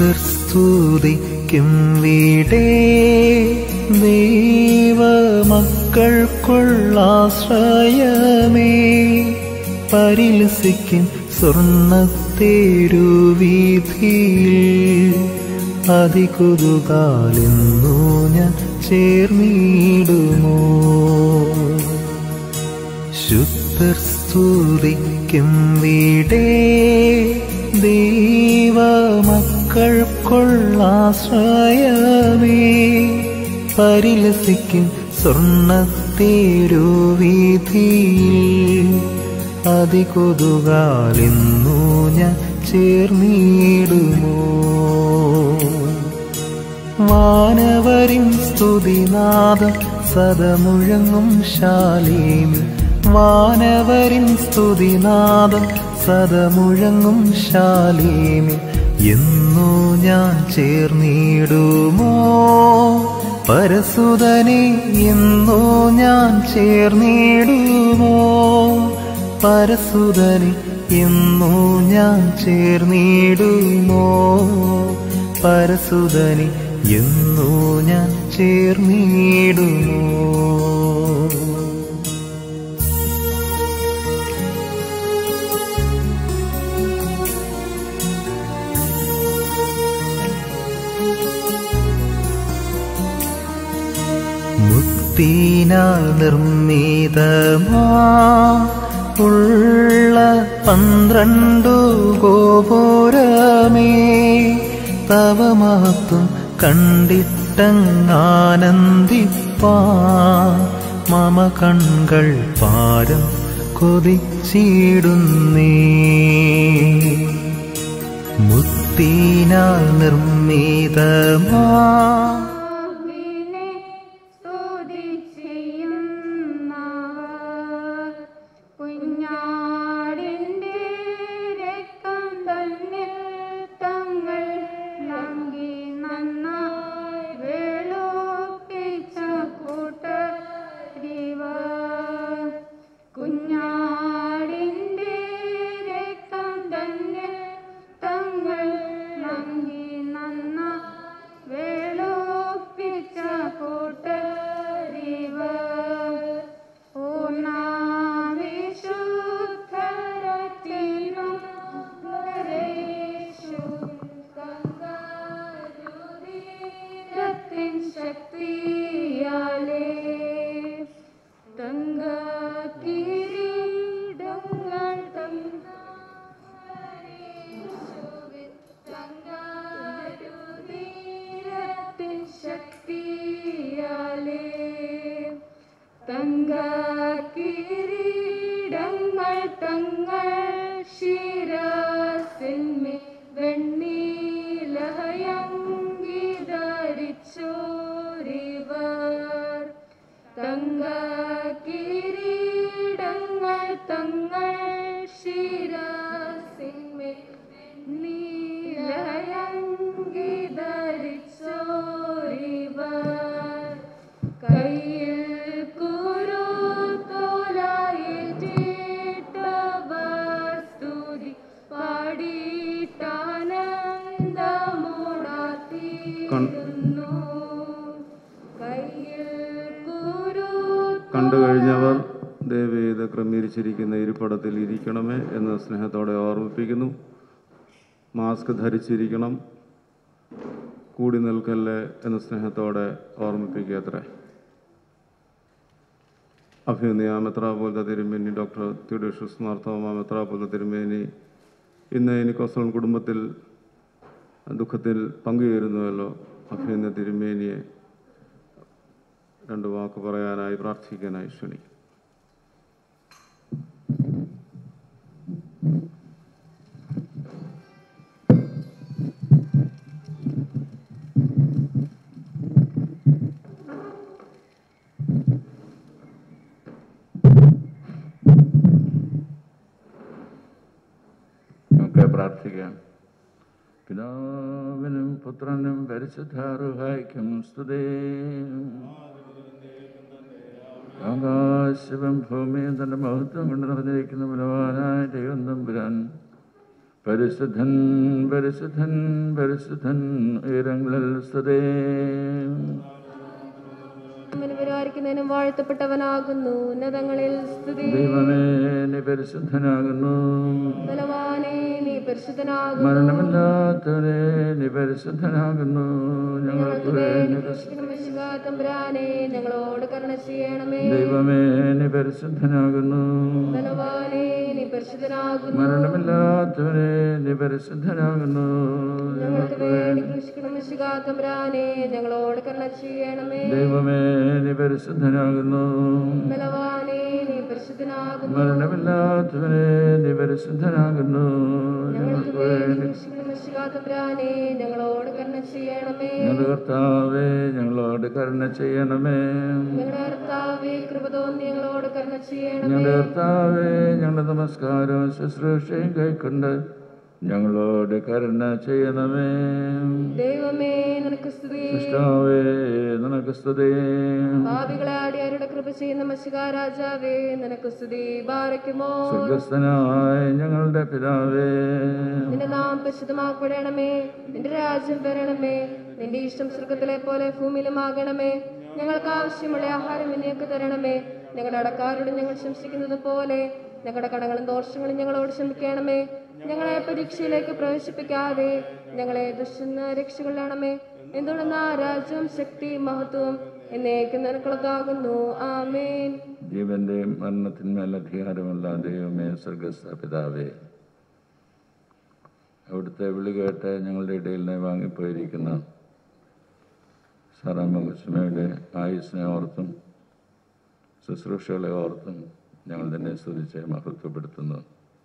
ശുദ്ധർ സ്തുതിക്കും വീടേ ദൈവമക്കൾക്കുള്ളാശ്രയമേ പരിലസിക്കും സ്വർണ്ണത്തേരുവീതിയിൽ അതികുതുകാലെന്നു ഞാൻ ചേർന്നിടുമോ ശുദ്ധർ സ്തുതിക്കും വീടേ ദൈവമക്കൾക്കുള്ളാശ്രയമേ പരിലസിക്കും സ്വർണ്ണത്തേരുവീതിയിൽ അതികൊതുകാലെന്നു ഞാൻ ചേർന്നിടുമോ വാനവരിൻ സ്തുതിനാദം സദമുഴങ്ങും ശാലേമി വാനവരിൻ സ്തുതിനാദം സദമുഴങ്ങും ശാലേമി എന്നു ഞാൻ ചേർന്നിടുമോ പരസുതനെ എന്നു ഞാൻ ചേർന്നിടുമോ പരസുതനെ എന്നു ഞാൻ ചേർന്നിടുമോ പരസുതനെ എന്നു ഞാൻ ചേർന്നിടുമോ മുക്തിനാൽ നിർമ്മിതമാ ഉള്ള പന്ത്രണ്ടു ഗോപുരമേ തവ മഹത്വം കണ്ടിട്ടങ്ങാനന്ദിപ്പാ മമ കൺകൾ പാരം കൊതിച്ചിടുന്നേ മുക്തിനാൽ നിർമ്മിതമാ ിനെ സ്തുതി ചെയ്യുന്നവർ കുഞ്ഞാടിൻ്റെ രക്തം തന്നിൽ തങ്ങൾ നൽകി നന്നായി വെളുപ്പിച്ച കൂട്ടരിവർ കുഞ്ഞാടിൻ്റെ രക്തം തന്നിൽ തങ്ങൾ നൽകി നന്നായി വെളുപ്പിച്ച കൂട്ടരിവർ പൂർണ്ണവിശുദ്ധരത്തിനും ത്തിൻ ശക്തിയാലേ തങ്ക കിരീടങ്ങൾ തങ്ക തങ്കാരുതീരത്തിൻ ശക്തിയാലേ തങ്ക കിരീടങ്ങൾ തങ്ങൾ ശിരസിന്മേ വെണ്ണീലഹയങ്കി ധരിച്ചോരിവർ തങ്ക കിരീടങ്ങൾ തങ്ങൾ ശിരസിന്മേ നീലയങ്കി ധരിച്ചോരിവർ കയ്യിൽ കുരുത്തോലായിട്ടിട്ടവർ സ്തുതി പാടിയിട്ടാനന്ദമോടാത്തിരുന്നു കയ്യിൽ കുരു കണ്ടു കഴിഞ്ഞവർ ദയവ് ചെയ്ത് ക്രമീകരിച്ചിരിക്കുന്ന ഇരിപ്പിടത്തിൽ ഇരിക്കണമേ എന്ന് സ്നേഹത്തോടെ ഓർമ്മിപ്പിക്കുന്നു മാസ്ക് ധരിച്ചിരിക്കണം കൂടി നിൽക്കല്ലേ എന്ന് സ്നേഹത്തോടെ ഓർമ്മിപ്പിക്കുക അത്രേ അഭിനയ മെത്രാപോലത്തെ തിരുമേനി ഡോക്ടർ തിരുഷസ് മാർത്തോമ മെത്രാപോലത്തെ തിരുമേനി ഇന്ന് എനിക്കൊസോൺ കുടുംബത്തിൽ ദുഃഖത്തിൽ പങ്കുചേരുന്നുവല്ലോ അഭിനയ തിരുമേനിയെ രണ്ട് വാക്ക് പറയാനായി പ്രാർത്ഥിക്കാനായി ക്ഷണിക്കും നമുക്ക് പ്രാർത്ഥിക്കാം പിതാവിനും പുത്രനും പരിശുദ്ധാറുഹായിക്കും സ്തുതേ ആകാശവും ഭൂമിയും തന്റെ മഹത്വം കൊണ്ട് നിറഞ്ഞിരിക്കുന്ന ബലവാനായ ദൈവം തമ്പുരാൻ പരിശുദ്ധൻ പരിശുദ്ധൻ പരിശുദ്ധൻ ഉയരങ്ങളിൽ സ്തുതേ പരിപാലിക്കുന്നതിനും വാഴ്ത്തപ്പെട്ടവനാകുന്നു ഉന്നതങ്ങളിൽ സ്തുതി ദൈവമേ നീ പരിശുദ്ധനാകുന്നു ബലവാനേ നീ പരിശുദ്ധനാകുന്നു മരണമില്ലാത്തവനെ നീ പരിശുദ്ധനാകുന്നു ഞങ്ങൾക്ക് വേണ്ടി മിശിഹാ തമ്പുരാനെ ഞങ്ങളോട് കരുണ ചെയ്യണമേ ദൈവമേ നീ പരിശുദ്ധനാകുന്നു ബലവാനേ നീ പരിശുദ്ധനാകുന്നു മരണമില്ലാത്തവനെ നീ പരിശുദ്ധനാകുന്നു ഞങ്ങൾക്ക് വേണ്ടി കൃഷിക്കണം മിശിഹാ തമ്പുരാനെ ഞങ്ങളോട് കരുണ ചെയ്യണമേ ദൈവമേ നീ പരിശുദ്ധനാകുന്നു ബലവാനേ നീ പരിശുദ്ധനാകുന്നു മരണമില്ലാത്തവനെ നീ പരിശുദ്ധനാകുന്നു ഞങ്ങൾക്ക് ഞങ്ങൾക്ക് വേണ്ടി വേണ്ടി കൃഷിക്കണം മിശിഹാ തമ്പുരാനെ ഞങ്ങളോട് കരുണ ചെയ്യണമേ ഞങ്ങളുടെ കർത്താവേ ഞങ്ങളോട് കരുണ ചെയ്യണമേ ഞങ്ങളുടെ കർത്താവേ കൃപ തോന്നി ഞങ്ങളോട് കരുണ ചെയ്യണമേ ഞങ്ങളുടെ കർത്താവേ ഞങ്ങളുടെ നമസ്കാരവും ശുശ്രൂഷയും കൈക്കൊണ്ട് ഞങ്ങളോട് കരുണ ചെയ്യണമേ ദൈവമേ നിനക്ക് സ്തുതി കർത്താവേ നിനക്ക് സ്തുതി ഭാവികളെ ആടിയാരുടെ കൃപ ചെയ്യുന്ന മഷികാ രാജാവേ നിനക്ക് സ്തുതി ബാരയ്ക്കുമോ സ്വർഗസ്ഥനായ ഞങ്ങളുടെ പിതാവേ നിന്റെ നാം പരിശുദ്ധമാക്കപ്പെടണമേ നിന്റെ രാജ്യം വരണമേ നിന്റെ ഇഷ്ടം സ്വർഗത്തിലെ പോലെ ഭൂമിയിലുമാകണമേ ഞങ്ങൾക്ക് ആവശ്യമുള്ള ആഹാരം ഇനിയൊക്കെ തരണമേ ഞങ്ങളുടെ അടക്കാരോട് ഞങ്ങൾ ശംസിക്കുന്നത് പോലെ ഞങ്ങളുടെ കടങ്ങളും ദോഷങ്ങളും ഞങ്ങളോട് ക്ഷമിക്കണമേ ഞങ്ങളെ പരീക്ഷയിലേക്ക് പ്രവേശിപ്പിക്കാതെ ഞങ്ങളെ ദുഷ്ട രക്ഷകൊള്ളണമേ എന്തുകൊണ്ടെന്ന രാജ്യവും ശക്തി മഹത്വം എന്നേക്കും നിനക്കുള്ളതാകുന്നു ആമേൻ ജീവന്റെയും മരണത്തിന്മേൽ അധികാരമുള്ള ദൈവമേ സ്വർഗസ്ഥ പിതാവേ അവിടുത്തെ വിളി കേട്ട് ഞങ്ങളുടെ ഇടയിൽ നിന്ന് വാങ്ങിപ്പോയിരിക്കുന്ന സാറാമ്മ കുസുമയുടെ ആയുസ്സിനെ ഓർത്തും ശുശ്രൂഷകളെ ഓർത്തും ഞങ്ങൾ തന്നെ സ്തുതിച്ച് മഹത്വപ്പെടുത്തുന്നു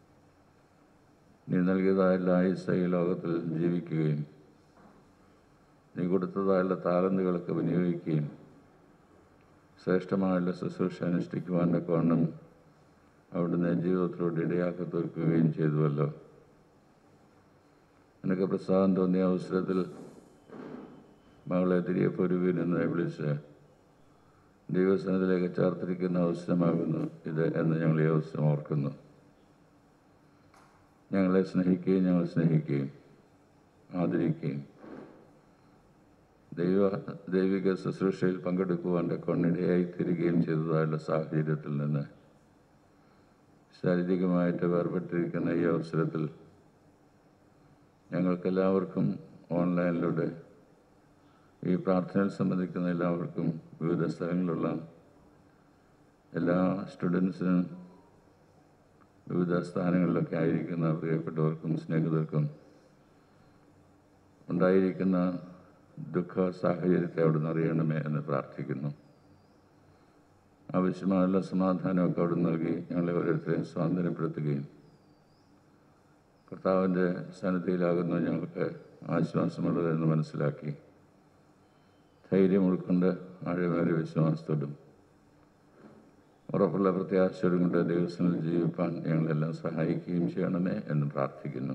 നീ നൽകിയതായുള്ള ആയുസ് ഈ ലോകത്തിൽ ജീവിക്കുകയും നീ കൊടുത്തതായുള്ള താലന്തുകളൊക്കെ വിനിയോഗിക്കുകയും ശ്രേഷ്ഠമായുള്ള ശുശ്രൂഷ അനുഷ്ഠിക്കുവാൻ്റെ കോണം അവിടുന്ന് ജീവിതത്തിലൂടെ ഇടയാക്കി തീർക്കുകയും ചെയ്തുവല്ലോ എനിക്ക് പ്രസാദം തോന്നിയ അവസരത്തിൽ മകളെ തിരികെ പൊരുവിൽ നിന്ന് വിളിച്ച് ദൈവസനത്തിലേക്ക് ചേർത്തിരിക്കുന്ന അവസരമാകുന്നു ഇത് എന്ന് ഞങ്ങൾ ഈ അവസരം ഓർക്കുന്നു ഞങ്ങളെ സ്നേഹിക്കുകയും ഞങ്ങൾ സ്നേഹിക്കുകയും ആദരിക്കുകയും ദൈവ ദൈവിക ശുശ്രൂഷയിൽ പങ്കെടുക്കുവാൻ്റെ കൊണ്ടിടയായി തീരുകയും ചെയ്തതായുള്ള സാഹചര്യത്തിൽ നിന്ന് ശാരീരികമായിട്ട് വേർപെട്ടിരിക്കുന്ന ഈ അവസരത്തിൽ ഞങ്ങൾക്കെല്ലാവർക്കും ഓൺലൈനിലൂടെ ഈ പ്രാർത്ഥനയിൽ സംബന്ധിക്കുന്ന എല്ലാവർക്കും വിവിധ സ്ഥലങ്ങളിലുള്ള എല്ലാ സ്റ്റുഡൻസിനും വിവിധ സ്ഥാനങ്ങളിലൊക്കെ ആയിരിക്കുന്ന പ്രിയപ്പെട്ടവർക്കും സ്നേഹിതർക്കും ഉണ്ടായിരിക്കുന്ന ദുഃഖ സാഹചര്യത്തെ അവിടുന്ന് അറിയണമേ എന്ന് പ്രാർത്ഥിക്കുന്നു ആവശ്യമായുള്ള സമാധാനമൊക്കെ അവിടെ നൽകി ഞങ്ങളെ ഓരോരുത്തരെയും സ്വാതന്ത്ര്യപ്പെടുത്തുകയും കർത്താവിൻ്റെ സന്നിധിയിലാകുന്നു ഞങ്ങൾക്ക് ആശ്വാസമുള്ളതെന്ന് മനസ്സിലാക്കി ധൈര്യം ഉൾക്കൊണ്ട് ആഴമേറിയ വിശ്വാസത്തോടും ഉറപ്പുള്ള പ്രത്യാശയോടും കൊണ്ട് ദിവസങ്ങളിൽ ജീവിപ്പാൻ ഞങ്ങളെല്ലാം സഹായിക്കുകയും ചെയ്യണമേ എന്ന് പ്രാർത്ഥിക്കുന്നു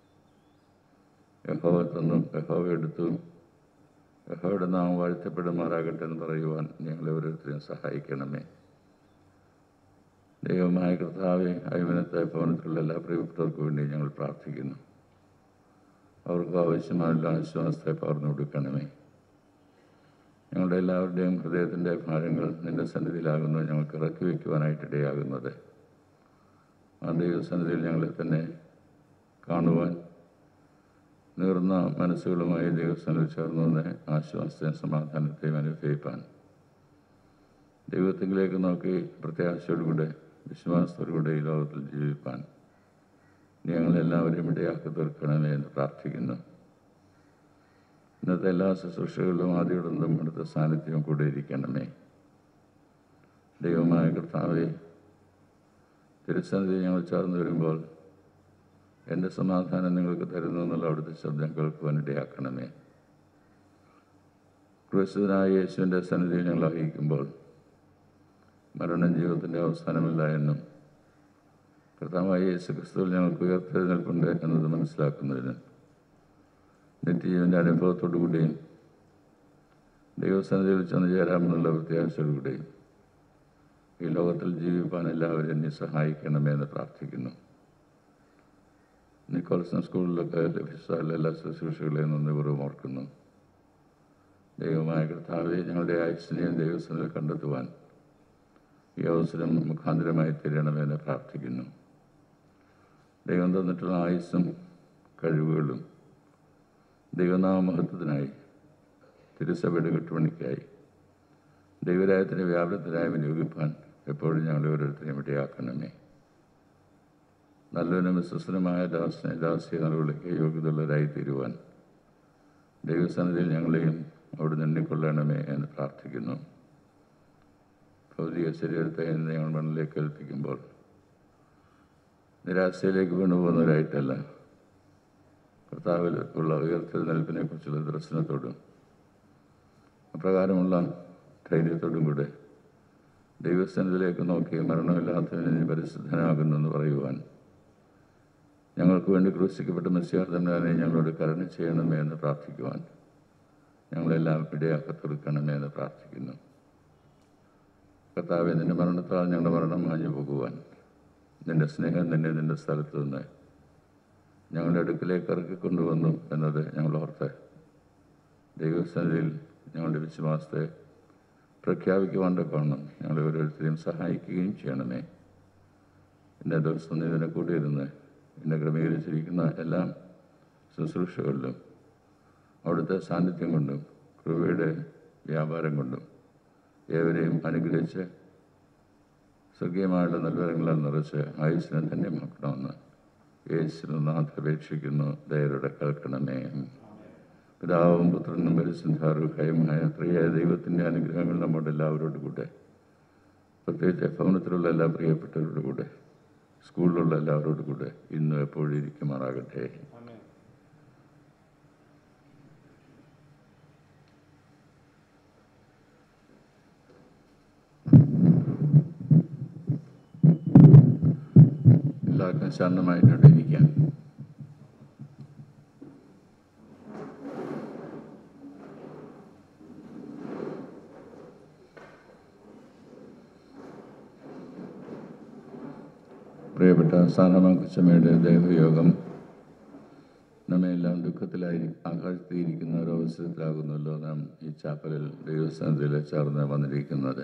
യഹോവ തന്നും യഹോവ എടുത്തു യഹോയുടെ നാം വാഴ്ത്തപ്പെടുമാറാകട്ടെ എന്ന് പറയുവാൻ ഞങ്ങളെ ഓരോരുത്തരെയും സഹായിക്കണമേ ദൈവമായ കർത്താവെ അഭിമനത്തെ ഭവനത്തിലുള്ള എല്ലാ പ്രിയപ്പെട്ടവർക്കും വേണ്ടി ഞങ്ങൾ പ്രാർത്ഥിക്കുന്നു അവർക്ക് ആവശ്യമായുള്ള ആശ്വാസത്തെ പകർന്നു കൊടുക്കണമേ ഞങ്ങളുടെ എല്ലാവരുടെയും ഹൃദയത്തിൻ്റെ ഭാരങ്ങൾ നിന്റെ സന്നിധിയിലാകുന്നു ഞങ്ങൾക്ക് ഇറക്കി വയ്ക്കുവാനായിട്ട് ഇടയാകുന്നത് ആ ദൈവസന്നിധിയിൽ ഞങ്ങളെ തന്നെ കാണുവാൻ നീർന്ന മനസ്സുകളുമായി ദൈവസ്ഥാനിൽ ചേർന്ന് വന്ന് ആശ്വാസത്തെയും സമാധാനത്തെയും അനുഭവിപ്പാൻ ദൈവത്തിലേക്ക് നോക്കി പ്രത്യാശയോടുകൂടെ വിശ്വാസത്തോടുകൂടെ ഈ ലോകത്തിൽ ജീവിപ്പാൻ നീ ഞങ്ങളെല്ലാവരെയും ഇടയാക്കി തീർക്കണമേ എന്ന് പ്രാർത്ഥിക്കുന്നു ഇന്നത്തെ എല്ലാ ശുശ്രൂഷകളിലും ആദ്യോടൊന്നും അടുത്ത സാന്നിധ്യം കൂടെ ഇരിക്കണമേ ദൈവമായ കർത്താവെ തിരുസന്നിധി ഞങ്ങൾ ചേർന്ന് വരുമ്പോൾ എൻ്റെ സമാധാനം നിങ്ങൾക്ക് തരുന്നു എന്നുള്ള അവിടുത്തെ ശബ്ദം കേൾക്കുവാൻ ഇടയാക്കണമേ ക്രിസ്തുവിനായ യേശുവിൻ്റെ സന്നിധിയിൽ ഞങ്ങൾ അറിയിക്കുമ്പോൾ മരണം ജീവിതത്തിൻ്റെ അവസാനമല്ല എന്നും കർത്താവായ യേശു ക്രിസ്തുവിൽ ഞങ്ങൾക്ക് ഉയർത്തെഴുന്നേൽപ്പുണ്ട് എന്നത് മനസ്സിലാക്കുന്നതിന് നിത്യജീവൻ്റെ അനുഭവത്തോടു കൂടിയും ദൈവസന്നിധിയിൽ ചെന്ന് ചേരാമെന്നുള്ള പ്രത്യാശയോടുകൂടിയും ഈ ലോകത്തിൽ ജീവിപ്പാൻ എല്ലാവരും എന്നെ സഹായിക്കണമേ എന്ന് പ്രാർത്ഥിക്കുന്നു നിക്കോൾസൺ സ്കൂളിലൊക്കെ ലഭിച്ച എല്ലാ ശുശ്രൂഷകളെയും നന്ദിപൂർവ്വം ഓർക്കുന്നു ദൈവമായ കർത്താവെ ഞങ്ങളുടെ ആയുസിനെയും ദൈവസ്ഥനിൽ കണ്ടെത്തുവാൻ ഈ അവസരം മുഖാന്തരമായി തീരണമെന്ന് പ്രാർത്ഥിക്കുന്നു ദൈവം തന്നിട്ടുള്ള ആയുസ്സും കഴിവുകളും ദൈവനാമഹത്വത്തിനായി തിരുസഭയുടെ കെട്ടുപണിക്കായി ദൈവരായത്തിൻ്റെ വ്യാപനത്തിനായി വിനിയോഗിപ്പാൻ എപ്പോഴും ഞങ്ങൾ ഓരോരുത്തരെയും ഇടയാക്കണമേ നല്ലവനും വിശ്വസനമായ ദാസനെ ദാസ്യ നിലവിളിക്ക് യോഗ്യതയുള്ളവരായി തീരുവാൻ ദൈവസന്നിധിയിൽ ഞങ്ങളെയും അവിടെ നിന്നിക്കൊള്ളണമേ എന്ന് പ്രാർത്ഥിക്കുന്നു ഭൗതിക ശരീരത്തെ ഇന്ന് ഞങ്ങൾ മണ്ണിലേക്ക് ഏൽപ്പിക്കുമ്പോൾ നിരാശയിലേക്ക് വീണുപോകുന്നവരായിട്ടല്ല കർത്താവിൽ ഉള്ള ഉയർത്തൽ നിൽപ്പിനെ കുറിച്ചുള്ള ദർശനത്തോടും അപ്രകാരമുള്ള ധൈര്യത്തോടും കൂടെ ദൈവസ്ഥാനത്തിലേക്ക് നോക്കി മരണമില്ലാത്തവനെ പരിശുദ്ധനാകുന്നെന്ന് പറയുവാൻ ഞങ്ങൾക്ക് വേണ്ടി ക്രൂശിക്കപ്പെട്ട മെസ്സിയാർത്തന്നെ ഞങ്ങളോട് കരുണ ചെയ്യണമേ എന്ന് പ്രാർത്ഥിക്കുവാൻ ഞങ്ങളെല്ലാം ഇടയാക്കി തീർക്കണമേ എന്ന് പ്രാർത്ഥിക്കുന്നു കർത്താവെ നിന്റെ മരണത്താൽ ഞങ്ങളുടെ മരണം മാഞ്ഞു പോകുവാൻ നിന്റെ സ്നേഹം നിന്നെ നിന്റെ സ്ഥലത്ത് നിന്ന് ഞങ്ങളുടെ അടുക്കിലേക്ക് ഇറക്കിക്കൊണ്ടുവന്നു എന്നത് ഞങ്ങൾ ഓർത്ത് ദൈവസ്ഥാനത്തിൽ ഞങ്ങളുടെ വിശ്വാസത്തെ പ്രഖ്യാപിക്കുവാൻ കാണണം ഞങ്ങളെ ഓരോരുത്തരെയും സഹായിക്കുകയും ചെയ്യണമേ എൻ്റെ ദിവസം ഇതിനെ കൂടിയിരുന്ന് എന്നെ ക്രമീകരിച്ചിരിക്കുന്ന എല്ലാ ശുശ്രൂഷകളിലും അവിടുത്തെ സാന്നിധ്യം കൊണ്ടും കൃപയുടെ വ്യാപാരം കൊണ്ടും ഏവരെയും അനുഗ്രഹിച്ച് സ്വർഗീയമായുള്ള നൽവരങ്ങളാൽ നിറച്ച് ആയുസ്സിനെ ധന്യമാക്കണമെന്ന് യേശുനാഥ് അപേക്ഷിക്കുന്നു ദയരുടെ കേൾക്കണമേ പിതാവും പുത്രനും പരിശുദ്ധാറുഹയുമായ പ്രിയ ദൈവത്തിൻ്റെ അനുഗ്രഹങ്ങൾ നമ്മുടെ എല്ലാവരോടും കൂടെ പ്രത്യേകിച്ച് ഭവനത്തിലുള്ള എല്ലാ പ്രിയപ്പെട്ടവരോടും കൂടെ സ്കൂളിലുള്ള എല്ലാവരോടും കൂടെ ഇന്നും എപ്പോഴും ഇരിക്കുമാറാകട്ടെ എല്ലാവർക്കും ശാന്തമായിട്ടോടെ ഇരിക്കാം പ്രിയപ്പെട്ട സാനമ കൊച്ചമ്മയുടെ ദേഹയോഗം നമ്മയെല്ലാം ദുഃഖത്തിലായി ആകാശത്തിയിരിക്കുന്ന ഒരു അവസരത്തിലാകുന്നല്ലോ നാം ഈ ചാപ്പലിൽ ദൈവസ്ഥാനത്തിൽ ചേർന്ന് വന്നിരിക്കുന്നത്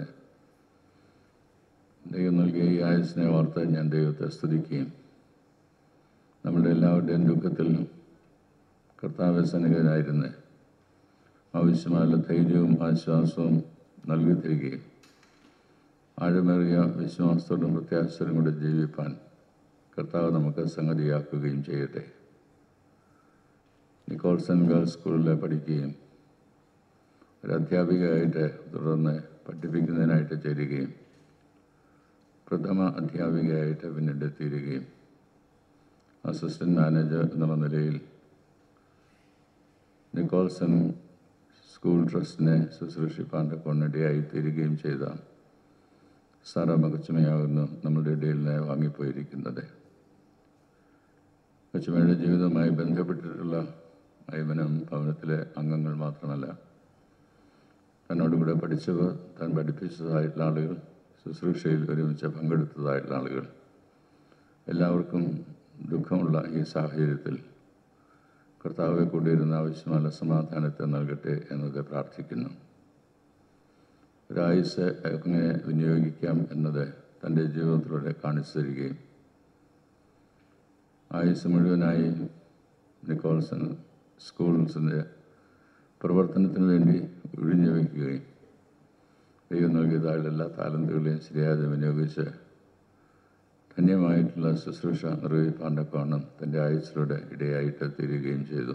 ദൈവം നൽകിയ ഈ ആയുസിനെ ഓർത്ത് ഞാൻ ദൈവത്തെ സ്തുതിക്കുകയും നമ്മുടെ എല്ലാവരുടെയും ദുഃഖത്തിൽ കർത്താവ് സന്നിഹിതനായിരുന്ന് ആവശ്യമായ ധൈര്യവും ആശ്വാസവും നൽകി തരികയും ആഴമേറിയ വിശ്വാസത്തോടും പ്രത്യാശയോടും കൂടെ ജീവിപ്പാൻ കർത്താവ് നമുക്ക് സംഗതിയാക്കുകയും ചെയ്യട്ടെ നിക്കോൾസൺ ഗേൾസ് സ്കൂളിൽ പഠിക്കുകയും ഒരു അധ്യാപികയായിട്ട് തുടർന്ന് പഠിപ്പിക്കുന്നതിനായിട്ട് ചേരുകയും പ്രഥമ അധ്യാപികയായിട്ട് പിന്നീട് തീരുകയും അസിസ്റ്റന്റ് മാനേജർ എന്നുള്ള നിലയിൽ നിക്കോൾസൺ സ്കൂൾ ട്രസ്റ്റിനെ ശുശ്രൂഷിപ്പാൻ കൊണ്ടിടയായി തീരുകയും ചെയ്ത സാറ മകച്ചമയാകുന്നു നമ്മുടെ ഇടയിൽ നിന്ന് വാങ്ങിപ്പോയിരിക്കുന്നത് കൊച്ചുമയുടെ ജീവിതവുമായി ബന്ധപ്പെട്ടിട്ടുള്ള അയ്മനം ഭവനത്തിലെ അംഗങ്ങൾ മാത്രമല്ല തന്നോട് കൂടെ പഠിച്ചവർ താൻ പഠിപ്പിച്ചതായിട്ടുള്ള ആളുകൾ ശുശ്രൂഷയിൽ ഒരുമിച്ച് പങ്കെടുത്തതായിട്ടുള്ള ആളുകൾ എല്ലാവർക്കും ദുഃഖമുള്ള ഈ സാഹചര്യത്തിൽ കർത്താവെ കൂടിയിരുന്ന ആവശ്യമായ സമാധാനത്തെ നൽകട്ടെ എന്നത് പ്രാർത്ഥിക്കുന്നു ഒരായുസ് എങ്ങനെ വിനിയോഗിക്കാം എന്നത് തൻ്റെ ജീവിതത്തിലൂടെ കാണിച്ചു തരികയും ആയുസ് മുഴുവനായി നിക്കോൾസൺ സ്കൂൾസിൻ്റെ പ്രവർത്തനത്തിന് വേണ്ടി ഒഴിഞ്ഞു വയ്ക്കുകയും ദൈവം നൽകിയതായുള്ള എല്ലാ താലന്തുകളെയും ശരിയാതെ വിനിയോഗിച്ച് ധന്യമായിട്ടുള്ള ശുശ്രൂഷ നിർവഹിപ്പാൻ്റെ കോണം തൻ്റെ ആയുസ്സിലൂടെ ഇടയായിട്ട് തീരുകയും ചെയ്തു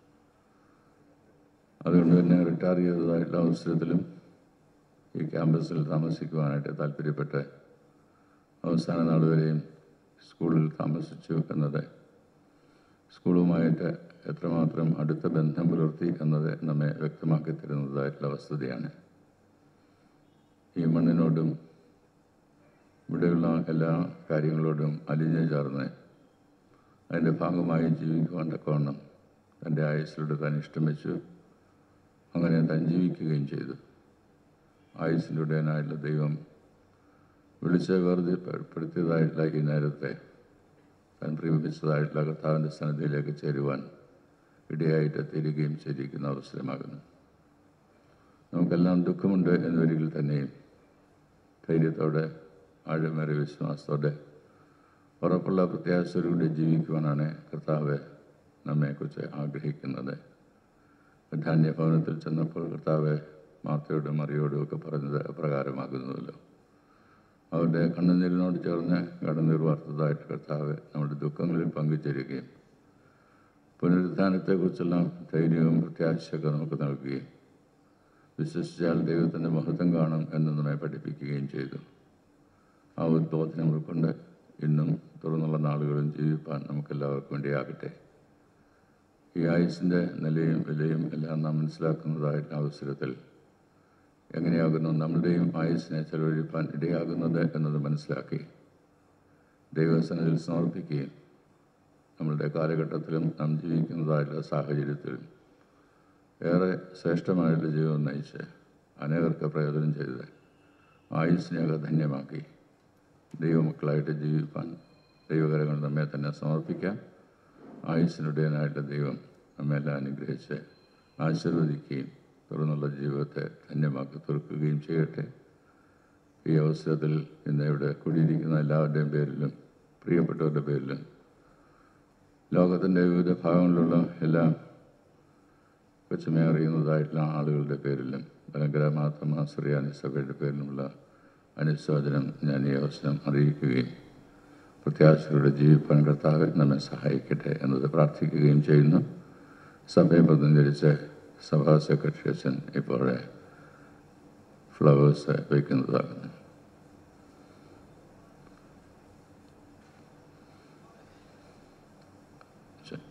അതുകൊണ്ട് തന്നെ റിട്ടയർ ചെയ്തതായിട്ടുള്ള അവസരത്തിലും ഈ ക്യാമ്പസിൽ താമസിക്കുവാനായിട്ട് താല്പര്യപ്പെട്ട് അവസാന നാൾ വരെയും സ്കൂളിൽ താമസിച്ചു എന്നത് സ്കൂളുമായിട്ട് എത്രമാത്രം അടുത്ത ബന്ധം പുലർത്തി എന്നത് നമ്മെ വ്യക്തമാക്കി തരുന്നതായിട്ടുള്ള വസ്തുതയാണ് ഈ മണ്ണിനോടും ഇവിടെയുള്ള എല്ലാ കാര്യങ്ങളോടും അലിഞ്ഞു ചേർന്ന് അതിൻ്റെ ഭാഗമായി ജീവിക്കുവാൻ തക്കവണ്ണം തൻ്റെ ആയുസ്സിലൂടെ താൻ ഇഷ്ടം വെച്ചു അങ്ങനെ താൻ ജീവിക്കുകയും ചെയ്തു ആയുസ്സിലൂടെയായിട്ടുള്ള ദൈവം വിളിച്ച് വേർതിപ്പെടുത്തിയതായിട്ടുള്ള ഈ നേരത്തെ താൻ പ്രയോഗിച്ചതായിട്ടുള്ള കർത്താവിൻ്റെ സന്നദ്ധയിലേക്ക് ചേരുവാൻ ഇടയായിട്ട് തീരുകയും ചെയ്തിരിക്കുന്ന അവസരമാകുന്നു നമുക്കെല്ലാം ദുഃഖമുണ്ട് എന്നൊരിക്കൽ തന്നെയും ധൈര്യത്തോടെ ആഴമേറിയ വിശ്വാസത്തോടെ ഉറപ്പുള്ള പ്രത്യാശയോടുകൂടി ജീവിക്കുവാനാണ് കർത്താവ് നമ്മെക്കുറിച്ച് ആഗ്രഹിക്കുന്നത് ധാന്യഭവനത്തിൽ ചെന്നപ്പോൾ കർത്താവ് മാത്തയോടും മറിയോടും ഒക്കെ പറഞ്ഞത് അപ്രകാരമാകുന്നുവല്ലോ അവരുടെ കണ്ണുനീരിനോട് ചേർന്ന് കടന്നീർ വാർത്തതായിട്ട് കർത്താവ് നമ്മുടെ ദുഃഖങ്ങളിൽ പങ്കുചേരുകയും പുനരുദ്ധാനത്തെക്കുറിച്ചുള്ള ധൈര്യവും പ്രത്യാശയൊക്കെ നമുക്ക് നൽകുകയും വിശ്വസിച്ചാൽ ദൈവത്തിൻ്റെ മഹത്വം കാണും എന്ന് നമ്മെ പഠിപ്പിക്കുകയും ചെയ്തു ആ ഉദ്ബോധനം ഉൾക്കൊണ്ട് ഇന്നും തുറന്നുള്ള നാളുകളും ജീവിപ്പാൻ നമുക്കെല്ലാവർക്കും വേണ്ടിയാകട്ടെ ഈ ആയുസിൻ്റെ നിലയും വിലയും എല്ലാം നാം മനസ്സിലാക്കുന്നതായിട്ടുള്ള അവസരത്തിൽ എങ്ങനെയാകുന്നു നമ്മുടെയും ആയുസ്സിനെ ചെലവഴിപ്പാൻ ഇടയാകുന്നത് എന്നത് മനസ്സിലാക്കി ദൈവസനത്തിൽ സമർപ്പിക്കുകയും നമ്മളുടെ കാലഘട്ടത്തിലും നാം ജീവിക്കുന്നതായിട്ടുള്ള സാഹചര്യത്തിലും ഏറെ ശ്രേഷ്ഠമായിട്ടുള്ള ജീവിതം നയിച്ച് അനേകർക്ക് പ്രയോജനം ചെയ്ത് ആയുസ്സിനെയൊക്കെ ധന്യമാക്കി ദൈവമക്കളായിട്ട് ജീവിപ്പാൻ ദൈവകരങ്ങൾ നമ്മെ തന്നെ സമർപ്പിക്കാം ആയുസ്സിനുടേനായിട്ട് ദൈവം നമ്മെല്ലാം അനുഗ്രഹിച്ച് ആശീർവദിക്കുകയും തുറന്നുള്ള ജീവിതത്തെ ധന്യമാക്കി തീർക്കുകയും ചെയ്യട്ടെ ഈ അവസരത്തിൽ ഇന്ന് ഇവിടെ കൂടിയിരിക്കുന്ന എല്ലാവരുടെയും പേരിലും പ്രിയപ്പെട്ടവരുടെ പേരിലും ലോകത്തിൻ്റെ വിവിധ ഭാഗങ്ങളിലുള്ള എല്ലാ കൊച്ചുമേ അറിയുന്നതായിട്ടുള്ള ആളുകളുടെ പേരിലും ഭയങ്കര മാത്തമ ശ്രീയാനി സഭയുടെ പേരിലുമുള്ള അനുശോചനം ഞാൻ ഈ അവസരം അറിയിക്കുകയും പ്രത്യാശകളുടെ ജീവിപ്പാൻ കർത്താവ് നമ്മെ സഹായിക്കട്ടെ എന്നത് പ്രാർത്ഥിക്കുകയും ചെയ്യുന്നു സഭയെ പ്രതിനിധീകരിച്ച് സഭാ സെക്രട്ടറി അച്ഛൻ ഇപ്പോൾ ഫ്ലവേഴ്സ് വയ്ക്കുന്നതാകുന്നു ശരി.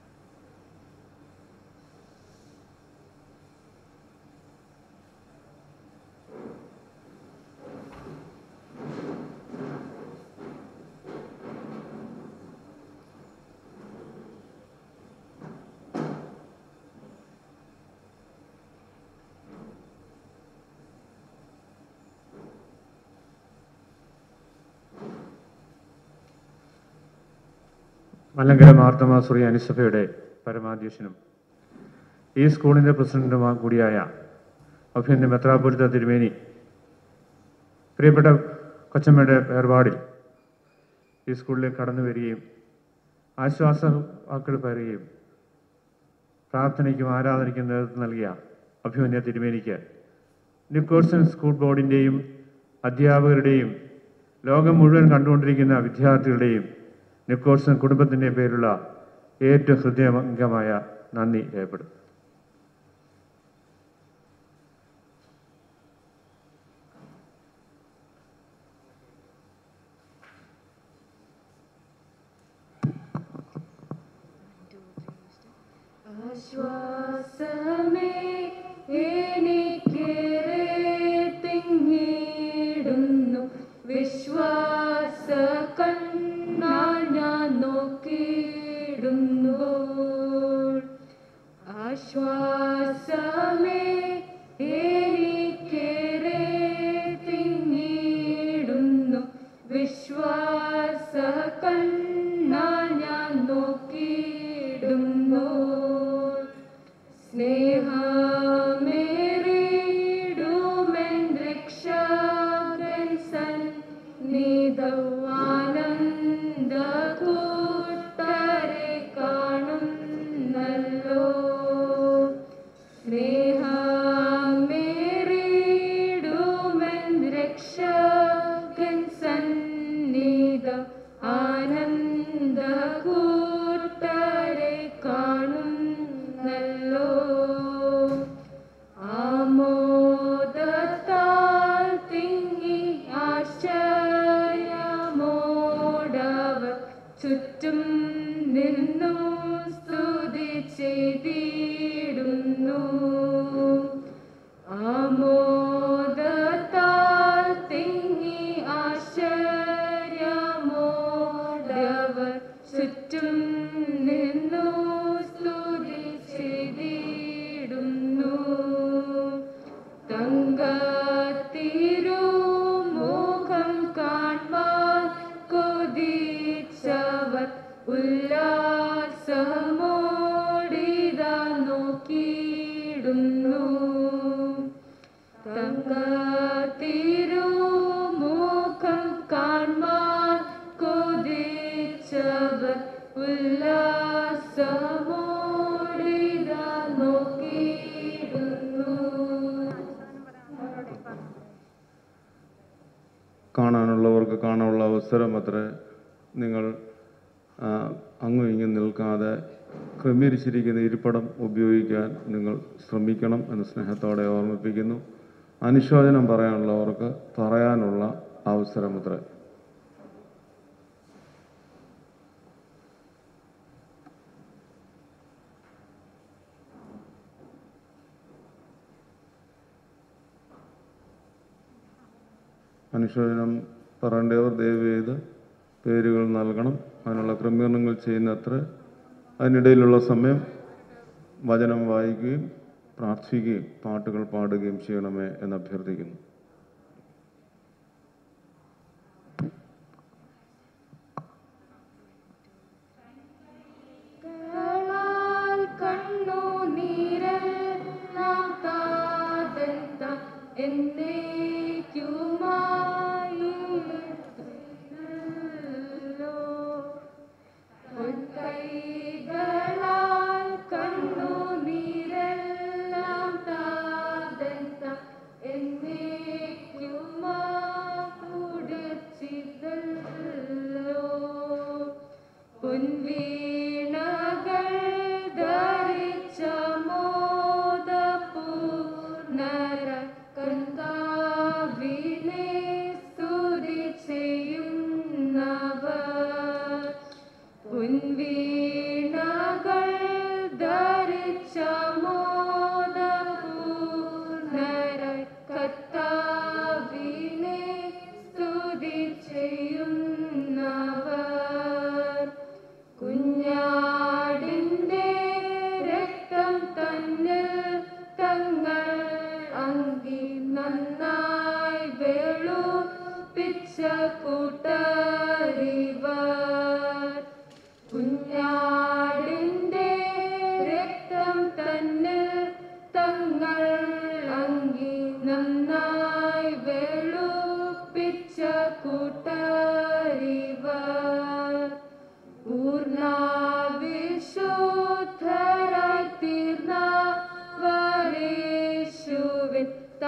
മലങ്കര മാർത്തമ സുറിയാനി സഭയുടെ പരമാധ്യക്ഷനും ഈ സ്കൂളിൻ്റെ പ്രസിഡന്റുമാ കൂടിയായ അഭ്യന്യ മെത്രാപുരത്ത തിരുമേനി പ്രിയപ്പെട്ട കൊച്ചമ്മയുടെ വേർപാടിൽ ഈ സ്കൂളിലേക്ക് കടന്നു വരികയും ആശ്വാസ വാക്കുകൾ പറയുകയും പ്രാർത്ഥനയ്ക്കും ആരാധനയ്ക്കും നേതൃത്വം നൽകിയ അഭിമന്യ തിരുമേനിക്ക് നിക്കോഴ്സൺ സ്കൂൾ ബോർഡിൻ്റെയും അധ്യാപകരുടെയും ലോകം മുഴുവൻ കണ്ടുകൊണ്ടിരിക്കുന്ന വിദ്യാർത്ഥികളുടെയും നിക്കോഴ്സൺ കുടുംബത്തിൻ്റെ പേരുള്ള ഏറ്റവും ഹൃദയംഗമായ നന്ദി രേഖപ്പെടും ആശ്വാസമേ എനിക്കേറെ തിങ്ങിടുന്നു വിശ്വാസ കണ്ണാൽ ഞാൻ നോക്കിയിടുന്നു ആശ്വാസമേ എനിക്കേറെ തിങ്ങിടുന്നു വിശ്വാസ കണ്ണാൽ ഞാൻ നോക്കിയിടുന്നു സ്നേഹമേറിടുമെൻ രക്ഷകൻ സന്നിധവാനന്ദ കൂട്ടരെ കാണുന്നല്ലോ സ്നേഹമേറിടുമെൻ രക്ഷകൻ സന്നിധ ആനന്ദ കൂട്ടരെ കാണുന്നല്ലോ ആമോദത്താൽ തിങ്ങി ആശ്ചര്യമോടവർ ചുറ്റും നിന്നു സ്തുതി ചെയ്തിടുന്നു ആമോദത്താൽ തിങ്ങി ആശ്ചര്യമോടവർ ചുറ്റും നിന്നു സ്തുതി ചെയ്തിടുന്നു തങ്കത്തിരുമുഖം കാൺമാൻ കൊതിച്ചവർ ഉല്ലാസമോടിതാ നോക്കിയിടുന്നു തങ്കത്തിരുമുഖം കാൺമാൻ കൊതിച്ചവർ ഉല്ലാസമോടിതാ നോക്കിയിടുന്നു കാണാനുള്ളവർക്ക് കാണാനുള്ള അവസരം അത്ര നിങ്ങൾ ആ, അങ്ങും ഇങ്ങും നിൽക്കാതെ ക്രമീകരിച്ചിരിക്കുന്ന ഇരിപ്പിടം ഉപയോഗിക്കാൻ നിങ്ങൾ ശ്രമിക്കണം എന്ന് സ്നേഹത്തോടെ ഓർമ്മിപ്പിക്കുന്നു അനുശോചനം പറയാനുള്ളവർക്ക് പറയാനുള്ള അവസരം അത്ര അനുശോചനം പറയേണ്ടവർ ദയവ് ചെയ്ത് പേരുകൾ നൽകണം അതിനുള്ള ക്രമീകരണങ്ങൾ ചെയ്യുന്നത്ര അതിനിടയിലുള്ള സമയം വചനം വായിക്കുകയും പ്രാർത്ഥിക്കുകയും പാട്ടുകൾ പാടുകയും ചെയ്യണമേ എന്ന് അഭ്യർത്ഥിക്കുന്നു കളാൽ കണ്ണുനീരെല്ലാം താതന്ത എന്നേക്കുമായില്ലോ. പൊൻകൈകളാൽ കണ്ണുനീരെല്ലാം താതന്ത എന്നേക്കുമായി തുടച്ചിതല്ലോ. പൊൻവീണകൾ ധരിച്ച മോദപൂർണര കർത്താവിനെ സ്തുതി ചെയ്യുന്നവർ പൊൻവീണകൾ ധരിച്ച മോദപൂർണര കർത്താവിനെ സ്തുതി ചെയ്യുന്നവർ കുഞ്ഞാടിന്റെ രക്തം തന്നിൽ തങ്ങൾ അങ്കി നന്നായി വെളുപ്പിച്ച കൂട്ടരിവർ കുഞ്ഞാടിന്റെ രക്തം തന്നിൽ തങ്ങൾ അങ്കി നന്നായി വെളുപ്പിച്ച കൂട്ടരിവർ പൂർണ്ണവിശുദ്ധരായി തീർന്നവരേശുവിൻ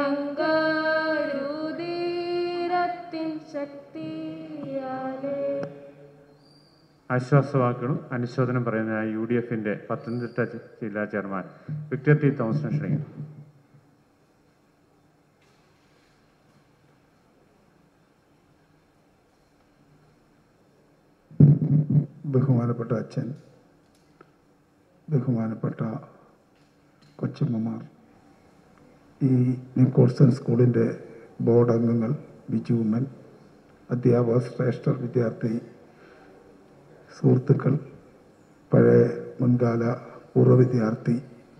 തങ്കരുതീരത്തിൻ ശക്തിയാലേ ആശ്വാസവാക്കുകളും അനുശോചനം പറയുന്ന യു ഡി എഫിന്റെ പത്തനംതിട്ട ജില്ലാ ചെയർമാൻ വിക്ടർ ടി തോമസിനെ ക്ഷണിക്കുന്നു ബഹുമാനപ്പെട്ട അച്ഛൻ ബഹുമാനപ്പെട്ട കൊച്ചമ്മമാർ ഈ നിക്കോൾസൺ സ്കൂളിൻ്റെ ബോർഡ് അംഗങ്ങൾ ബിജു ഉമ്മൻ അധ്യാപക ശ്രേഷ്ഠ വിദ്യാർത്ഥി സുഹൃത്തുക്കൾ പഴയ മുൻകാല പൂർവ്വ വിദ്യാർത്ഥി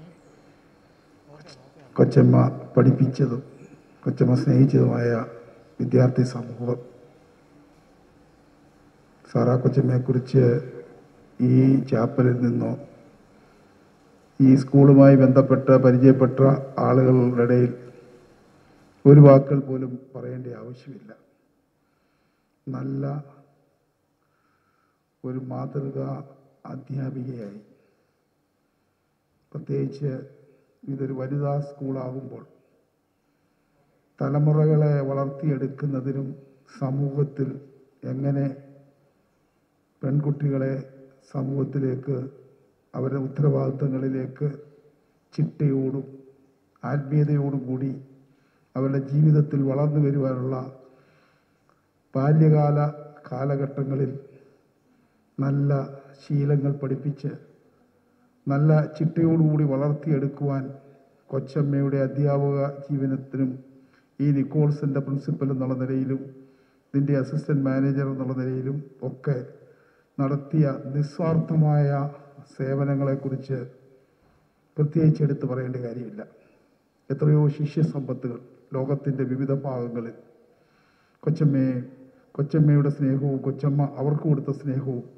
കൊച്ചമ്മ പഠിപ്പിച്ചതും കൊച്ചമ്മ സ്നേഹിച്ചതുമായ വിദ്യാർത്ഥി സമൂഹം സാറാ കൊച്ചമ്മയെക്കുറിച്ച് ഈ ചാപ്പലിൽ നിന്നോ ഈ സ്കൂളുമായി ബന്ധപ്പെട്ട് പരിചയപ്പെട്ട ആളുകളുടെ ഇടയിൽ ഒരു വാക്കുകൾ പോലും പറയേണ്ട ആവശ്യമില്ല നല്ല ഒരു മാതൃക അധ്യാപികയായി പ്രത്യേകിച്ച് ഇതൊരു വനിതാ സ്കൂളാകുമ്പോൾ തലമുറകളെ വളർത്തിയെടുക്കുന്നതിനും സമൂഹത്തിൽ എങ്ങനെ പെൺകുട്ടികളെ സമൂഹത്തിലേക്ക് അവരുടെ ഉത്തരവാദിത്തങ്ങളിലേക്ക് ചിട്ടയോടും ആത്മീയതയോടും കൂടി അവരുടെ ജീവിതത്തിൽ വളർന്നു വരുവാനുള്ള ബാല്യകാല കാലഘട്ടങ്ങളിൽ നല്ല ശീലങ്ങൾ പഠിപ്പിച്ച് നല്ല ചിട്ടയോടുകൂടി വളർത്തിയെടുക്കുവാൻ കൊച്ചമ്മയുടെ അധ്യാപക ജീവനത്തിനും ഈ നിക്കോൾസിൻ്റെ പ്രിൻസിപ്പൽ എന്നുള്ള നിലയിലും ഇതിൻ്റെ അസിസ്റ്റൻറ്റ് മാനേജർ എന്നുള്ള നിലയിലും ഒക്കെ നടത്തിയ നിസ്വാർത്ഥമായ സേവനങ്ങളെക്കുറിച്ച് പ്രത്യേകിച്ച് എടുത്തു പറയേണ്ട കാര്യമില്ല എത്രയോ ശിഷ്യസമ്പത്തുകൾ ലോകത്തിൻ്റെ വിവിധ ഭാഗങ്ങളിൽ കൊച്ചമ്മയെ കൊച്ചമ്മയുടെ സ്നേഹവും കൊച്ചമ്മ അവർക്ക് കൊടുത്ത സ്നേഹവും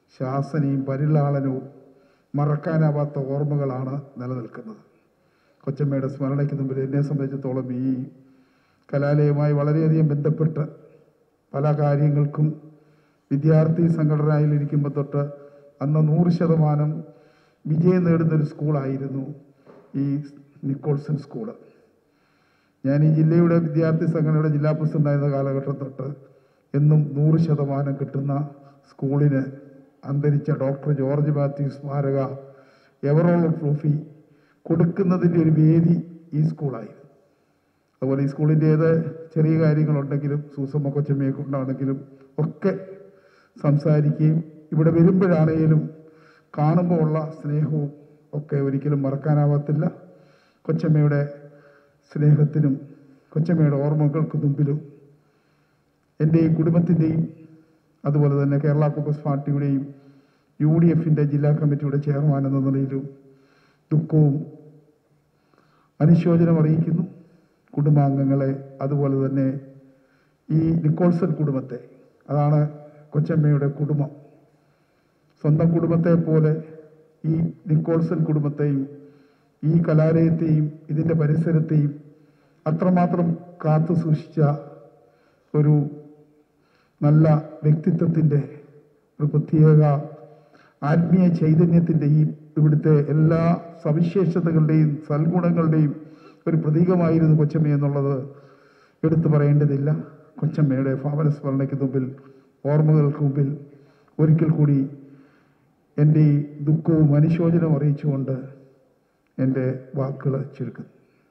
ശാസനയും പരിലാളനവും മറക്കാനാവാത്ത ഓർമ്മകളാണ് നിലനിൽക്കുന്നത് കൊച്ചമ്മയുടെ സ്മരണയ്ക്ക് മുമ്പിൽ എന്നെ സംബന്ധിച്ചിടത്തോളം ഈ കലാലയവുമായി വളരെയധികം ബന്ധപ്പെട്ട് പല കാര്യങ്ങൾക്കും വിദ്യാർത്ഥി സംഘടനയിലിരിക്കുമ്പോൾ തൊട്ട് അന്ന് നൂറ് ശതമാനം വിജയം നേടുന്നൊരു സ്കൂളായിരുന്നു ഈ നിക്കോൾസൺ സ്കൂള് ഞാൻ ഈ ജില്ലയുടെ വിദ്യാർത്ഥി സംഘടനയുടെ ജില്ലാ പ്രസിഡന്റായിരുന്ന കാലഘട്ടം തൊട്ട് എന്നും നൂറ് ശതമാനം കിട്ടുന്ന സ്കൂളിന് അന്തരിച്ച ഡോക്ടർ ജോർജ് മാത്യു സ്മാരക എവറോൾ ട്രോഫി കൊടുക്കുന്നതിൻ്റെ ഒരു വേദി ഈ സ്കൂളായിരുന്നു അതുപോലെ ഈ സ്കൂളിൻ്റെ ഏത് ചെറിയ കാര്യങ്ങളുണ്ടെങ്കിലും സൂസമ്മ കൊച്ചമ്മയെ കൊണ്ടാണെങ്കിലും ഒക്കെ സംസാരിക്കുകയും ഇവിടെ വരുമ്പോഴാണേലും കാണുമ്പോൾ ഉള്ള സ്നേഹവും ഒക്കെ ഒരിക്കലും മറക്കാനാവത്തില്ല കൊച്ചമ്മയുടെ സ്നേഹത്തിനും കൊച്ചമ്മയുടെ ഓർമ്മകൾക്ക് മുമ്പിലും എൻ്റെയും കുടുംബത്തിൻ്റെയും അതുപോലെ തന്നെ കേരള കോൺഗ്രസ് പാർട്ടിയുടെയും യു ഡി എഫിൻ്റെ ജില്ലാ കമ്മിറ്റിയുടെ ചെയർമാൻ എന്ന നിലയിലും ദുഃഖവും അനുശോചനം അറിയിക്കുന്നു കുടുംബാംഗങ്ങളെ അതുപോലെ തന്നെ ഈ നിക്കോൾസൺ കുടുംബത്തെ അതാണ് കൊച്ചമ്മയുടെ കുടുംബം സ്വന്തം കുടുംബത്തെ പോലെ ഈ നിക്കോൾസൺ കുടുംബത്തെയും ഈ കലാലയത്തെയും ഇതിൻ്റെ പരിസരത്തെയും അത്രമാത്രം കാത്തു സൂക്ഷിച്ച ഒരു നല്ല വ്യക്തിത്വത്തിൻ്റെ ഒരു പ്രത്യേക ആത്മീയ ചൈതന്യത്തിൻ്റെയും ഇവിടുത്തെ എല്ലാ സവിശേഷതകളുടെയും സൽഗുണങ്ങളുടെയും ഒരു പ്രതീകമായിരുന്നു കൊച്ചമ്മ എന്നുള്ളത് എടുത്തു പറയേണ്ടതില്ല കൊച്ചമ്മയുടെ ഭാവന സ്മരണയ്ക്ക് മുമ്പിൽ ഓർമ്മകൾക്ക് മുമ്പിൽ ഒരിക്കൽ കൂടി എൻ്റെ ഈ ദുഃഖവും അനുശോചനവും അറിയിച്ചുകൊണ്ട് എൻ്റെ വാക്കുകൾ ചുരുക്കുന്നു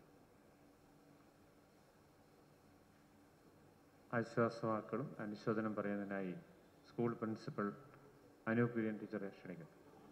ആശ്വാസവാക്കുകളും അനുശോചനം പറയുന്നതിനായി സ്കൂൾ പ്രിൻസിപ്പൽ അനൂപ് കുര്യൻ ടീച്ചറെ ക്ഷണിക്കുന്നു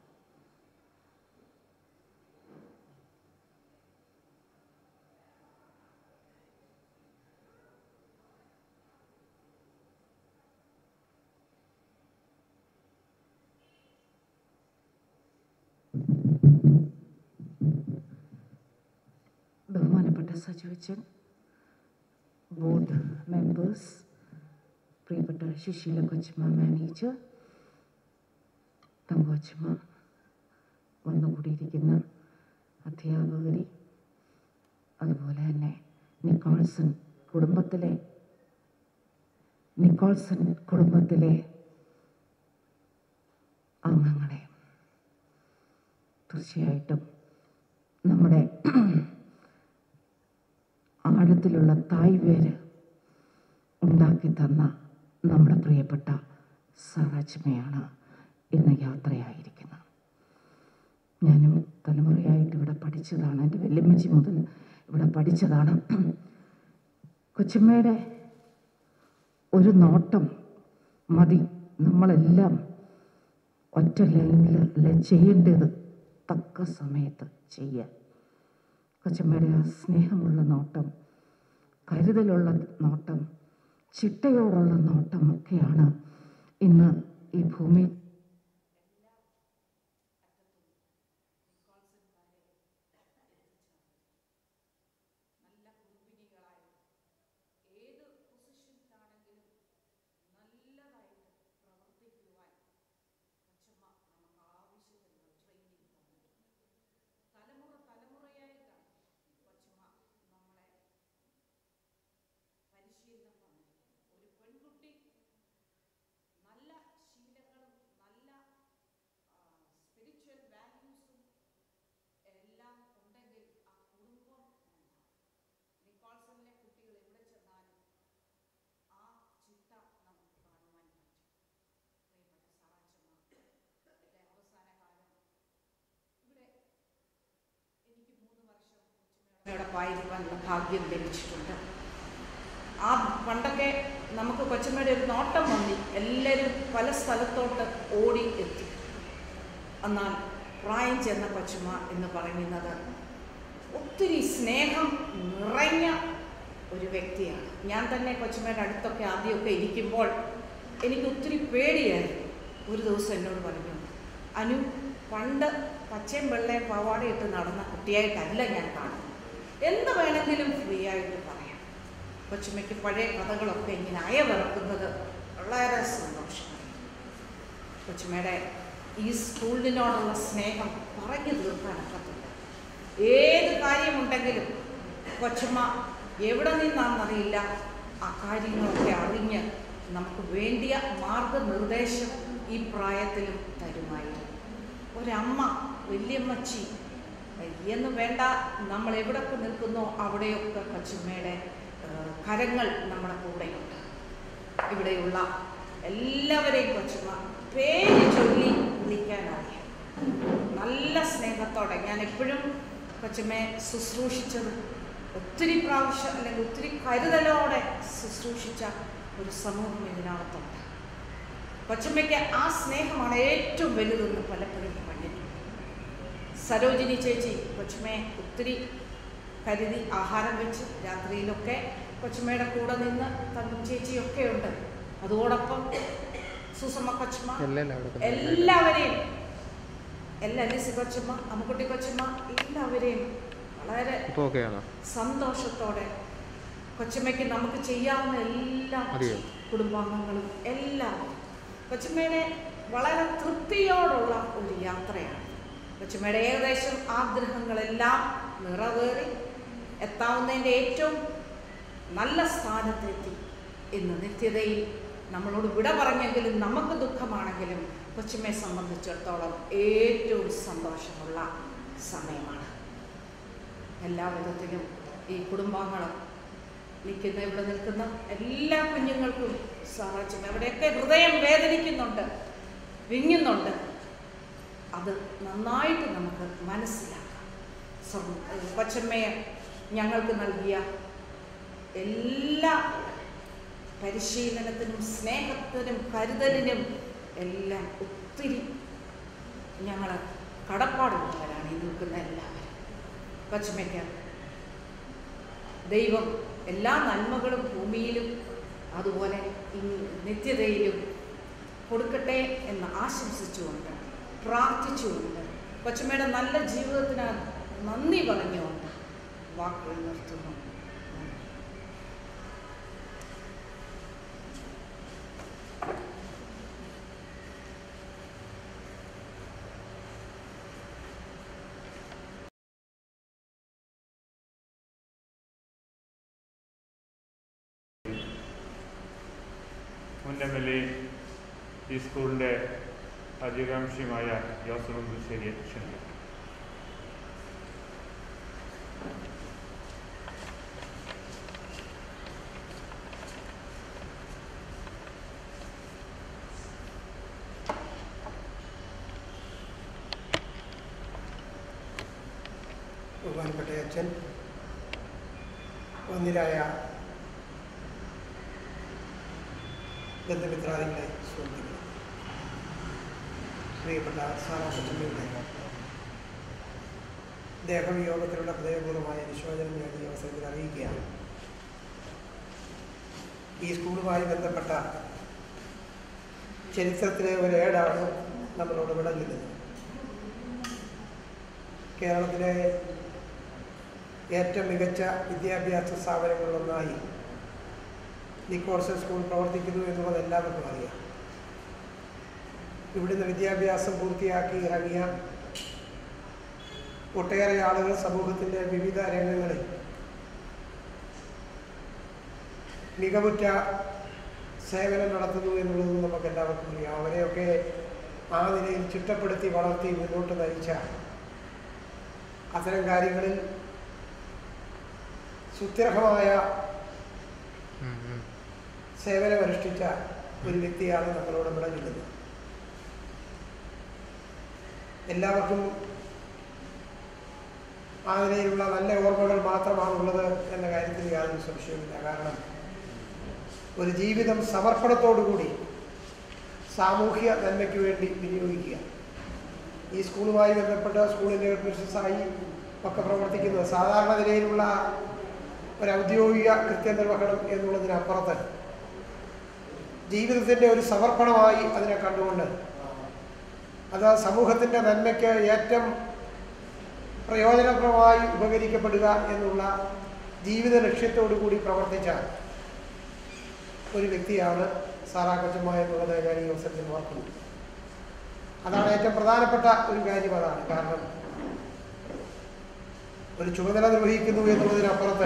ബഹുമാനപ്പെട്ട സജീവച്ചൻ ബോർഡ് മെമ്പേഴ്സ് പ്രിയപ്പെട്ട സുശീല കൊച്ചമ്മ മാനേജർ തങ്കോച്ചമ്മ വന്നുകൂടിയിരിക്കുന്ന അധ്യാപകരി അതുപോലെ തന്നെ നിക്കോൾസൺ കുടുംബത്തിലെ നിക്കോൾസൺ കുടുംബത്തിലെ അംഗങ്ങളെ തീർച്ചയായിട്ടും നമ്മുടെ ആഴത്തിലുള്ള തായ് വേര് ഉണ്ടാക്കി തന്ന നമ്മുടെ പ്രിയപ്പെട്ട സറജ്മയാണ് ഇന്ന് യാത്രയായിരിക്കുന്നത് ഞാനും തലമുറയായിട്ട് ഇവിടെ പഠിച്ചതാണ് എൻ്റെ വെല്ലുമ്മച്ചി മുതൽ ഇവിടെ പഠിച്ചതാണ് കൊച്ചമ്മയുടെ ഒരു നോട്ടം മതി നമ്മളെല്ലാം ഒറ്റ ലൈനിൽ അല്ലെ ചെയ്യേണ്ടത് തക്ക സമയത്ത് ചെയ്യാൻ കൊച്ചമ്മയുടെ ആ സ്നേഹമുള്ള നോട്ടം കരുതലുള്ള നോട്ടം ചിട്ടയോടുള്ള നോട്ടം ഒക്കെയാണ് ഇന്ന് ഈ ഭൂമി കൊച്ചമ്മയോടൊപ്പം ആയിരിക്കാനുള്ള ഭാഗ്യം ലഭിച്ചിട്ടുണ്ട് ആ പണ്ടൊക്കെ നമുക്ക് കൊച്ചമ്മയുടെ ഒരു നോട്ടം മതി എല്ലാവരും പല സ്ഥലത്തോട്ട് ഓടി എത്തി എന്നാൽ പ്രായം ചെന്ന കൊച്ചമ്മ എന്ന് പറയുന്നത് ഒത്തിരി സ്നേഹം നിറഞ്ഞ ഒരു വ്യക്തിയാണ് ഞാൻ തന്നെ കൊച്ചമ്മയുടെ അടുത്തൊക്കെ ആദ്യമൊക്കെ ഇരിക്കുമ്പോൾ എനിക്ക് ഒത്തിരി പേടിയായിരുന്നു ഒരു ദിവസം എന്നോട് പറഞ്ഞു അനു പണ്ട് പച്ചയും വെള്ളയും പാവാടയിട്ട് നടന്ന കുട്ടിയായിട്ടല്ല ഞാൻ കാണുന്നത് എന്ത് വേണമെങ്കിലും ഫ്രീ ആയിട്ട് പറയാം കൊച്ചുമ്മയ്ക്ക് പഴയ കഥകളൊക്കെ ഇങ്ങനെ അയവിറക്കുന്നത് വളരെ സന്തോഷമായി കൊച്ചുമ്മയുടെ ഈ സ്കൂളിനോടുള്ള സ്നേഹം പറഞ്ഞു തീർക്കാനൊക്കത്തില്ല ഏത് കാര്യമുണ്ടെങ്കിലും കൊച്ചമ്മ എവിടെ നിന്നാണെന്നറിയില്ല ആ കാര്യങ്ങളൊക്കെ അറിഞ്ഞ് നമുക്ക് വേണ്ടിയ മാർഗനിർദ്ദേശം ഈ പ്രായത്തിലും തരുമായിരുന്നു ഒരമ്മ വല്യമ്മച്ചി എന്ന് വേണ്ട നമ്മൾ എവിടൊക്കെ നിൽക്കുന്നോ അവിടെയൊക്കെ കൊച്ചുമ്മയുടെ ഏഹ്, കരങ്ങൾ നമ്മുടെ കൂടെയുണ്ട് ഇവിടെയുള്ള എല്ലാവരെയും കൊച്ചുമ്മ പേര് ചൊല്ലി വിളിക്കാനറിയാം നല്ല സ്നേഹത്തോടെ ഞാൻ എപ്പോഴും കൊച്ചുമ്മയെ ശുശ്രൂഷിച്ചത് ഒത്തിരി പ്രാവശ്യം അല്ലെങ്കിൽ ഒത്തിരി കരുതലോടെ ശുശ്രൂഷിച്ച ഒരു സമൂഹം ഇതിനകത്തുണ്ട് കൊച്ചമ്മയ്ക്ക് ആ സ്നേഹമാണ് ഏറ്റവും വലുതെന്ന് പലപ്പോഴും കണ്ടിട്ടുണ്ട് സരോജിനി ചേച്ചി കൊച്ചുമ്മയെ ഒത്തിരി കരുതി ആഹാരം വെച്ച് രാത്രിയിലൊക്കെ കൊച്ചുമ്മയുടെ കൂടെ നിന്ന് തങ്കം ചേച്ചിയൊക്കെ ഉണ്ട് അതോടൊപ്പം സുസമ്മ കൊച്ചുമ്മ എല്ലാവരെയും എല്ലാ ലിസി കൊച്ചുമ്മ അമ്മുക്കുട്ടി കൊച്ചുമ്മ എല്ലാവരെയും വളരെ സന്തോഷത്തോടെ കൊച്ചുമ്മയ്ക്ക് നമുക്ക് ചെയ്യാവുന്ന എല്ലാ കുടുംബാംഗങ്ങളും എല്ലാം കൊച്ചുമ്മയുടെ വളരെ തൃപ്തിയോടുള്ള ഒരു യാത്രയാണ് കൊച്ചുമ്മയുടെ ഏകദേശം ആഗ്രഹങ്ങളെല്ലാം നിറവേറി എത്താവുന്നതിൻ്റെ ഏറ്റവും നല്ല സ്ഥാനത്തെത്തി ഇന്ന് നിത്യതയിൽ നമ്മളോട് വിട പറഞ്ഞെങ്കിലും നമുക്ക് ദുഃഖമാണെങ്കിലും കൊച്ചുമ്മയെ സംബന്ധിച്ചിടത്തോളം ഏറ്റവും സന്തോഷമുള്ള സമയമാണ് എല്ലാ വിധത്തിലും ഈ കുടുംബാംഗങ്ങളും നിൽക്കുന്ന ഇവിടെ നിൽക്കുന്ന എല്ലാ കുഞ്ഞുങ്ങൾക്കും സാറാച്ചും എവിടെയൊക്കെ ഹൃദയം വേദനിക്കുന്നുണ്ട് വിങ്ങുന്നുണ്ട് അത് നന്നായിട്ട് നമുക്ക് മനസ്സിലാക്കാം സ്വർണ്ണ കൊച്ചമ്മയെ ഞങ്ങൾക്ക് നൽകിയ എല്ലാ പരിശീലനത്തിനും സ്നേഹത്തിനും കരുതലിനും എല്ലാം ഒത്തിരി ഞങ്ങൾ കടപ്പാടുള്ളവരാണ് ഈ നിൽക്കുന്ന എല്ലാവരും കൊച്ചമ്മയ്ക്ക് ദൈവം എല്ലാ നന്മകളും ഭൂമിയിലും അതുപോലെ ഈ നിത്യതയിലും കൊടുക്കട്ടെ എന്ന് ആശംസിച്ചുകൊണ്ട് പ്രാർത്ഥിച്ചുകൊണ്ട് കൊച്ചമ്മയുടെ നല്ല ജീവിതത്തിന് നന്ദി പറഞ്ഞുകൊണ്ട് വാക്കുകൾ നിർത്തുന്നു മുൻ എം എൽ എ ഈ സ്കൂളിൻ്റെ അധികാംക്ഷിയുമായ ജോസഫ് ബുശ്ശേരിയെ ക്ഷണിക്കുന്നു ബഹുമാനപ്പെട്ട അച്ഛൻ ഒന്നിരായ ബന്ധുമിത്രാദികളെ സുഹൃത്തുക്കളെ പ്രിയപ്പെട്ട സാറാ കൊച്ചുമ്മയുടെ ദേഹവിയോഗത്തിലുള്ള ഹൃദയപൂർവ്വമായ അനുശോചനം ഞാൻ ഈ അവസരത്തിൽ അറിയിക്കുകയാണ് ഈ സ്കൂളുമായി ബന്ധപ്പെട്ട ചരിത്രത്തിലെ ഒരു ഏടാണ് നമ്മളോട് വിടഞ്ഞിരുന്നത് കേരളത്തിലെ ഏറ്റവും മികച്ച വിദ്യാഭ്യാസ സ്ഥാപനങ്ങളിലൊന്നായി നിക്കോർസൺ സ്കൂൾ പ്രവർത്തിക്കുന്നു എന്നുള്ളത് എല്ലാവർക്കും അറിയാം ഇവിടുന്ന് വിദ്യാഭ്യാസം പൂർത്തിയാക്കി ഇറങ്ങിയ ഒട്ടേറെ ആളുകൾ സമൂഹത്തിൻ്റെ വിവിധ രംഗങ്ങളിൽ മികവുറ്റ സേവനം നടത്തുന്നു എന്നുള്ളത് നമുക്ക് എല്ലാവർക്കും അറിയാം അവരെയൊക്കെ ആ നിലയിൽ ചിട്ടപ്പെടുത്തി വളർത്തി മുന്നോട്ട് നയിച്ച അത്തരം കാര്യങ്ങളിൽ സുത്യർഹമായ സേവനമനുഷ്ഠിച്ച ഒരു വ്യക്തിയാണ് നമ്മളോട് ഇവിടെ നിൽക്കുന്നത് എല്ലാവർക്കും ആ നിലയിലുള്ള നല്ല ഓർമ്മകൾ മാത്രമാണുള്ളത് എന്ന കാര്യത്തിൽ യാതൊരു സംശയവുമില്ല കാരണം ഒരു ജീവിതം സമർപ്പണത്തോടുകൂടി സാമൂഹ്യ നന്മയ്ക്ക് വേണ്ടി വിനിയോഗിക്കുക ഈ സ്കൂളുമായി ബന്ധപ്പെട്ട സ്കൂളിൻ്റെ ഹെഡ്മിസ്ട്രസ്സായി ഒക്കെ പ്രവർത്തിക്കുന്നത് സാധാരണ നിലയിലുള്ള ഒരു ഔദ്യോഗിക കൃത്യനിർവഹണം എന്നുള്ളതിനപ്പുറത്ത് ജീവിതത്തിൻ്റെ ഒരു സമർപ്പണമായി അതിനെ കണ്ടുകൊണ്ട് അത് സമൂഹത്തിൻ്റെ നന്മയ്ക്ക് ഏറ്റവും പ്രയോജനപ്രദമായി ഉപകരിക്കപ്പെടുക എന്നുള്ള ജീവിത ലക്ഷ്യത്തോടു കൂടി പ്രവർത്തിച്ച ഒരു വ്യക്തിയാണ് സാറാ കൊച്ചമ്മ എന്നുള്ളത് ഞാൻ ഈ അവസരത്തിൽ ഓർക്കുന്നു അതാണ് ഏറ്റവും പ്രധാനപ്പെട്ട ഒരു കാര്യം അതാണ് കാരണം ഒരു ചുമതല നിർവഹിക്കുന്നു എന്നുള്ളതിനപ്പുറത്ത്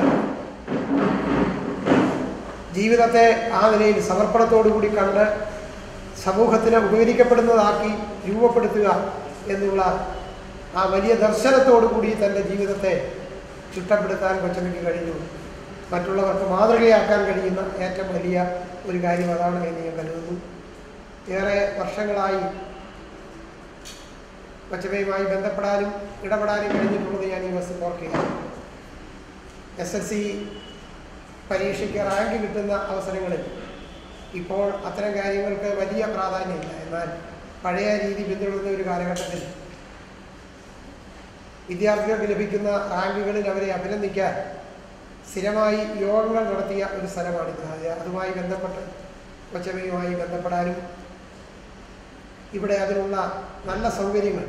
ജീവിതത്തെ ആ നിലയിൽ സമർപ്പണത്തോടു കൂടി കണ്ട് സമൂഹത്തിന് ഉപകരിക്കപ്പെടുന്നതാക്കി രൂപപ്പെടുത്തുക എന്നുള്ള ആ വലിയ ദർശനത്തോടു കൂടി തൻ്റെ ജീവിതത്തെ ചിട്ടപ്പെടുത്താൻ കൊച്ചമ്മയ്ക്ക് കഴിഞ്ഞു മറ്റുള്ളവർക്ക് മാതൃകയാക്കാൻ കഴിയുന്ന ഏറ്റവും വലിയ ഒരു കാര്യം അതാണ് എന്ന് ഞാൻ കരുതുന്നു ഏറെ വർഷങ്ങളായി കൊച്ചമ്മയുമായി ബന്ധപ്പെടാനും ഇടപെടാനും കഴിഞ്ഞിട്ടുള്ളത് ഞാൻ ഈ ബസ് ഓർക്കുകയാണ് എസ് എൽ സി പരീക്ഷയ്ക്ക് റാങ്ക് കിട്ടുന്ന അവസരങ്ങളിൽ ഇപ്പോൾ അത്തരം കാര്യങ്ങൾക്ക് വലിയ പ്രാധാന്യമില്ല എന്നാൽ പഴയ രീതി പിന്തുടരുന്ന ഒരു കാലഘട്ടത്തിൽ വിദ്യാർത്ഥികൾക്ക് ലഭിക്കുന്ന റാങ്കുകളിൽ അവരെ അഭിനന്ദിക്കാൻ സ്ഥിരമായി യോഗങ്ങൾ നടത്തിയ ഒരു സ്ഥലമാണിത് അത് അതുമായി ബന്ധപ്പെട്ട് കൊച്ചമ്മയുമായി ബന്ധപ്പെടാനും ഇവിടെ അതിനുള്ള നല്ല സൗകര്യങ്ങൾ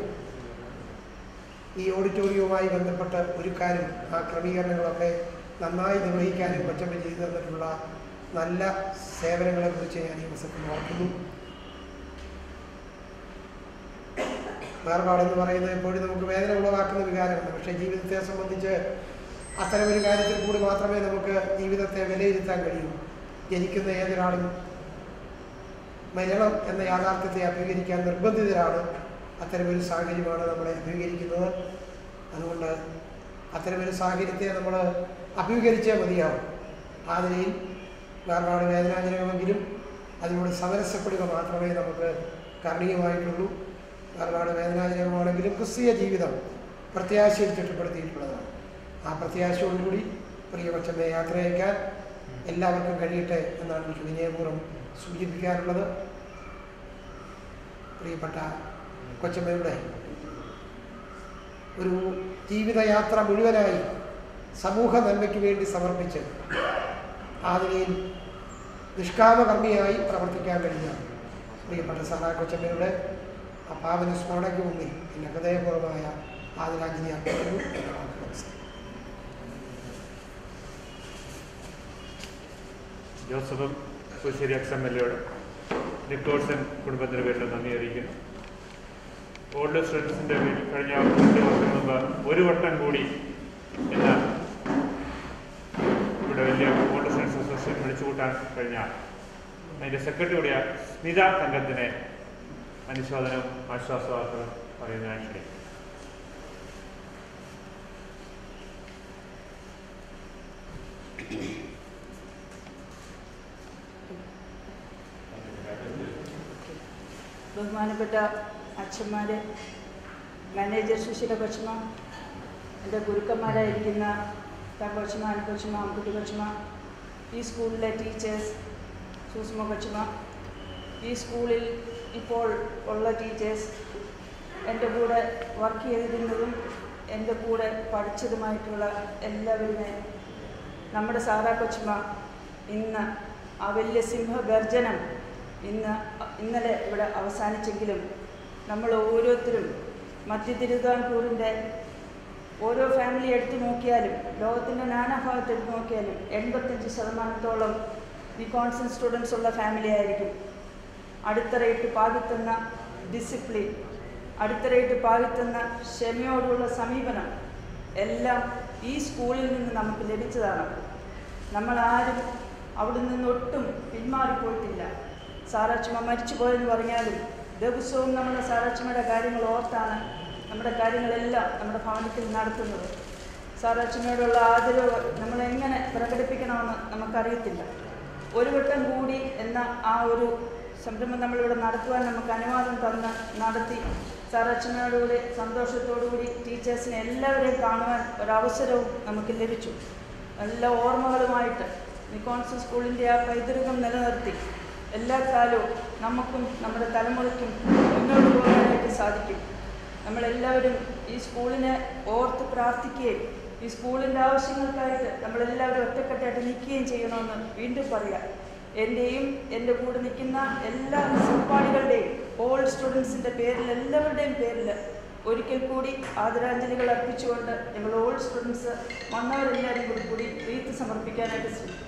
ഈ ഓഡിറ്റോറിയവുമായി ബന്ധപ്പെട്ട് ഒരുക്കാനും ആ ക്രമീകരണങ്ങളൊക്കെ നന്നായി നിർവഹിക്കാനും കൊച്ചമ്മ ചെയ്തു തന്നിട്ടുള്ള നല്ല സേവനങ്ങളെക്കുറിച്ച് ഞാൻ ഈ അവസരത്തിൽ ഓർക്കുന്നു വേർപാടെന്ന് പറയുന്നത് എപ്പോഴും നമുക്ക് വേദന ഉളവാക്കുന്ന വികാരമാണ് പക്ഷേ ജീവിതത്തെ സംബന്ധിച്ച് അത്തരമൊരു കാര്യത്തിൽ കൂടി മാത്രമേ നമുക്ക് ജീവിതത്തെ വിലയിരുത്താൻ കഴിയൂ ജനിക്കുന്ന ഏതൊരാളും മരണം എന്ന യാഥാർത്ഥ്യത്തെ അഭിമുഖീകരിക്കാൻ നിർബന്ധിതരാണ് അത്തരമൊരു സാഹചര്യമാണ് നമ്മളെ അഭിമുഖീകരിക്കുന്നത് അതുകൊണ്ട് അത്തരമൊരു സാഹചര്യത്തെ നമ്മൾ അഭിമുഖീകരിച്ചേ മതിയാവും ആ നിലയിൽ വേർപാട് വേദനാജനകമെങ്കിലും അതിനോട് സമരസപ്പെടുക മാത്രമേ നമുക്ക് കരണീയമായിട്ടുള്ളൂ വേർപാട് വേദനാജനകമാണെങ്കിലും ക്രിസ്തീയ ജീവിതം പ്രത്യാശയിൽ ചുറ്റപ്പെടുത്തിയിട്ടുള്ളതാണ് ആ പ്രത്യാശയോടുകൂടി പ്രിയ കൊച്ചമ്മയെ യാത്ര അയക്കാൻ എല്ലാവർക്കും കഴിയട്ടെ എന്നാണ് എനിക്ക് വിനയപൂർവ്വം സൂചിപ്പിക്കാറുള്ളത് പ്രിയപ്പെട്ട കൊച്ചമ്മയുടെ ഒരു ജീവിതയാത്ര മുഴുവനായി സമൂഹ നന്മയ്ക്ക് വേണ്ടി സമർപ്പിച്ച് ആ നിലയിൽ നിഷ്കാമകർമ്മിയായി പ്രവർത്തിക്കാൻ കഴിഞ്ഞ പ്രിയപ്പെട്ട സാറാ കൊച്ചമ്മയുടെ ആ പാവന സ്മരണയ്ക്ക് മുന്നിൽ എൻ്റെ ഹൃദയപൂർവമായ ആദരാഞ്ജലി അർപ്പിക്കുന്നു എൻ്റെ വാക്കുകൾ അവസാനിപ്പിക്കുന്നു. ജോസഫും പുശ്ശേരി എക്സ് എം എൽ എയോട് നിക്കോൾസൺ കുടുംബത്തിൻ്റെ പേരിൽ നന്ദി അറിയിക്കുന്നു ഓൾഡ് സ്റ്റുഡൻസിൻ്റെ പേരിൽ കഴിഞ്ഞ രണ്ട് വർഷം മുമ്പ് ഒരു വട്ടം കൂടി എന്ന ഇവിടെ വലിയ ഓൾഡ് സ്റ്റുഡൻസ് അസോസിയേഷൻ വിളിച്ചു കൂട്ടാൻ കഴിഞ്ഞ അതിൻ്റെ സെക്രട്ടറി കൂടിയ സ്മിത സംഘത്തിനെ അനുശോചനവും ആശ്വാസവാർത്തകളും പറയുന്നതിനായി ക്ഷണിക്കുന്നു ബഹുമാനപ്പെട്ട അച്ഛന്മാർ മാനേജർ സുശീല കൊച്ചമ്മ എൻ്റെ ഗുരുക്കന്മാരായിരിക്കുന്ന കൊച്ചമ്മ അനുകൊച്ചമ്മ അമ്പുട്ടി കൊച്ചമ്മ ഈ സ്കൂളിലെ ടീച്ചേഴ്സ് സൂസ്മ കൊച്ചമ്മ ഈ സ്കൂളിൽ ഇപ്പോൾ ഉള്ള ടീച്ചേഴ്സ് എൻ്റെ കൂടെ വർക്ക് ചെയ്തിരുന്നതും എൻ്റെ കൂടെ പഠിച്ചതുമായിട്ടുള്ള എല്ലാവരുമേ നമ്മുടെ സാറാ കൊച്ചമ്മ ഇന്ന് ആ വലിയ സിംഹഗർജനം ഇന്ന് ഇന്നലെ ഇവിടെ അവസാനിച്ചെങ്കിലും നമ്മൾ ഓരോരുത്തരും മധ്യ തിരുവിതാംകൂറിൻ്റെ ഓരോ ഫാമിലി എടുത്തു നോക്കിയാലും ലോകത്തിൻ്റെ നാനാഭാഗത്ത് എടുത്തു നോക്കിയാലും എൺപത്തഞ്ച് ശതമാനത്തോളം ഈ കോൺസൺ സ്റ്റുഡൻസ് ഉള്ള ഫാമിലി ആയിരിക്കും അടുത്തറയിട്ട് പാകിത്തുന്ന ഡിസിപ്ലിൻ അടുത്തറയിട്ട് പാകിത്തുന്ന ക്ഷമയോടുള്ള സമീപനം എല്ലാം ഈ സ്കൂളിൽ നിന്ന് നമുക്ക് ലഭിച്ചതാണ് നമ്മളാരും അവിടെ നിന്നൊട്ടും പിന്മാറിപ്പോയിട്ടില്ല സാറാച്ചമ്മ മരിച്ചു പോയെന്ന് പറഞ്ഞാലും ദിവസവും നമ്മുടെ സാറാച്ചമ്മയുടെ കാര്യങ്ങൾ ഓർത്താണ് നമ്മുടെ കാര്യങ്ങളെല്ലാം നമ്മുടെ ഭവനത്തിൽ നടത്തുന്നത് സാറാച്ചമ്മയോടുള്ള ആദരവ് നമ്മളെങ്ങനെ പ്രകടിപ്പിക്കണമെന്ന് നമുക്കറിയത്തില്ല ഒരു വട്ടം കൂടി എന്ന ആ ഒരു സംരംഭം നമ്മളിവിടെ നടത്തുവാൻ നമുക്ക് അനുവാദം തന്ന് നടത്തി സാറാച്ചമ്മയോടുകൂടി സന്തോഷത്തോടുകൂടി ടീച്ചേഴ്സിനെ എല്ലാവരെയും കാണുവാൻ ഒരവസരവും നമുക്ക് ലഭിച്ചു നല്ല ഓർമ്മകളുമായിട്ട് നിക്കോൺസ് സ്കൂളിൻ്റെ ആ പൈതൃകം നിലനിർത്തി എല്ലാ കാലവും നമുക്കും നമ്മുടെ തലമുറയ്ക്കും മുന്നോട്ട് പോകാനായിട്ട് സാധിക്കും നമ്മളെല്ലാവരും ഈ സ്കൂളിനെ ഓർത്ത് പ്രാർത്ഥിക്കുകയും ഈ സ്കൂളിൻ്റെ ആവശ്യങ്ങൾക്കായിട്ട് നമ്മളെല്ലാവരും ഒറ്റക്കെട്ടായിട്ട് നിൽക്കുകയും ചെയ്യണമെന്ന് വീണ്ടും പറയാം എൻ്റെയും എൻ്റെ കൂടെ നിൽക്കുന്ന എല്ലാ സഹപാഠികളുടെയും ഓൾ സ്റ്റുഡൻസിൻ്റെ പേരിൽ എല്ലാവരുടെയും പേരിൽ ഒരിക്കൽ കൂടി ആദരാഞ്ജലികൾ അർപ്പിച്ചുകൊണ്ട് ഞങ്ങൾ ഓൾ സ്റ്റുഡൻസ് വന്നവരെല്ലാവരും കൂടി കൂടി റീത്ത് സമർപ്പിക്കാനായിട്ട് ശ്രമിക്കും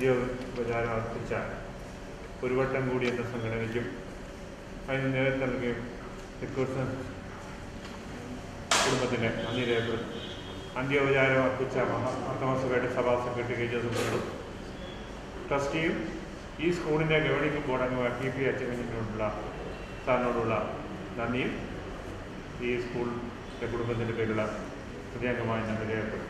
അന്ത്യോപചാരം അർപ്പിച്ച ഒരു വട്ടം കൂടി എന്ന സംഘടനയ്ക്കും അതിന് നേതൃത്വം നൽകുകയും റിക്രൂട്ട്മെന്റ് കുടുംബത്തിന് നന്ദി രേഖപ്പെടുത്തും അന്ത്യോപചാരം അർപ്പിച്ച മഹാസഭയുടെ സഭാ സെക്രട്ടറി ജോസഫിനോടും ട്രസ്റ്റിയും ഈ സ്കൂളിൻ്റെ ഗവേണിംഗ് ബോർഡ് അംഗമായ പി പി അച്ഛനോടുള്ള സാറിനോടുള്ള നന്ദിയും ഈ സ്കൂളിൻ്റെ കുടുംബത്തിൻ്റെ പേരുള്ള ഹൃദയംഗമായി നന്ദി രേഖപ്പെടുത്തും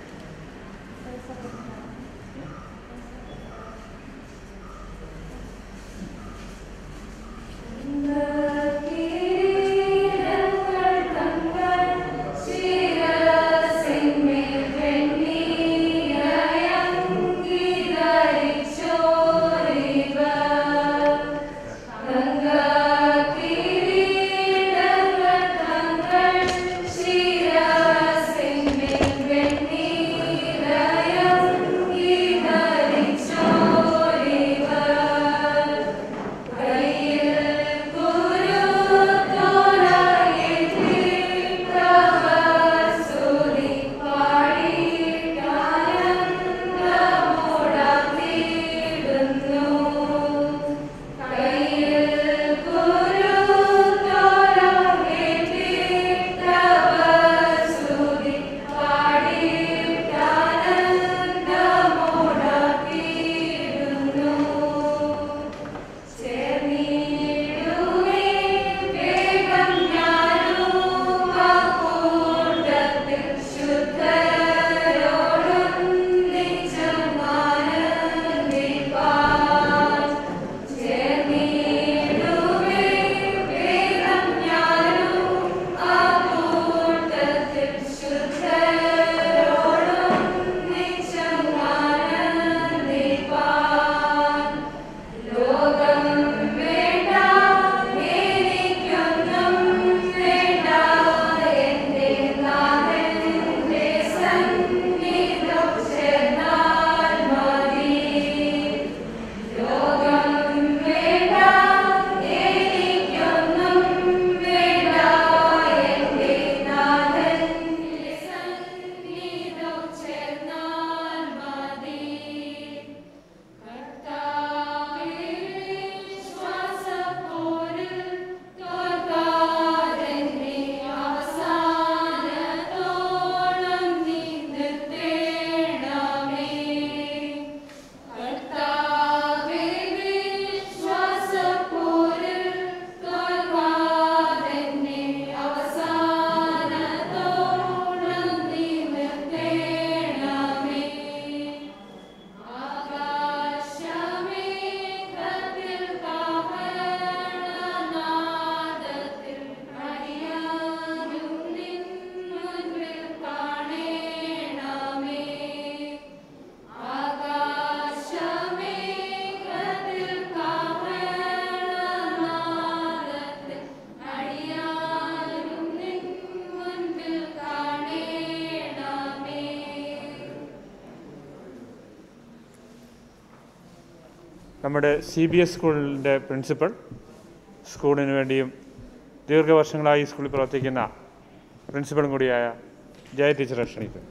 നമ്മുടെ സി ബി എസ് സ്കൂളിൻ്റെ പ്രിൻസിപ്പൽ സ്കൂളിന് വേണ്ടിയും ദീർഘവർഷങ്ങളായി ഈ സ്കൂളിൽ പ്രവർത്തിക്കുന്ന പ്രിൻസിപ്പളും കൂടിയായ ജയ ടീച്ചറെ ക്ഷണിക്കുന്നു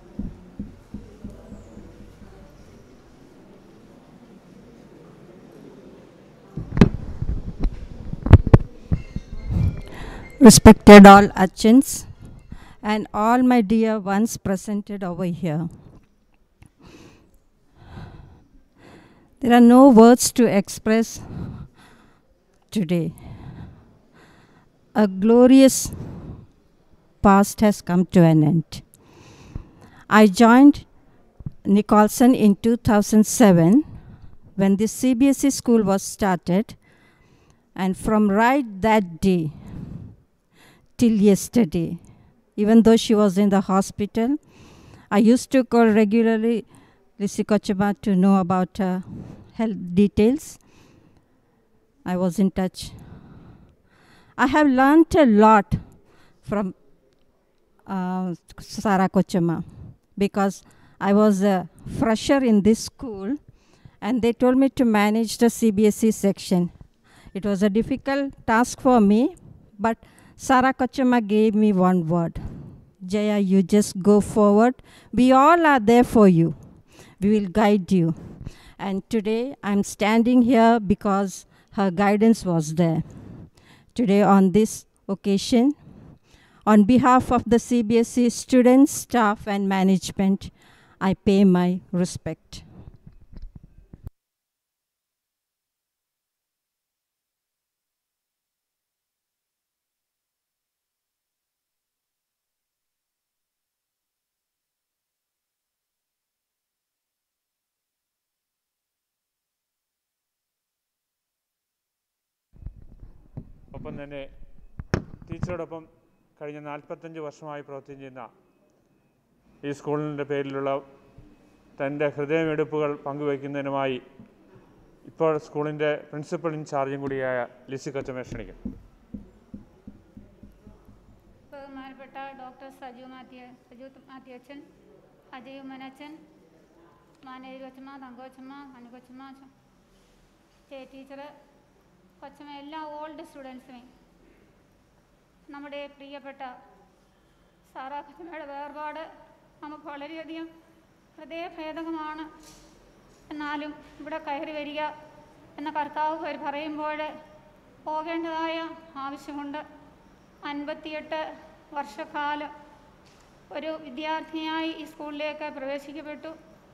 respected all Achins and all my dear ones presented over here. There are no words to express today. A glorious past has come to an end. I joined Nicholson in 2007 when the CBSE school was started, and from right that day till yesterday, even though she was in the hospital, I used to call regularly Lisi Kochama to know about her health details. I was in touch. I have learned a lot from uh, Sarah Kochama because I was a fresher in this school and they told me to manage the CBSE section. It was a difficult task for me, but Sarah Kochama gave me one word Jaya, you just go forward. We all are there for you. We will guide you. And today I'm standing here because her guidance was there. Today, on this occasion, on behalf of the CBSE students, staff, and management, I pay my respect. ഒപ്പം തന്നെ ടീച്ചറോടൊപ്പം കഴിഞ്ഞ നാൽപ്പത്തഞ്ച് വർഷമായി പ്രവർത്തിച്ചു ചെയ്യുന്ന ഈ സ്കൂളിൻ്റെ പേരിലുള്ള തൻ്റെ ഹൃദയമെടുപ്പുകൾ പങ്കുവയ്ക്കുന്നതിനുമായി ഇപ്പോൾ സ്കൂളിൻ്റെ പ്രിൻസിപ്പൽ ഇൻചാർജും കൂടിയായ ലിസി കൊച്ചമേ ക്ഷണിക്കും ബഹുമാനപ്പെട്ട ഡോക്ടർ സജു മാത്യു സജു മാത്യുവച്ചൻ അജയ് ഉമ്മനച്ചൻ മാനേജ് കൊച്ചമ്മ തങ്കോച്ചമ്മ അനുകൊച്ചമ്മ ചേ ടീച്ചർ കൊച്ചമ്മ എല്ലാ ഓൾഡ് സ്റ്റുഡൻസിനെയും നമ്മുടെ പ്രിയപ്പെട്ട സാറാ കൊച്ചമ്മയുടെ വേർപാട് നമുക്ക് വളരെയധികം ഹൃദയഭേദകമാണ് എന്നാലും ഇവിടെ കയറി വരിക എന്ന കർത്താവ് പരി- പറയുമ്പോൾ പോകേണ്ടതായ ആവശ്യമുണ്ട് അൻപത്തിയെട്ട് വർഷക്കാലം ഒരു വിദ്യാർത്ഥിനിയായി ഈ സ്കൂളിലേക്ക് പ്രവേശിക്കപ്പെട്ടു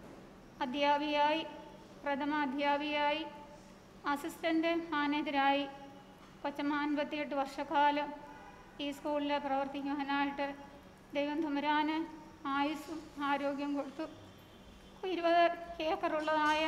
അധ്യാപികയായി പ്രഥമ അധ്യാപികയായി അസിസ്റ്റൻ്റ് മാനേജരായി കൊച്ചമ്മ അൻപത്തിയെട്ട് വർഷക്കാലം ഈ സ്കൂളിൽ പ്രവർത്തിക്കുവാനായിട്ട് ദൈവം തമ്പുരാന് ആയുസ്സും ആരോഗ്യം കൊടുത്തു ഇരുപത് ഏക്കറുള്ളതായ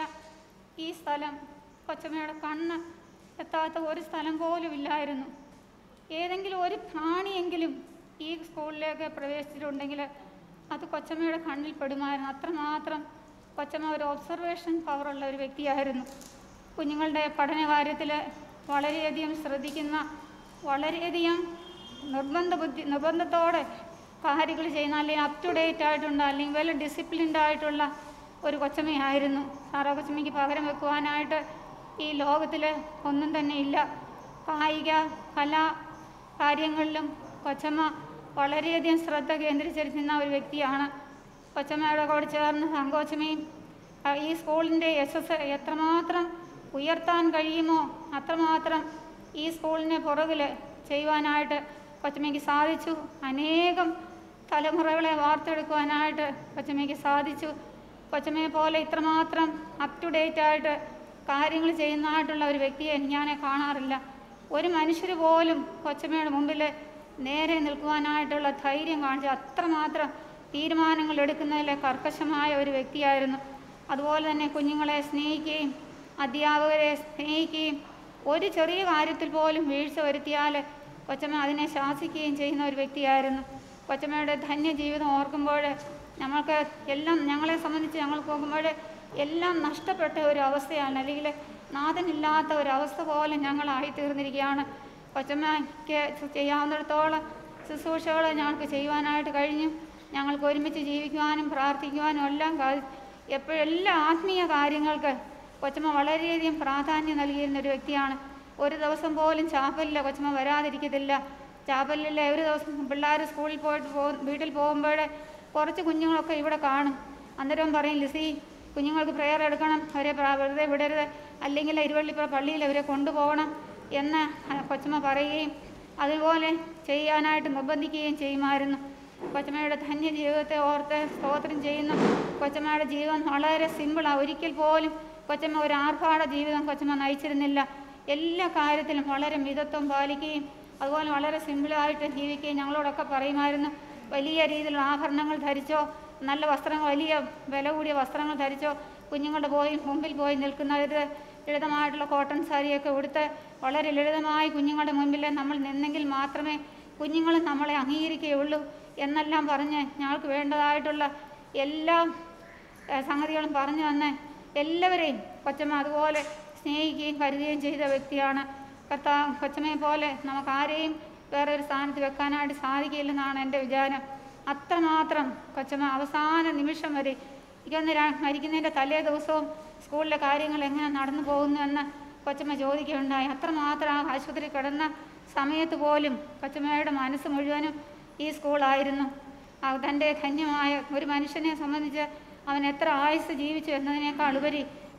ഈ സ്ഥലം കൊച്ചമ്മയുടെ കണ്ണ് എത്താത്ത ഒരു സ്ഥലം പോലും ഇല്ലായിരുന്നു ഏതെങ്കിലും ഒരു പ്രാണിയെങ്കിലും ഈ സ്കൂളിലേക്ക് പ്രവേശിച്ചിട്ടുണ്ടെങ്കിൽ അത് കൊച്ചമ്മയുടെ കണ്ണിൽ പെടുമായിരുന്നു അത്രമാത്രം കൊച്ചമ്മ ഒരു ഒബ്സർവേഷൻ പവറുള്ള ഒരു വ്യക്തിയായിരുന്നു കുഞ്ഞുങ്ങളുടെ പഠന കാര്യത്തിൽ വളരെയധികം ശ്രദ്ധിക്കുന്ന വളരെയധികം നിർബന്ധ ബുദ്ധി നിർബന്ധത്തോടെ കാര്യങ്ങൾ ചെയ്യുന്ന അല്ലെങ്കിൽ അപ് ടു ഡേറ്റ് ആയിട്ടുള്ള അല്ലെങ്കിൽ വെൽ ഡിസിപ്ലിൻഡ് ആയിട്ടുള്ള ഒരു കൊച്ചമ്മയായിരുന്നു സാറാ കൊച്ചമ്മയ്ക്ക് പകരം വെക്കുവാനായിട്ട് ഈ ലോകത്തിൽ ഒന്നും തന്നെ ഇല്ല കായിക കലാ കാര്യങ്ങളിലും കൊച്ചമ്മ വളരെയധികം ശ്രദ്ധ കേന്ദ്രീകരിച്ചിരുന്ന ഒരു വ്യക്തിയാണ് കൊച്ചമ്മയുടെ കൂടെ ചേർന്ന് സങ്കോച്ചമ്മയും ആ, ഈ സ്കൂളിൻ്റെ യശസ് എത്രമാത്രം ഉയർത്താൻ കഴിയുമോ അത്രമാത്രം ഈ സ്കൂളിനെ പുറകിൽ ചെയ്യുവാനായിട്ട് കൊച്ചമ്മയ്ക്ക് സാധിച്ചു അനേകം തലമുറകളെ വാർത്തെടുക്കുവാനായിട്ട് കൊച്ചമ്മയ്ക്ക് സാധിച്ചു കൊച്ചമ്മയെ പോലെ ഇത്രമാത്രം അപ് ടു ഡേറ്റ് ആയിട്ട് കാര്യങ്ങൾ ചെയ്യുന്നതായിട്ടുള്ള ഒരു വ്യക്തിയെ ഞാൻ കാണാറില്ല ഒരു മനുഷ്യർ പോലും കൊച്ചമ്മയുടെ മുമ്പിൽ നേരെ നിൽക്കുവാനായിട്ടുള്ള ധൈര്യം കാണിച്ച അത്രമാത്രം തീരുമാനങ്ങൾ എടുക്കുന്നതിൽ കർക്കശമായ ഒരു വ്യക്തിയായിരുന്നു അതുപോലെ തന്നെ കുഞ്ഞുങ്ങളെ സ്നേഹിക്കുകയും അധ്യാപകരെ സ്നേഹിക്കുകയും ഒരു ചെറിയ കാര്യത്തിൽ പോലും വീഴ്ച വരുത്തിയാൽ കൊച്ചമ്മ അതിനെ ശാസിക്കുകയും ചെയ്യുന്ന ഒരു വ്യക്തിയായിരുന്നു കൊച്ചമ്മയുടെ ധന്യ ജീവിതം ഓർക്കുമ്പോൾ ഞങ്ങൾക്ക് എല്ലാം ഞങ്ങളെ സംബന്ധിച്ച് ഞങ്ങൾ പോകുമ്പോൾ എല്ലാം നഷ്ടപ്പെട്ട ഒരു അവസ്ഥയാണ് അല്ലെങ്കിൽ നാഥനില്ലാത്ത ഒരവസ്ഥ പോലെ ഞങ്ങളായി തീർന്നിരിക്കുകയാണ് കൊച്ചമ്മയ്ക്ക് ചെയ്യാവുന്നിടത്തോളം ശുശ്രൂഷകൾ ഞങ്ങൾക്ക് ചെയ്യുവാനായിട്ട് കഴിഞ്ഞു ഞങ്ങൾക്ക് ഒരുമിച്ച് ജീവിക്കുവാനും പ്രാർത്ഥിക്കുവാനും എല്ലാം കാ- എപ്പോഴും എല്ലാ ആത്മീയ കാര്യങ്ങൾക്ക് കൊച്ചമ്മ വളരെയധികം പ്രാധാന്യം നൽകിയിരുന്ന ഒരു വ്യക്തിയാണ് ഒരു ദിവസം പോലും ചാപ്പലില്ല കൊച്ചമ്മ വരാതിരിക്കത്തില്ല ചാപ്പലില്ല ഒരു ദിവസം പിള്ളേർ സ്കൂളിൽ പോയിട്ട് പോ വീട്ടിൽ പോകുമ്പോൾ കുറച്ച് കുഞ്ഞുങ്ങളൊക്കെ ഇവിടെ കാണും അന്നേരം പറയും ലിസി കുഞ്ഞുങ്ങൾക്ക് പ്രെയർ എടുക്കണം അവരെ പ്ര- വെറുതെ വിടരുത് അല്ലെങ്കിൽ ഇരുവള്ളിപ്പുറ പള്ളിയിൽ അവരെ കൊണ്ടുപോകണം എന്ന് കൊച്ചമ്മ പറയുകയും അതുപോലെ ചെയ്യാനായിട്ട് നിർബന്ധിക്കുകയും ചെയ്യുമായിരുന്നു കൊച്ചമ്മയുടെ ധന്യ ജീവിതത്തെ ഓർത്ത് സ്തോത്രം ചെയ്യുന്നു കൊച്ചമ്മയുടെ ജീവിതം വളരെ സിമ്പിളാണ് ഒരിക്കൽ പോലും കൊച്ചമ്മ ഒരു ആർഭാട ജീവിതം കൊച്ചമ്മ നയിച്ചിരുന്നില്ല എല്ലാ കാര്യത്തിലും വളരെ മിതത്വം പാലിക്കുകയും അതുപോലെ വളരെ സിമ്പിളായിട്ട് ജീവിക്കുകയും ഞങ്ങളോടൊക്കെ പറയുമായിരുന്നു വലിയ രീതിയിലുള്ള ആഭരണങ്ങൾ ധരിച്ചോ നല്ല വസ്ത്രങ്ങൾ വലിയ വില കൂടിയ വസ്ത്രങ്ങൾ ധരിച്ചോ കുഞ്ഞുങ്ങളുടെ പോയി മുമ്പിൽ പോയി നിൽക്കുന്നവർ ലളിതമായിട്ടുള്ള കോട്ടൺ സാരിയൊക്കെ ഉടുത്ത് വളരെ ലളിതമായി കുഞ്ഞുങ്ങളുടെ മുമ്പിൽ നമ്മൾ നിന്നെങ്കിൽ മാത്രമേ കുഞ്ഞുങ്ങൾ നമ്മളെ അംഗീകരിക്കുകയുള്ളൂ എന്നെല്ലാം പറഞ്ഞ് ഞങ്ങൾക്ക് വേണ്ടതായിട്ടുള്ള എല്ലാ ഏഹ്, സംഗതികളും പറഞ്ഞു തന്ന് എല്ലാവരെയും കൊച്ചമ്മ അതുപോലെ സ്നേഹിക്കുകയും കരുതുകയും ചെയ്ത വ്യക്തിയാണ് കർത്താ കൊച്ചമ്മയെ പോലെ നമുക്ക് ആരെയും വേറെ ഒരു സ്ഥാനത്ത് വെക്കാനായിട്ട് സാധിക്കില്ലെന്നാണ് എൻ്റെ വിചാരം അത്രമാത്രം കൊച്ചമ്മ അവസാന നിമിഷം വരെ എനിക്കൊന്ന് ര- മരിക്കുന്നതിൻ്റെ തലേ ദിവസവും സ്കൂളിലെ കാര്യങ്ങൾ എങ്ങനെ നടന്നു പോകുന്നു എന്ന് കൊച്ചമ്മ ചോദിക്കുകയുണ്ടായി അത്രമാത്രം ആ ആശുപത്രി കിടന്ന സമയത്ത് പോലും കൊച്ചമ്മയുടെ മനസ്സ് മുഴുവനും ഈ സ്കൂളായിരുന്നു ആ തൻ്റെ ധന്യമായ ഒരു മനുഷ്യനെ സംബന്ധിച്ച് അവൻ എത്ര ആയുസ് ജീവിച്ചു എന്നതിനേക്കാൾ ഉപരി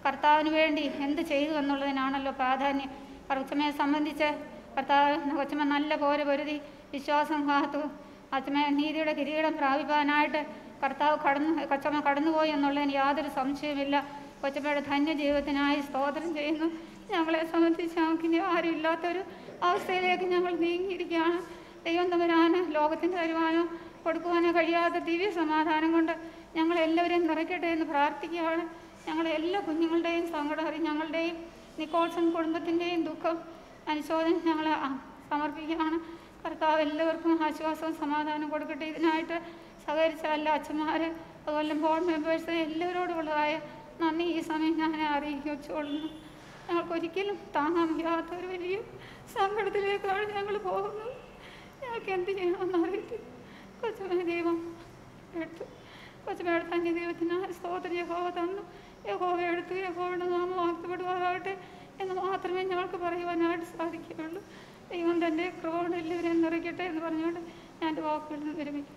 കർത്താവിന് വേണ്ടി എന്ത് ചെയ്തു എന്നുള്ളതിനാണല്ലോ പ്രാധാന്യം കൊച്ചമ്മയെ സംബന്ധിച്ച് കർത്താവ് കൊച്ചമ്മ നല്ല പോലെ പൊരുതി വിശ്വാസം കാത്തു അച്ഛമ്മ നീതിയുടെ കിരീടം പ്രാപിപ്പാനായിട്ട് കർത്താവ് കടന്നു കൊച്ചമ്മ കടന്നുപോയി എന്നുള്ളതിന് യാതൊരു സംശയമില്ല കൊച്ചമ്മയുടെ ധന്യ ജീവിതത്തിനായി സ്തോത്രം ചെയ്യുന്നു ഞങ്ങളെ സംബന്ധിച്ച് ഞങ്ങൾക്കിനി ആരും ഇല്ലാത്തൊരു അവസ്ഥയിലേക്ക് ഞങ്ങൾ നീങ്ങിയിരിക്കുകയാണ് ദൈവം തമ്പുരാന് ലോകത്തിൻ്റെ വരുമാനം കൊടുക്കുവാനോ കഴിയാത്ത ദിവ്യ സമാധാനം കൊണ്ട് ഞങ്ങളെല്ലാവരെയും നിറയ്ക്കട്ടെ എന്ന് പ്രാർത്ഥിക്കുകയാണ് ഞങ്ങളെ എല്ലാ കുഞ്ഞുങ്ങളുടെയും സങ്കടം അറിയും ഞങ്ങളുടെയും നിക്കോൾസൺ കുടുംബത്തിൻ്റെയും ദുഃഖം അനുശോചനം ഞങ്ങൾ സമർപ്പിക്കുകയാണ് കർത്താവ് എല്ലാവർക്കും ആശ്വാസവും സമാധാനം കൊടുക്കട്ടെ ഇതിനായിട്ട് സഹകരിച്ച എല്ലാ അച്ഛന്മാർ അതുപോലെ ബോർഡ് മെമ്പേഴ്സ് എല്ലാവരോടുമുള്ളതായ നന്ദി ഈ സമയം ഞാൻ അറിയിച്ചുകൊള്ളുന്നു ഞങ്ങൾക്കൊരിക്കലും താങ്ങാൻ വയ്യാത്ത ഒരു വലിയ സങ്കടത്തിലേക്കാണ് ഞങ്ങൾ പോകുന്നത് ഞങ്ങൾക്ക് എന്ത് ചെയ്യണമെന്ന് അറിയത്തില്ല കൊച്ചുമേ ദൈവം എടുത്തു കൊച്ചുമയുടെ തന്നെ ദൈവത്തിന് സ്തോത്രം യഹോവ തന്നു യഹോവ എടുത്തു യഹോവയുടെ നാമം വാക്തപ്പെടുവാറാകട്ടെ എന്ന് മാത്രമേ ഞങ്ങൾക്ക് പറയുവാനായിട്ട് സാധിക്കുകയുള്ളൂ ദൈവം തൻ്റെ ക്രോഡ് എല്ലാവരെയും നിറയ്ക്കട്ടെ എന്ന് പറഞ്ഞുകൊണ്ട് ഞാൻ എൻ്റെ വാക്കുകളിൽ നിന്ന് വിരമിക്കും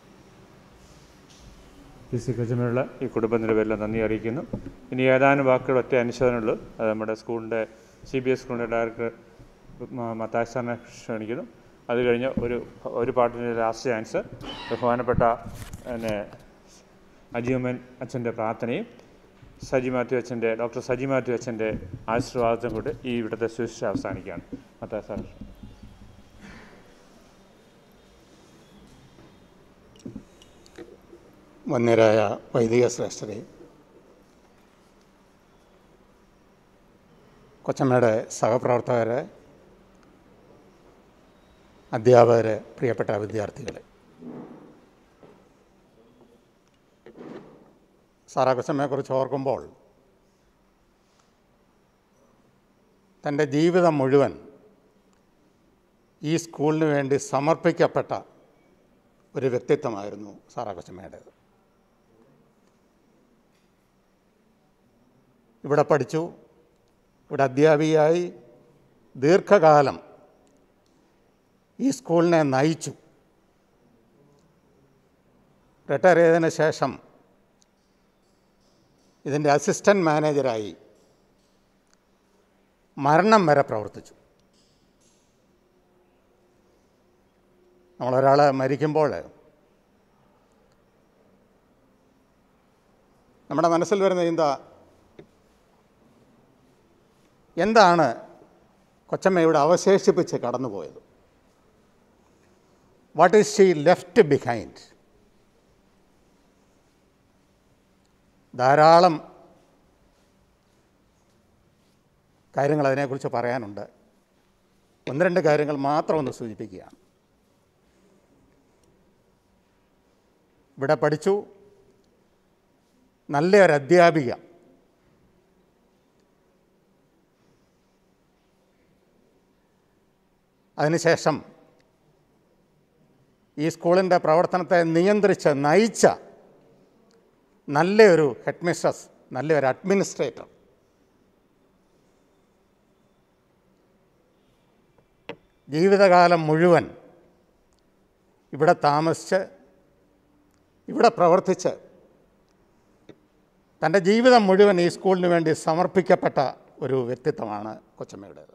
പി സി കൊച്ചമ്മയുള്ള ഈ കുടുംബത്തിൻ്റെ പേരിൽ നന്ദി അറിയിക്കുന്നു ഇനി ഏതാനും വാക്കുകൾ ഒറ്റ അനുശോചനമുള്ളൂ അത് നമ്മുടെ സ്കൂളിൻ്റെ സി ബി എസ് സ്കൂളിൻ്റെ ഡയറക്ടർ മത്തായ സാറിനെ ക്ഷണിക്കുന്നു അത് കഴിഞ്ഞ് ഒരു ഒരു പാട്ടിൻ്റെ ലാസ്റ്റ് ചാൻസ് ബഹുമാനപ്പെട്ട പിന്നെ അജിയമ്മൻ അച്ഛൻ്റെ പ്രാർത്ഥനയും സജി മാത്യു അച്ഛൻ്റെ ഡോക്ടർ സജി മാത്യു അച്ഛൻ്റെ ആശീർവാദത്തും കൊണ്ട് ഈ ഇവിടുത്തെ ശുശ്രൂഷ അവസാനിക്കുകയാണ് മത്തായ സാർ വന്യരായ വൈദിക ശ്രേഷ്ഠരെ കൊച്ചമ്മയുടെ സഹപ്രവർത്തകരെ അധ്യാപകരെ പ്രിയപ്പെട്ട വിദ്യാർത്ഥികളെ സാറാ കൊച്ചമ്മയെക്കുറിച്ച് ഓർക്കുമ്പോൾ തൻ്റെ ജീവിതം മുഴുവൻ ഈ സ്കൂളിന് വേണ്ടി സമർപ്പിക്കപ്പെട്ട ഒരു വ്യക്തിത്വമായിരുന്നു സാറാ കൊച്ചമ്മയുടേത് ഇവിടെ പഠിച്ചു ഇവിടെ അധ്യാപികയായി ദീർഘകാലം ഈ സ്കൂളിനെ നയിച്ചു റിട്ടയർ ചെയ്തതിന് ശേഷം ഇതിൻ്റെ അസിസ്റ്റൻറ്റ് മാനേജരായി മരണം വരെ പ്രവർത്തിച്ചു നമ്മളൊരാൾ മരിക്കുമ്പോൾ നമ്മുടെ മനസ്സിൽ വരുന്ന ചിന്ത എന്താണ് കൊച്ചമ്മയുടെ അവശേഷിപ്പിച്ച് കടന്നുപോയത് what is she left behind ധാരാളം കാര്യങ്ങൾ അതിനെക്കുറിച്ച് പറയാനുണ്ട് ഒന്ന് രണ്ട് കാര്യങ്ങൾ മാത്രം ഒന്ന് സൂചിപ്പിക്കുകയാണ് ഇവിടെ പഠിച്ചു നല്ലൊരു അധ്യാപിക അതിനുശേഷം ഈ സ്കൂളിൻ്റെ പ്രവർത്തനത്തെ നിയന്ത്രിച്ച് നയിച്ച നല്ലൊരു ഹെഡ് മിസ്ട്രസ് നല്ലൊരു അഡ്മിനിസ്ട്രേറ്റർ ജീവിതകാലം മുഴുവൻ ഇവിടെ താമസിച്ച് ഇവിടെ പ്രവർത്തിച്ച് തൻ്റെ ജീവിതം മുഴുവൻ ഈ സ്കൂളിന് വേണ്ടി സമർപ്പിക്കപ്പെട്ട ഒരു വ്യക്തിത്വമാണ് കൊച്ചമ്മയുടേത്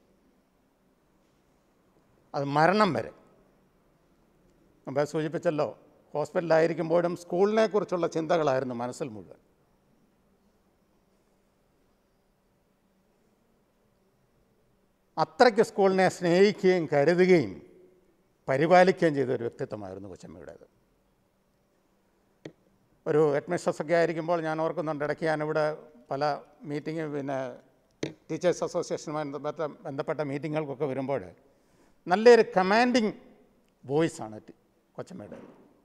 അത് മരണം വരെ മുമ്പേ സൂചിപ്പിച്ചല്ലോ ഹോസ്പിറ്റലിലായിരിക്കുമ്പോഴും സ്കൂളിനെക്കുറിച്ചുള്ള ചിന്തകളായിരുന്നു മനസ്സിൽ മുഴുവൻ അത്രയ്ക്ക് സ്കൂളിനെ സ്നേഹിക്കുകയും കരുതുകയും പരിപാലിക്കുകയും ചെയ്ത ഒരു വ്യക്തിത്വമായിരുന്നു കൊച്ചമ്മയുടേത് ഒരു ഹെഡ്മിസ്ട്രസ് ഒക്കെ ആയിരിക്കുമ്പോൾ ഞാൻ ഓർക്കുന്നുണ്ട് ഇടയ്ക്ക് ഞാനിവിടെ പല മീറ്റിംഗ് പിന്നെ ടീച്ചേഴ്സ് അസോസിയേഷനുമായി ബന്ധപ്പെട്ട ബന്ധപ്പെട്ട മീറ്റിങ്ങുകൾക്കൊക്കെ വരുമ്പോൾ നല്ലൊരു കമാൻഡിങ് വോയിസാണ് കൊച്ചമ്മയുടെ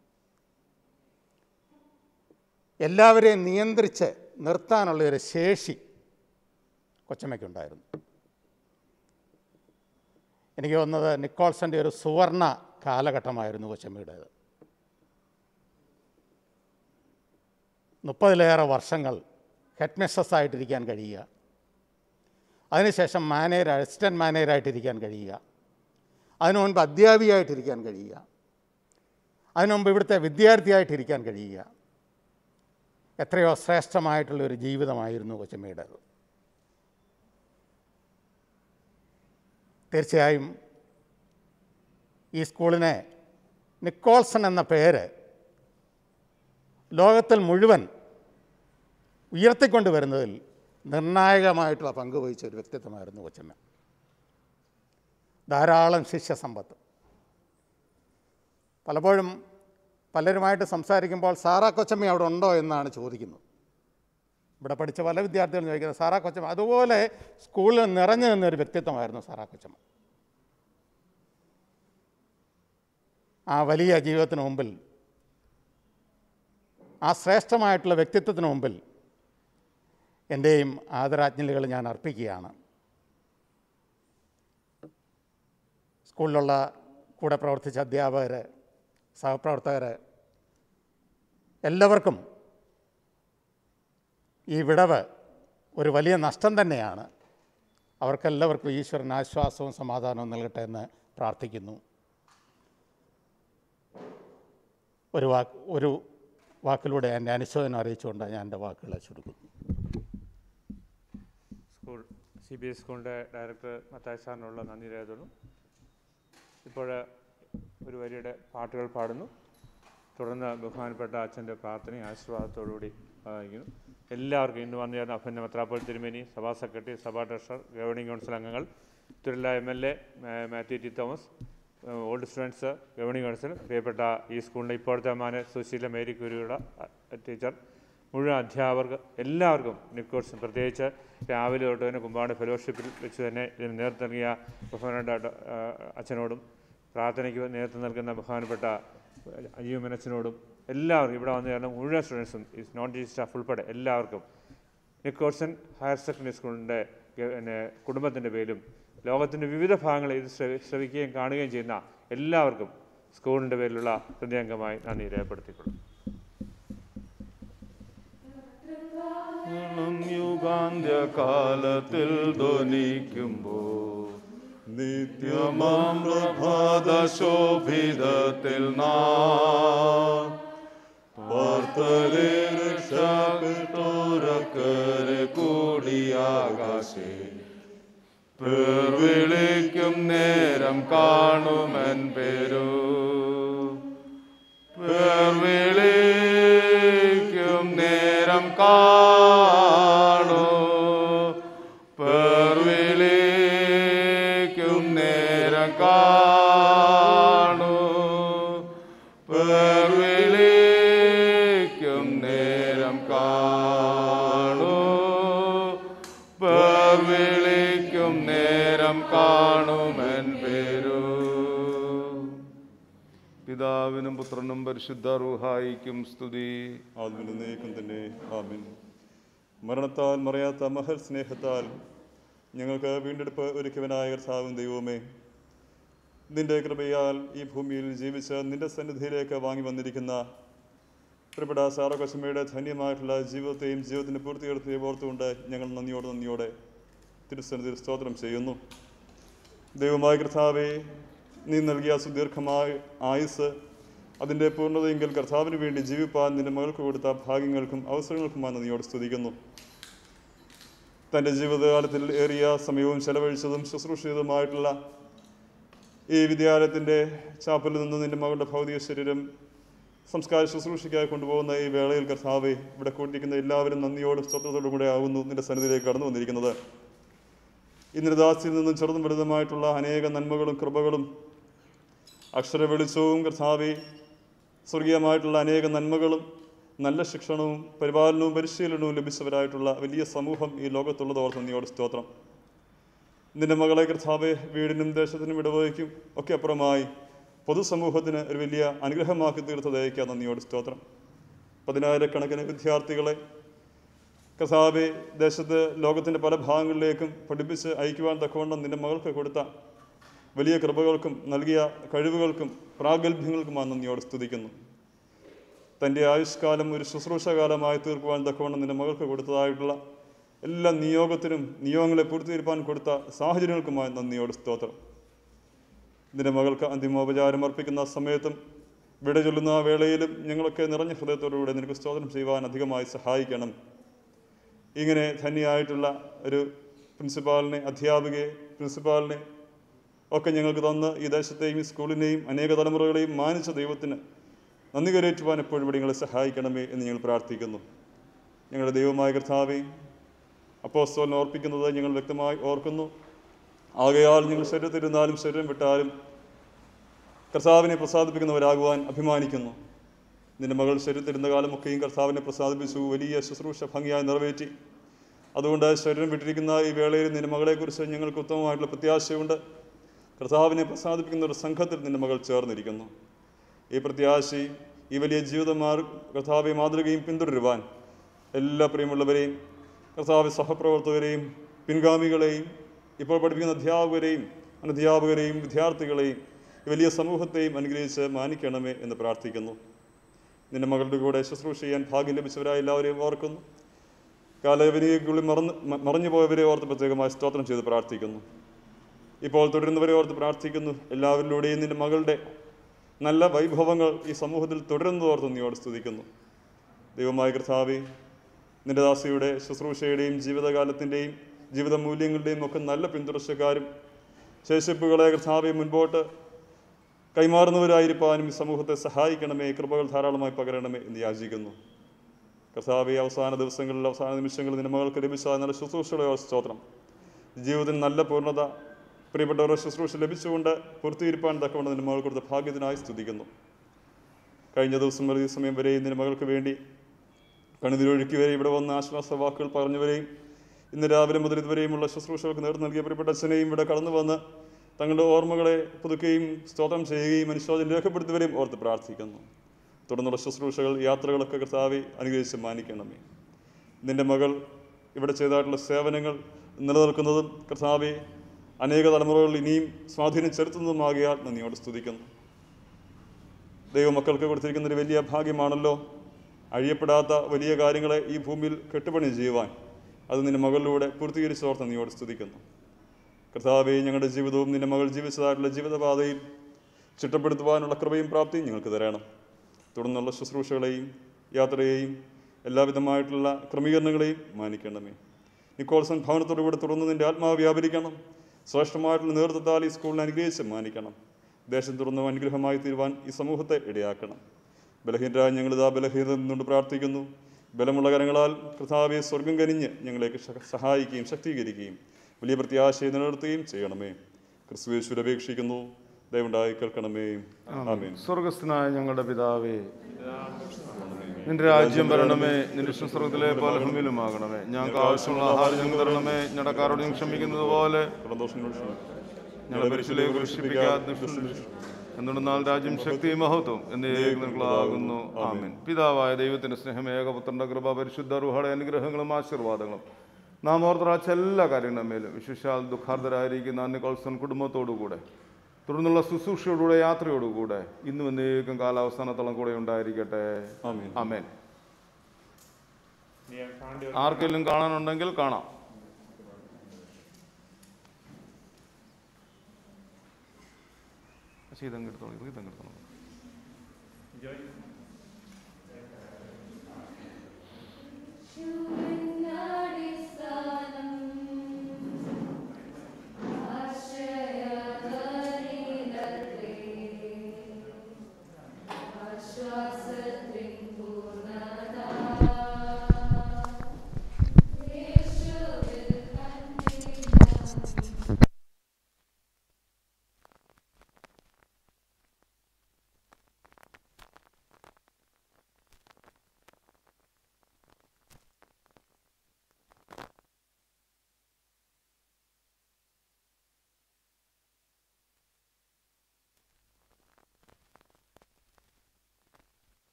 എല്ലാവരെയും നിയന്ത്രിച്ച് നിർത്താനുള്ള ഒരു ശേഷി കൊച്ചമ്മയ്ക്കുണ്ടായിരുന്നു എനിക്ക് തോന്നുന്നത് നിക്കോൾസൻ്റെ ഒരു സുവർണ കാലഘട്ടമായിരുന്നു കൊച്ചമ്മയുടേത് മുപ്പതിലേറെ വർഷങ്ങൾ ഹെഡ് മിസ്ട്രസ് ആയിട്ടിരിക്കാൻ കഴിയുക അതിനുശേഷം മാനേജർ അസിസ്റ്റൻറ്റ് മാനേജറായിട്ടിരിക്കാൻ കഴിയുക അതിനു മുൻപ് അധ്യാപികയായിട്ടിരിക്കാൻ കഴിയുക അതിനു മുമ്പ് ഇവിടുത്തെ വിദ്യാർത്ഥിയായിട്ടിരിക്കാൻ കഴിയുക എത്രയോ ശ്രേഷ്ഠമായിട്ടുള്ളൊരു ജീവിതമായിരുന്നു കൊച്ചമ്മയുടേത് തീർച്ചയായും ഈ സ്കൂളിനെ നിക്കോൾസൺ എന്ന പേര് ലോകത്തിൽ മുഴുവൻ ഉയർത്തിക്കൊണ്ട് വരുന്നതിൽ നിർണായകമായിട്ടുള്ള പങ്ക് വഹിച്ച ഒരു വ്യക്തിത്വമായിരുന്നു കൊച്ചമ്മ ധാരാളം ശിഷ്യസമ്പത്ത് പലപ്പോഴും പലരുമായിട്ട് സംസാരിക്കുമ്പോൾ സാറാ കൊച്ചമ്മ അവിടെ ഉണ്ടോ എന്നാണ് ചോദിക്കുന്നത് ഇവിടെ പഠിച്ച പല വിദ്യാർത്ഥികളും ചോദിക്കുന്നത് സാറാ കൊച്ചമ്മ അതുപോലെ സ്കൂളിൽ നിറഞ്ഞു നിന്നൊരു വ്യക്തിത്വമായിരുന്നു സാറാ കൊച്ചമ്മ ആ വലിയ ജീവിതത്തിന് മുമ്പിൽ ആ ശ്രേഷ്ഠമായിട്ടുള്ള വ്യക്തിത്വത്തിന് മുമ്പിൽ എൻ്റെയും ആദരാജ്ഞലികൾ ഞാൻ അർപ്പിക്കുകയാണ് സ്കൂളിലുള്ള കൂടെ പ്രവർത്തിച്ച അധ്യാപകർ സഹപ്രവർത്തകർ എല്ലാവർക്കും ഈ വിടവ് ഒരു വലിയ നഷ്ടം തന്നെയാണ് അവർക്കെല്ലാവർക്കും ഈശ്വരൻ ആശ്വാസവും സമാധാനവും നൽകട്ടെ എന്ന് പ്രാർത്ഥിക്കുന്നു ഒരു വാക്ക് ഒരു വാക്കിലൂടെ എൻ്റെ അനുശോചനം അറിയിച്ചുകൊണ്ട് ഞാൻ എൻ്റെ വാക്കുകളെ ചുരുക്കുന്നു സ്കൂൾ സി ബി എസ് സ്കൂളിൻ്റെ ഡയറക്ടർ മത്തായി സാറിനുള്ള നന്ദി രേഖകളും ഇപ്പോൾ ഒരു വരിയുടെ പാട്ടുകൾ പാടുന്നു തുടർന്ന് ബഹുമാനപ്പെട്ട അച്ഛൻ്റെ പ്രാർത്ഥനയും ആശീർവാദത്തോടുകൂടി വായിക്കുന്നു എല്ലാവർക്കും ഇന്ന് വന്നു ചേർന്ന അഭ്യന്ന മെത്രാപ്പോൾ തിരുമേനി സഭാ സെക്രട്ടറി സഭാ ട്രഷറർ ഗവേണിംഗ് കൗൺസിൽ അംഗങ്ങൾ Tiruvalla M L A Mathew T Thomas old students governing council പ്രിയപ്പെട്ട ഈ സ്കൂളിൻ്റെ ഇപ്പോഴത്തെ മാന സുശീല മേരി കുരുയുടെ ടീച്ചർ മുഴുവൻ അധ്യാപകർക്ക് എല്ലാവർക്കും നിക്കോട്സും പ്രത്യേകിച്ച് രാവിലെ തൊട്ട് തന്നെ കുമ്പാട് ഫെലോഷിപ്പിൽ വെച്ച് തന്നെ ഇതിന് നേതൃത്വം നൽകിയ ബഹുമാനപ്പെട്ട അച്ഛനോടും പ്രാർത്ഥനയ്ക്ക് നേതൃത്വം നൽകുന്ന ബഹുമാനപ്പെട്ട അയ്യോ മനസ്സിനോടും എല്ലാവർക്കും ഇവിടെ വന്നു ചേർന്ന മുഴുവൻ സ്റ്റുഡൻസും ഈ നോൺ ടീച്ചർ സ്റ്റാഫ് ഉൾപ്പെടെ എല്ലാവർക്കും നിക്കോട്സൺ ഹയർ സെക്കൻഡറി സ്കൂളിൻ്റെ പിന്നെ കുടുംബത്തിൻ്റെ പേരിലും ലോകത്തിൻ്റെ വിവിധ ഭാഗങ്ങളിൽ ഇത് ശ്രവി ശ്രവിക്കുകയും കാണുകയും ചെയ്യുന്ന എല്ലാവർക്കും സ്കൂളിൻ്റെ പേരിലുള്ള ഹൃദയംഗമായി നന്ദി രേഖപ്പെടുത്തിക്കൊള്ളും യുഗാന്ത്യകാലത്തിൽ ധ്വനിക്കുമ്പോൾ നിത്യമാം പ്രഭാത ശോഭിതത്തിൽ നാർത്തലെ രക്ഷപ്പെട്ടോരക്കരെ കൂടിയാകാശേ പേർ വിളിക്കും നേരം കാണുമൻ പേരു പേർ വിളിക്കും നേരം കാണൂ പേർ വിളിക്കും നേരം കാണൂ പേർ വിളിക്കും നേരം കാണൂ പേർ വിളിക്കും നേരം കാണുമെൻ പേരു പിതാവിനും പുത്രനും പരിശുദ്ധ റൂഹായിക്കും സ്തുതി ആത്മനേക്കും തന്നെ ആമിൻ മരണത്താൽ മറയാത്ത മഹൽ സ്നേഹത്താൽ ഞങ്ങൾക്ക് വീണ്ടെടുപ്പ് ഒരുക്കിയവനായ കർത്താവും ദൈവമേ നിന്റെ കൃപയാൽ ഈ ഭൂമിയിൽ ജീവിച്ച് നിന്റെ സന്നിധിയിലേക്ക് വാങ്ങി വന്നിരിക്കുന്ന പ്രിയപ്പെട്ട സാറകശമയുടെ ധന്യമായിട്ടുള്ള ജീവിതത്തെയും ജീവിതത്തിൻ്റെ പൂർത്തീകരണത്തെയും ഓർത്തുകൊണ്ട് ഞങ്ങൾ നന്ദിയോടെ നന്ദിയോടെ തിരുസന്നിധിയിൽ സ്തോത്രം ചെയ്യുന്നു ദൈവമായ കർത്താവെ നീ നൽകിയ സുദീർഘമായ ആയുസ് അതിൻ്റെ പൂർണ്ണതയെങ്കിൽ കർത്താവിന് വേണ്ടി ജീവിപ്പാൻ നിന്റെ മകൾക്ക് കൊടുത്ത ഭാഗ്യങ്ങൾക്കും അവസരങ്ങൾക്കുമായി നന്ദിയോട് സ്തുതിക്കുന്നു തൻ്റെ ജീവിതകാലത്തിൽ ഏറിയ സമയവും ചെലവഴിച്ചതും ശുശ്രൂഷ ചെയ്തതുമായിട്ടുള്ള ഈ വിദ്യാലയത്തിൻ്റെ ചാപ്പലിൽ നിന്ന് നിന്റെ മകളുടെ ഭൗതിക ശരീരം സംസ്കാര ശുശ്രൂഷയ്ക്കായി കൊണ്ടുപോകുന്ന ഈ വേളയിൽ കർത്താവെ ഇവിടെ കൂട്ടിയിരിക്കുന്ന എല്ലാവരും നന്ദിയോടും സ്തോത്രത്തോടും കൂടെ ആകുന്നു നിന്റെ സന്നിധിയിലേക്ക് കടന്നു വന്നിരിക്കുന്നത് ഇന്നലെ ദാസിയിൽ നിന്നും ചെറുതും വലുതുമായിട്ടുള്ള അനേക നന്മകളും കൃപകളും അക്ഷര വെളിച്ചവും കർത്താവെ സ്വർഗീയമായിട്ടുള്ള അനേക നന്മകളും നല്ല ശിക്ഷണവും പരിപാലനവും പരിശീലനവും ലഭിച്ചവരായിട്ടുള്ള വലിയ സമൂഹം ഈ ലോകത്തുള്ളത് ഓർത്ത് നന്ദിയോട് സ്തോത്രം നിന്റെ മകളെ കർത്താവെ വീടിനും ദേശത്തിനും ഇടവയ്ക്കും ഒക്കെ അപ്പുറമായി പൊതുസമൂഹത്തിന് ഒരു വലിയ അനുഗ്രഹമാക്കി തീർത്തതയക്കുക നന്ദിയോട് സ്തോത്രം പതിനായിരക്കണക്കിന് വിദ്യാർത്ഥികളെ കർത്താവെ ദേശത്ത് ലോകത്തിൻ്റെ പല ഭാഗങ്ങളിലേക്കും പഠിപ്പിച്ച് അയക്കുവാൻ തക്കവണ്ണം നിന്റെ മകൾക്ക് കൊടുത്ത വലിയ കൃപകൾക്കും നൽകിയ കഴിവുകൾക്കും പ്രാഗൽഭ്യങ്ങൾക്കുമാണ് നന്ദിയോട് സ്തുതിക്കുന്നു തൻ്റെ ആയുഷ്കാലം ഒരു ശുശ്രൂഷകാലമായി തീർക്കുവാൻ തക്കവണ്ണം നിന്റെ മകൾക്ക് കൊടുത്തതായിട്ടുള്ള എല്ലാ നിയോഗത്തിനും നിയോഗങ്ങളെ പൂർത്തീകരിപ്പാൻ കൊടുത്ത സാഹചര്യങ്ങൾക്കുമായി നന്ദിയോട് സ്തോത്രം നിന്റെ മകൾക്ക് അന്തിമോപചാരം അർപ്പിക്കുന്ന സമയത്തും വിട ചൊല്ലുന്ന ആ വേളയിലും ഞങ്ങളൊക്കെ നിറഞ്ഞ ഹൃദയത്തോടുകൂടെ നിനക്ക് സ്തോത്രം ചെയ്യുവാൻ അധികമായി സഹായിക്കണം ഇങ്ങനെ ധന്യമായിട്ടുള്ള ഒരു പ്രിൻസിപ്പാളിനെ അധ്യാപികയെ പ്രിൻസിപ്പാളിനെ ഒക്കെ ഞങ്ങൾക്ക് തന്ന് ഈ ദേശത്തെയും ഈ സ്കൂളിനെയും അനേക തലമുറകളെയും മാനിച്ച ദൈവത്തിന് നന്ദി കരേറ്റുവാൻ എപ്പോഴും ഇവിടെ നിങ്ങളെ സഹായിക്കണമേ എന്ന് ഞങ്ങൾ പ്രാർത്ഥിക്കുന്നു ഞങ്ങളുടെ ദൈവമായ കർത്താവെ അപ്പോസ്തോലിനെ ഓർപ്പിക്കുന്നത് ഞങ്ങൾ വ്യക്തമായി ഓർക്കുന്നു ആകയാൽ ഞങ്ങൾ ശരീരത്തിരുന്നാലും ശരീരം വിട്ടാലും കർത്താവിനെ പ്രസാദിപ്പിക്കുന്നവരാകുവാൻ അഭിമാനിക്കുന്നു നിന്റെ മകൾ ശരീരത്തിരുന്ന കാലമൊക്കെയും കർത്താവിനെ പ്രസാദിപ്പിച്ചു വലിയ ശുശ്രൂഷ ഭംഗിയായി നിറവേറ്റി അതുകൊണ്ട് ശരീരം വിട്ടിരിക്കുന്ന ഈ വേളയിൽ നിന്റെ മകളെക്കുറിച്ച് ഞങ്ങൾക്ക് ഉത്തമമായിട്ടുള്ള പ്രത്യാശയുണ്ട് കർത്താവിനെ പ്രസാദിപ്പിക്കുന്ന ഒരു സംഘത്തിൽ നിന്റെ മകൾ ചേർന്നിരിക്കുന്നു ഈ പ്രത്യാശയും ഈ വലിയ ജീവിതമാർ കർത്താവെ മാതൃകയും പിന്തുടരുവാൻ എല്ലാ പ്രിയമുള്ളവരെയും കർത്താവ് സഹപ്രവർത്തകരെയും പിൻഗാമികളെയും ഇപ്പോൾ പഠിപ്പിക്കുന്ന അധ്യാപകരെയും അനധ്യാപകരെയും വിദ്യാർത്ഥികളെയും ഈ വലിയ സമൂഹത്തെയും അനുഗ്രഹിച്ച് മാനിക്കണമേ എന്ന് പ്രാർത്ഥിക്കുന്നു നിന്റെ മകളുടെ കൂടെ ശുശ്രൂഷ ചെയ്യാൻ ഭാഗ്യം ലഭിച്ചവരായ എല്ലാവരെയും ഓർക്കുന്നു കാലവിനിക്കുള്ളിൽ മറന്ന് മ- മറഞ്ഞു പോയവരെ ഓർത്ത് പ്രത്യേകമായി സ്തോത്രം ചെയ്ത് പ്രാർത്ഥിക്കുന്നു ഇപ്പോൾ തുടരുന്നവരെ ഓർത്ത് പ്രാർത്ഥിക്കുന്നു എല്ലാവരിലൂടെയും നിന്റെ മകളുടെ നല്ല വൈഭവങ്ങൾ ഈ സമൂഹത്തിൽ തുടരുന്നതോർത്ത് നീയോട് സ്തുതിക്കുന്നു ദൈവമായ കർത്താവെ നിന്റെ ദാസിയുടെ ശുശ്രൂഷയുടെയും ജീവിതകാലത്തിൻ്റെയും ജീവിത മൂല്യങ്ങളുടെയും ഒക്കെ നല്ല പിന്തുടർച്ചക്കാരും ശേഷിപ്പുകളെ കർത്താവെ മുൻപോട്ട് കൈമാറുന്നവരായിരിക്കാനും ഈ സമൂഹത്തെ സഹായിക്കണമേ കൃപകൾ ധാരാളമായി പകരണമേ എന്ന് യാചിക്കുന്നു കർത്താവെ അവസാന ദിവസങ്ങളിൽ അവസാന നിമിഷങ്ങളിൽ നിന്റെ മകൾക്ക് ലഭിച്ച നല്ല ശുശ്രൂഷയുടെ സ്തോത്രം ജീവിതത്തിൽ നല്ല പൂർണ്ണത പ്രിയപ്പെട്ടവരുടെ ശുശ്രൂഷ ലഭിച്ചുകൊണ്ട് പൂർത്തീകരിപ്പാൻ തക്കവണ്ണം നിന്റെ മകൾ കൊടുത്ത ഭാഗ്യത്തിനായി സ്തുതിക്കുന്നു കഴിഞ്ഞ ദിവസം വരെ ഈ സമയം വരെയും നിന്റെ മകൾക്ക് വേണ്ടി കണിതിരൊഴുക്കി വരെ ഇവിടെ വന്ന ആശ്വാസ വാക്കുകൾ പറഞ്ഞവരെയും ഇന്ന് രാവിലെ മുതൽ ഇതുവരെയുമുള്ള ശുശ്രൂഷകൾക്ക് നേതൃത്വം നൽകിയ പ്രിയപ്പെട്ട അച്ഛനെയും ഇവിടെ കടന്നു വന്ന് തങ്ങളുടെ ഓർമ്മകളെ പുതുക്കുകയും സ്തോത്രം ചെയ്യുകയും അനുശോചനം രേഖപ്പെടുത്തുവരെയും ഓർത്ത് പ്രാർത്ഥിക്കുന്നു തുടർന്നുള്ള ശുശ്രൂഷകൾ യാത്രകളൊക്കെ കർത്താവെ അനുഗ്രഹിച്ച് മാനിക്കണമേ നിന്റെ മകൾ ഇവിടെ ചെയ്തതായിട്ടുള്ള സേവനങ്ങൾ നിലനിൽക്കുന്നതും കർത്താവെ അനേക തലമുറകൾ ഇനിയും സ്വാധീനം ചെലുത്തുന്നതുമാകിയാൽ നന്ദിയോട് സ്തുതിക്കുന്നു ദൈവമക്കൾക്ക് കൊടുത്തിരിക്കുന്ന ഒരു വലിയ ഭാഗ്യമാണല്ലോ അഴിയപ്പെടാത്ത വലിയ കാര്യങ്ങളെ ഈ ഭൂമിയിൽ കെട്ടുപണി ചെയ്യുവാൻ അത് നിന്റെ മകളിലൂടെ പൂർത്തീകരിച്ചോർത്ത് നീയോട് സ്തുതിക്കുന്നു കർത്താവെ ഞങ്ങളുടെ ജീവിതവും നിന്റെ മകൾ ജീവിച്ചതായിട്ടുള്ള ജീവിതപാതയിൽ ചിട്ടപ്പെടുത്തുവാനുള്ള കൃപയും പ്രാപ്തിയും ഞങ്ങൾക്ക് തരണം തുടർന്നുള്ള ശുശ്രൂഷകളെയും യാത്രയെയും എല്ലാവിധമായിട്ടുള്ള ക്രമീകരണങ്ങളെയും മാനിക്കണമേ നിക്കോൾസൺ ഭവനത്തോടു കൂടെ തുടർന്ന് നിന്റെ ആത്മാവ് വ്യാപരിക്കണം ശ്രേഷ്ഠമായിട്ടുള്ള നേതൃത്വത്താൽ ഈ സ്കൂളിനെ അനുഗ്രഹിച്ച് മാനിക്കണം ദേശം തുറന്ന് അനുഗ്രഹമായി തീരുവാൻ ഈ സമൂഹത്തെ ഇടയാക്കണം ബലഹീനരായ ഞങ്ങളിതാ ബലഹീനത നിന്നുകൊണ്ട് പ്രാർത്ഥിക്കുന്നു ബലമുള്ള കരങ്ങളാൽ കർത്താവെ സ്വർഗം കനിഞ്ഞ് ഞങ്ങളേക്ക് ശ- സഹായിക്കുകയും ശക്തീകരിക്കുകയും വലിയ പ്രത്യാശയെ നിലനിർത്തുകയും ചെയ്യണമേ ക്രിസ്തുവേശ്വര അപേക്ഷിക്കുന്നു ദയവുണ്ടായി കേൾക്കണമേ ആമേൻ സ്വർഗസ്ഥനായ ഞങ്ങളുടെ പിതാവേ നിന്റെ രാജ്യം വരണമേ നിന്റെ സ്വർഗത്തിലെ പോലെ ഭൂമിയിലുമാകണമേ ഞങ്ങൾക്ക് ആവശ്യമുള്ള ആഹാരം ഞങ്ങൾക്ക് തരണമേ ഞടക്കാരോട് ഞങ്ങൾ ക്ഷമിക്കുന്നത് പോലെ ഞങ്ങളെ പരിശീലയെ കുരിശിപ്പിക്കാത്ത എന്തുകൊണ്ടെന്നാൽ രാജ്യം ശക്തി മഹത്വം എന്നേക്കുള്ളാകുന്നു ആമേൻ പിതാവായ ദൈവത്തിന്റെ സ്നേഹം ഏകപുത്രന്റെ കൃപ പരിശുദ്ധ റുഹയുടെ അനുഗ്രഹങ്ങളും ആശീർവാദങ്ങളും നാം ഓർത്തറാച്ച എല്ലാ കാര്യങ്ങളും മേലും വിശേഷാൽ ദുഃഖാർദ്ധരായിരിക്കുന്ന നിക്കോൾസൺ കുടുംബത്തോടുകൂടെ തുടർന്നുള്ള ശുശ്രൂഷയോടുകൂടെ യാത്രയോടുകൂടെ ഇന്നും എന്നേക്കും കാലാവസ്ഥാനത്തോളം കൂടെ ഉണ്ടായിരിക്കട്ടെ ആമേൻ ആർക്കെങ്കിലും കാണാനുണ്ടെങ്കിൽ കാണാം ഇതങ്ങെടുത്തോളൂ ഇതങ്ങെടുത്തോളൂ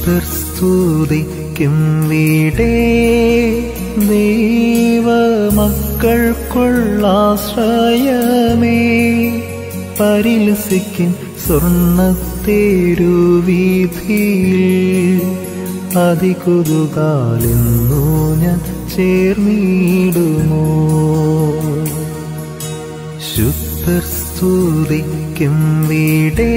ശുദ്ധർ സ്തുതിക്കും വീടേ ദൈവമക്കൾക്കുള്ളാശ്രയമേ പരിലസിക്കും സ്വർണ്ണത്തേരുവീതിയിൽ അതികുതുകാലെന്നു ഞാൻ ചേർന്നിടുമോ ശുദ്ധർ സ്തുതിക്കും വീടേ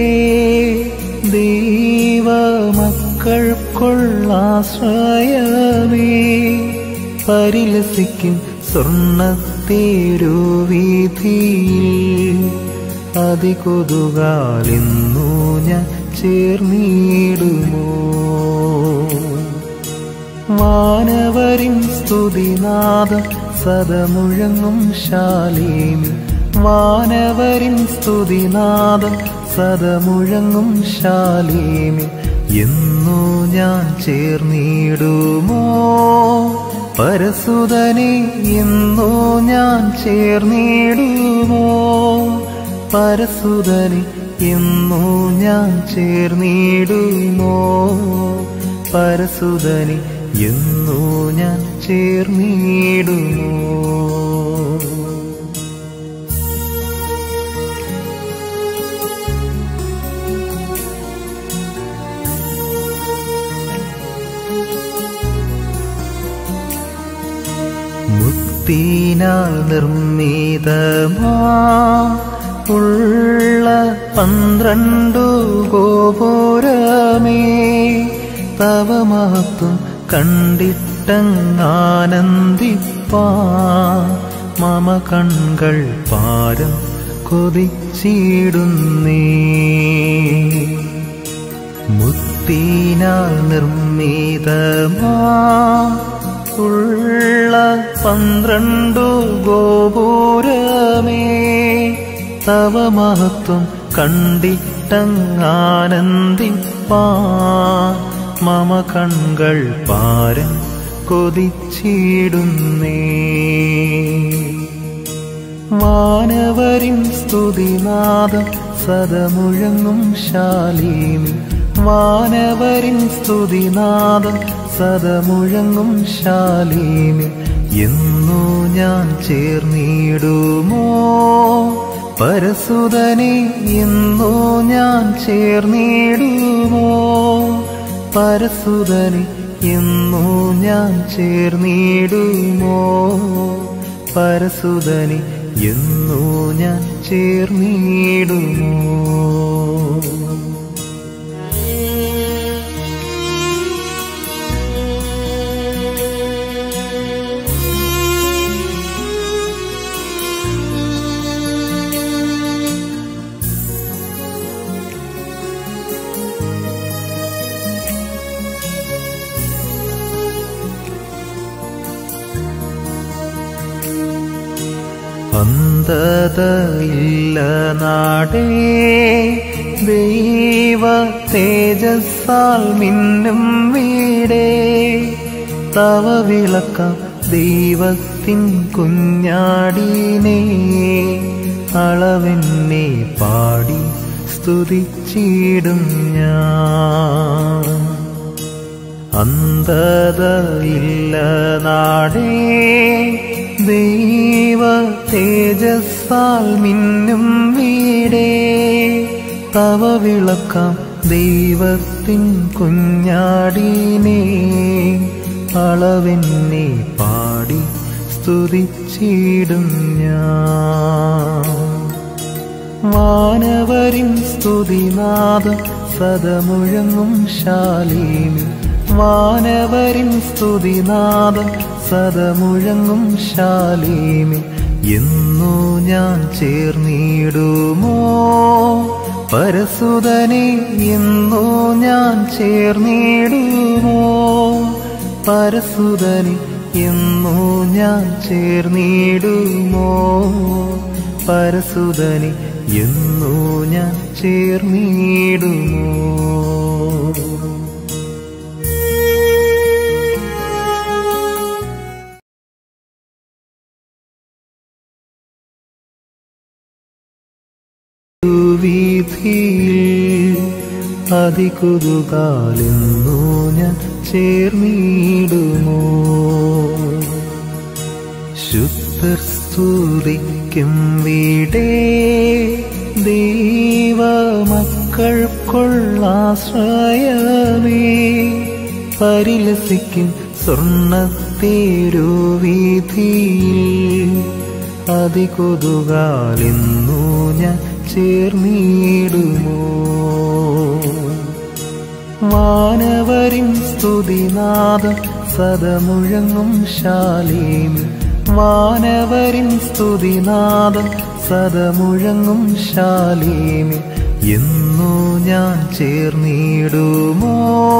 ദൈവമക്കൾക്കുള്ളാശ്രയമേ പരിലസിക്കും സ്വർണ്ണത്തേരുവീതിയിൽ അതികൊതുകാലെന്നു ഞാൻ ചേർന്നിടുമോ വാനവരിൻ സ്തുതിനാദം സദമുഴങ്ങും ശാലേമി വാനവരിൻ സ്തുതിനാദം സദമുഴങ്ങും ശാലേമി എന്നു ഞാൻ ചേർന്നിടുമോ പരസുതനെ എന്നു ഞാൻ ചേർന്നിടുമോ പരസുതനെ എന്നു ഞാൻ ചേർന്നിടുമോ പരസുതനെ എന്നു ഞാൻ ചേർന്നിടുമോ മുക്തിനാൽ നിർമ്മിതമാ ഉള്ള പന്ത്രണ്ടു ഗോപുരമേ തവ മഹത്വം കണ്ടിട്ടങ്ങാനന്ദിപ്പാ മമ കൺകൾ പാരം കൊതിച്ചിടുന്നേ മുത്തിനാൽ നിർമ്മിതമാ ഉള്ള പന്ത്രണ്ടു ഗോപുരമേ തവ മഹത്വം കണ്ടിട്ടങ്ങാനന്ദിപ്പാ മമ കൺകൾ പാരം കൊതിച്ചിടുന്നേ വാനവരിൻ സ്തുതിനാദം സദമുഴങ്ങും ശാലീമി വാനവരിൻ സ്തുതിനാദം സദമുഴങ്ങും ശാലീമി എന്നു ഞാൻ ചേർന്നിടുമോ പരസുതനെ എന്നു ഞാൻ ചേർന്നിടുമോ പരസുതനെ എന്നു ഞാൻ ചേർന്നിടുമോ പരസുതനെ എന്നു ഞാൻ ചേർന്നിടുമോ അന്തതയില്ല നാടേ ദൈവ തേജസ്സാൽ മിന്നും വീടേ തവ വിളക്കാം ദൈവത്തിൻ കുഞ്ഞാടിനെ അളവെന്നെ പാടി സ്തുതിച്ചിടും ഞാൻ അന്തതയില്ല നാടേ ദൈവ തേജസ്സാൽ മിന്നും വീടേ തവ വിളക്കാം ദൈവത്തിൻ കുഞ്ഞാടിനെ അളവെന്നെ പാടി സ്തുതിച്ചിടും ഞാൻ വാനവരിൻ സ്തുതിനാദം സദമുഴങ്ങും ശാലീമി വാനവരിൻ സ്തുതിനാദം സദമുഴങ്ങും ശാലീമി എന്നു ഞാൻ ചേർന്നിടുമോ പരസുതനെ എന്നു ഞാൻ ചേർന്നിടുമോ പരസുതനെ എന്നു ഞാൻ ചേർന്നിടുമോ പരസുതനെ എന്നു ഞാൻ ചേർന്നിടുമോ വീതിയിൽ അതികുതുകാലെന്നു ഞാൻ ചേർന്നിടുമോ ശുദ്ധർ സ്തുതിക്കും വീടേ ദൈവമക്കൾക്കുള്ളാശ്രയമേ പരിലസിക്കും സ്വർണ്ണത്തേരുവീതിയിൽ അതികൊതുകാലെന്നു ഞാൻ ചേർന്നിടുമോ വാനവരിൻ സ്തുതിനാദം സദമുഴങ്ങും ശാലേമി വാനവരിൻ സ്തുതിനാദം സദമുഴങ്ങും ശാലേമി എന്നു ഞാൻ ചേർന്നിടുമോ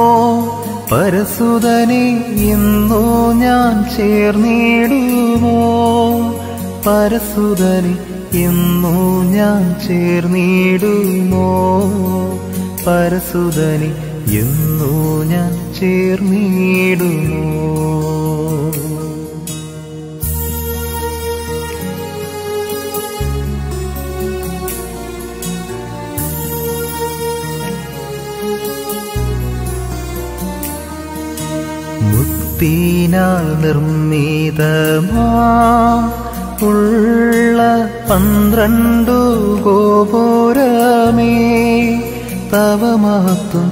പരസുതനെ എന്നു ഞാൻ ചേർന്നിടുമോ പരസുതനെ എന്നു ഞാൻ ചേർന്നിടുമോ പരസുതനെ എന്നു ഞാൻ ചേർന്നിടുമോ മുത്തിനാൽ നിർമ്മിതമാ ഉള്ള പന്ത്രണ്ടു ഗോപുരമേ തവ മഹത്വം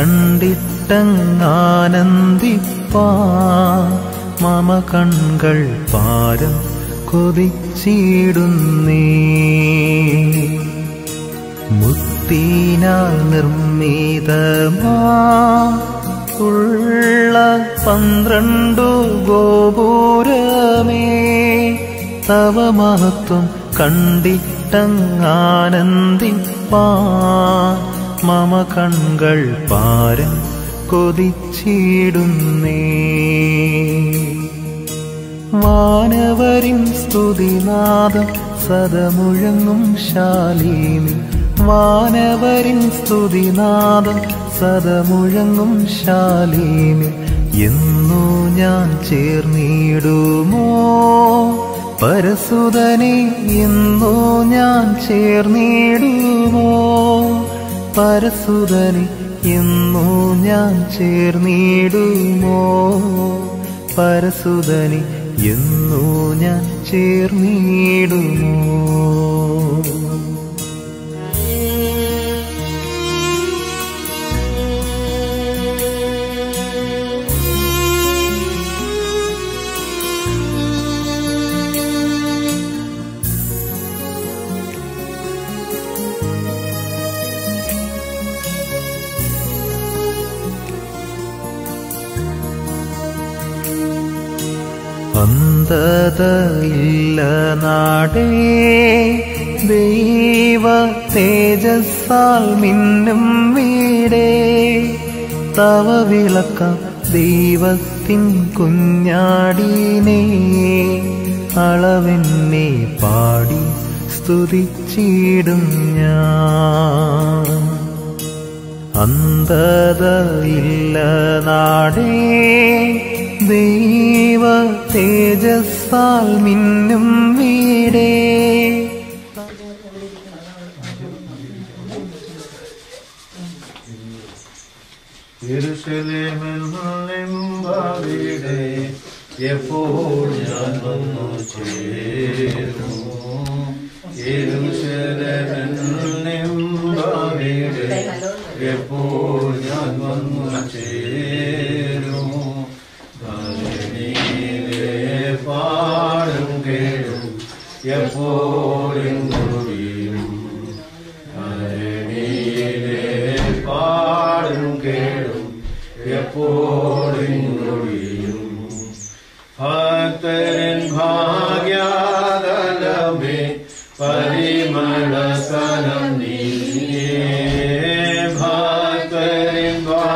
കണ്ടിട്ടങ്ങാനന്ദിപ്പാ മമ കൺകൾ പാരം കൊതിച്ചിടുന്നേ മുത്തിനാൽ നിർമ്മിതമാ ഉള്ള പന്ത്രണ്ടു ഗോപുരമേ തവ മഹത്വം കണ്ടിട്ടങ്ങാനന്ദിപ്പാ മമ കൺകൾ പാരം കൊതിച്ചിടുന്നേ വാനവരിൻ സ്തുതിനാദം സദമുഴങ്ങും ശാലീനി വാനവരിൻ സ്തുതിനാദം സദമുഴങ്ങും ശാലീനി എന്നു ഞാൻ ചേർന്നിടുമോ പരസുതനെ എന്നു ഞാൻ ചേർന്നിടുമോ പരസുതനെ എന്നു ഞാൻ ചേർന്നിടുമോ പരസുതനെ എന്നു ഞാൻ ചേർന്നിടുമോ അന്തതയില്ല നാടേ ദൈവ തേജസ്സാൽ മിന്നും വീടേ തവ വിളക്കാം ദൈവത്തിൻ കുഞ്ഞാടിനെ അളവെന്നെ പാടി സ്തുതിച്ചിടും ഞാൻ അന്തതയില്ല നാടേ ദൈവ തേജസ്സാൽ മിന്നും വീടേ യെരൂശലേമെന്നുടെ എപ്പോൾ ഞാൻ വന്നു ചേരുന്നു യെരൂശലേമെന്നുടെ എപ്പോൾ ഞാൻ വന്നു ചേരുന്നു ധരണിയിലെ പാടും കേടും എപ്പോഴും വീഴും ധരണിയിലെ പാടും കേടും എപ്പോഴും വീഴും ഭക്തരൻ ഭാഗ്യാതലമേ പരിമള സ്ഥലം നീയേ ഭക്തരൻ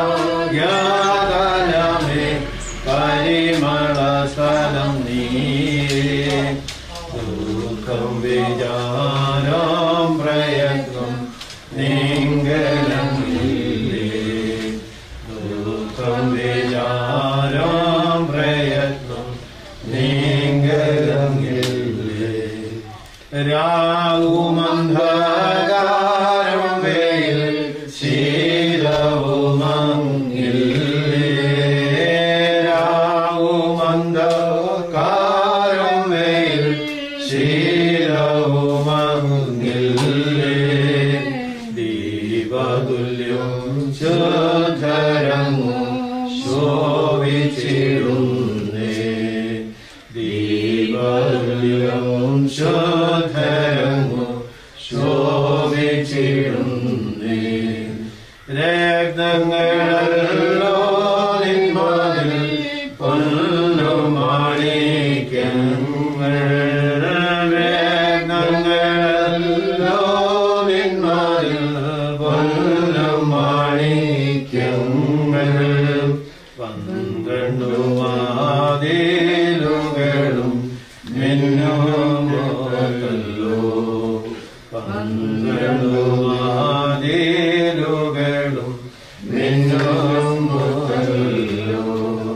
ഭാഗ്യാതലമേ പരിമള സ്ഥലം നീയേ ദുഃഖം വിചാരം പ്രയത്നം നിങ്കലം ദുഃഖം വിചാരം പ്രയത്നം നീങ്കലങ്ങില്ലേ രാവുമന്ധകാരം വെയിൽ ശീലവുമങ്ങില്ലേ ദീപം ശോധരമോ ശോഭിച്ചിടുന്നേ രക്തങ്ങളല്ലോ നിന്മതിൽ പൊന്നുമാണിക്യങ്ങൾ രക്തങ്ങളല്ലോ നിന്മതിൽ പൊന്നുമാണിക്യങ്ങൾ പന്ത്രണ്ടു വാതിലുകളും മിന്നുമല്ലോ പന്ത്രണ്ടു വാതിലുകളും മിന്നുമല്ലോ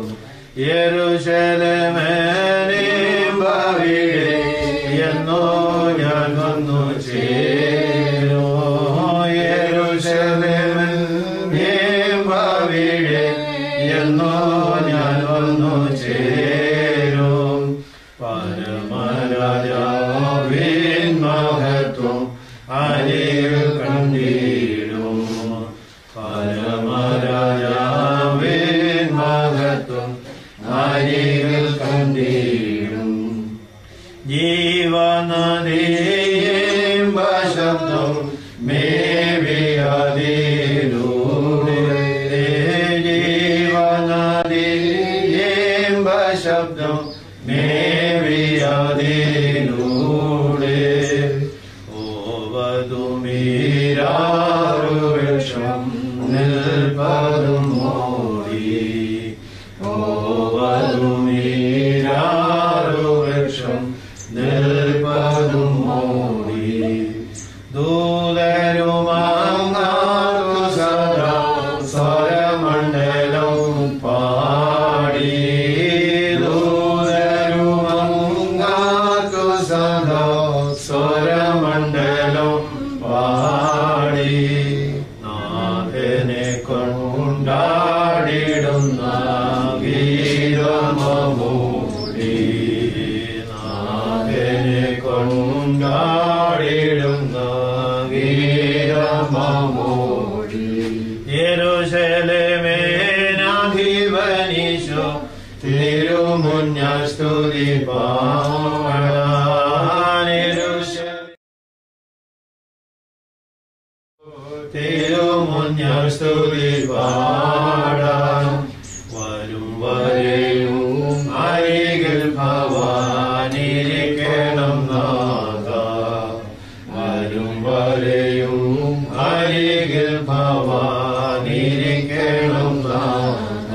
യെരുശലമേനേം ഭാവിയെ എന്നോ ഞാൻ വന്നു ചേരോ യെരുശലമേനേം ഭാവിയെ എന്നോ ഞാൻ വന്നു ചേരും പരമരാജാവിൻ മഹത്വം അരിൽ കണ്ടിടും പരമരാജാവിൻ മഹത്വം അരിൽ കണ്ടിടും ജീവനദിയും ശബ്ദം മേവിയതിലൂടെ ജീവനദിയും ശബ്ദം മേവിയതിലൂടെ ഓവതുമീരാറുവൃക്ഷം നിൽപ്പതും മോടി ഓവതുമീരാറുവൃക്ഷം നിൽപ്പതും മോടി ദൂതരുമാങ്ങാതു സദാ സ്വരമണ്ഡലം പാടി ദൂതരുമാങ്ങാതു സദാ സ്വരമണ്ഡലം പാടി നാഥനെ കൊണ്ടാടിടുന്ന ഗീതമൂടി നാഥനെ കൊണ്ടാടിടുന്ന ഗീതമൂടി യെരുശലേമേനാധിപനിശോ തിരുമുഞ്ഞ സ്തുതി പാടാനിരുശ തിരുമുഞ്ഞ സ്തുതി പാടാൻ വരും വരെയും അരികിൽ ഭവാനിരിക്കണം നാഥ വരും വരെയും അരികിൽ ഭവാനിരിക്കണം നാഥ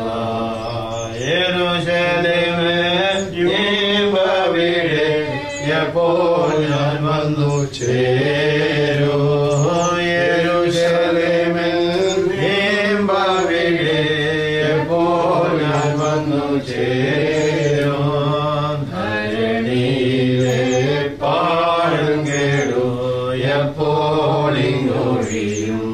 യെരൂശലേമേ ജീവവിടെ എപ്പോൾ ഞാൻ വന്നു ചേരോ യെരൂശലേമിൽ ജീവവിടെ എപ്പോൾ ഞാൻ വന്നു ചേരോ ധരണിയിലെ പാടും കേടോ എപ്പോൾ ഇങ്ങൊഴിയും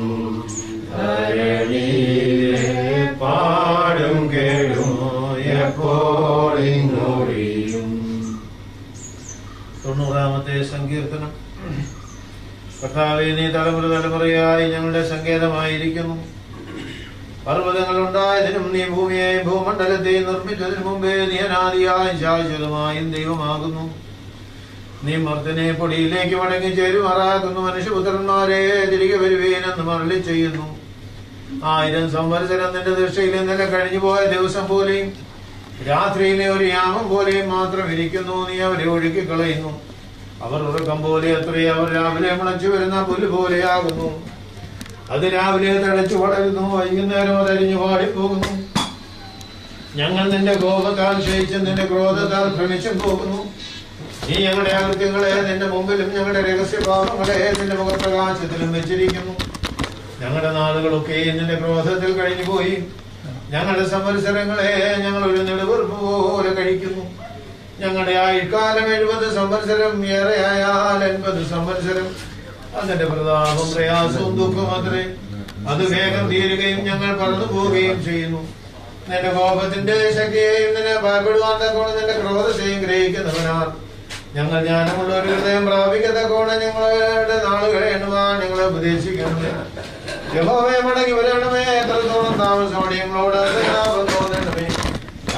ധരണിയിലെ പാടും കേടും എപ്പോൾ ഇങ്ങൊഴിയും തൊണ്ണൂറാമത്തെ സങ്കീർത്തനം കർത്താവെ നീ തലമുറ തലമുറയായി ഞങ്ങളുടെ സങ്കേതമായിരിക്കുന്നു പർവ്വതങ്ങൾ ഉണ്ടായതിനും നീ ഭൂമിയെയും ഭൂമണ്ഡലത്തെയും നിർമ്മിച്ചതിനു മുമ്പേ നീ അനാദിയായും ശാശ്വതമായും ദൈവമാകുന്നു നീ മർദ്ദനെ പൊടിയിലേക്ക് മടങ്ങി ചേരുമാറാക്കുന്നു മനുഷ്യപുത്രന്മാരെ തിരികെ വരുവേനെന്ന് മരളി ചെയ്യുന്നു ആയിരം സംവത്സരം നിന്റെ ദൃഷ്ടിയിൽ ഇന്നലെ കഴിഞ്ഞു പോയ ദിവസം പോലെയും രാത്രിയിലെ ഒരു യാമം പോലെയും മാത്രം ഇരിക്കുന്നു നീ അവരെ ഒഴുക്കി കളയുന്നു അവർ ഉറക്കം പോലെ അത്രേ അവർ രാവിലെ മുളച്ചു വരുന്ന പുല്ല് പോലെയാകുന്നു അത് രാവിലെ തഴച്ചു വളരുന്നു വൈകുന്നേരം അത് അരിഞ്ഞു പാടിപ്പോകുന്നു ഞങ്ങൾ നിന്റെ കോപത്താൽ ക്ഷയിച്ചും നിന്റെ ക്രോധത്താൽ ഭ്രമിച്ചും പോകുന്നു നീ ഞങ്ങളുടെ അകൃത്യങ്ങളെ നിന്റെ മുമ്പിലും ഞങ്ങളുടെ രഹസ്യഭാവങ്ങളെ നിന്റെ മുഖപ്രകാശത്തിലും വെച്ചിരിക്കുന്നു ഞങ്ങളുടെ നാളുകളൊക്കെ നിന്റെ ക്രോധത്തിൽ കഴിഞ്ഞു പോയി ഞങ്ങളുടെ സംവത്സരങ്ങളെ ഞങ്ങൾ ഒരു നെടുവെറുപ്പ് പോലെ കഴിക്കുന്നു ഞങ്ങളുടെ ആയുഷ്കാലം എഴുപത് സംവത്സരം ഏറെയായാൽ എൺപത് സംവത്സരം അതിന്റെ പ്രതാപം പ്രയാസവും ദുഃഖവും അത്രേ അത് വേഗം തീരുകയും ഞങ്ങൾ പറന്നു പോവുകയും ചെയ്യുന്നു നിന്റെ കോപത്തിന്റെ ശക്തിയെയും നിന്നെ ഭയപ്പെടുവാൻ തക്കോണം നിന്റെ ക്രോധത്തെയും ഗ്രഹിക്കുന്നവനാൽ ഞങ്ങൾ ജ്ഞാനമുള്ള ഒരു ഹൃദയം പ്രാപിക്കത്തക്കോണം ഞങ്ങളുടെ നാളുകളെ എണ്ണുവാൻ ഞങ്ങളെ ഉപദേശിക്കണമേ യഹോവേ മടങ്ങി വരണമേ എത്രത്തോളം താമസമാണ് ഞങ്ങളോട് അനുതാപം തോന്നണമേ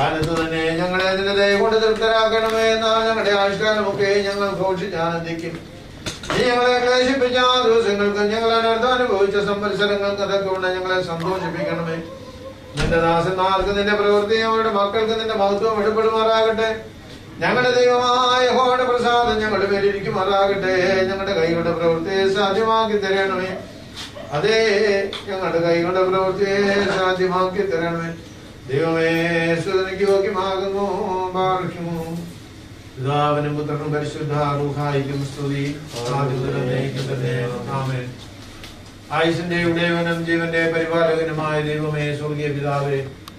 കാലത്ത് തന്നെ ഞങ്ങളെ അതിന്റെ ദയ കൊണ്ട് തൃപ്തരാക്കണമേ എന്നാൽ ഞങ്ങളുടെ ആഷ്കാലമൊക്കെ ഞങ്ങൾ ഘോഷിച്ച് ആനന്ദിക്കും നീ ഞങ്ങളെ ക്ലേശിപ്പിച്ച ആ ദിവസങ്ങൾക്ക് ഞങ്ങൾ അനർത്ഥം അനുഭവിച്ച സംവത്സരങ്ങൾക്ക് അതൊക്കെ കൊണ്ട് ഞങ്ങളെ സന്തോഷിപ്പിക്കണമേ നിന്റെ ദാസന്മാർക്ക് നിന്റെ പ്രവൃത്തി അവരുടെ മക്കൾക്ക് നിന്റെ മഹത്വം വെളിപ്പെടുമാറാകട്ടെ ഞങ്ങളുടെ ദൈവമായ ഹോയുടെ പ്രസാദം ഞങ്ങളുടെ മേലിരിക്കുമാറാകട്ടെ ഞങ്ങളുടെ കൈകളുടെ പ്രവൃത്തിയെ സാധ്യമാക്കി തരണമേ അതേ ഞങ്ങളുടെ കൈകളുടെ പ്രവൃത്തിയെ സാധ്യമാക്കി തരണമേ ദൈവമേ സുതനയ്ക്ക് യോഗ്യമാകുന്നു പാർക്കുന്നു പിതാവിനും പുത്രനും പരിശുദ്ധ റൂഹായിക്കും സ്തുതി ആദ്യം മുതൽ എന്നേക്കും തന്നെ. ആമേൻ ആയുസിന്റെ ഉടയവനും ജീവന്റെ പരിപാലകനുമായ ദൈവമേ സ്വർഗീയ പിതാവേ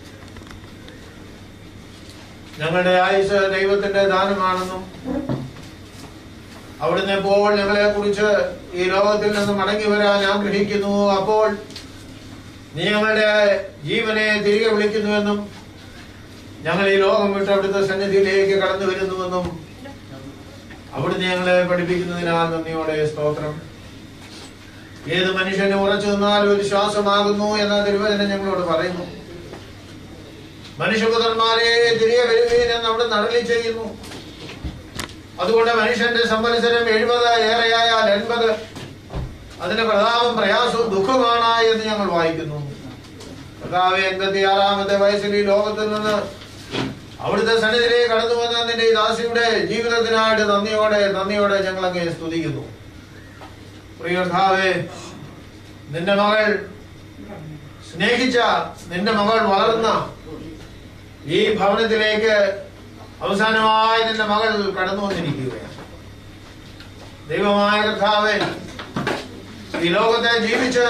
ഞങ്ങളുടെ ആയുസ് ദൈവത്തിന്റെ ദാനമാണെന്നും അവിടുന്ന് എപ്പോൾ ഞങ്ങളെ കുറിച്ച് ഈ ലോകത്തിൽ നിന്ന് മടങ്ങി വരാൻ ആഗ്രഹിക്കുന്നു അപ്പോൾ നീ ഞങ്ങളുടെ ജീവനെ തിരികെ വിളിക്കുന്നുവെന്നും ഞങ്ങൾ ഈ ലോകം വിട്ട് അവിടുത്തെ സന്നിധിയിലേക്ക് കടന്നു വരുന്നുവെന്നും അവിടുന്ന് ഞങ്ങളെ പഠിപ്പിക്കുന്നതിനാൽ നന്ദിയോടെ സ്തോത്രം ഏത് മനുഷ്യന് ഉറച്ചു നിന്നാൽ ഒരു ശ്വാസമാകുന്നു എന്ന തിരുവചനം ഞങ്ങളോട് പറയുന്നു മനുഷ്യപുത്രന്മാരെ തിരികെ വരുവീൻ എന്ന് അവിടെ നടലി ചെയ്യുന്നു അതുകൊണ്ട് മനുഷ്യന്റെ സംവത്സരം എഴുപത് ഏറെയായാൽ എൺപത് അതിന്റെ പ്രതാപം പ്രയാസവും ദുഃഖമാണ് എന്ന് ഞങ്ങൾ വായിക്കുന്നു കർത്താവ് എൺപത്തിയാറാമത്തെ വയസ്സിൽ ഈ ലോകത്തിൽ നിന്ന് അവിടുത്തെ സന്നിധിയിലേക്ക് കടന്നു വന്ന നിന്റെ ഈ ദാസിയുടെ ജീവിതത്തിനായിട്ട് നന്ദിയോടെ നന്ദിയോടെ ഞങ്ങൾ അങ്ങേ സ്തുതിക്കുന്നു പ്രിയ കർത്താവേ നിന്റെ മകൾ സ്നേഹിച്ച നിന്റെ മകൾ വളർന്ന ഈ ഭവനത്തിലേക്ക് അവസാനമായി നിന്റെ മകൾ കടന്നു വന്നിരിക്കുകയാണ് ദൈവമായ കർത്താവേ ഈ ലോകത്തെ ജീവിച്ച്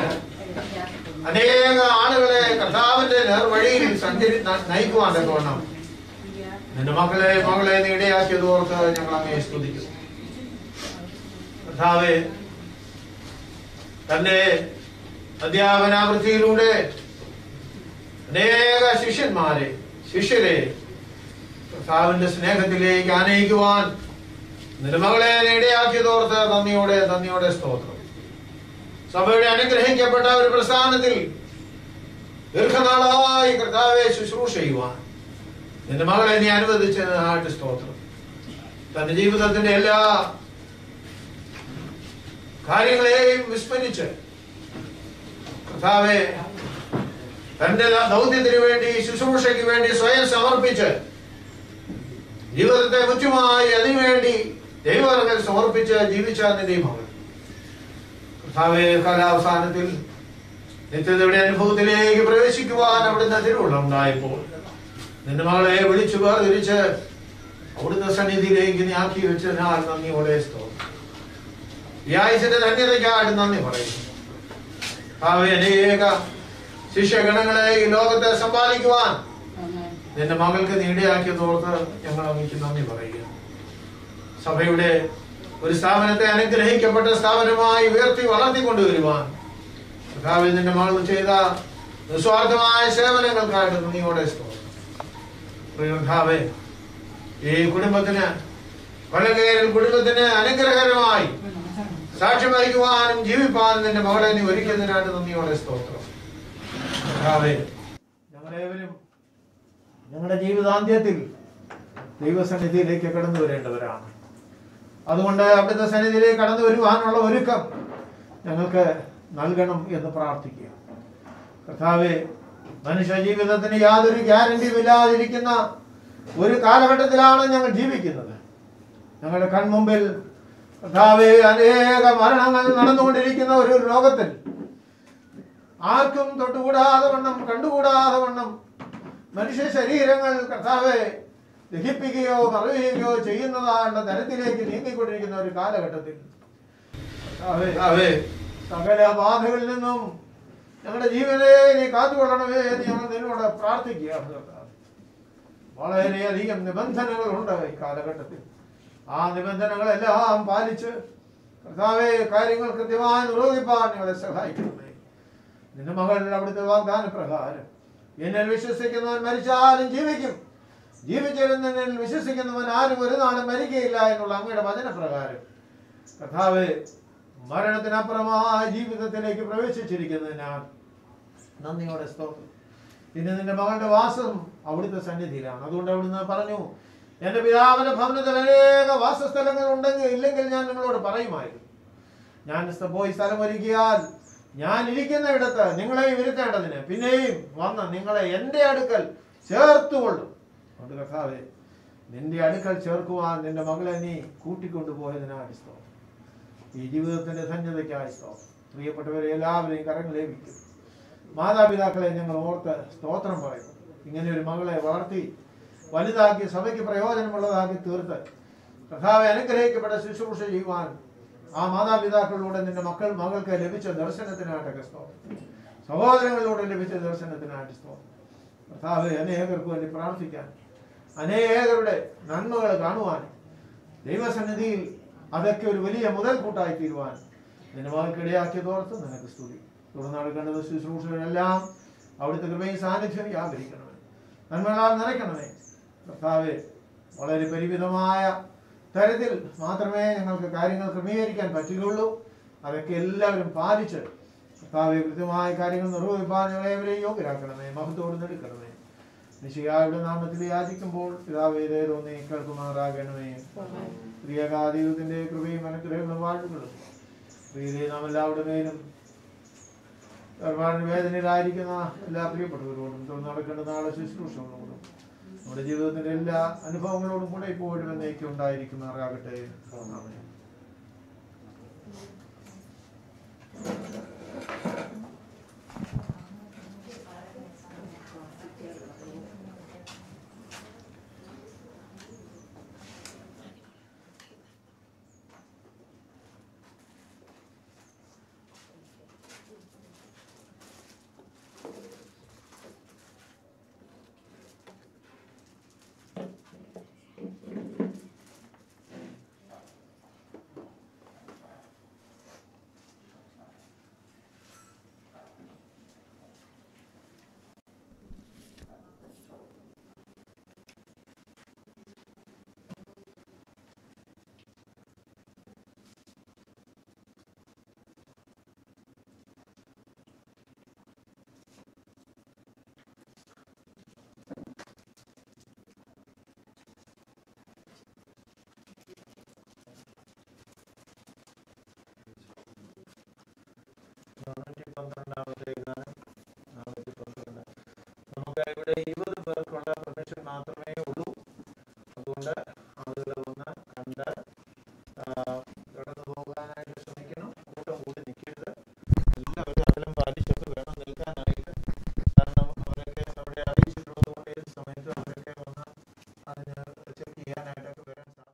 അനേക ആളുകളെ കർത്താവിന്റെ നേർവഴിയിൽ സഞ്ചരി ന- നയിക്കുവാൻ തക്കവണ്ണം നിന്റെ മക്കളെ മകളെ നീ ഇടയാക്കിയത് ഓർത്ത് ഞങ്ങൾ അങ്ങേ സ്തുതിക്കുന്നു കർത്താവേ തന്റെ അധ്യാപനാവൃത്തിയിലൂടെ അനേക ശിഷ്യന്മാരെ ശിഷ്യരെ കർത്താവിന്റെ സ്നേഹത്തിലേക്ക് ആനയിക്കുവാൻ നിന്റെ മകളെ നേടിയാക്കിയതോർത്ത് നന്ദിയോടെ നന്ദിയോടെ സ്തോത്രം സഭയുടെ അനുഗ്രഹിക്കപ്പെട്ട ഒരു പ്രസ്ഥാനത്തിൽ ദീർഘനാളായി കർത്താവെ ശുശ്രൂഷ ചെയ്യുവാൻ നിന്റെ മകളെ നീ അനുവദിച്ചതിനായിട്ട് സ്തോത്രം തന്റെ ജീവിതത്തിന്റെ എല്ലാ കാര്യങ്ങളെയും വിസ്മരിച്ച് കർത്താവെ തന്റെ ദൗത്യത്തിന് വേണ്ടി ശുശ്രൂഷയ്ക്ക് വേണ്ടി സ്വയം സമർപ്പിച്ച് ജീവിതത്തെ മുറ്റുമായി അതിനുവേണ്ടി ദൈവങ്ങൾ സമർപ്പിച്ച് ജീവിച്ച നിന്റെ മകൾ കർത്താവെ കാലാവസാനത്തിൽ നിത്യതയുടെ അനുഭവത്തിലേക്ക് പ്രവേശിക്കുവാൻ അവിടുന്ന് തിരുവുള്ള ഉണ്ടായപ്പോൾ നിന്റെ മകളെ വിളിച്ചു വേർതിരിച്ച് അവിടുന്ന് സന്നിധിയിലേക്ക് നീ ആക്കി വെച്ചതിനാൽ നന്ദിയോടെ സ്തോത്രം ഈ ആയുസിന്റെ ധന്യതയ്ക്കായിട്ട് നന്ദി പറയുന്നു ഭാവി അനേക ശിഷ്യഗണങ്ങളെ ഈ ലോകത്തെ സമ്പാദിക്കുവാൻ നിന്റെ മകൾക്ക് നീടിയാക്കിയതോർത്ത് ഞങ്ങൾ അങ്ങേക്ക് നന്ദി പറയുക സഭയുടെ ഒരു സ്ഥാപനത്തെ അനുഗ്രഹിക്കപ്പെട്ട സ്ഥാപനമായി ഉയർത്തി വളർത്തിക്കൊണ്ടുവരുവാൻ കർത്താവിൽ നിന്റെ മകൾ ചെയ്ത നിസ്വാർത്ഥമായ സേവനങ്ങൾക്കായിട്ട് നന്ദിയോടെ സ്തോത്രം പ്രിയ കർത്താവേ, ഈ കുടുംബത്തിന് കൊലകേരൽ കുടുംബത്തിന് അനുഗ്രഹകരമായി സാക്ഷ്യം വഹിക്കുവാനും ജീവിപ്പാനും നിന്റെ മകളെ നീ ഒരുക്കുന്നതിനായിട്ട് നന്ദിയോടെ സ്തോത്രം കർത്താവേ, ഞങ്ങളേവരും ഞങ്ങളുടെ ജീവിതാന്ത്യത്തിൽ ദൈവസന്നിധിയിലേക്ക് കടന്നു വരേണ്ടവരാണ് അതുകൊണ്ട് അവിടുത്തെ സന്നിധിയിലേക്ക് കടന്നു വരുവാനുള്ള ഒരുക്കം ഞങ്ങൾക്ക് നൽകണം എന്ന് പ്രാർത്ഥിക്കുക കർത്താവെ മനുഷ്യ ജീവിതത്തിന് യാതൊരു ഗ്യാരണ്ടിയും ഇല്ലാതിരിക്കുന്ന ഒരു കാലഘട്ടത്തിലാണ് ഞങ്ങൾ ജീവിക്കുന്നത് ഞങ്ങളുടെ കൺമുമ്പിൽ കർത്താവെ അനേക മരണങ്ങൾ നടന്നുകൊണ്ടിരിക്കുന്ന ഒരു ലോകത്തിൽ ആർക്കും തൊട്ടുകൂടാതെ വണ്ണം കണ്ടുകൂടാതെ വണ്ണം മനുഷ്യ ശരീരങ്ങൾ കർത്താവെ ദഹിപ്പിക്കുകയോ മറയുകയോ ചെയ്യുന്നതായുള്ള തരത്തിലേക്ക് നീങ്ങിക്കൊണ്ടിരിക്കുന്ന ഒരു കാലഘട്ടത്തിൽ കർത്താവേ, കർത്താവേ, സകല ബാധകളിൽ നിന്നും ഞങ്ങളുടെ ജീവനെ നീ കാത്തുകൊള്ളണമേ എന്ന് ഞങ്ങൾ നിന്നോട് പ്രാർത്ഥിക്കുകയാണ് കർത്താവേ. വളരെയധികം നിബന്ധനകളുണ്ട് ഈ കാലഘട്ടത്തിൽ ആ നിബന്ധനകളെല്ലാം പാലിച്ച് കർത്താവെ കാര്യങ്ങൾ കൃത്യമായി നിർവഹിപ്പാൻ ഞങ്ങളെ സഹായിക്കണമേ നിന്റെ മകൾ അവിടുത്തെ വാഗ്ദാന പ്രകാരം എന്നിൽ വിശ്വസിക്കുന്നവൻ മരിച്ചാലും ജീവിക്കും ജീവിച്ചിരുന്നതിൽ വിശ്വസിക്കുന്നവൻ ആരും ഒരു നാളും മരിക്കയില്ല എന്നുള്ള അങ്ങയുടെ വചനപ്രകാരം കർത്താവ് മരണത്തിനപ്പുറമായ ജീവിതത്തിലേക്ക് പ്രവേശിച്ചിരിക്കുന്നതിനാൽ നന്ദിയോടെ സ്തോത്രം പിന്നെ നിന്റെ മകളുടെ വാസം അവിടുത്തെ സന്നിധിയിലാണ് അതുകൊണ്ട് അവിടുന്ന് പറഞ്ഞു എന്റെ പിതാവിന്റെ ഭവനത്തിൽ അനേക വാസസ്ഥലങ്ങൾ ഉണ്ടെങ്കിൽ ഇല്ലെങ്കിൽ ഞാൻ നിങ്ങളോട് പറയുമായിരുന്നു ഞാൻ സ്ഥ- പോയി സ്ഥലം ഒരുക്കിയാൽ ഞാൻ ഇരിക്കുന്ന ഇടത്ത് നിങ്ങളെയും ഇരുത്തേണ്ടതിന് പിന്നെയും വന്ന് നിങ്ങളെ എൻ്റെ അടുക്കൽ ചേർത്തുകൊള്ളും അതുകൊണ്ട് കർത്താവേ നിന്റെ അടുക്കൽ ചേർക്കുവാൻ നിന്റെ മകളെ നീ കൂട്ടിക്കൊണ്ടുപോയതിനായി സ്തോത്രം ഈ ജീവിതത്തിന്റെ ധന്യതയ്ക്കായി സ്തോത്രം പ്രിയപ്പെട്ടവരെ എല്ലാവരെയും കരങ്ങളേവിക്കും മാതാപിതാക്കളെ ഞങ്ങൾ ഓർത്ത് സ്തോത്രം പറയുന്നു ഇങ്ങനെ ഒരു മകളെ വളർത്തി വലുതാക്കി സഭയ്ക്ക് പ്രയോജനമുള്ളതാക്കി തീർത്ത് കർത്താവെ അനുഗ്രഹിക്കപ്പെട്ട ശുശ്രൂഷ ചെയ്യുവാൻ ആ മാതാപിതാക്കളിലൂടെ നിന്റെ മക്കൾ മകൾക്ക് ലഭിച്ച ദർശനത്തിനായിട്ടൊക്കെ സ്തോത്രം സഹോദരങ്ങളിലൂടെ ലഭിച്ച ദർശനത്തിനായിട്ട് സ്തോത്രം കർത്താവ് അനേകർക്ക് വേണ്ടി പ്രാർത്ഥിക്കാൻ അനേകരുടെ നന്മകൾ കാണുവാൻ ദൈവസന്നിധിയിൽ അതൊക്കെ ഒരു വലിയ മുതൽക്കൂട്ടായി തീരുവാൻ നിന്റെ മകൾക്ക് ഇടയാക്കിയതോർത്ത് നിനക്ക് സ്തുതി തുടർന്ന് നടക്കേണ്ടത് ശുശ്രൂഷകളെല്ലാം അവിടുത്തെ കൃപയും സാന്നിധ്യം വ്യാപരിക്കണമേ നന്മകളാൽ നിറയ്ക്കണമേ കർത്താവെ വളരെ പരിമിതമായ തരത്തിൽ മാത്രമേ ഞങ്ങൾക്ക് കാര്യങ്ങൾ ക്രമീകരിക്കാൻ പറ്റുകയുള്ളൂ അതൊക്കെ എല്ലാവരും പാലിച്ച് കർത്താവെ കൃത്യമായ കാര്യങ്ങൾ നിർവഹിപ്പാൻ ഞങ്ങളെവരെയും യോഗ്യരാക്കണമേ മഹത്തോട് നെടുക്കണമേ നിശിയായുടെ നാമത്തിൽ യാചിക്കുമ്പോൾ പിതാവേതേ തോന്നി കേൾക്കുമാറാകണമേ പ്രിയകാദൈവത്തിന്റെ കൃപയും അനുഗ്രഹങ്ങളും വാഴ്വുകളും പ്രിയതേ നാം എല്ലാവരുടെ മേലും ഒരുപാട് വേദനയിലായിരിക്കുന്ന എല്ലാ പ്രിയപ്പെട്ടവരോടും തുടർന്ന് നടക്കേണ്ട നാളെ ശുശ്രൂഷകളോടും നമ്മുടെ ജീവിതത്തിന്റെ എല്ലാ അനുഭവങ്ങളോടും കൂടെ ഇപ്പോഴും എന്നേക്കും ഉണ്ടായിരിക്കുമാറാകട്ടെ ആമേൻ. നാനൂറ്റി പന്ത്രണ്ടാമത്തെ ഗാനം നാനൂറ്റി പന്ത്രണ്ട് നമുക്ക് ഇവിടെ ഇരുപത് പേർക്കുള്ള പെർമിഷൻ മാത്രമേ ഉള്ളൂ അതുകൊണ്ട് ആളുകൾ വന്ന് കണ്ട് ആ, കടന്നു പോകാനായിട്ട് ശ്രമിക്കണം കൂട്ടം കൂടി നിൽക്കരുത് എല്ലാവരും അകലം പാലിച്ചൊക്കെ വേണം നിൽക്കാനായിട്ട് കാരണം അവരൊക്കെ അവിടെ അറിയിച്ചിട്ടുള്ളത് കൊണ്ട് ഏത് സമയത്തും അവരൊക്കെ വന്ന് അതിന് ചെക്ക് ചെയ്യാനായിട്ടൊക്കെ വരാൻ സാധിക്കും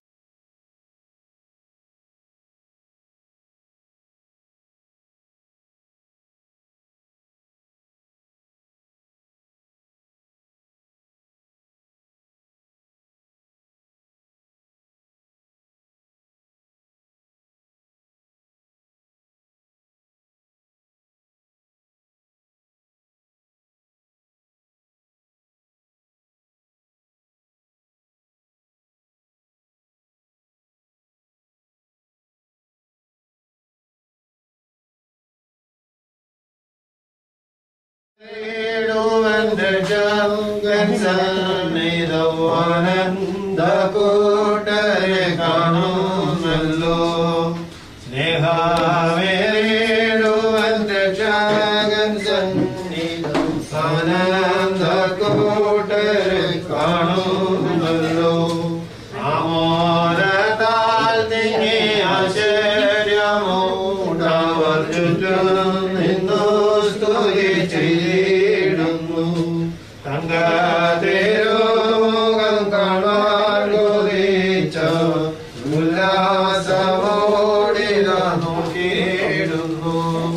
കൂട്ടരെ കാണുമല്ലോ സ്നേഹാവേടുവന്റെ ത്യാഗൻ സന്നിധം ആനന്ദ കൂട്ടരെ കാണുമല്ലോ ആമോദത്താൽ തിങ്ങി ആശ്ചര്യമൂട്ടവർ ചുറ്റും നിന്നു സ്തുതി ചെയ്തിടുന്നു തങ്കതിരുമുഖം കാണാൻ കൊതിച്ച ഉല്ലാസമോടിത നോക്കിയിടുന്നു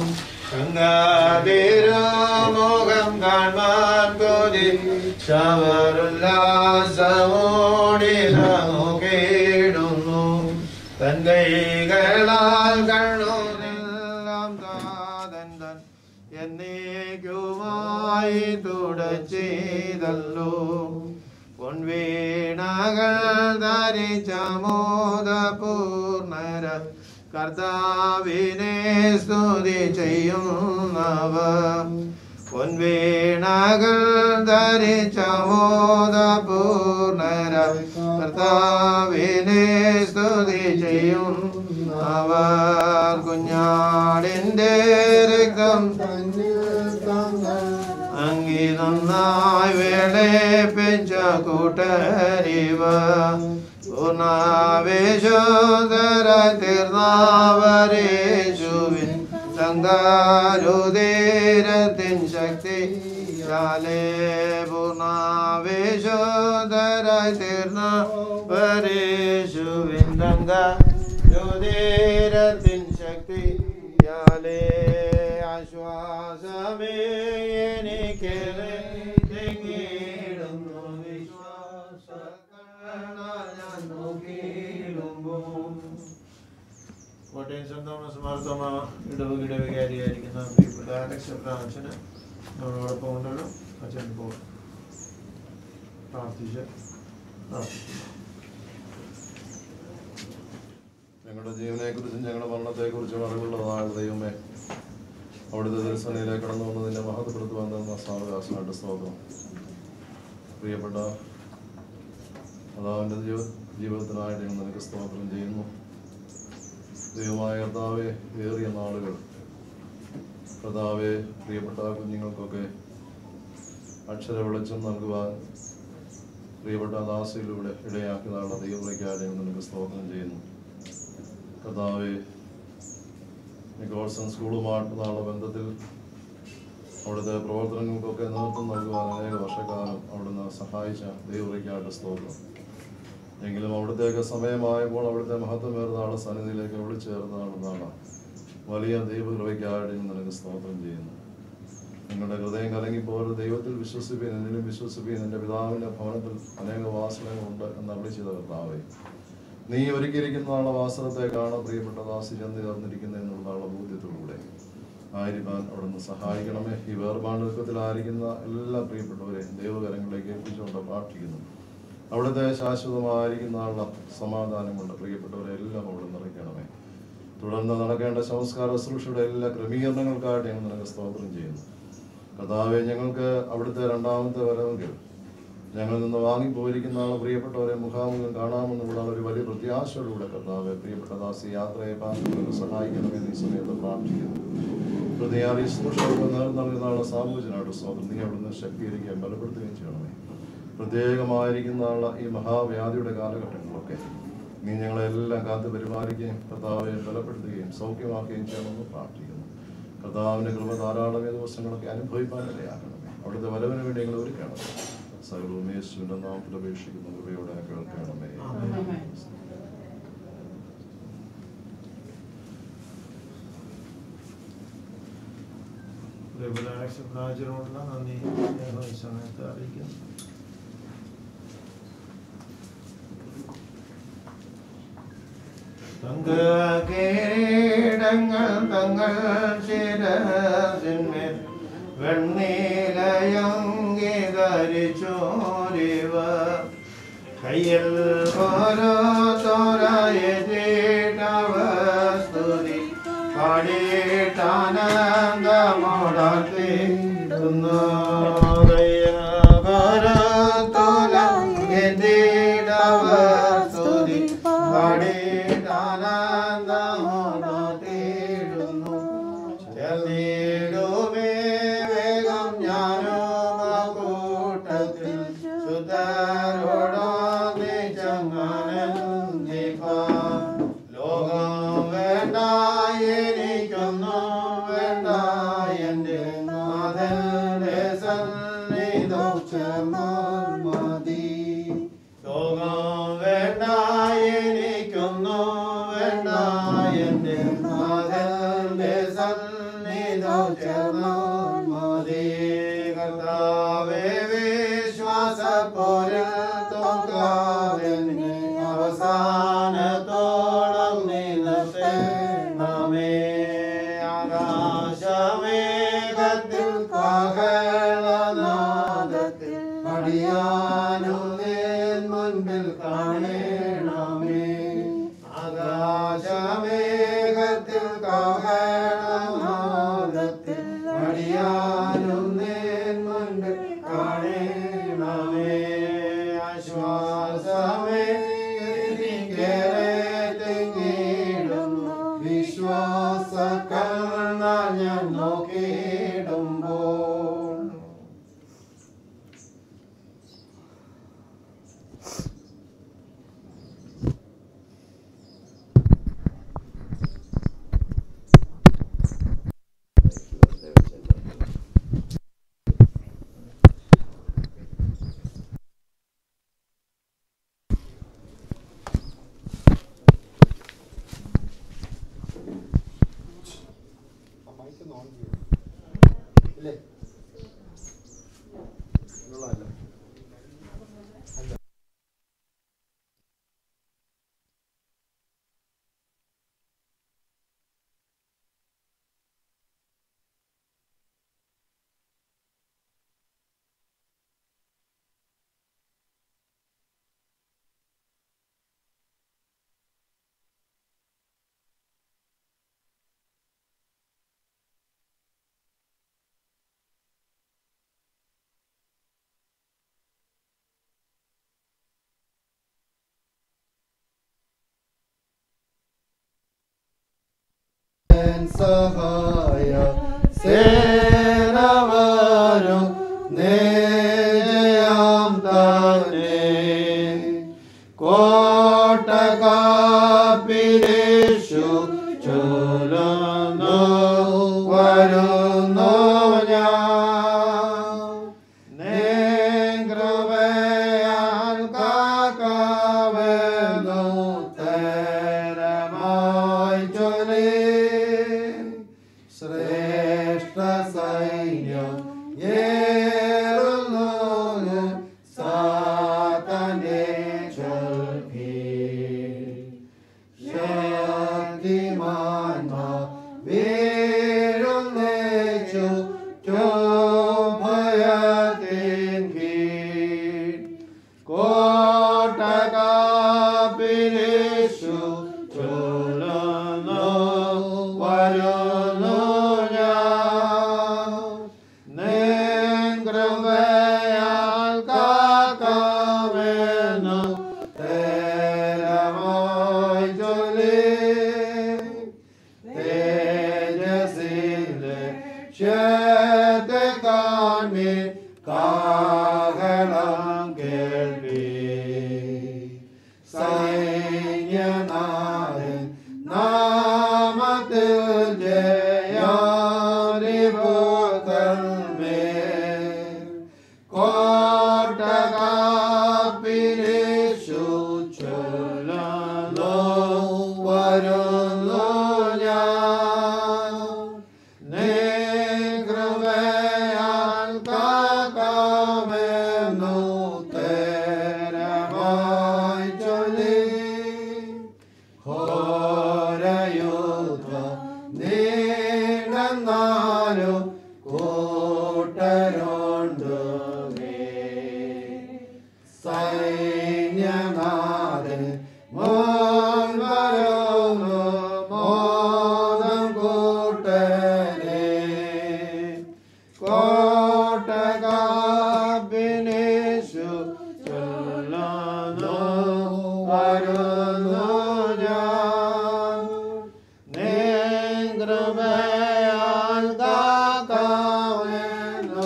തങ്കതിരുമുഖം കാണാൻ കൊതിച്ചവർ ഉല്ലാസമോടിത നോക്കിയിടുന്നു തൻ കൈകളാൽ കണ്ണുനെല്ലാം താതൻ തൻ എന്നേക്കുമായി തുടച്ചെയ്തല്ലോ പൊൻവീണകൾ ധരിച്ച മോദപൂർണര കർത്താവിനെ സ്തുതി ചെയ്യുന്നവർ പൊൻവീണകൾ ധരിച്ച മോദപൂർണര കർത്താവിനെ സ്തുതി ചെയ്യും അവർ കുഞ്ഞാടിൻ്റെ രക്തം അങ്കി നന്നായി വേളേപ്പിച്ച കൂട്ടരിവ പൂർണ്ണാവേശോധരായി തീർന്നവരേശുവിൻ തങ്കാരുതീരത്തിൻ ശക്തി ശാലേ പൂർണ്ണാവേശോധരായി തീർന്നവരേശുവിൻ തങ്കാരുതീരത്തിൻ ശക്തി ശാലേ ആശ്വാസമേ എനിക്ക് തെങ്ങിടുന്നു വിശ്വാസ ഞാൻ നോക്കിയിടുമ്പോൾ കോട്ടയം സ്വന്തം സമർത്ഥമ ഇടവകയുടെ വികാരിയായിരിക്കുന്ന പ്രിയപ്പെട്ട അലക്സ് അച്ഛന് നമ്മളോടൊപ്പം ഉണ്ടല്ലോ അച്ഛൻ ഇപ്പോൾ പ്രാർത്ഥിച്ച് പ്രാർത്ഥിക്കുന്നു ഞങ്ങളുടെ ജീവനെക്കുറിച്ചും ഞങ്ങളുടെ മരണത്തെക്കുറിച്ചും അറിവുള്ളതാണ് ദൈവമേ അവിടുത്തെ ദർശനയിലേക്ക് കടന്നു വന്നതിനെ മഹത്വപ്പെടുത്തുവാൻ തന്ന സാവകാശമായിട്ട് സ്തോത്രം പ്രിയപ്പെട്ട അതാവിൻ്റെ ജീവ ജീവിതത്തിനായിട്ട് ഞങ്ങൾ നിനക്ക് സ്തോത്രം ചെയ്യുന്നു ദൈവമായ കർത്താവെ ഏറിയ നാളുകൾ കർത്താവെ പ്രിയപ്പെട്ട കുഞ്ഞുങ്ങൾക്കൊക്കെ അക്ഷര വെളിച്ചം നൽകുവാൻ പ്രിയപ്പെട്ട ദാസിയിലൂടെ ഇടയാക്കിയതാണ് ദൈവത്തിലേക്കായിട്ട് ഞങ്ങൾ നിനക്ക് സ്തോത്രം ചെയ്യുന്നു കർത്താവെ നിക്കോൾസൺ സ്കൂളുമായിട്ടുള്ള ബന്ധത്തിൽ അവിടുത്തെ പ്രവർത്തനങ്ങൾക്കൊക്കെ നേതൃത്വം നൽകുവാൻ അനേക വർഷക്കാലം അവിടുന്ന് സഹായിച്ച ദൈവത്തിലേക്കായിട്ട് സ്തോത്രം എങ്കിലും അവിടുത്തേക്ക് സമയമായപ്പോൾ അവിടുത്തെ മഹത്വമേറുന്ന ആളെ സന്നിധിയിലേക്ക് വിളിച്ചേർന്നതാണെന്നാണ് വലിയ ദൈവകൃപയ്ക്കായിട്ട് ഞാൻ നിനക്ക് സ്തോത്രം ചെയ്യുന്നു നിങ്ങളുടെ ഹൃദയം കലങ്ങിപ്പോലും ദൈവത്തിൽ വിശ്വസിപ്പീൻ എന്നിലും വിശ്വസിപ്പീൻ എൻ്റെ പിതാവിൻ്റെ ഭവനത്തിൽ അനേക വാസനകളുണ്ട് എന്ന് അവിളി ചെയ്ത കർത്താവേ നീ ഒരുക്കിയിരിക്കുന്ന വാസനത്തെ കാണാൻ പ്രിയപ്പെട്ട ദാസി ചെന്ന് ചേർന്നിരിക്കുന്ന എന്നുള്ള ബോധ്യത്തിലൂടെ ആയിരിക്കാൻ അവിടുന്ന് സഹായിക്കണമേ ഈ വേർപാടുക്കത്തിലായിരിക്കുന്ന എല്ലാ പ്രിയപ്പെട്ടവരെയും ദൈവകരങ്ങളിലേക്ക് എത്തിച്ചുകൊണ്ട് പ്രാർത്ഥിക്കുന്നു അവിടുത്തെ ശാശ്വതമായിരിക്കുന്ന ആളുടെ സമാധാനം കൊണ്ട് പ്രിയപ്പെട്ടവരെ എല്ലാം അവിടെ നിറയ്ക്കണമേ തുടർന്ന് നടക്കേണ്ട സംസ്കാര ശുശ്രൂഷയുടെ എല്ലാ ക്രമീകരണങ്ങൾക്കായിട്ട് ഞങ്ങൾ നിനക്ക് സ്തോത്രം ചെയ്യുന്നു കർത്താവെ ഞങ്ങൾക്ക് അവിടുത്തെ രണ്ടാമത്തെ വരവെങ്കിൽ ഞങ്ങളിൽ നിന്ന് വാങ്ങിപ്പോയിരിക്കുന്ന ആളെ പ്രിയപ്പെട്ടവരെ മുഖാമുഖം കാണാമെന്നുള്ള ഒരു വലിയ പ്രത്യാശയോടുകൂടെ കർത്താവെ പ്രിയപ്പെട്ട ദാസി യാത്രയെ പാർട്ടികൾക്ക് സഹായിക്കണമെന്ന് ഈ സമയത്ത് പ്രാർത്ഥിക്കുന്നു ഹൃദയാലി ശുശ്രൂഷകൾക്ക് നേർന്നു നൽകുന്ന ആളെ സാമൂഹ്യനായിട്ട് സ്തോത്രം നീ അവിടുന്ന് ശക്തീകരിക്കുകയും ബലപ്പെടുത്തുകയും ചെയ്യണമേ പ്രത്യേകമായിരിക്കുന്ന ആളെ ഈ മഹാവ്യാധിയുടെ കാലഘട്ടങ്ങളിലൊക്കെ നീ ഞങ്ങളെല്ലാം കാത്തു പരിപാലിക്കുകയും കർത്താവെ ബലപ്പെടുത്തുകയും സൗഖ്യമാക്കുകയും ചെയ്യണമെന്ന് പ്രാർത്ഥിക്കുന്നു കർത്താവിൻ്റെ കൃപ ധാരാളം ഈ ദിവസങ്ങളൊക്കെ അനുഭവിക്കാൻ ഇടയാക്കണമേ അവിടുത്തെ വരവിന് വേണ്ടി ഞങ്ങൾ ഒരുക്കണമേ സകലവും യേശുവിൻ്റെ നാമത്തിൽ അപേക്ഷിക്കുന്ന കൃപയോടെ കേൾക്കണമേ ാചരണോടുള്ള നന്ദി ഞങ്ങൾ ഈ സമയത്ത് അറിയിക്കുന്നു തങ്ക കിരീടങ്ങൾ തങ്ങൾ ശിരസിന്മേൽ വെണ്ണീലയങ്കി ധരിച്ചോരിവ കയ്യിൽ ഓരോ തോരായ സ്തുതി പാടിയിട്ടാനന്ദമോടാത്തിരുന്നു സ്തുതി പാടിയിട്ടാനന്ദമോടാത്തിരുന്നു ചെന്നിടുമേ വേഗം ഞാനും ആ കൂട്ടത്തിൽ ശുദ്ധരോടൊന്നി ചങ്ങാനന്ദിപ്പാൻ ലോകം വേണ്ട എനിക്കൊന്നും വേണ്ട എൻ്റെ നാഥന്റെ സന്നിധോ ചേർന്നാൽ മതി ലോകം വേണ്ട എനിക്കൊന്നും വേണ്ട എൻ്റെ നാഥന്റെ സന്നിധോ ചേർന്നാൽ മതി കർത്താവേ വിശ്വാസപ്പോരിൽ തോക്കാവെന്നെ അവസാനത്തോളം നിലത്തേണമേ ആകാശമേഘത്തിൽ കാഹളനാദത്തിൽ അടിയാനും നിൻ മുൻപിൽ കാണണമേ ആകാശമേഘത്തിൽ കാഹളനാദത്തിൽ അടിയാനും നിൻ സഹായ സേനവരും നേജയാം തന്നെ കോട്ടകാപ്പിരേഷു ചൊല്ലുന്നു വരുന്നു ഞാൻ നേഗ്രവയാൽ കാക്കാവുന്നു തരമായി ചൊല്ലി ശ്രേഷ്ഠ സൈന്യം ഏറുന്നു സാതനെ ചൊല്ലി ശക്തിമാന്മാ വീഴുന്നേച്ചു ഭയത്തിൻ കീഴ് കോട്ടകാപ്പിരേഷു ചൊല്ലുന്നു വരുന്നു ഞാൻ നേങ്കൃപയാൽ കാക്കാമെന്നു തേരമായി ചൊല്ലി തേജസ്സിന്റെ ക്ഷേത്തെ കാൺമീൻ കാഹളം കേൾപ്പി സൈന്യനാഥൻ നാമത്തിൽ ജയാരിപുതന്മേ കോട്ടകാപ്പിരേഷു ചൊല്ലുന്നു വരുന്നു ഞാൻ നേകൃപയാൽ കാക്കാമെന്നു തരമായി ചൊല്ലി ഘോരയുദ്ധം നീണ്ടെന്നാലും കൂട്ടരുണ്ട് സൈന്യനാഥൻ മോൻവരുന്നു മോദം കൂട്ടനെ കോട്ടകാബിനേഷു ചൊല്ലുന്നു വരുന്നു ഞാൻ നേകൃപയാൽ കാക്കാവുന്നു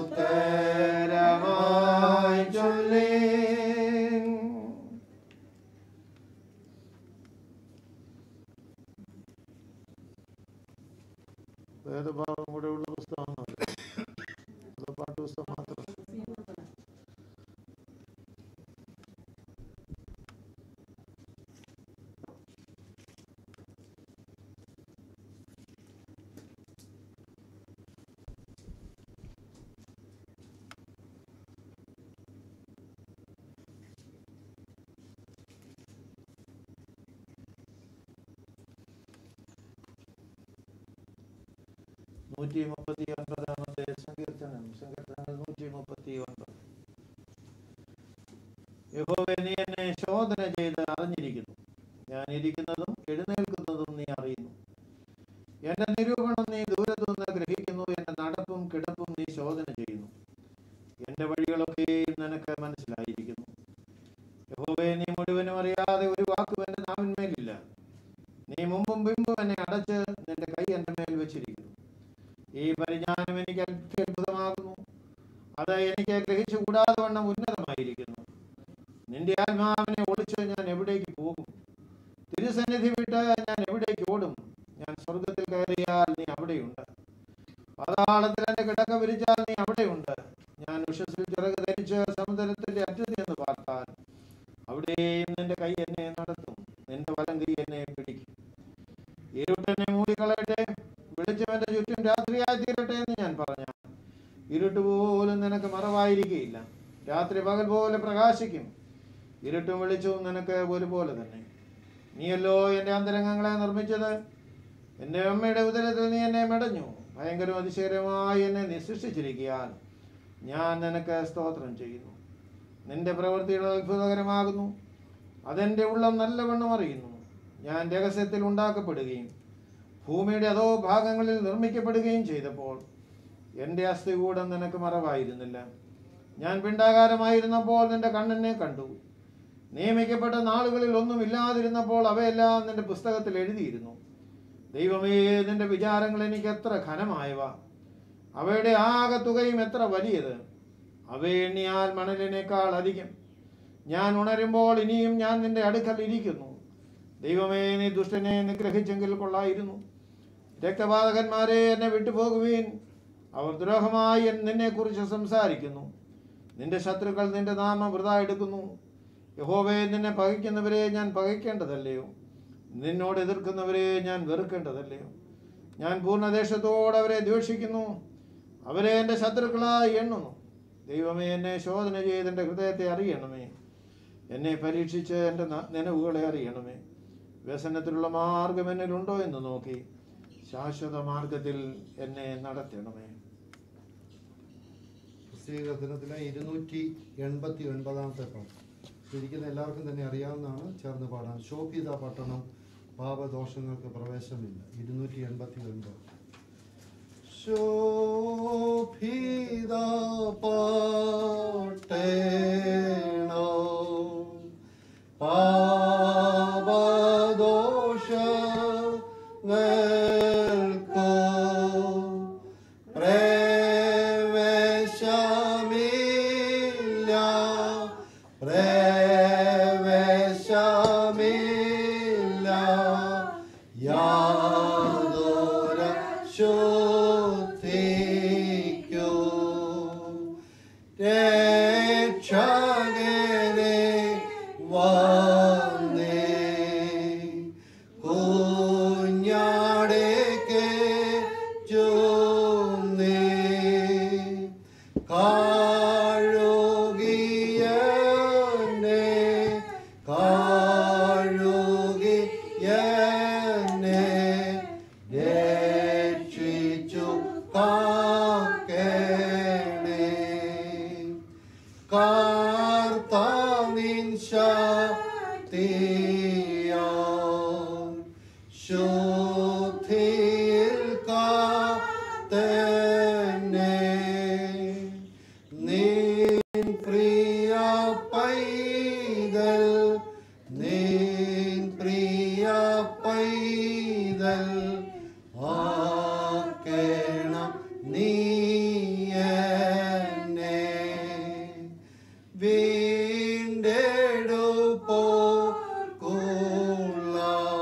തരമായി ചൊല്ലി വേദഭാഗം കൂടെ ഉള്ള പുസ്തകമാണ് അത് പാട്ടുപുസ്തകം മാത്രം നൂറ്റി മുപ്പത്തി ഒൻപതാമത്തെ സങ്കീർത്തനം സങ്കീർത്തനങ്ങൾ നൂറ്റി മുപ്പത്തി ഒൻപത് യഹോവേ നീ എന്നെ ശോധന ചെയ്ത് അറിഞ്ഞിരിക്കുന്നു ഞാൻ ഇരിക്കുന്നതും എഴുന്നേൽക്കുന്നതും നീ അറിയുന്നു എന്റെ നിരൂപണം നീ ദൂരത്തു നിന്ന് ഗ്രഹിക്കുന്നു എന്റെ നടപ്പും കിടപ്പും നീ ശോധന ചെയ്യുന്നു എന്റെ വഴികളൊക്കെയും നിനക്ക് മനസ്സിലായിരിക്കുന്നു യഹോവേ നീ മുഴുവനും അറിയാതെ ഒരു വാക്കും എന്റെ നാവിന്മേലില്ല നീ മുമ്പും പിമ്പും എന്നെ അടച്ച് നിന്റെ കൈ എന്റെ മേൽ വെച്ചിരിക്കുന്നു ഈ പരിജ്ഞാനം എനിക്ക് അത്യത്ഭുതമാകുന്നു അത് എനിക്ക് ഗ്രഹിച്ചു കൂടാതെ വണ്ണം ഉന്നതമായിരിക്കുന്നു നിന്റെ ആത്മാവിനെ ഒളിച്ച് ഞാൻ എവിടേക്ക് പോകും തിരുസന്നിധി വിട്ട് ഞാൻ എവിടേക്ക് ഓടും ഞാൻ സ്വർഗത്തിൽ കയറിയാൽ നീ അവിടെയുണ്ട് പാതാളത്തിൽ എന്റെ കിടക്ക വിരിച്ചാൽ നീ അവിടെയുണ്ട് ഞാൻ ഉഷസിൽ ചിറക് ധരിച്ച് സമുദ്രത്തിന്റെ അറ്റത്ത് നിന്ന് പാർത്താൽ അവിടെയും നിന്റെ കൈ എന്നെ നടത്തും നിന്റെ വലം കൈ എന്നെ പിടിക്കും ഇരുട്ടെന്നെ മൂടിക്കളയട്ടെ വെളിച്ചം എന്റെ ചുറ്റും രാത്രിയായി തീരട്ടെ എന്ന് ഞാൻ പറഞ്ഞ ഇരുട്ട് പോലും നിനക്ക് മറവായിരിക്കുകയില്ല രാത്രി പകൽ പോലെ പ്രകാശിക്കും ഇരുട്ടും വെളിച്ചവും നിനക്ക് ഒരുപോലെ തന്നെ നീയല്ലോ എൻ്റെ അന്തരംഗങ്ങളെ നിർമ്മിച്ചത് എൻ്റെ അമ്മയുടെ ഉദരത്തിൽ നീ എന്നെ മെടഞ്ഞു ഭയങ്കര അതിശയകരമായി എന്നെ നീ സൃഷ്ടിച്ചിരിക്കാൻ ഞാൻ നിനക്ക് സ്തോത്രം ചെയ്യുന്നു നിന്റെ പ്രവൃത്തികൾ അത്ഭുതകരമാകുന്നു അതെൻ്റെ ഉള്ളം നല്ലവണ്ണം അറിയുന്നു ഞാൻ രഹസ്യത്തിൽ ഉണ്ടാക്കപ്പെടുകയും ഭൂമിയുടെ അതോ ഭാഗങ്ങളിൽ നിർമ്മിക്കപ്പെടുകയും ചെയ്തപ്പോൾ എൻ്റെ അസ്ഥികൂടം നിനക്ക് മറവായിരുന്നില്ല ഞാൻ പിണ്ടാകാരമായിരുന്നപ്പോൾ നിന്റെ കണ്ണിനെ കണ്ടു നിയമിക്കപ്പെട്ട നാളുകളിൽ ഒന്നും ഇല്ലാതിരുന്നപ്പോൾ അവയെല്ലാം നിന്റെ പുസ്തകത്തിൽ എഴുതിയിരുന്നു ദൈവമേ നിന്റെ വിചാരങ്ങൾ എനിക്ക് എത്ര ഘനമായവ അവയുടെ ആകെ തുകയും എത്ര വലിയത് അവയെ എണ്ണിയാൽ മണലിനേക്കാൾ അധികം ഞാൻ ഉണരുമ്പോൾ ഇനിയും ഞാൻ നിന്റെ അടുക്കൽ ഇരിക്കുന്നു ദൈവമേ നീ ദുഷ്ടനെ നിഗ്രഹിച്ചെങ്കിൽ കൊള്ളായിരുന്നു രക്തപാതകന്മാരെ എന്നെ വിട്ടുപോകുവീൻ അവർ ദ്രോഹമായി എൻ- നിന്നെക്കുറിച്ച് സംസാരിക്കുന്നു നിന്റെ ശത്രുക്കൾ നിന്റെ നാമം വൃത എടുക്കുന്നു യഹോവയെ നിന്നെ പകയ്ക്കുന്നവരെ ഞാൻ പകയ്ക്കേണ്ടതല്ലയോ നിന്നോട് എതിർക്കുന്നവരെ ഞാൻ വെറുക്കേണ്ടതല്ലയോ ഞാൻ പൂർണ്ണദേശത്തോടെ അവരെ ദ്വേഷിക്കുന്നു അവരെ എൻ്റെ ശത്രുക്കളായി എണ്ണുന്നു ദൈവമേ എന്നെ ശോധന ചെയ്ത് എൻ്റെ ഹൃദയത്തെ അറിയണമേ എന്നെ പരീക്ഷിച്ച് എൻ്റെ ന- നനവുകളെ അറിയണമേ വ്യസനത്തിലുള്ള മാർഗം എന്നിലുണ്ടോ എന്ന് നോക്കി ശാശ്വത മാർഗത്തിൽ എന്നെ നടത്തണമേ പ്രത്യേക ദിനത്തിലെ ഇരുന്നൂറ്റി എൺപത്തി ഒൻപതാമത്തെ പാട്ട് ഇരിക്കുന്ന എല്ലാവർക്കും തന്നെ അറിയാവുന്നതാണ് ചേർന്ന് പാടാൻ ശോഭിത പട്ടണം പാപദോഷങ്ങൾക്ക് പ്രവേശനമില്ല ഇരുന്നൂറ്റി എൺപത്തി ഒൻപത് ശോഭിത പട്ടണം പാപദോഷങ്ങൾക്കോ പ്രവേശമില്ല പ്രവേശമില്ല യാതൊര ശുദ്ധിക്കോ രക്ഷകനെ വന്നേ കുഞ്ഞാടേക്ക് ചൊന്നേ കാഴുകിയനെ കാഴുകിയനെ രക്ഷിച്ചു കാക്കണേ കാർത്താനിൻ ശക്തിയാ ശുദ്ധിയിൽ കാത്തന്നെ നീൻ പ്രിയ പൈതൽ നീൻ പ്രിയ പൈതൽ ആക്കേണം നീ എന്നെ വീണ്ടെടുപ്പോ കൊള്ള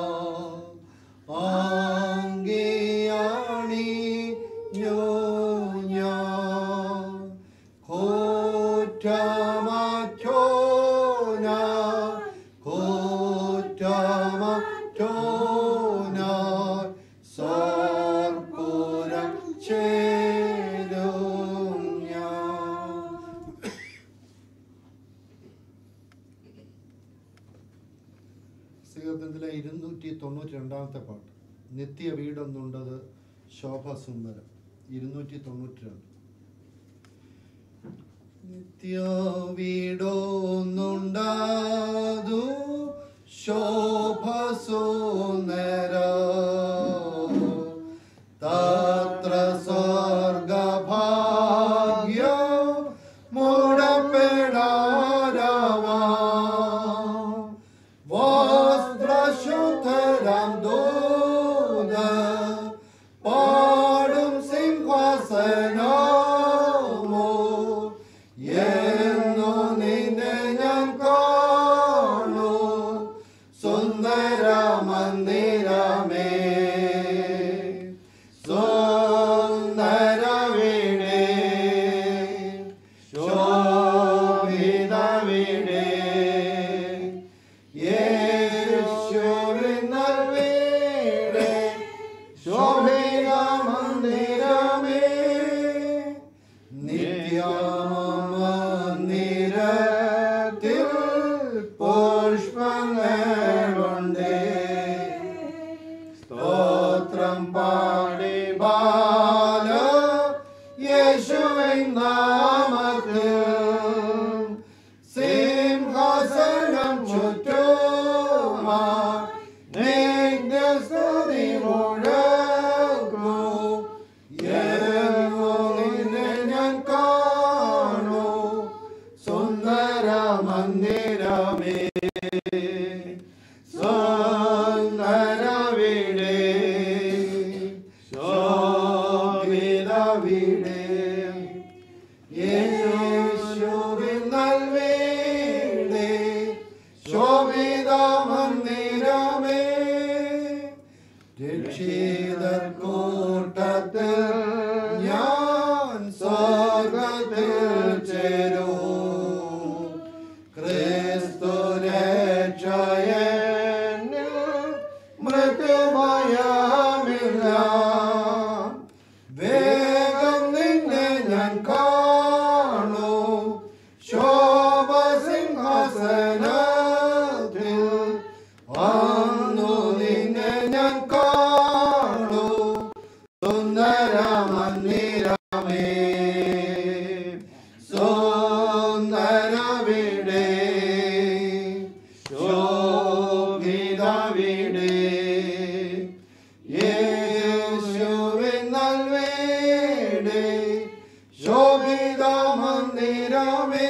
ആങ്കിയാണി ഞോഞ്ഞ കോറ്റമാറ്റോന കോറ്റമാറ്റോന സർപ്പുരം ചേരും ഞാൻ ശ്രീകത്തിലെ ഇരുന്നൂറ്റി തൊണ്ണൂറ്റി രണ്ടാമത്തെ പാട്ട് നിത്യ വീടൊന്നുണ്ടത് ശോഭസുന്ദരം ഇരുന്നൂറ്റി തൊണ്ണൂറ്റി രണ്ട് നിത്യ വീടൊന്നുണ്ടാതു ശോഭസുന്ദര തത്ര സ്വർഗഭാഗ്യ മൂടപ്പെടാരവാ വസ്ത്രശുദ്ധരം ദൂത പാടും സിംഹാസനമോ എന്നു നിന്നെ ഞാൻ കാണൂ സുന്ദര മന്ദിരമേ സുന്ദര വീടേ ശോഭിത വീടേ യേശുവിൻ വീടേ ശോഭിത മന്ദിരമേ നിത്യമന്ദിരത്തിൽ പുഷ്പങ്ങളുണ്ട് സ്തോത്രം പാടി ബാല യേശുവിൻ നാമത്തിൽ സിംഹാസനം ചുറ്റുമാ നിത്യസ്തുതി മുഴക്കൂ എന്നോ നിന്നെ ഞാൻ കാണൂ സുന്ദര മന്ദിരമേ സുന്ദര വീടേ സുന്ദരവിടെ ശോഭിതവിടെ യേശുവിൻ നൽവേടെ ശോഭിത മന്ദിരമേ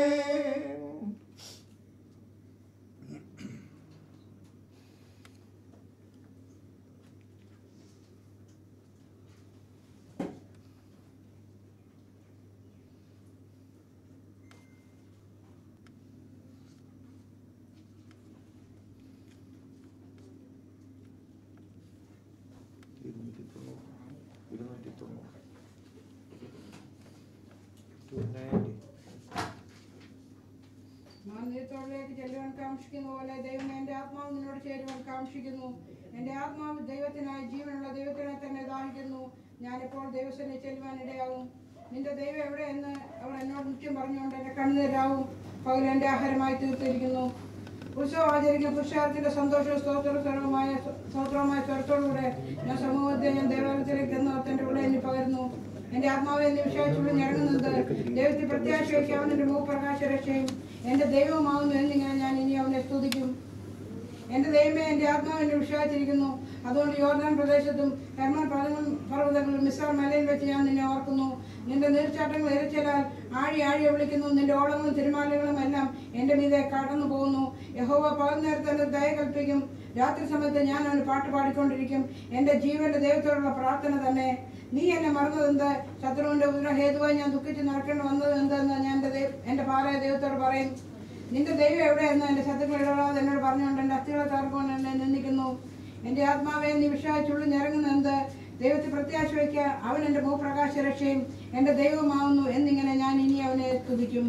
മാന്യത്തോളിലേക്ക് ചെല്ലുവാൻ കാക്ഷിക്കുന്ന പോലെ ദൈവം എൻ്റെ ആത്മാവ് നിന്നോട് ചേരുവാൻ കാക്ഷിക്കുന്നു എൻ്റെ ആത്മാവ് ദൈവത്തിനായി ജീവനുള്ള ദൈവത്തിനെ തന്നെ ദാഹിക്കുന്നു ഞാനിപ്പോൾ ദൈവസനെ ചെല്ലുവാൻ ഇടയാവും നിന്റെ ദൈവം എവിടെയെന്ന് അവൾ എന്നോട് നിത്യം പറഞ്ഞുകൊണ്ട് എൻ്റെ കണ്ണുനീരാവും പകൽ എൻ്റെ ആഹാരമായി തീർത്തിരിക്കുന്നു ഉത്സവം ആചരിക്കുന്ന പുരുഷാർത്ഥിന്റെ സന്തോഷവും സ്തോത്രസ്വരവുമായ സ്തോത്രവുമായ സ്വരത്തോടുകൂടെ ഞാൻ സമൂഹത്തെ ഞാൻ ദേവാലയത്തിലേക്ക് എന്ന് ഓർത്തൻ്റെ ഉള്ളിൽ എന്നെ പകരുന്നു എന്റെ ആത്മാവ് എന്നെ വിശ്വാസിച്ചുള്ളിൽ ഞരങ്ങുന്നത് ദൈവത്തിൽ പ്രത്യാശ വയ്ക്കുക അവൻ്റെ മുഖപ്രകാശ രക്ഷയും എന്റെ ദൈവമാവുന്നു എന്നിങ്ങനെ ഞാൻ ഇനി അവനെ സ്തുതിക്കും എന്റെ ദൈവമേ എന്റെ ആത്മാവ് എന്നെ വിശ്വാസിച്ചിരിക്കുന്നു അതുകൊണ്ട് യോർദാൻ പ്രദേശത്തും ഹെർമൻ പർവ്വതങ്ങളും പർവ്വതങ്ങളും മിസ്രാർ മലയിൽ വെച്ച് ഞാൻ നിന്നെ ഓർക്കുന്നു നിന്റെ നീർച്ചാട്ടങ്ങൾ ഇരച്ചിലാൽ ആഴി ആഴി വിളിക്കുന്നു നിന്റെ ഓളങ്ങളും തിരുമാലകളും എല്ലാം എന്റെ മീതെ കടന്നു പോകുന്നു യഹോവ പകൽ നേരത്തെ എന്നെ ദയ കൽപ്പിക്കും രാത്രി സമയത്ത് ഞാൻ അവന് പാട്ട് പാടിക്കൊണ്ടിരിക്കും എന്റെ ജീവന്റെ ദൈവത്തോടുള്ള പ്രാർത്ഥന തന്നെ നീ എന്നെ മറന്നതെന്ത് ശത്രുവിന്റെ ഉപദ്രവ ഹേതുവായി ഞാൻ ദുഃഖിച്ച് നടക്കേണ്ടി വന്നത് എന്തെന്ന് ഞാൻ എൻ്റെ ദൈവ എൻ്റെ പാറയ ദൈവത്തോട് പറയും നിന്റെ ദൈവം എവിടെയെന്ന് എൻ്റെ ശത്രുക്കൾ ഇടപെടാതെ എന്നോട് പറഞ്ഞുകൊണ്ട് എൻ്റെ അസ്ഥികളെ തകർക്കൊണ്ട് എന്നെ നിന്ദിക്കുന്നു എൻ്റെ ആത്മാവെ നീ വിഷാച്ചുള്ളിൽ ഞരങ്ങുന്നത് ദൈവത്തെ പ്രത്യാശ വയ്ക്കുക അവൻ എൻ്റെ ഭൂപ്രകാശ രക്ഷയും എൻ്റെ ദൈവമാവുന്നു എന്നിങ്ങനെ ഞാൻ ഇനി അവനെ സ്തുതിക്കും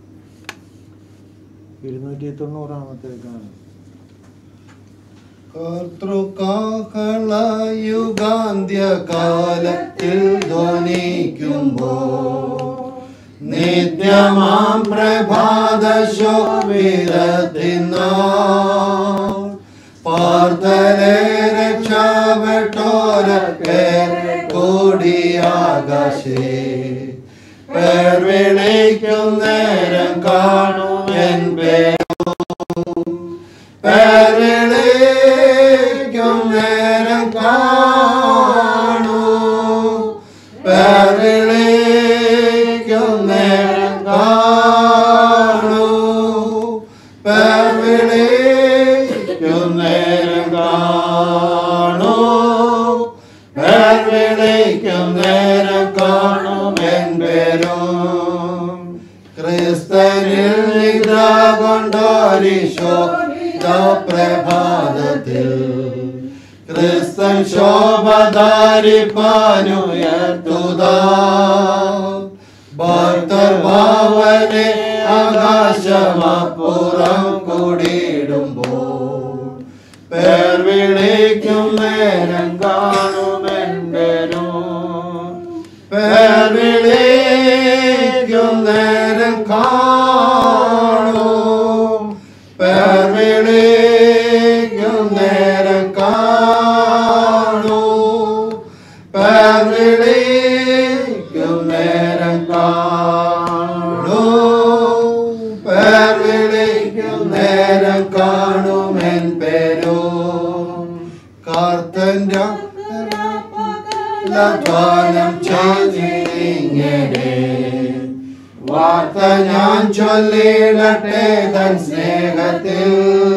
ഇരുന്നൂറ്റി തൊണ്ണൂറാമത്തേക്കാണ് കർത്തൃകാകളയുഗാന്ത്യകാലത്തിൽ ധ്വനിക്കുമ്പോ നിത്യമാം പ്രഭാത ശോഭിതത്തിന പാർത്തലെ രക്ഷപ്പെട്ടോരൊക്കെ കൂടിയാകാശേ പേർ വിളിക്കും നേരം കാണും എൻ പേരും പേർ വിളിക്കും നേരം കാണൂ പേർ വിളിക്കും നേരം കാണൂ പേർ വിളിക്കും നേരം കാണൂ പേർ വിളിക്കും നേരം കാണും എൻ പേരും ക്രിസ്തനിൽ നിദ്ര കൊണ്ടോരിശോ പ്രഭാതത്തിൽ ക്രിസ്തൻ ശോഭധാരിപ്പാനുയർത്തുക ഭക്തർ ഭാവനെ ആകാശമപ്പുറം കൂടിയിടുമ്പോൾ പേർ വിളിക്കും നേരം കാണുമെന്തരും പേർ വിളിക്കും നേരം കാണും പേർ വിളിക്കും നേരം കാണും പേർ വിളിക്കും നേരം കാണും പേർ വിളിക്കും നേരം കാണുമെൻ പേരും കാർത്തൻ്റെ ധ്വാനം ചെയ്തിങ്ങനെ വാർത്ത ഞാൻ ചൊല്ലിടട്ടെ തൻ സ്നേഹത്തിൽ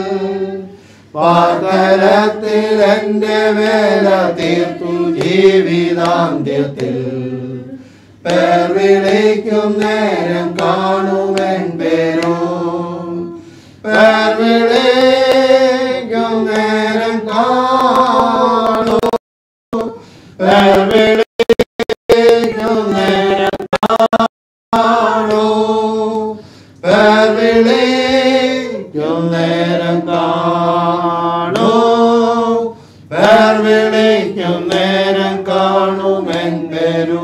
പാതരത്തിൽ എന്റെ വേല തീർത്തു ജീവിതാന്ത്യത്തിൽ പേർ വിളിക്കും നേരം കാണുമെൻ പേരും പേർ വിളിക്കും നേരം കാണും പേർ വിളിക്കും നേരം കാണൂ പേർ വിളിക്കും നേരം കാണൂ പേർ വിളിക്കും നേരം കാണുമെൻ പേരും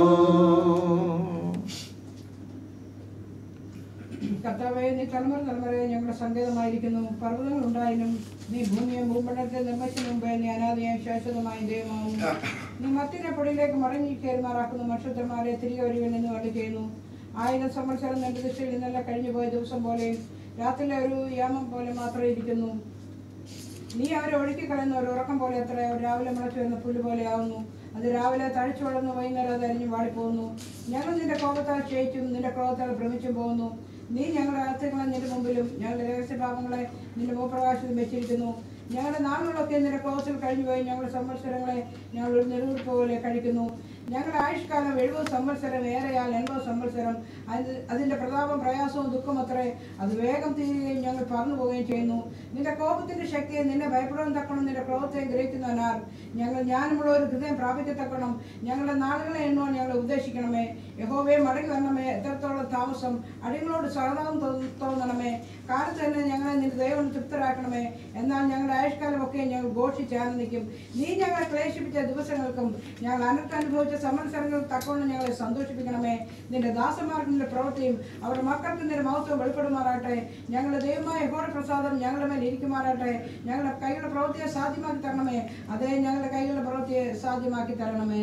കർത്താവേ നീ തലമുറ തലമുറയെ ഞങ്ങളുടെ സങ്കേതമായിരിക്കുന്നു പർവ്വതങ്ങൾ ഉണ്ടായാലും നീ ഭൂമിയെ ഭൂമണ്ഡലത്തെ നിർമ്മിച്ചതിന് മുമ്പേ നീ അനാദിയായ ശാശ്വതമായ ദൈവമാവുന്നു നീ മത്തിനെ പൊടിയിലേക്ക് മടങ്ങി കയറുമാറാക്കുന്നു നക്ഷത്രന്മാരെ തിരികെ വരികയിൽ നിന്ന് വള്ളി ചെയ്യുന്നു ആയിരം സംവത്സരം നിന്റെ ദൃഷ്ടിയിൽ നിന്നല്ല കഴിഞ്ഞു പോയ ദിവസം പോലെയും രാത്രിയിലെ ഒരു യാമം പോലെ മാത്രമേ ഇരിക്കുന്നു നീ അവരെ ഒഴുക്കിക്കളയുന്ന ഒരു ഉറക്കം പോലെ അത്ര അവർ രാവിലെ മുളച്ചു വരുന്ന പുല്ല് പോലെയാവുന്നു അത് രാവിലെ തഴച്ചു വളർന്ന് വൈകുന്നേരം അത് അരിഞ്ഞു വാടിപ്പോകുന്നു ഞങ്ങൾ നിന്റെ കോപത്താൽ ക്ഷയിച്ചും നിന്റെ ക്രോധത്താൽ ഭ്രമിച്ചും പോകുന്നു നീ ഞങ്ങളുടെ അകത്തുകളെ നിന്റെ മുമ്പിലും ഞങ്ങളുടെ രഹസ്യഭാവങ്ങളെ നിന്റെ മുഖപ്രകാശത്തിൽ വെച്ചിരിക്കുന്നു ഞങ്ങളുടെ നാളുകളൊക്കെ നിന്റെ ക്രോധത്തിൽ കഴിഞ്ഞുപോയി ഞങ്ങളുടെ സംവത്സരങ്ങളെ ഞങ്ങൾ ഒരു നെടുവീർപ്പ് പോലെ കഴിക്കുന്നു ഞങ്ങളുടെ ആയുഷ്കാലം എഴുപത് സംവത്സരം ഏറെയാൽ എൺപത് സംവത്സരം അത് അതിൻ്റെ പ്രതാപം പ്രയാസവും ദുഃഖം അത്രേ അത് വേഗം തീരുകയും ഞങ്ങൾ പറന്നു പോവുകയും ചെയ്യുന്നു നിന്റെ കോപത്തിന്റെ ശക്തിയെ നിന്നെ ഭയപ്പെടാൻ തക്കണം നിന്റെ ക്രോധത്തെ ഗ്രഹിക്കുന്നവനാർ ഞങ്ങൾ ജ്ഞാനമുള്ള ഒരു ഹൃദയം പ്രാപിക്കത്തക്കണം ഞങ്ങളുടെ നാളുകളെ എണ്ണുവാൻ ഞങ്ങളെ ഉദ്ദേശിക്കണമേ യഹോവയെ മടങ്ങി വരണമേ എത്രത്തോളം താമസം അടികളോട് സഹതാപം തോ- തോന്നണമേ കാലത്ത് തന്നെ ഞങ്ങളെ നിന്റെ ദൈവം തൃപ്തരാക്കണമേ എന്നാൽ ഞങ്ങളുടെ ആയുഷ്കാലമൊക്കെ ഞങ്ങൾ ഘോഷിച്ച് ആനന്ദിക്കും നീ ഞങ്ങളെ ക്ലേശിപ്പിച്ച ദിവസങ്ങൾക്കും ഞങ്ങൾ അനർത്ത് അനുഭവിച്ച സമത്സരങ്ങൾ തക്കവണ്ണം ഞങ്ങളെ സന്തോഷിപ്പിക്കണമേ നിന്റെ ദാസന്മാർക്ക് നിന്റെ പ്രവൃത്തിയും അവരുടെ മക്കൾക്ക് നിന്റെ മഹത്വം വെളിപ്പെടുമാറാട്ടെ ഞങ്ങളുടെ ദൈവമായ യഹോയുടെ പ്രസാദം ഞങ്ങളുടെ മേൽ ഇരിക്കുമാറാട്ടെ ഞങ്ങളുടെ കൈകളുടെ പ്രവൃത്തിയെ സാധ്യമാക്കി തരണമേ അതേ ഞങ്ങളുടെ കൈകളുടെ പ്രവൃത്തിയെ സാധ്യമാക്കി തരണമേ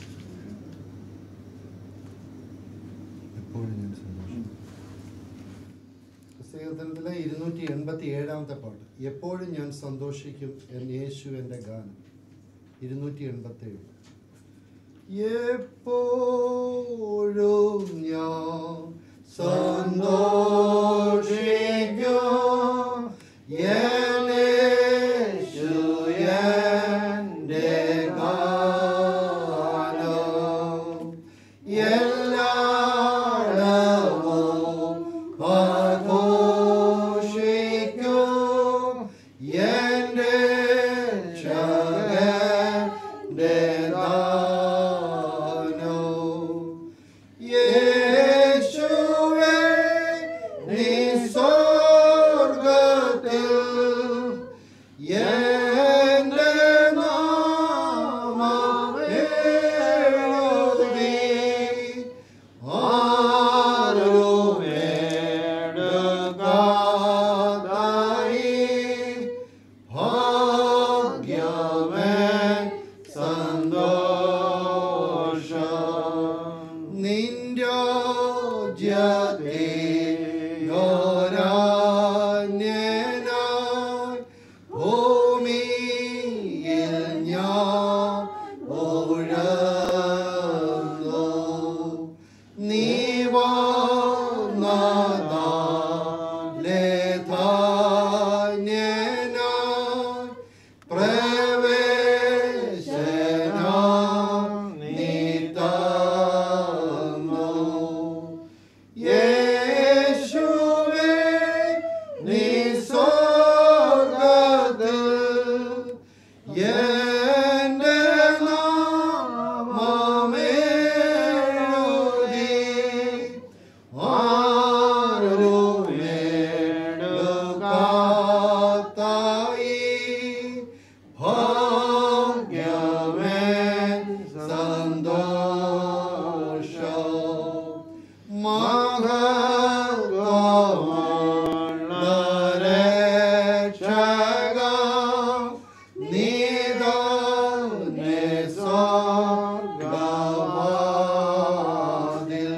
എപ്പോഴും ഞാൻ സന്തോഷം ക്രിസ്തീകരണത്തിലെ ഇരുന്നൂറ്റി എൺപത്തി ഏഴാമത്തെ പാട്ട് എപ്പോഴും ഞാൻ സന്തോഷിക്കും എൻ യേശു എൻ്റെ ഗാനം ഇരുന്നൂറ്റി എൺപത്തി ഏഴ് എപ്പോഴും ഞാൻ സന്തോഷിക്കും എൻ യേശു എൻ്റെ ഗാനം എല്ലായിടവും ആഘോഷിക്കും എൻ്റെ രക്ഷകന്റെ ദാനം. യേശുവേ, നീ സ്വർഗ്ഗത്തിൽ എൻ്റെ നാമം എഴുതി ആരും എടുക്കാതായി ഭാഗ്യമേ സന്തോഷം നിന്റെ ോരാന്യനായി ഭൂമിയിൽ ഞാൻ ഓഴുന്നു നീ വന്നതാന്യനായി പ്രവേശനം നീ തന്നു യേശുവേ നീ സ്വർഗ്ഗത്തിൽ എൻ്റെ നാമമേഴുതി ആരും എടുക്കാത്തായി ഭാഗ്യമേ സന്തോഷം മഹത്വരക്ഷകം നീതന്നെ സ്വർഗവാതിൽ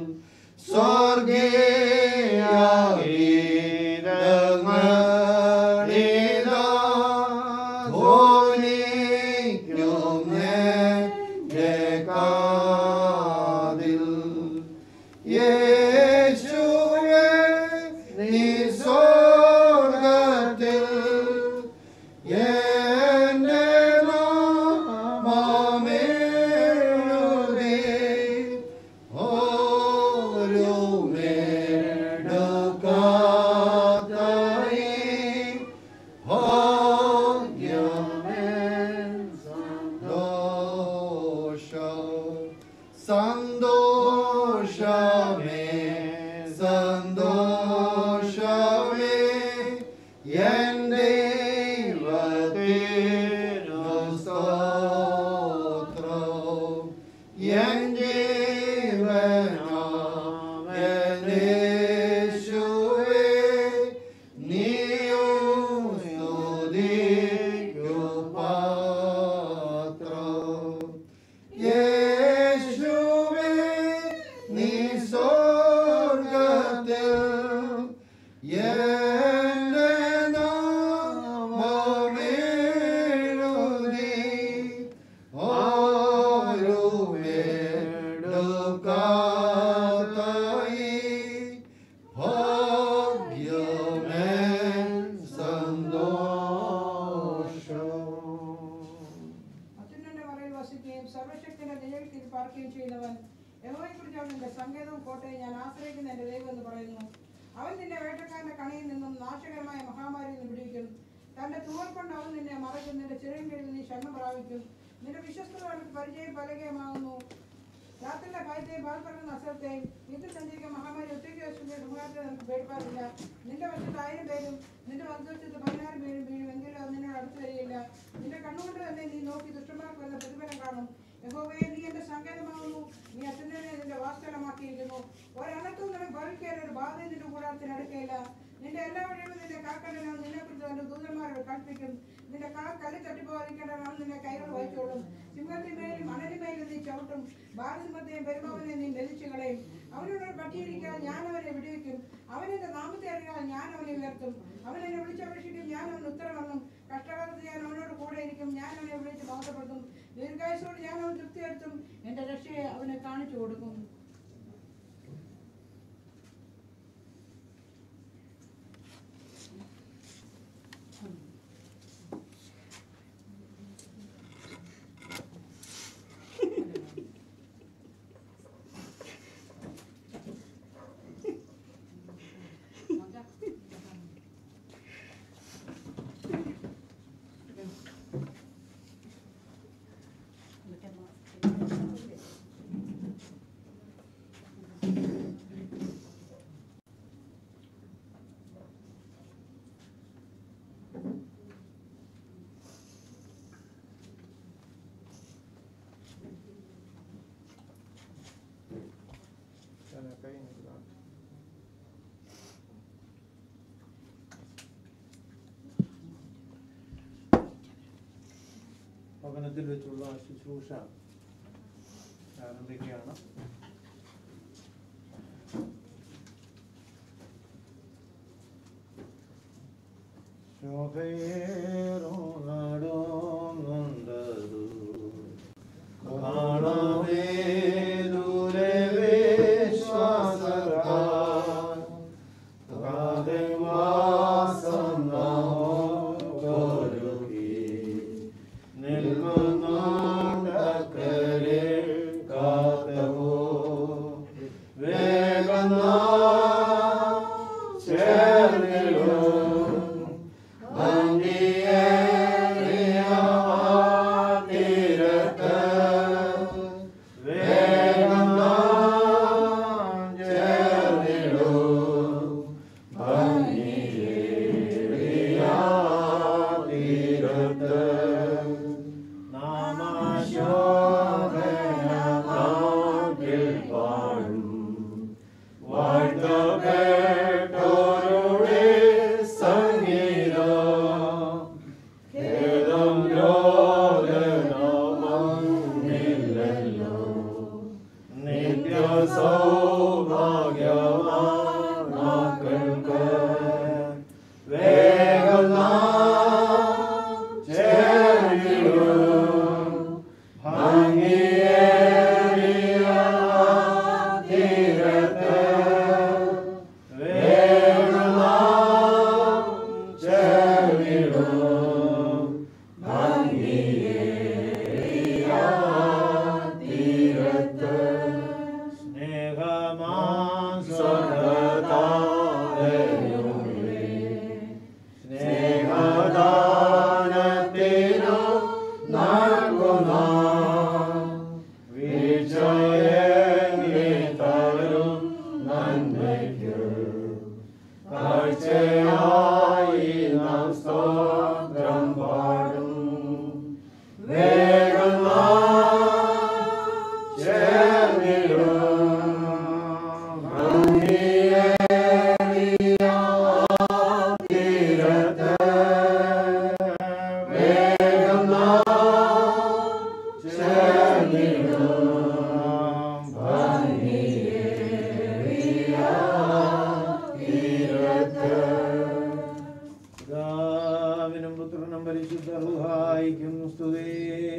സ്വർഗീയഗീതങ്ങളിതാ ധ്വനിക്കുന്നെന്റെ കാതിൽ യേശുവേ നീ സ്വർഗ്ഗത്തിൽ എൻ്റെ നാമമേഴുതി ഓരുമെടുക്കാതായി ഭാഗ്യമേ സന്തോഷം സന്തോഷമേ സന്തോഷമേ എൻ്റെ ദൈവത്തിനു സ്തോത്രം എൻ ജീവനാം യേശുവേ നീയും സ്തുതിക്കു പാത്രം യേശുവേ നീ സോ പാർക്കുകയും ചെയ്യുന്നവൻ യഹോവയെക്കുറിച്ച് അവൻ എന്റെ സങ്കേതവും കോട്ടയും ഞാൻ ആശ്രയിക്കുന്ന എന്റെ ദൈവം എന്ന് പറയുന്നു അവൻ നിന്നെ വേട്ടക്കാരന്റെ കണയിൽ നിന്നും നാശകരമായ മഹാമാരിയിൽ നിന്ന് വിടുവിക്കും തന്റെ തൂവൽ കൊണ്ട് അവൻ നിന്നെ മറയ്ക്കും നിന്റെ ചിറയും കീഴിൽ നീ ക്ഷമ പ്രാപിക്കും നിന്റെ വിശ്വസ്തത അവർക്ക് പരിചയം പലകയമാകുന്നു രാത്രിയിലെ ഭയത്തെയും പാൽ പറയുന്ന അസരത്തെയും വീട്ടിൽ സഞ്ചരിക്കുന്ന മഹാമാരി ഒറ്റയ്ക്ക് വെച്ചിട്ട് മുഖാത്തിൽ നിനക്ക് പേടിപ്പാറില്ല നിന്റെ വശത്ത് ആയിരം പേരും നിന്റെ വലതുവശത്ത് പതിനായിരം പേരും വീഴും എങ്കിലും അത് നിന്നോട് അടുത്ത് വരികയില്ല നിന്റെ കണ്ണുകൊണ്ട് തന്നെ നീ നോക്കി ദുഷ്ടന്മാർക്ക് വന്ന പ്രതിഫലം കാണും യഹോവേ നീ എന്റെ സങ്കേതമാകുന്നു നീ അത്യന്തനെ നിന്റെ വാസ്തലമാക്കിയിരിക്കുന്നു ഒരണത്തും നിനക്ക് ഭവിക്കാൻ ഒരു ബാധയും നിന്റെ കൂടാരത്തിന് അടുക്കയില്ല നിന്റെ എല്ലാ വഴികളും നിന്റെ കാക്കടനോ നിന്നെ കുറിച്ച് തന്റെ ദൂതന്മാരോട് കൽപ്പിക്കും നിന്റെ കാ കല്ല് തട്ടിപ്പോകാതിരിക്കണോ നിന്നെ കൈകൾ വഹിച്ചോളും സിംഹത്തിന്മേലും അണലിമേലും നീ ചവിട്ടും ബാലസിംഹത്തെയും പെരുമാവനെ നീ ലഭിച്ചു കളയും അവനോട് പറ്റിയിരിക്കാൻ ഞാൻ അവനെ വിടുവിക്കും അവനെന്റെ നാമത്തെ അറിയാൻ ഞാൻ അവനെ ഉയർത്തും അവൻ എന്നെ വിളിച്ചപേക്ഷിക്കും ഞാൻ അവന് ഉത്തരവെന്നും കഷ്ടകാലത്ത് ഞാൻ അവനോട് കൂടെ ഇരിക്കും ഞാൻ അവനെ വിളിച്ച് ബോധപ്പെടുത്തും ദീർഘായുസോട് ഞാൻ അവൻ തൃപ്തിയെടുത്തും എന്റെ രക്ഷയെ അവനെ കാണിച്ചു കൊടുക്കും ഭവനത്തിൽ വെച്ചുള്ള ശുശ്രൂഷ ആരംഭിക്കുകയാണ് ശോഭയേറുന്നടോന്നുണ്ടതു കാണമേ ദൂരെ വിശ്വാസത്താൽ വാസം നമുക്കൊരുക്കി നിൽക്കുന്നുണ്ടക്കരെ കാത്തവോ വേഗം ചേർന്നിടും ഭംഗിയേറിയ തീരത്ത് വേഗം ചേർന്നിടും ഭംഗിയേറിയ തീരത്ത് നാമാശോഭനമാകിൽ പാടും വാഴ്ത്തപ്പെട്ടോരുടെ സംഗീതം ഖേദം രോഗനാമമില്ലല്ലോ നിത്യ സൗഭാഗ്യമാക്കൾക്ക് വേഗം ചേർന്നിടും ഭംഗിയേറിയ തീരത്ത് വേഗം ചേർന്നിടും ഭംഗിയേറിയ തീരത്ത് സ്നേഹമാസദാനയുമേ സ്നേഹദാനത്തിനു നൽകുന്ന വിജയമിതരും നന്മയ്ക്ക് കാഴ്ചയായി നാം സ്തോത്രം പാടും വേഗം ചേർന്നിടും ഭംഗിയേറിയ തീരത്ത് വേഗം ചേർന്നിടും ഭംഗിയേറിയ തീരത്ത് പിതാവിനും പുത്രനും പരിശുദ്ധ റുഹായിക്കും സ്തുതി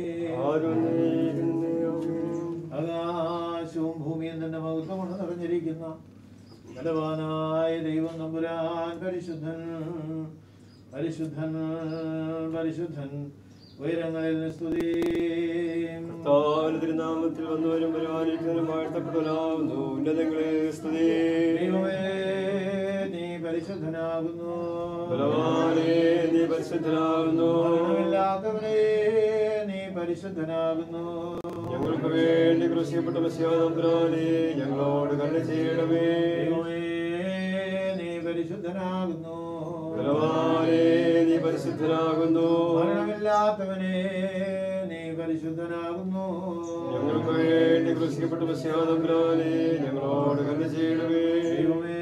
ആകാശവും ഭൂമിയും തന്റെ മഹത്വം കൊണ്ട് നിറഞ്ഞിരിക്കുന്ന ബലവാനായ ദൈവം നമ്പുരാൻ പരിശുദ്ധൻ പരിശുദ്ധൻ പരിശുദ്ധൻ ഉയരങ്ങളിൽ സ്തുതി കർത്താവിന്റെ തിരുനാമത്തിൽ വന്നവരും വരുവാനിരിക്കുന്നവരും വാഴ്ത്തപ്പെട്ടവരാകുന്നു ഉന്നതങ്ങളെ സ്തുതി ദൈവമേ നീ പരിശുദ്ധനാകുന്നു ബലവാനേ നീ പരിശുദ്ധനാകുന്നു മരണമില്ലാത്തവനേ നീ പരിശുദ്ധനാകുന്നു ഞങ്ങൾക്ക് വേണ്ടി ക്രൂശിക്കപ്പെട്ട മസ്യാതമ്പുരാനെ ഞങ്ങളോട് കരുണ ചെയ്യണമേ ദൈവമേ നീ പരിശുദ്ധനാകുന്നു ബലവാനേ നീ പരിശുദ്ധനാകുന്നു മരണമില്ലാത്തവനേ നീ പരിശുദ്ധനാകുന്നു ഞങ്ങൾക്ക് വേണ്ടി ക്രൂശിക്കപ്പെട്ട മസ്യാതമ്പുരാനെ ഞങ്ങളോട് കരുണ ചെയ്യണമേ ദൈവമേ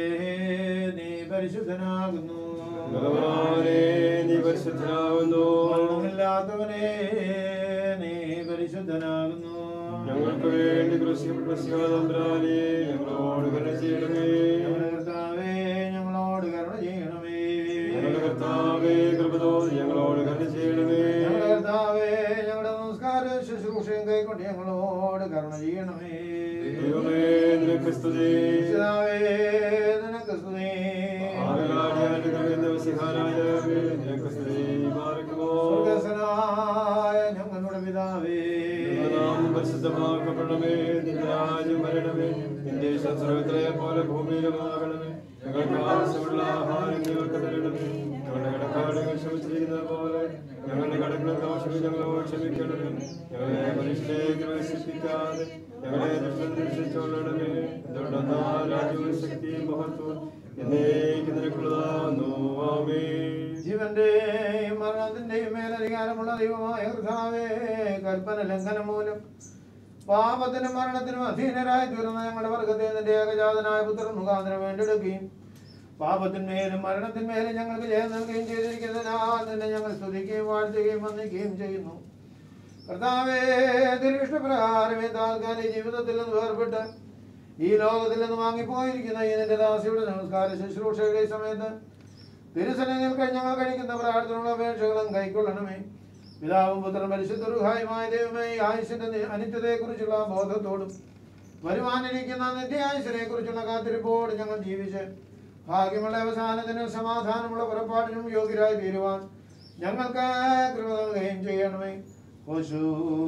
നീ പരിശുദ്ധനാകുന്നു ബലവാനേ നീ പരിശുദ്ധനാകുന്നു മരണമില്ലാത്തവനേ നീ പരിശുദ്ധനാകുന്നു ഞങ്ങൾക്ക് വേണ്ടി ക്രൂശിക്കപ്പെട്ട മസ്യാതമ്പുരാനെ ഞങ്ങളോട് കരുണ ചെയ്യണമേ ഞങ്ങളുടെ കർത്താവേ ഞങ്ങളോട് കരുണ ചെയ്യണമേ ഞങ്ങളുടെ കർത്താവേ കൃപ തോന്നി ഞങ്ങളോട് കരുണ ചെയ്യണമേ ഞങ്ങളുടെ കർത്താവേ ഞങ്ങളുടെ നമസ്കാര ശുശ്രൂഷയും കൈക്കൊണ്ട് ഞങ്ങളോട് കരുണ ചെയ്യണമേ ദൈവമേ നിനക്ക് സ്തുതി പിതാവേ, നിനക്ക് സ്തുതി ആകയാടിയാന്റെ കവിയുന്ന വസിഹാരായ നിനക്ക് സ്തുതി മാറിക്കുമോ സ്വർഗസ്വനായ ഞങ്ങളുടെ പിതാവേ നാമം പരിശുദ്ധമാക്കപ്പെടണമേ നിന്റെ രാജ്യം വരണമേ നിന്റെ ഇഷ്ടം സ്വർഗത്തിലെ പോലെ ഭൂമിയിലുമാകണമേ ഞങ്ങൾക്ക് ആവശ്യമുള്ള ആഹാരം ഞങ്ങൾക്ക് തരണമേ ഞങ്ങളുടെ കടക്കാടുകൾ ക്ഷമിച്ചിരിക്കുന്നത് പോലെ ഞങ്ങളുടെ കടങ്ങളും ദോഷങ്ങൾ ഞങ്ങളോട് ക്ഷമിക്കണമേ ഞങ്ങളെ മനുഷ്യലേക്ക് പ്രവേശിപ്പിക്കാതെ ഞങ്ങളെ ദുഷ്ടം രക്ഷിച്ചോളണമേ എന്തുകൊണ്ടെന്നാ രാജ്യവും ശക്തിയും മഹത്വം എന്നേക്ക് നിനക്കുള്ളതാകുന്നു ആമേ ജീവന്റെയും മരണത്തിന്റെയും മേലധികാരമുള്ള ദൈവമായ കർത്താവേ കൽപ്പന ലംഘനം മൂലം പാപത്തിനും മരണത്തിനും അധീനരായി തീർന്ന ഞങ്ങളുടെ വർഗത്തെ നിന്റെ ഏകജാതനായ പുത്രൻ മുഖാന്തരം വേണ്ടെടുക്കുകയും പാപത്തിന്മേലും മരണത്തിന്മേലും ഞങ്ങൾക്ക് ജയം നൽകുകയും ചെയ്തിരിക്കുന്നതിനാൽ നിന്നെ ഞങ്ങൾ സ്തുതിക്കുകയും വാഴ്ത്തുകയും വന്ദിക്കുകയും ചെയ്യുന്നു കർത്താവേ തിരുവിഷ്ടപ്രകാരമേ താൽക്കാലിക ജീവിതത്തിൽ നിന്ന് വേർപെട്ട് ഈ ലോകത്തിൽ നിന്ന് വാങ്ങിപ്പോയിരിക്കുന്ന ഈ നിന്റെ ദാസിയുടെ നമസ്കാര ശുശ്രൂഷയുടെ ഈ സമയത്ത് തിരുസനയിൽ ഞങ്ങൾ കഴിക്കുന്ന പ്രാർത്ഥനയുള്ള അപേക്ഷകളും കൈക്കൊള്ളണമേ പിതാവും പുത്രൻ പരിശുദ്ധരുഹായുമായ ദൈവമേ ഈ ആയുഷിന്റെ നി- അനിത്യതയെക്കുറിച്ചുള്ള ബോധത്തോടും വരുവാനിരിക്കുന്ന നിത്യായുസിനെ കുറിച്ചുള്ള കാത്തിരിപ്പോട് ഞങ്ങൾ ജീവിച്ച് ഭാഗ്യമുള്ള അവസാനത്തിനും സമാധാനമുള്ള പുറപ്പാടിനും യോഗ്യരായി തീരുവാൻ ഞങ്ങൾക്ക് കൃപ നൽകുകയും ചെയ്യണമേ പശു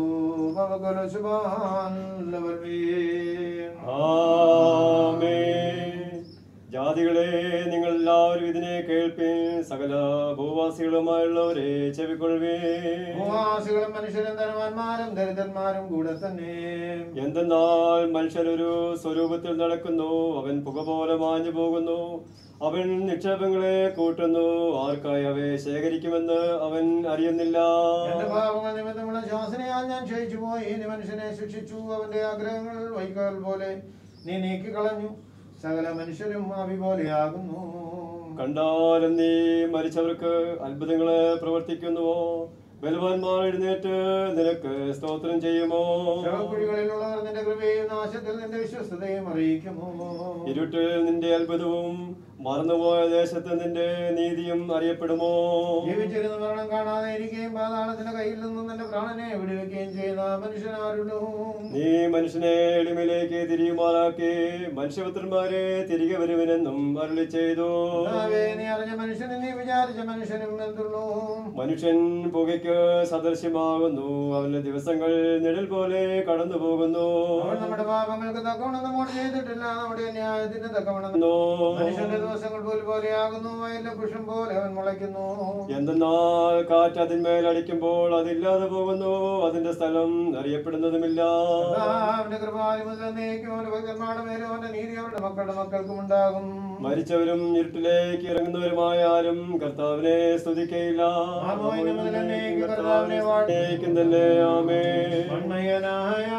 ആമേൻ. ജാതികളെ നിങ്ങൾ എല്ലാവരും ഇതിനെ കേൾപ്പീൻ സകല ഭൂവാസികളുമായുള്ളവരെ ചെവിക്കൊള്ളുവേ ഭൂവാസികളും മനുഷ്യരും ധനവാന്മാരും ദരിദ്രന്മാരും കൂടെ തന്നെ എന്തെന്നാൽ മനുഷ്യനൊരു സ്വരൂപത്തിൽ നടക്കുന്നു അവൻ പുക പോലെ മാഞ്ഞു പോകുന്നു അവൻ നിക്ഷേപങ്ങളെ കൂട്ടുന്നു ആർക്കായി അവയെ ശേഖരിക്കുമെന്ന് അവൻ അറിയുന്നില്ല എന്റെ പാപങ്ങൾ നിമിത്തമുള്ള ശാസനയാൽ ഞാൻ ക്ഷയിച്ചു പോയി നീ മനുഷ്യനെ ശിക്ഷിച്ചു അവന്റെ ആഗ്രഹങ്ങൾ വൈക്കോൽ പോലെ നീ നീക്കിക്കളഞ്ഞു സകല മനുഷ്യരും അവി പോലെയാകുന്നു കണ്ടാലും നീ മരിച്ചവർക്ക് അത്ഭുതങ്ങളെ പ്രവർത്തിക്കുന്നുവോ ബലവാന്മാർ എഴുന്നേറ്റ് നിനക്ക് സ്തോത്രം ചെയ്യുമോ ശവക്കുഴികളിലുള്ളവർ നിന്റെ കൃപയും നാശത്തിൽ നിന്റെ വിശ്വസ്തതയും അറിയിക്കുമോ ഇരുട്ടിൽ നിന്റെ അത്ഭുതവും മറന്നുപോയ ദേശത്ത് നിന്റെ നീതിയും അറിയപ്പെടുമോ ജീവിച്ചിരുന്ന മരണം കാണാതെ ഇരിക്കുകയും പാതാളത്തിന്റെ കയ്യിൽ നിന്നും നിന്റെ പ്രാണനെ വിടുവിക്കുകയും ചെയ്യുന്ന മനുഷ്യനാരുള്ളൂ നീ മനുഷ്യനെ എളിമയിലേക്ക് തിരിയുമാറാക്കി മനുഷ്യപുത്രന്മാരെ തിരികെ വരുവനെന്നും അരുളി ചെയ്തു കർത്താവേ, നീ അറിഞ്ഞ മനുഷ്യനും നീ വിചാരിച്ച മനുഷ്യനും എന്തുള്ളൂ മനുഷ്യൻ പുകയ്ക്ക് സദൃശ്യമാകുന്നു അവന്റെ ദിവസങ്ങൾ നിഴൽ പോലെ കടന്നു പോകുന്നു അവൻ നമ്മുടെ പാപങ്ങൾക്ക് തക്കവണ്ണം നമ്മോട് ചെയ്തിട്ടില്ല നമ്മുടെ ന്യായത്തിന് തക്കവണ്ണം മനുഷ്യന്റെ ദിവസങ്ങൾ പോൽ പോലെയാകുന്നു വയലിലെ പുഷ്പം പോലെ അവൻ മുളയ്ക്കുന്നു എന്തെന്നാൽ കാറ്റ് അതിന്മേൽ അടിക്കുമ്പോൾ അതില്ലാതെ പോകുന്നു അതിന്റെ സ്ഥലം അറിയപ്പെടുന്നതുമില്ല അവന്റെ കൃപാലി മുതൽ എന്നേക്കും അവന്റെ ഭക്തന്മാരുടെ മേലും അവന്റെ നീതി അവരുടെ മക്കളുടെ മക്കൾക്കും ഉണ്ടാകും മരിച്ചവരും ഇരുട്ടിലേക്ക് ഇറങ്ങുന്നവരുമായ ആരും കർത്താവിനെ സ്തുതിക്കയില്ല ആമോയിന് മുതൽ എന്നേക്കും കർത്താവിനെ എന്നേക്കും തന്നെ ആമേ മൺമയനായ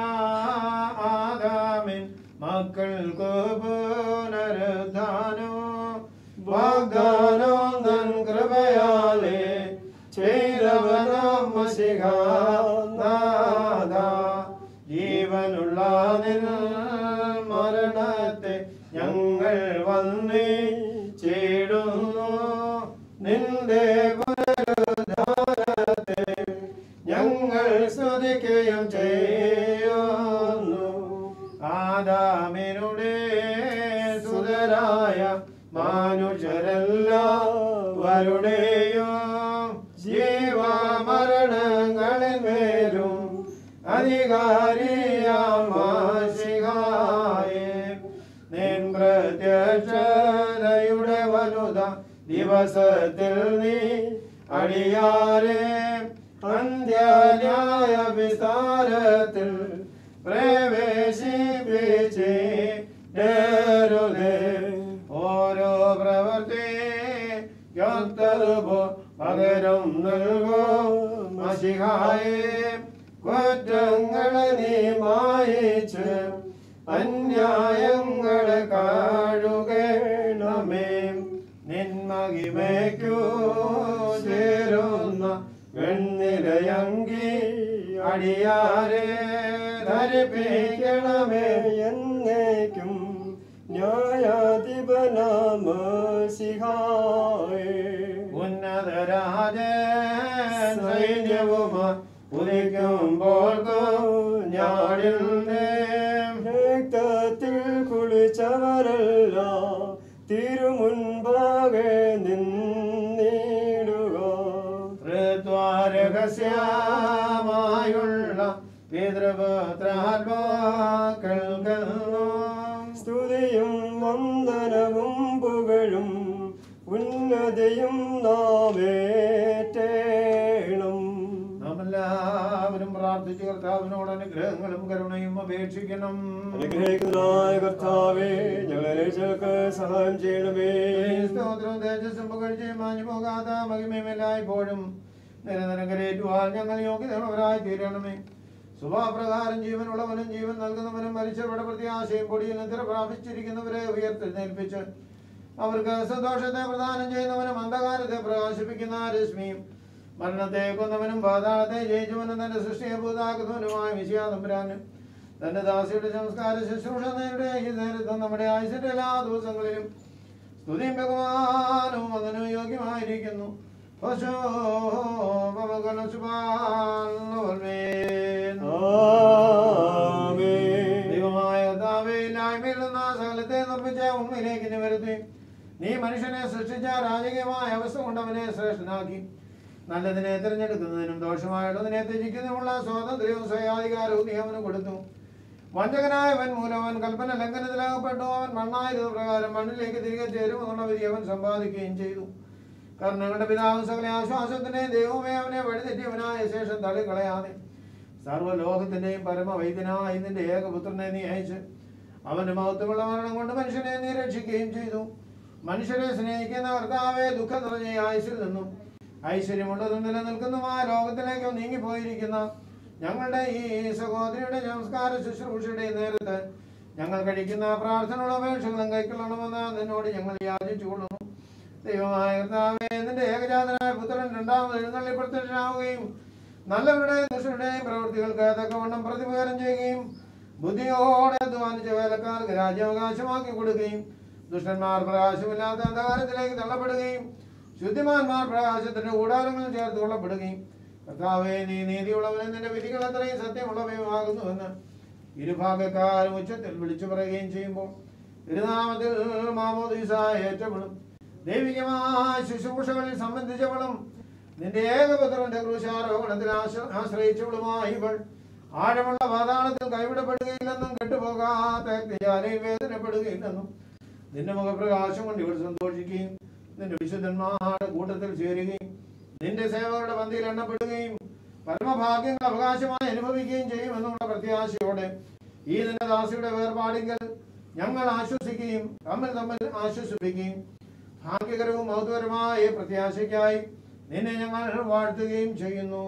ആദാമിൻ മക്കൾക്ക് പുനരുദ്ധാനോ വാഗ്ദാനോ തൻ കൃപയാലേ ചെയ്തവനാം മസിഹാനാഥ ജീവനുള്ള നിൻ മരണത്തെ ഞങ്ങൾ വന്നേ ചേടുന്നു നിന്റെ പുനരുദ്ധാനത്തെ ഞങ്ങൾ സ്തുതിക്കുകയും ചെയ്യുന്നു ആദാമിനുടെ സുതരായ മനുഷ്യരെല്ലാവരുടെയും ജീവമരണ അധികാരിയാമാശിഹായേ നിൻ പ്രത്യക്ഷതയുടെ വലുത ദിവസത്തിൽ നീ അടിയാരെ അന്ത്യന്യായ വിസ്താരത്തിൽ പ്രവേശിപ്പിച്ചേ ഓരോ പ്രവൃത്തി യോക്തൽപോ പകരം നൽകോ മഷിഹായേ കുറ്റങ്ങളെ നീ മായിച്ച് അന്യായങ്ങളെ കാഴുകണമേ നിന്മകിമയ്ക്കു ചേരുന്ന വെണ്ണിലയങ്കി അടിയാരെ ധരിപ്പിക്കണമേ എന്നേക്കും ന്യായാധിപനാമസിഹായേ ഉന്നതരാജ സൈന്യവുമാ ഉദിക്കുമ്പോൾ ഞാടിൽ രക്തത്തിൽ കുളിച്ചവരല്ല തിരുമുൻപാകെ നിന്നിടുക രഹസ്യമായുള്ള പിതൃപുത്രാത്മാക്കൾ സ്തുതിയും വന്ദനവും പുകഴും ഉന്നതിയും നാമേറ്റേണം നാമെല്ലാവരും പ്രാർത്ഥിച്ച് കർത്താവിനോട് അനുഗ്രഹങ്ങളും കരുണയും അപേക്ഷിക്കണം അനുഗ്രഹിക്കുന്നതായ കർത്താവേ ഞങ്ങളെ രക്ഷകർക്ക് സഹായം ചെയ്യണമേ സ്തോത്രം തേജസ്സും പുകഴ്ചയും മാഞ്ഞു പോകാത്ത മഹിമയുമെല്ലായ്പ്പോഴും നിരന്തരം കരയേറ്റുവാൻ ഞങ്ങൾ യോഗ്യതയുള്ളവരായി തീരണമേ സ്വഭാവപ്രകാരം ജീവനുള്ളവനും ജീവൻ നൽകുന്നവനും മരിച്ചവരുടെ പ്രത്യാശയും പൊടിയിൽ നിദ്ര പ്രാപിച്ചിരിക്കുന്നവരെ ഉയർത്തെഴുന്നേൽപ്പിച്ച് അവർക്ക് സന്തോഷത്തെ പ്രദാനം ചെയ്യുന്നവനും അന്ധകാരത്തെ പ്രകാശിപ്പിക്കുന്ന രശ്മിയും മരണത്തെ കൊന്നവനും പാതാളത്തെ ജയിച്ചവനും തന്റെ സൃഷ്ടിയെ പൂതാക്കുന്നവനുമായ വിശയാതമ്പുരാനും തന്റെ ദാസിയുടെ സംസ്കാര ശുശ്രൂഷ നേരുടെ ഈ നേരത്തും നമ്മുടെ ആയുസിന്റെ എല്ലാ ദിവസങ്ങളിലും സ്തുതിയും ബഹുമാനവും അതിന് യോഗ്യമായിരിക്കുന്നു പശോ പവകല ദൈവമായ കർത്താവേ, ഇല്ലായ്മയിൽ നിന്ന് സകലത്തെ നിർമ്മിച്ച ഉണ്മയിലേക്ക് ഇനി വരുത്തി നീ മനുഷ്യനെ സൃഷ്ടിച്ച രാജകീയമായ അവസ്ഥ കൊണ്ട് അവനെ ശ്രേഷ്ഠനാക്കി നല്ലതിനെ തിരഞ്ഞെടുക്കുന്നതിനും ദോഷമായുള്ളതിനെ ത്യജിക്കുന്നതിനുമുള്ള സ്വാതന്ത്ര്യവും സ്വയാധികാരവും നീ അവന് കൊടുത്തു വഞ്ചകനായവൻ മൂലം അവൻ കൽപ്പന ലംഘനത്തിലാകപ്പെട്ടു അവൻ മണ്ണായിരുന്ന പ്രകാരം മണ്ണിലേക്ക് തിരികെ ചേരുമെന്നുള്ള വിധി അവൻ സമ്പാദിക്കുകയും ചെയ്തു കർണങ്ങളുടെ പിതാവ് സകല ആശ്വാസത്തിന്റെ ദൈവമേ അവനെ വഴിതെറ്റിയവനായ ശേഷം തള്ളിക്കളയാതെ സർവ്വലോകത്തിന്റെയും പരമവൈദ്യനായ നിന്റെ ഏകപുത്രനെ നീ അയച്ച് അവന്റെ മഹത്വമുള്ള മരണം കൊണ്ട് മനുഷ്യനെ നീ രക്ഷിക്കുകയും ചെയ്തു മനുഷ്യരെ സ്നേഹിക്കുന്ന കർത്താവെ ദുഃഖം നിറഞ്ഞ ഈ ആയുസിൽ നിന്നും ഐശ്വര്യമുള്ളതും നിലനിൽക്കുന്നതുമായ ലോകത്തിലേക്ക് നീങ്ങിപ്പോയിരിക്കുന്ന ഞങ്ങളുടെ ഈ സഹോദരിയുടെ നമസ്കാര ശുശ്രൂഷയുടെ നേരത്ത് ഞങ്ങൾ കഴിക്കുന്ന പ്രാർത്ഥനയുള്ള അപേക്ഷകളും കൈക്കൊള്ളണമെന്ന് നിന്നോട് ഞങ്ങൾ യാചിച്ചുകൊള്ളുന്നു ദൈവമായ കർത്താവേ നിന്റെ ഏകജാതനായ പുത്രൻ രണ്ടാമത് എഴുന്നള്ളി പ്രത്യക്ഷനാവുകയും നല്ലവരുടെയും ദുഷ്ടരുടെയും പ്രവൃത്തികൾക്ക് തക്കവണ്ണം പ്രതിപകരം ചെയ്യുകയും ബുദ്ധിയോടെ അധ്വാനിച്ച വേലക്കാർക്ക് രാജ്യാവകാശമാക്കി കൊടുക്കുകയും ദുഷ്ടന്മാർ പ്രകാശമില്ലാത്ത അന്ധകാരത്തിലേക്ക് തള്ളപ്പെടുകയും ശുദ്ധിമാന്മാർ പ്രകാശത്തിന്റെ കൂടാരങ്ങളിൽ ചേർത്ത് കൊള്ളപ്പെടുകയും കർത്താവേ നീ നീതിയുള്ളവനും നിന്റെ വിധികൾ അത്രയും സത്യമുള്ളവയുമാകുന്നുവെന്ന് ഇരുഭാഗക്കാരും ഉച്ചത്തിൽ വിളിച്ചു പറയുകയും ചെയ്യുമ്പോൾ തിരുനാമത്തിൽ മാമോദീസ ഏറ്റപ്പെടും ദൈവികമായ ശുശ്രൂഷകളിൽ സംബന്ധിച്ചവളും നിന്റെ ഏകപുത്രന്റെ ക്രൂശാരോഹണത്തിൽ ആശ്ര- ആശ്രയിച്ചവളുമായി ഇവൾ ആഴമുള്ള പാതാളത്തിൽ കൈവിടപ്പെടുകയില്ലെന്നും കെട്ടുപോകാത്ത ജ്ഞാനയിൽ വേദനപ്പെടുകയില്ലെന്നും നിന്റെ മുഖപ്രകാശം കൊണ്ട് ഇവൾ സന്തോഷിക്കുകയും നിന്റെ വിശുദ്ധന്മാരുടെ കൂട്ടത്തിൽ ചേരുകയും നിന്റെ സേവകരുടെ പന്തിയിൽ എണ്ണപ്പെടുകയും പരമഭാഗ്യങ്ങൾ അവകാശമായി അനുഭവിക്കുകയും ചെയ്യുമെന്നുള്ള പ്രത്യാശയോടെ ഈ നിന്റെ ദാസിയുടെ വേർപാടിങ്കൽ ഞങ്ങൾ ആശ്വസിക്കുകയും തമ്മിൽ തമ്മിൽ ആശ്വസിപ്പിക്കുകയും ഭാഗ്യകരവും മഹത്വകരമായ ഈ പ്രത്യാശയ്ക്കായി നിന്നെ ഞങ്ങൾ വാഴ്ത്തുകയും ചെയ്യുന്നു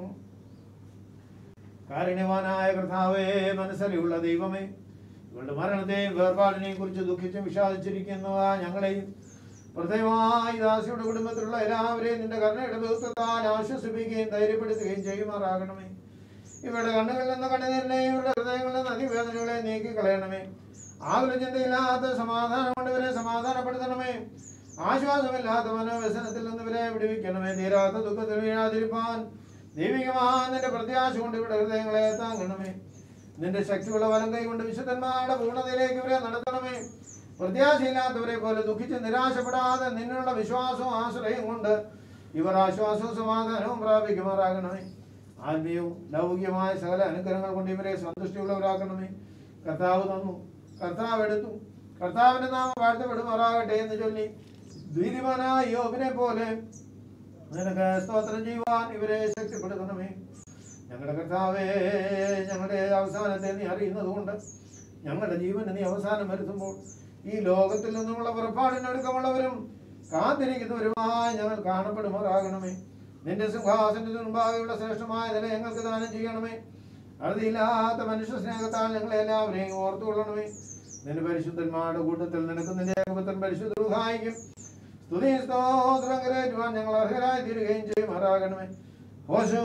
കാരുണ്യവാനായ കർത്താവേ മനസ്സറിയുള്ള ദൈവമേ ഇവളുടെ മരണത്തെയും വേർപാടിനെയും കുറിച്ച് ദുഃഖിച്ച് വിഷാദിച്ചിരിക്കുന്ന ഞങ്ങളെയും പ്രത്യേകമായി ദാസിയുടെ കുടുംബത്തിലുള്ള എല്ലാവരെയും നിന്റെ കരുണയുടെ ബഹുത്വത്താൽ ആശ്വസിപ്പിക്കുകയും ധൈര്യപ്പെടുത്തുകയും ചെയ്യുമാറാകണമേ ഇവരുടെ കണ്ണുകളിൽ നിന്ന് കണ്ണുനീരിനെയും ഇവരുടെ ഹൃദയങ്ങളിൽ നിന്ന് അതിവേദനകളെ നീക്കി കളയണമേ ആകുല ചിന്തയില്ലാത്ത സമാധാനം കൊണ്ട് ഇവരെ സമാധാനപ്പെടുത്തണമേ ആശ്വാസമില്ലാത്ത മനോവ്യസനത്തിൽ നിന്ന് ഇവരെ വിടുവിക്കണമേ തീരാത്ത ദുഃഖത്തിൽ വീഴാതിരിപ്പാൻ ദൈവികമായ നിന്റെ പ്രത്യാശ കൊണ്ട് ഇവിടെ ഹൃദയങ്ങളെ താങ്ങണമേ നിന്റെ ശക്തിയുള്ള വലം കൈ കൊണ്ട് വിശുദ്ധന്മാരുടെ പൂർണ്ണതയിലേക്ക് ഇവരെ നടത്തണമേ പ്രത്യാശയില്ലാത്തവരെ പോലെ ദുഃഖിച്ച് നിരാശപ്പെടാതെ നിന്നുള്ള വിശ്വാസവും ആശ്രയം കൊണ്ട് ഇവർ ആശ്വാസവും സമാധാനവും പ്രാപിക്കുമാറാകണമേ ആത്മീയവും ലൗകികമായ സകല അനുഗ്രഹങ്ങൾ കൊണ്ട് ഇവരെ സന്തുഷ്ടിയുള്ളവരാക്കണമേ കർത്താവ് തന്നു കർത്താവ് എടുത്തു കർത്താവിന്റെ നാമം വാഴ്ത്തപ്പെടുമാറാകട്ടെ എന്ന് ചൊല്ലി ധീരിമാനായ യോബിനെ പോലെ നിനക്ക് സ്തോത്രം ചെയ്യുവാൻ ഇവരെ ശക്തിപ്പെടുത്തണമേ ഞങ്ങളുടെ കർത്താവേ ഞങ്ങളുടെ അവസാനത്തെ നീ അറിയുന്നത് കൊണ്ട് ഞങ്ങളുടെ ജീവന് നീ അവസാനം വരുത്തുമ്പോൾ ഈ ലോകത്തിൽ നിന്നുമുള്ള പുറപ്പാടിനടുക്കമുള്ളവരും കാത്തിരിക്കുന്നവരുമായി ഞങ്ങൾ കാണപ്പെടുമാറാകണമേ നിന്റെ സിംഹാസനത്തിന് മുമ്പാകെയുള്ള ശ്രേഷ്ഠമായ നില ഞങ്ങൾക്ക് ദാനം ചെയ്യണമേ അറുതിയില്ലാത്ത മനുഷ്യ സ്നേഹത്താൽ ഞങ്ങളെ എല്ലാവരെയും ഓർത്തുകൊള്ളണമേ നിന്റെ പരിശുദ്ധന്മാരുടെ കൂട്ടത്തിൽ നിനക്ക് നിന്റെ ഏകപുത്രൻ പരിശുദ്ധ റുഹായിക്കും സ്തുതി സ്തോത്രം കരേറ്റുവാൻ ഞങ്ങൾ അർഹരായി തീരുകയും ചെയ്യുമാറാകണമേ ഓശോ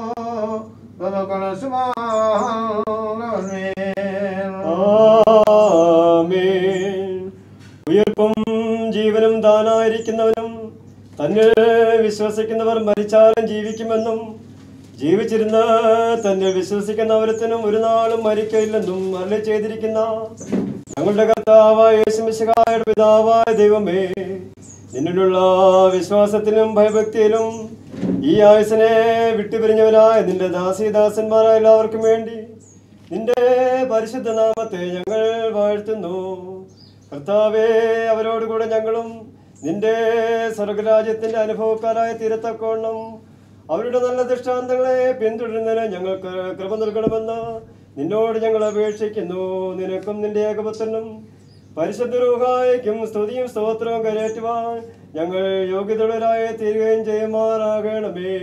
ആമേൻ. ഉയർപ്പും ജീവനും താനായിരിക്കുന്നവനും തന്നിൽ വിശ്വസിക്കുന്നവർ മരിച്ചാലും ജീവിക്കുമെന്നും ജീവിച്ചിരുന്ന തന്നിൽ വിശ്വസിക്കുന്നവരത്തിനും ഒരു നാളും മരിക്കയില്ലെന്നും അല്ല ചെയ്തിരിക്കുന്ന ഞങ്ങളുടെ കർത്താവായ യേശുമിശിഹായുടെ പിതാവായ ദൈവമേ നിന്നിലുള്ള വിശ്വാസത്തിലും ഭയഭക്തിയിലും ഈ ആയുസിനെ വിട്ടുപിരിഞ്ഞവരായ നിന്റെ ദാസീദാസന്മാരായ എല്ലാവർക്കും വേണ്ടി നിന്റെ പരിശുദ്ധ നാമത്തെ ഞങ്ങൾ വാഴ്ത്തുന്നു കർത്താവേ അവരോടുകൂടെ ഞങ്ങളും നിന്റെ സ്വർഗരാജ്യത്തിന്റെ അനുഭവക്കാരായ തീരത്തക്കോണം അവരുടെ നല്ല ദൃഷ്ടാന്തങ്ങളെ പിന്തുടരുന്നതിന് ഞങ്ങൾക്ക് കൃപ നൽകണമെന്ന് നിന്നോട് ഞങ്ങൾ അപേക്ഷിക്കുന്നു നിനക്കും നിന്റെ ഏകപുത്രനും പരിശുദ്ധ രൂഹായ്ക്കും സ്തുതിയും സ്തോത്രവും കരേറ്റുവാൻ ഞങ്ങൾ യോഗ്യതയുള്ളവരായി തീരുകയും ചെയ്യുമാറാകണമേ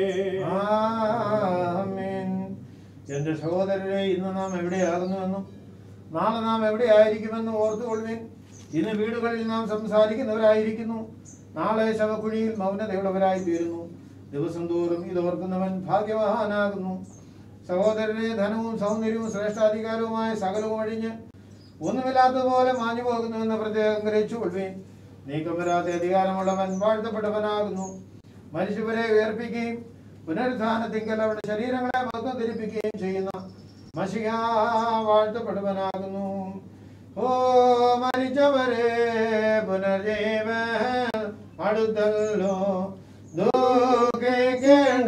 ആമേൻ. എന്റെ സഹോദരരെ ഇന്ന് നാം എവിടെയാകുന്നുവെന്നും നാളെ നാം എവിടെയായിരിക്കുമെന്നും ഓർത്തുകൊള്ളുവിൻ ഇന്ന് വീടുകളിൽ നാം സംസാരിക്കുന്നവരായിരിക്കുന്നു നാളെ ശവക്കുഴിയിൽ മൗനതയുള്ളവരായി തീരുന്നു ദിവസം തോറും ഇത് ഓർക്കുന്നവൻ ഭാഗ്യവാനാകുന്നു സഹോദരനെ ധനവും സൗന്ദര്യവും ശ്രേഷ്ഠാധികാരവുമായ സകലവും ഒഴിഞ്ഞ് ഒന്നുമില്ലാത്തതുപോലെ മാഞ്ഞു പോകുന്നുവെന്ന് പ്രത്യേകം ഗ്രഹിച്ചുകൊള്ളുവിൻ നീക്കം വരാത്ത അധികാരമുള്ളവൻ വാഴ്ത്തപ്പെട്ടവനാകുന്നു മനുഷ്യരെ ഉയർപ്പിക്കുകയും പുനരുത്ഥാനത്തിങ്കൽ അവരുടെ ശരീരങ്ങളെ മൊത്തം ധരിപ്പിക്കുകയും ചെയ്യുന്ന മഷിക വാഴ്ത്തപ്പെടുവനാകുന്നു ഓ മരിച്ചവരെ പുനർജീവ അടുത്തല്ലോ ദുഃഖിക്കേണ്ട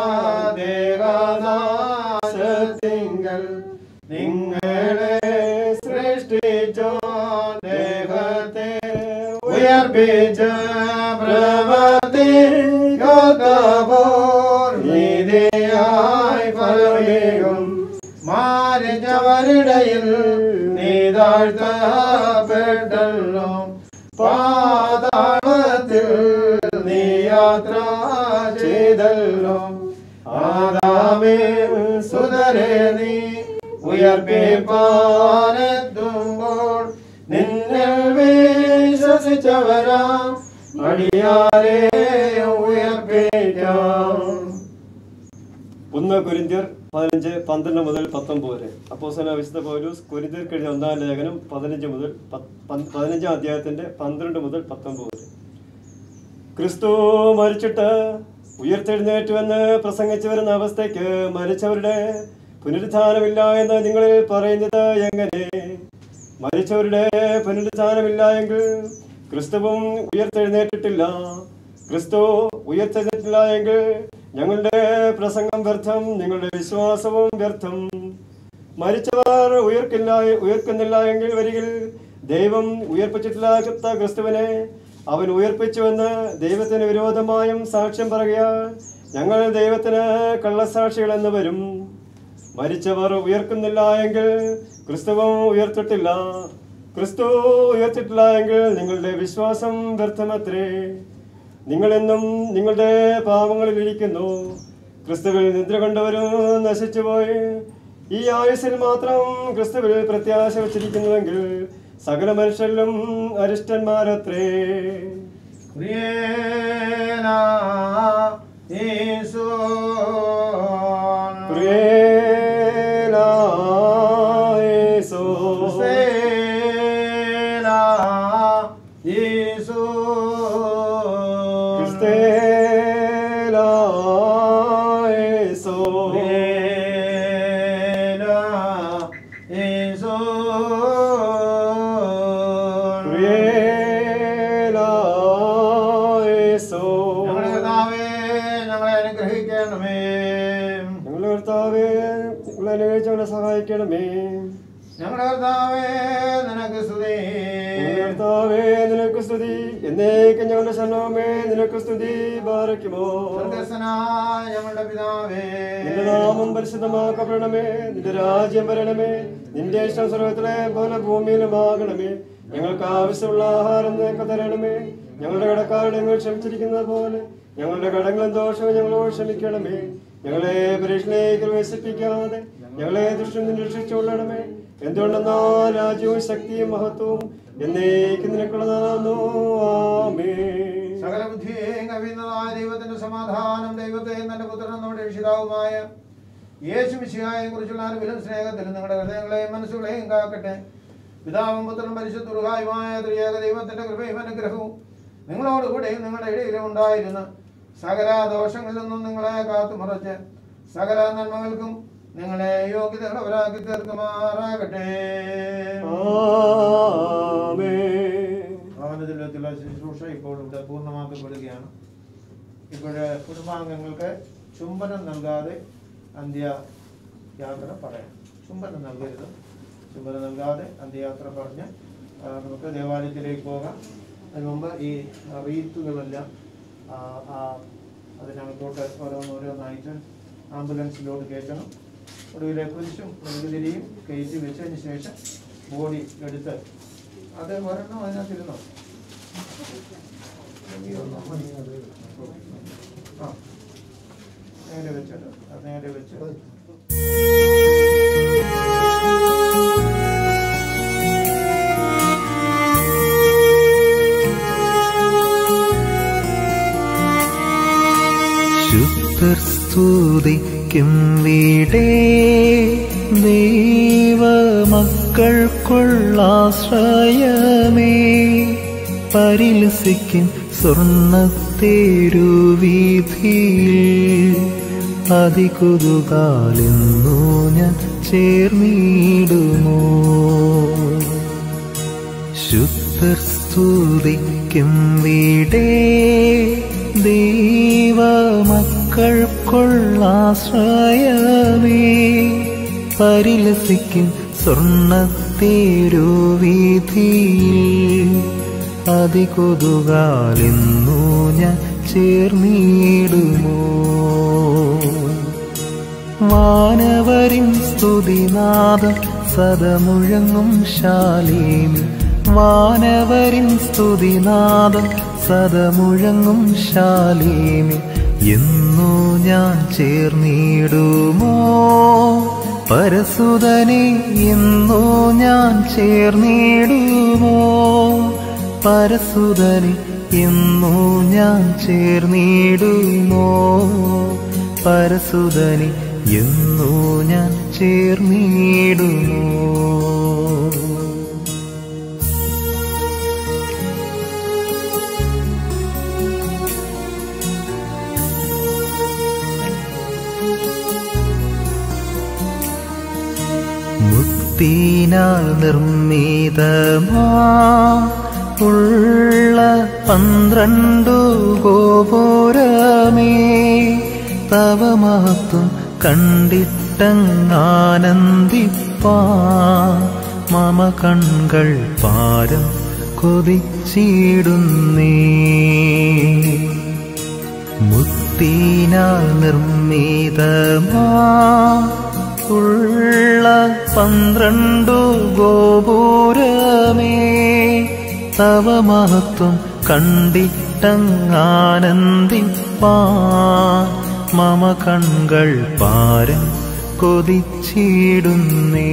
ദേവദാസത്തിങ്കൽ നിങ്ങളെ സൃഷ്ടിച്ചോ ദേഹത്തെ ഉയർപ്പിച്ച പ്രവർത്തിക്കോർ നീതിയായി ഫലമേകും മാരിച്ചവരുടെയിൽ നീ താഴ്ത്തപ്പെട്ടല്ലോ പാതാളത്തിൽ നീ യാത്ര ചെയ്തല്ലോ ആദാമേ സുതരെ നീ ഉയർപ്പിപ്പാനെത്തുമ്പോൾ നിന്നിൽ വിശ്വസിച്ചവരാ അടിയാരെ ഉയർപ്പിക്കാം ഒന്ന് കൊരിന്ത്യർ പതിനഞ്ച് പന്ത്രണ്ട് മുതൽ പത്തൊമ്പത് വരെ അപ്പോസന വിശുദ്ധ പൗലൂസ് കൊരിന്ത്യർ കഴിഞ്ഞ ഒന്നാം ലേഖനം പതിനഞ്ച് മുതൽ പത്ത്- പന്ത്- പതിനഞ്ചാം അധ്യായത്തിന്റെ പന്ത്രണ്ട് മുതൽ പത്തൊമ്പത് വരെ ക്രിസ്തു മരിച്ചിട്ട് ഉയർത്തെഴുന്നേറ്റുവെന്ന് പ്രസംഗിച്ചു വരുന്ന അവസ്ഥയ്ക്ക് മരിച്ചവരുടെ പുനരുത്ഥാനമില്ല എന്ന് നിങ്ങളിൽ പറയുന്നത് എങ്ങനെ മരിച്ചവരുടെ പുനരുത്ഥാനമില്ല എങ്കിൽ ക്രിസ്തുവും ഉയർത്തെഴുന്നേറ്റിട്ടില്ല ക്രിസ്തു ഉയർത്തെഴുന്നേറ്റില്ല എങ്കിൽ ഞങ്ങളുടെ പ്രസംഗം വ്യർത്ഥം നിങ്ങളുടെ വിശ്വാസവും വ്യർത്ഥം മരിച്ചവർ ഉയർക്കില്ല ഉയർക്കുന്നില്ല എങ്കിൽ വരികിൽ ദൈവം ഉയർപ്പിച്ചിട്ടില്ലാത്ത ക്രിസ്തുവിനെ അവൻ ഉയർപ്പിച്ചുവെന്ന് ദൈവത്തിന് വിരോധമായും സാക്ഷ്യം പറയുകയാൽ ഞങ്ങൾ ദൈവത്തിന് കള്ളസാക്ഷികളെന്ന് വരും മരിച്ചവർ ഉയർക്കുന്നില്ല എങ്കിൽ ക്രിസ്തുവും ഉയർത്തിട്ടില്ല ക്രിസ്തു ഉയർത്തിട്ടില്ല എങ്കിൽ നിങ്ങളുടെ വിശ്വാസം വ്യർത്ഥമത്രേ നിങ്ങളെന്നും നിങ്ങളുടെ പാപങ്ങളിൽ ഇരിക്കുന്നു ക്രിസ്തുവിൽ നിദ്ര കൊണ്ടവരും നശിച്ചുപോയി ഈ ആയുസ്സിൽ മാത്രം ക്രിസ്തുവിൽ പ്രത്യാശ വച്ചിരിക്കുന്നുവെങ്കിൽ സകല മനുഷ്യരിലും അരിഷ്ടന്മാരത്രേ ഞങ്ങളുടെ കർത്താവേ, ഞങ്ങളെ അനുഗ്രഹിക്കണമേ ഞങ്ങളുടെ കർത്താവേ ഞങ്ങളെ അനുഗ്രഹിച്ചവനെ സഹായിക്കണമേ ഞങ്ങളുടെ കർത്താവേ നിനക്ക് സ്തുതി ഞങ്ങളുടെ കർത്താവേ നിനക്ക് സ്തുതി എന്നേക്കും ഞങ്ങളുടെ ശരണമേ നിനക്ക് സ്തുതി ബാരയ്ക്കുമോ സ്വർഗസ്ഥനായ ഞങ്ങളുടെ പിതാവേ നിന്റെ നാമം പരിശുദ്ധമാക്കപ്പെടണമേ നിന്റെ രാജ്യം വരണമേ നിന്റെ ഇഷ്ടം സ്വർഗത്തിലെ പോലെ ഭൂമിയിലുമാകണമേ ഞങ്ങൾക്ക് ആവശ്യമുള്ള ആഹാരം നിനക്ക് തരണമേ ഞങ്ങളുടെ കടക്കാരുടെ ഞങ്ങൾ ക്ഷമിച്ചിരിക്കുന്നത് പോലെ ഞങ്ങളുടെ കടങ്ങളും ദോഷവും ഞങ്ങളോട് ക്ഷമിക്കണമേ ഞങ്ങളെ പരീക്ഷയിലേക്ക് പ്രവേശിപ്പിക്കാതെ ഞങ്ങളെ ദൃഷ്ടി നിരീക്ഷിച്ചുകൊള്ളണമേ എന്തുകൊണ്ടെന്നാൽ രാജ്യവും ശക്തിയും മഹത്വവും എന്നേക്കും നിനക്കുള്ളതാകുന്നു ആമേ സകല ബുദ്ധിയെയും കവിയുന്നതായ ദൈവത്തിന്റെ സമാധാനം ദൈവത്തെയും തന്റെ പുത്രനും നമ്മുടെ രക്ഷിതാവുമായ യേശു മിശിഹായെ കുറിച്ചുള്ള അറിവിലും സ്നേഹത്തിലും നിങ്ങളുടെ ഹൃദയങ്ങളെയും മനസ്സുകളെയും കാക്കട്ടെ പിതാവും പുത്രനും പരിശുദ്ധ ദുർഗായുമായ ത്രിയേക ദൈവത്തിന്റെ കൃപയും അനുഗ്രഹവും നിങ്ങളോടുകൂടെയും നിങ്ങളുടെ ഇടയിലും ഉണ്ടായിരുന്ന സകല ദോഷങ്ങളിൽ നിന്നും നിങ്ങളെ കാത്തുമറച്ച് സകല നന്മകൾക്കും നിങ്ങളെ യോഗ്യതയുള്ളവരാക്കി തീർക്കുമാറാകട്ടെ ഭവനത്തിലുള്ള ശുശ്രൂഷ ഇപ്പോൾ ഇവിടെ പൂർണ്ണമാക്കപ്പെടുകയാണ് ഇപ്പോഴ് കുടുംബാംഗങ്ങൾക്ക് ചുംബനം നൽകാതെ അന്ത്യ യാത്ര പറയാം ചുംബനം നൽകരുത് ചുംബനം നൽകാതെ അന്ത്യയാത്ര പറഞ്ഞ് ആ, നമുക്ക് ദേവാലയത്തിലേക്ക് പോകാം അതിന് മുമ്പ് ഈ റീത്തുകളെല്ലാം ആ, ആ, അതിനകത്തോട്ട് ഓരോന്നോരോന്നായിട്ട് ആംബുലൻസിലോട്ട് കയറ്റണം ഒടുവിലെ കുരിശും മെഴുകുതിരിയും കയറ്റി വെച്ചതിന് ശേഷം ബോഡി എടുത്ത് അത് ഒരെണ്ണം അതിനകത്തിരുന്നോ ഈ ഒരെണ്ണം മതി. ആ നേരെ വെച്ചല്ലോ അത് നേരെ വെച്ച് ശുദ്ധർ സ്തുതിക്കും വീടേ ദൈവമക്കൾക്കുള്ളാശ്രയമേ പരിലസിക്കും സ്വർണ്ണത്തേരുവീതിയിൽ അതികുതുകാലെന്നു ഞാൻ ചേർന്നിടുമോ ശുദ്ധർ സ്തുതിക്കും വീടേ ദൈവമക്കൾക്കുള്ളാശ്രയമേ പരിലസിക്കും സ്വർണ്ണത്തേരുവീതിയിൽ അതികൊതുകാലെന്നു ഞാൻ ചേർന്നിടുമോ വാനവരിൻ സ്തുതിനാദം സദമുഴങ്ങും ശാലേമി വാനവരിൻ സ്തുതിനാദം സദമുഴങ്ങും ശാലേമി എന്നു ഞാൻ ചേർന്നിടുമോ പരസുതനെ എന്നു ഞാൻ ചേർന്നിടുമോ പരസുതനെ എന്നു ഞാൻ ചേർന്നിടുമോ പരസുതനെ എന്നു ഞാൻ ചേർന്നിടുമോ മുക്തിനാൽ നിർമ്മിതമാ ഉള്ള പന്ത്രണ്ടു ഗോപുരമേ തവ മഹത്വം കണ്ടിട്ടങ്ങാനന്ദിപ്പാ മമ കൺകൾ പാരം കൊതിച്ചിടുന്നേ മുക്തിനാൽ നിർമ്മിതമാ ഉള്ള പന്ത്രണ്ടു ഗോപുരമേ തവ മഹത്വം കണ്ടിട്ടങ്ങാനന്ദിപ്പാ മമ കൺകൾ പാരം കൊതിച്ചിടുന്നേ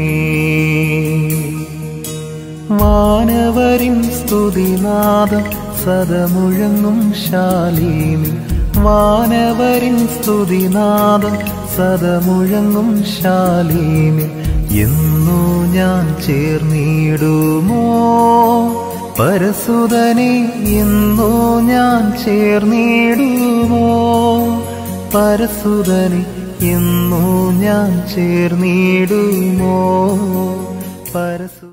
വാനവരിൻ സ്തുതിനാദം സദമുഴങ്ങും ശാലീനി വാനവരിൻ സ്തുതിനാദം സദമുഴങ്ങും ശാലീനി എന്നു ഞാൻ ചേർന്നിടുമോ പരസുതനെ എന്നു ഞാൻ ചേർന്നിടുമോ പരസുതനെ എന്നു ഞാൻ ചേർന്നിടുമോ പരസു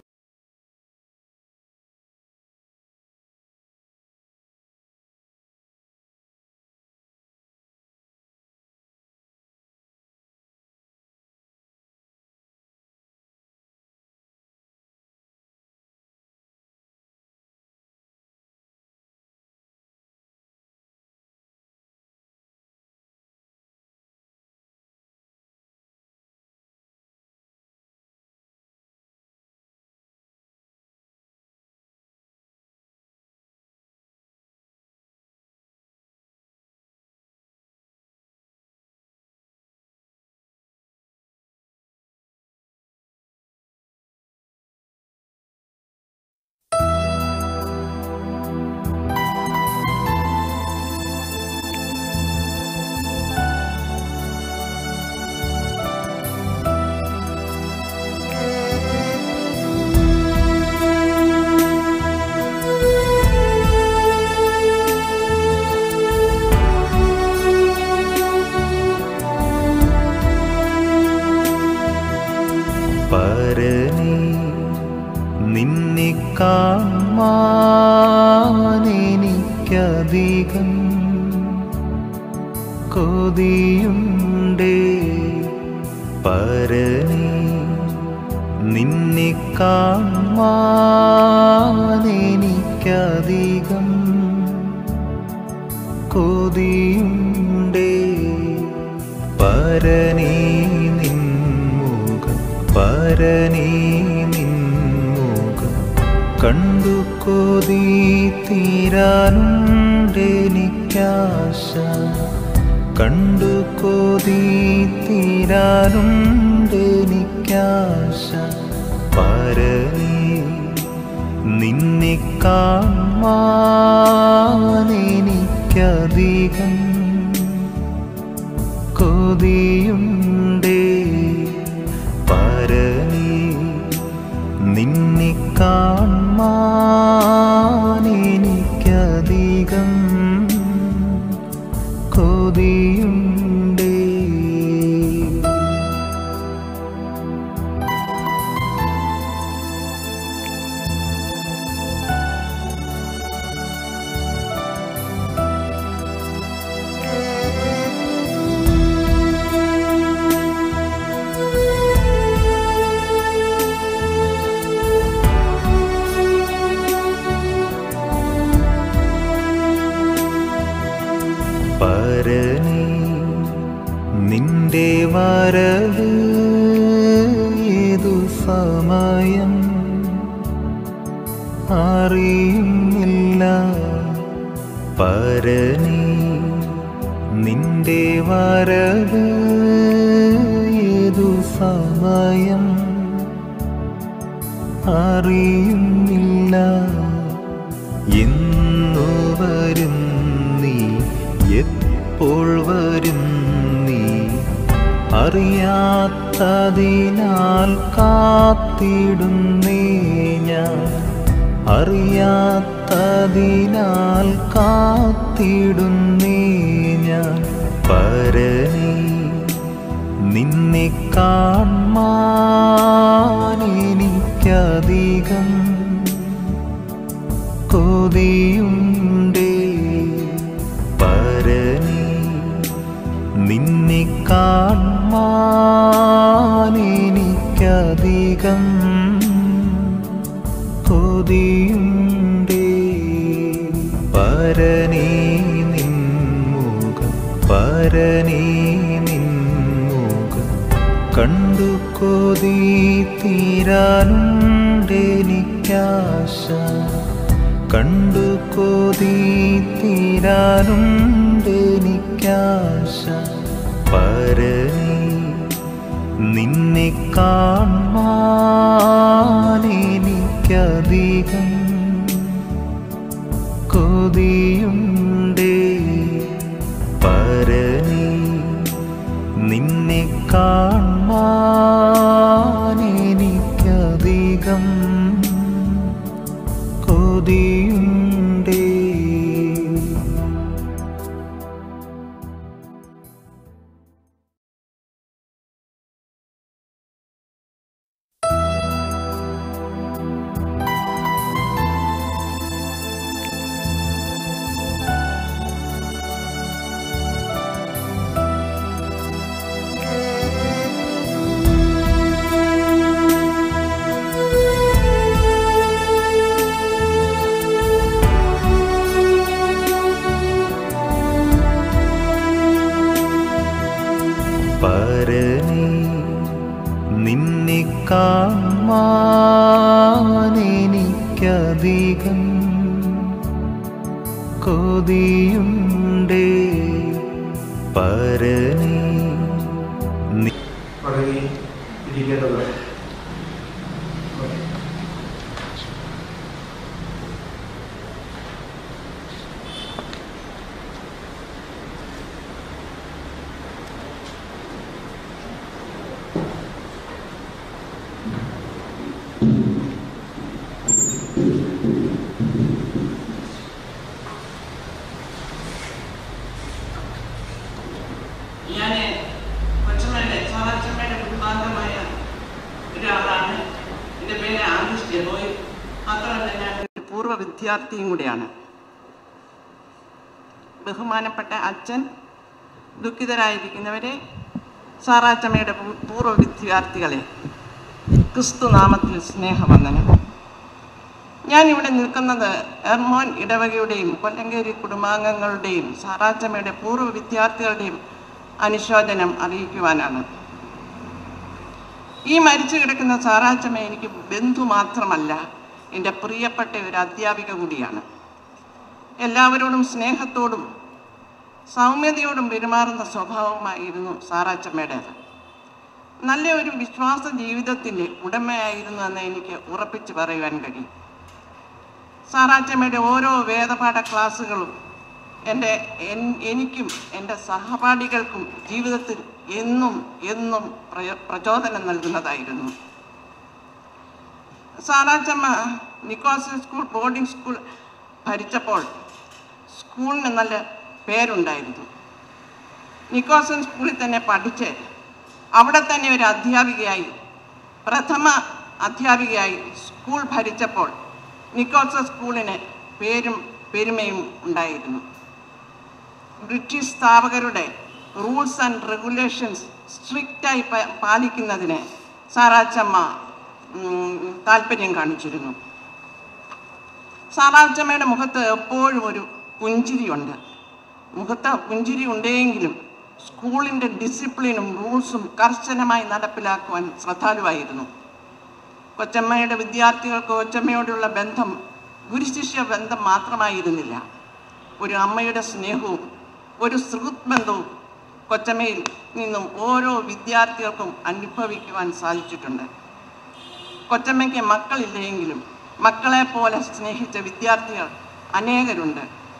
കൊതിയുണ്ടേ പരനേ നിന്നെ കാണാനെനിക്കധികം കൊതിയുണ്ടേ പരനേ നിൻമുഖം പരനേ നിൻമുഖം കണ്ടു കൊതി തീരാനുണ്ടെനിക്കാശ കണ്ടു കൊതി തീരാനുണ്ടെനിക്കാശ പരനേ നിന്നെ കാണാനെനിക്കധികം കൊതിയുണ്ടേ പരനേ നിന്നെ കാണാനെനിക്കധികം കൊതിയുണ്ടേ പരനേ നിന്റെ വരവ് ഏതു സമയം അറിയുന്നില്ല പരനേ നിന്റെ വരവ് ഏതു സമയം അറിയുന്നില്ല എന്നു വരും നീ എപ്പോൾ വരും നീ അറിയാത്തതിനാൽ കാത്തിടുന്നേ ഞാൻ അറിയാത്തതിനാൽ കാത്തിടുന്നേ ഞാൻ പരനേ നിന്നെ കാണാനെനിക്കധികം കൊതിയുണ്ടേ പരനേ നിന്നെ കാണാനെനിക്കധികം കൊതിയുണ്ടേ പരനേ നിൻമുഖം പരനേ നിൻമുഖം കണ്ടു കൊതി തീരാനുണ്ടെനിക്കാശ കണ്ടു കൊതി തീരാനുണ്ടെനിക്കാശ പരനേ നിന്നെ കാണാനെനിക്കധികം കൊതിയുണ്ടേ പരനേ നിന്നെ കാണാനെനിക്കധികം കൊതിയുണ്ടേ പരനേ നിന്നെ കാണാനെനിക്കധികം കൊതിയുണ്ടേ പരനേ നി- മടങ്ങി ഇരിക്കേണ്ടത് ഞാൻ കൊച്ചമ്മയുടെ സാറച്ചമ്മയുടെ കുടുംബാംഗമായ ഒരാളാണ് എൻ്റെ പേര് ആദിഷ് ജനോയ് മാത്രമല്ല ഞാൻ ഒരു പൂർവ്വ വിദ്യാർത്ഥിയും കൂടിയാണ് ബഹുമാനപ്പെട്ട അച്ഛൻ ദുഃഖിതരായിരിക്കുന്നവരെ സാറാച്ചമ്മയുടെ പൂ- പൂർവ്വ വിദ്യാർത്ഥികളെ ക്രിസ്തു നാമത്തിൽ സ്നേഹവന്ദനം ഞാൻ ഇവിടെ നിൽക്കുന്നത് എർമോൻ ഇടവകയുടെയും കൊല്ലങ്കേരി കുടുംബാംഗങ്ങളുടെയും സാറാച്ചമ്മയുടെ പൂർവ്വ വിദ്യാർത്ഥികളുടെയും അനുശോചനം അറിയിക്കുവാനാണ് ഈ മരിച്ചു കിടക്കുന്ന സാറാച്ചമ്മ എനിക്ക് ബന്ധു മാത്രമല്ല എൻ്റെ പ്രിയപ്പെട്ട ഒരു അധ്യാപിക കൂടിയാണ് എല്ലാവരോടും സ്നേഹത്തോടും സൗമ്യതയോടും പെരുമാറുന്ന സ്വഭാവമായിരുന്നു സാറാച്ചമ്മയുടേത് നല്ല ഒരു വിശ്വാസ ജീവിതത്തിൻ്റെ ഉടമയായിരുന്നു എന്ന് എനിക്ക് ഉറപ്പിച്ച് പറയുവാൻ കഴിയും സാറാച്ചമ്മയുടെ ഓരോ വേദപാഠ ക്ലാസ്സുകളും എൻ്റെ എൻ- എനിക്കും എൻ്റെ സഹപാഠികൾക്കും ജീവിതത്തിൽ എന്നും എന്നും പ്രയോ- പ്രചോദനം നൽകുന്നതായിരുന്നു സാറാച്ചമ്മ നിക്കോസ് സ്കൂൾ ബോർഡിംഗ് സ്കൂൾ ഭരിച്ചപ്പോൾ സ്കൂളിന് നല്ല പേരുണ്ടായിരുന്നു നിക്കോസൻ സ്കൂളിൽ തന്നെ പഠിച്ച് അവിടെ തന്നെ ഒരു അധ്യാപികയായി പ്രഥമ അധ്യാപികയായി സ്കൂൾ ഭരിച്ചപ്പോൾ നിക്കോസ സ്കൂളിന് പേരും പെരുമയും ഉണ്ടായിരുന്നു ബ്രിട്ടീഷ് സ്ഥാപകരുടെ റൂൾസ് ആൻഡ് റെഗുലേഷൻസ് സ്ട്രിക്റ്റായി പ- പാലിക്കുന്നതിന് സാറാച്ചമ്മ ഉം, താല്പര്യം കാണിച്ചിരുന്നു സാറാച്ചമ്മയുടെ മുഖത്ത് എപ്പോഴും ഒരു പുഞ്ചിരിയുണ്ട് മുഖത്ത് പുഞ്ചിരി ഉണ്ടെങ്കിലും സ്കൂളിൻ്റെ ഡിസിപ്ലിനും റൂൾസും കർശനമായി നടപ്പിലാക്കുവാൻ ശ്രദ്ധാലുവായിരുന്നു കൊച്ചമ്മയുടെ വിദ്യാർത്ഥികൾക്ക് കൊച്ചമ്മയോടുള്ള ബന്ധം ഗുരുശിഷ്യ ബന്ധം മാത്രമായിരുന്നില്ല ഒരു അമ്മയുടെ സ്നേഹവും ഒരു സുഹൃത്ത് ബന്ധവും കൊച്ചമ്മയിൽ നിന്നും ഓരോ വിദ്യാർത്ഥികൾക്കും അനുഭവിക്കുവാൻ സാധിച്ചിട്ടുണ്ട് കൊച്ചമ്മയ്ക്ക് മക്കളില്ലെങ്കിലും മക്കളെ പോലെ സ്നേഹിച്ച വിദ്യാർത്ഥികൾ അനേകരുണ്ട്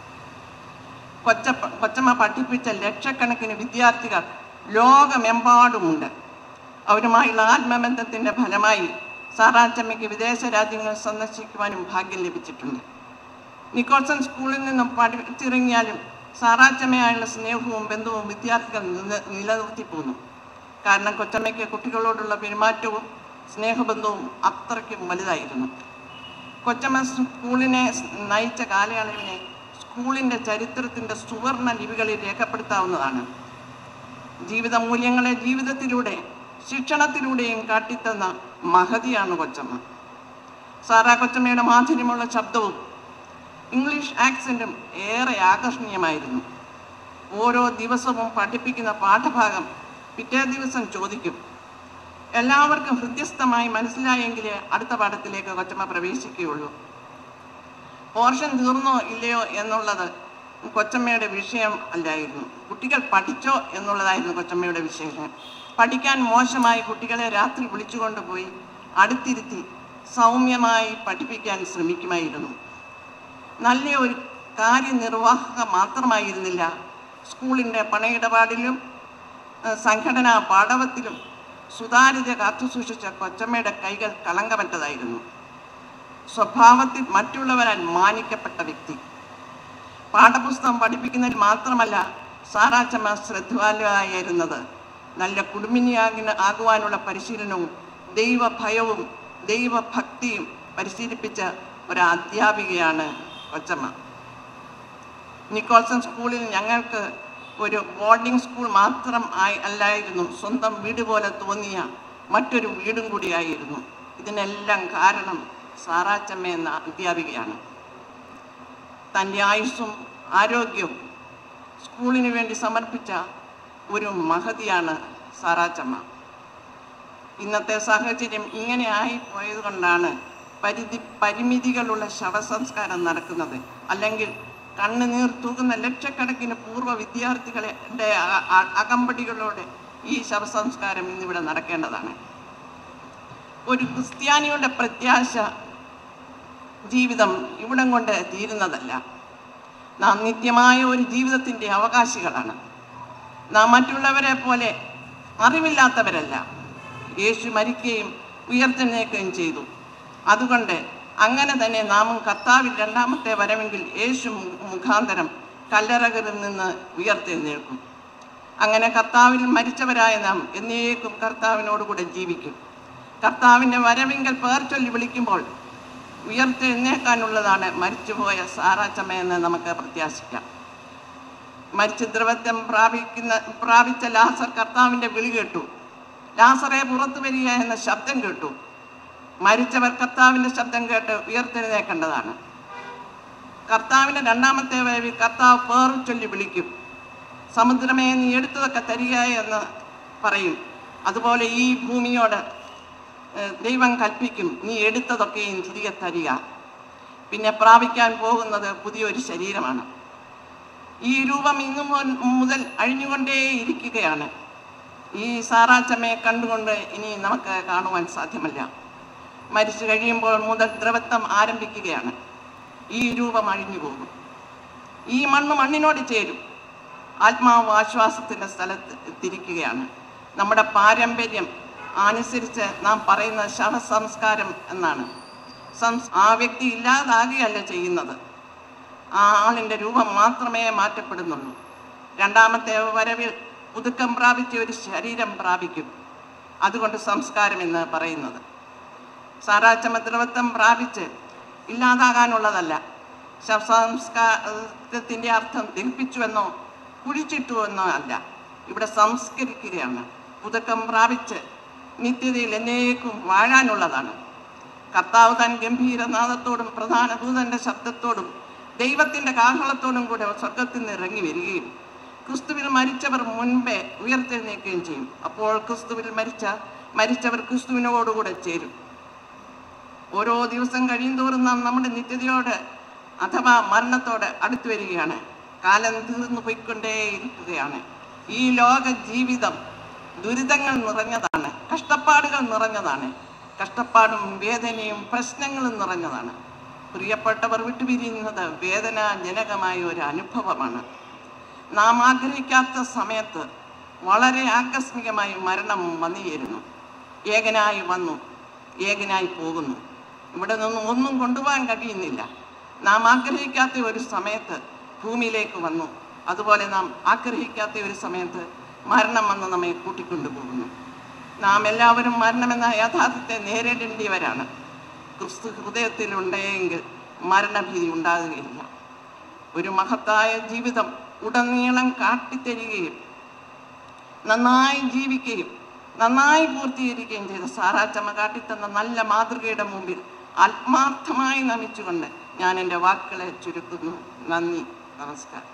കൊച്ച കൊച്ചമ്മ പഠിപ്പിച്ച ലക്ഷക്കണക്കിന് വിദ്യാർത്ഥികൾ ലോകമെമ്പാടുമുണ്ട് അവരുമായുള്ള ആത്മബന്ധത്തിൻ്റെ ഫലമായി സാറാച്ചമ്മയ്ക്ക് വിദേശ രാജ്യങ്ങൾ സന്ദർശിക്കുവാനും ഭാഗ്യം ലഭിച്ചിട്ടുണ്ട് നിക്കോൾസൺ സ്കൂളിൽ നിന്നും പഠിച്ചിറങ്ങിയാലും സാറാച്ചമ്മയായുള്ള സ്നേഹവും ബന്ധവും വിദ്യാർത്ഥികൾ നില നിലനിർത്തി പോന്നു കാരണം കൊച്ചമ്മയ്ക്ക് കുട്ടികളോടുള്ള പെരുമാറ്റവും സ്നേഹബന്ധവും അത്രയ്ക്കും വലുതായിരുന്നു കൊച്ചമ്മ സ്കൂളിനെ നയിച്ച കാലയളവിനെ സ്കൂളിൻ്റെ ചരിത്രത്തിൻ്റെ സുവർണ ലിപികളിൽ രേഖപ്പെടുത്താവുന്നതാണ് ജീവിത മൂല്യങ്ങളെ ജീവിതത്തിലൂടെ ശിക്ഷണത്തിലൂടെയും കാട്ടിത്തന്ന മഹതിയാണ് കൊച്ചമ്മ സാറാ കൊച്ചമ്മയുടെ മാധുര്യമുള്ള ശബ്ദവും ഇംഗ്ലീഷ് ആക്സൻറ്റും ഏറെ ആകർഷണീയമായിരുന്നു ഓരോ ദിവസവും പഠിപ്പിക്കുന്ന പാഠഭാഗം പിറ്റേ ദിവസം ചോദിക്കും എല്ലാവർക്കും ഹൃദ്യസ്ഥമായി മനസ്സിലായെങ്കിലേ അടുത്ത പാഠത്തിലേക്ക് കൊച്ചമ്മ പ്രവേശിക്കുകയുള്ളൂ പോർഷൻ തീർന്നോ ഇല്ലയോ എന്നുള്ളത് കൊച്ചമ്മയുടെ വിഷയം അല്ലായിരുന്നു കുട്ടികൾ പഠിച്ചോ എന്നുള്ളതായിരുന്നു കൊച്ചമ്മയുടെ വിഷയം പഠിക്കാൻ മോശമായി കുട്ടികളെ രാത്രി വിളിച്ചുകൊണ്ടുപോയി അടുത്തിരുത്തി സൗമ്യമായി പഠിപ്പിക്കാൻ ശ്രമിക്കുമായിരുന്നു നല്ല ഒരു കാര്യനിർവാഹക മാത്രമായിരുന്നില്ല സ്കൂളിൻ്റെ പണയിടപാടിലും ഏഹ്, സംഘടനാ പാടവത്തിലും സുതാര്യത കാത്തുസൂക്ഷിച്ച കൊച്ചമ്മയുടെ കൈകൾ കളങ്കമറ്റതായിരുന്നു സ്വഭാവത്തിൽ മറ്റുള്ളവരാൽ മാനിക്കപ്പെട്ട വ്യക്തി പാഠപുസ്തകം പഠിപ്പിക്കുന്നതിൽ മാത്രമല്ല സാറാച്ചമ്മ ശ്രദ്ധാലുവായിരുന്നത് നല്ല കുടുംബിനിയാകിന ആകുവാനുള്ള പരിശീലനവും ദൈവഭയവും ദൈവഭക്തിയും പരിശീലിപ്പിച്ച ഒരു അധ്യാപികയാണ് കൊച്ചമ്മ നിക്കോൾസൺ സ്കൂളിൽ ഞങ്ങൾക്ക് ഒരു ബോർഡിംഗ് സ്കൂൾ മാത്രം ആയി അല്ലായിരുന്നു സ്വന്തം വീട് പോലെ തോന്നിയ മറ്റൊരു വീടും കൂടിയായിരുന്നു ഇതിനെല്ലാം കാരണം സാറാച്ചമ്മ എന്ന അധ്യാപികയാണ് തൻ്റെ ആയുസ്സും ആരോഗ്യവും സ്കൂളിന് വേണ്ടി സമർപ്പിച്ച ഒരു മഹതിയാണ് സാറാച്ചമ്മ ഇന്നത്തെ സാഹചര്യം ഇങ്ങനെ ആയിപ്പോയത് കൊണ്ടാണ് പരിധി പരിമിതികളുള്ള ശവസംസ്കാരം നടക്കുന്നത് അല്ലെങ്കിൽ കണ്ണുനീർ തൂകുന്ന ലക്ഷക്കണക്കിന് പൂർവ്വ വിദ്യാർത്ഥികളുടെ അ- അ- അകമ്പടികളോടെ ഈ ശവസംസ്കാരം ഇന്നിവിടെ നടക്കേണ്ടതാണ് ഒരു ക്രിസ്ത്യാനിയുടെ പ്രത്യാശ ജീവിതം ഇവിടം കൊണ്ട് തീരുന്നതല്ല നാം നിത്യമായ ഒരു ജീവിതത്തിൻ്റെ അവകാശികളാണ് നാം മറ്റുള്ളവരെ പോലെ അറിവില്ലാത്തവരല്ല യേശു മരിക്കുകയും ഉയർത്തെഴുന്നേൽക്കുകയും ചെയ്തു അതുകൊണ്ട് അങ്ങനെ തന്നെ നാമും കർത്താവിൽ രണ്ടാമത്തെ വരവെങ്കിൽ യേശു മു- മുഖാന്തരം കല്ലറകളിൽ നിന്ന് ഉയർത്തെഴുന്നേൽക്കും അങ്ങനെ കർത്താവിൽ മരിച്ചവരായ നാം എന്നേക്കും കർത്താവിനോടുകൂടെ ജീവിക്കും കർത്താവിൻ്റെ വരവെങ്കിൽ പേർ ചൊല്ലി വിളിക്കുമ്പോൾ ഉയർത്തെഴുന്നേക്കാനുള്ളതാണ് മരിച്ചുപോയ സാറാച്ചമ്മ എന്ന് നമുക്ക് പ്രത്യാശിക്കാം മരിച്ച ദ്രവത്വം പ്രാപിക്കുന്ന പ്രാപിച്ച ലാസർ കർത്താവിൻ്റെ വിളി കേട്ടു ലാസറെ പുറത്തു വരിക എന്ന ശബ്ദം കേട്ടു മരിച്ചവർ കർത്താവിൻ്റെ ശബ്ദം കേട്ട് ഉയർത്തെഴുന്നേക്കേണ്ടതാണ് കർത്താവിൻ്റെ രണ്ടാമത്തെ വരവിൽ കർത്താവ് പേർ ചൊല്ലി വിളിക്കും സമുദ്രമേ നീ എടുത്തതൊക്കെ തരിക എന്ന് പറയും അതുപോലെ ഈ ഭൂമിയോട് ഏഹ്, ദൈവം കൽപ്പിക്കും നീ എടുത്തതൊക്കെയും തിരികെ തരിക പിന്നെ പ്രാപിക്കാൻ പോകുന്നത് പുതിയൊരു ശരീരമാണ് ഈ രൂപം ഇന്നു മുൻ- മുതൽ അഴിഞ്ഞുകൊണ്ടേ ഇരിക്കുകയാണ് ഈ സാറാച്ചമ്മയെ കണ്ടുകൊണ്ട് ഇനി നമുക്ക് കാണുവാൻ സാധ്യമല്ല മരിച്ചു കഴിയുമ്പോൾ മുതൽ ദ്രവത്വം ആരംഭിക്കുകയാണ് ഈ രൂപം അഴിഞ്ഞു പോകും ഈ മണ്ണ് മണ്ണിനോട് ചേരും ആത്മാവ് ആശ്വാസത്തിൻ്റെ സ്ഥലത്ത് തിരിക്കുകയാണ് നമ്മുടെ പാരമ്പര്യം അനുസരിച്ച് നാം പറയുന്ന ശവസംസ്കാരം എന്നാണ് സംസ് ആ വ്യക്തി ഇല്ലാതാകുകയല്ല ചെയ്യുന്നത് ആ ആളിൻ്റെ രൂപം മാത്രമേ മാറ്റപ്പെടുന്നുള്ളൂ രണ്ടാമത്തെ വരവിൽ പുതുക്കം പ്രാപിച്ച ഒരു ശരീരം പ്രാപിക്കും അതുകൊണ്ട് സംസ്കാരം എന്ന് പറയുന്നത് സാരാചമദ്രവത്വം പ്രാപിച്ച് ഇല്ലാതാകാനുള്ളതല്ല ശവസംസ്കാരത്തിൻ്റെ അർത്ഥം ദഹിപ്പിച്ചുവെന്നോ കുഴിച്ചിട്ടുവെന്നോ അല്ല ഇവിടെ സംസ്കരിക്കുകയാണ് പുതുക്കം പ്രാപിച്ച് നിത്യതയിൽ എന്നേക്കും വാഴാനുള്ളതാണ് കർത്താവ് താൻ ഗംഭീരനാദത്തോടും പ്രധാന ദൂതന്റെ ശബ്ദത്തോടും ദൈവത്തിന്റെ കാഹളത്തോടും കൂടെ സ്വർഗത്തിൽ നിന്ന് ഇറങ്ങി വരികയും ക്രിസ്തുവിൽ മരിച്ചവർ മുൻപേ ഉയർത്തെഴുന്നേൽക്കുകയും ചെയ്യും അപ്പോൾ ക്രിസ്തുവിൽ മരിച്ച മരിച്ചവർ ക്രിസ്തുവിനോടുകൂടെ ചേരും ഓരോ ദിവസം കഴിയുന്തോറും നാം നമ്മുടെ നിത്യതയോട് അഥവാ മരണത്തോട് അടുത്തു വരികയാണ് കാലം തീർന്നു പോയിക്കൊണ്ടേയിരിക്കുകയാണ് ഈ ലോക ജീവിതം ദുരിതങ്ങൾ നിറഞ്ഞതാണ് കഷ്ടപ്പാടുകൾ നിറഞ്ഞതാണ് കഷ്ടപ്പാടും വേദനയും പ്രശ്നങ്ങളും നിറഞ്ഞതാണ് പ്രിയപ്പെട്ടവർ വിട്ടുപിരിയുന്നത് വേദനാജനകമായ ഒരു അനുഭവമാണ് നാം ആഗ്രഹിക്കാത്ത സമയത്ത് വളരെ ആകസ്മികമായി മരണം വന്നു ചേരുന്നു ഏകനായി വന്നു ഏകനായി പോകുന്നു ഇവിടെ നിന്നും ഒന്നും കൊണ്ടുപോകാൻ കഴിയുന്നില്ല നാം ആഗ്രഹിക്കാത്ത ഒരു സമയത്ത് ഭൂമിയിലേക്ക് വന്നു അതുപോലെ നാം ആഗ്രഹിക്കാത്ത ഒരു സമയത്ത് മരണം വന്ന് നമ്മെ കൂട്ടിക്കൊണ്ടുപോകുന്നു നാം എല്ലാവരും മരണമെന്ന യാഥാർത്ഥ്യത്തെ നേരിടേണ്ടിയവരാണ് ക്രിസ്തു ഹൃദയത്തിലുണ്ടെങ്കിൽ മരണഭീതി ഉണ്ടാകുകയില്ല ഒരു മഹത്തായ ജീവിതം ഉടനീളം കാട്ടിത്തരികയും നന്നായി ജീവിക്കുകയും നന്നായി പൂർത്തീകരിക്കുകയും ചെയ്ത സാറാച്ചമ്മ കാട്ടിത്തന്ന നല്ല മാതൃകയുടെ മുമ്പിൽ ആത്മാർത്ഥമായി നമിച്ചുകൊണ്ട് ഞാൻ എൻ്റെ വാക്കുകളെ ചുരുക്കുന്നു നന്ദി നമസ്കാരം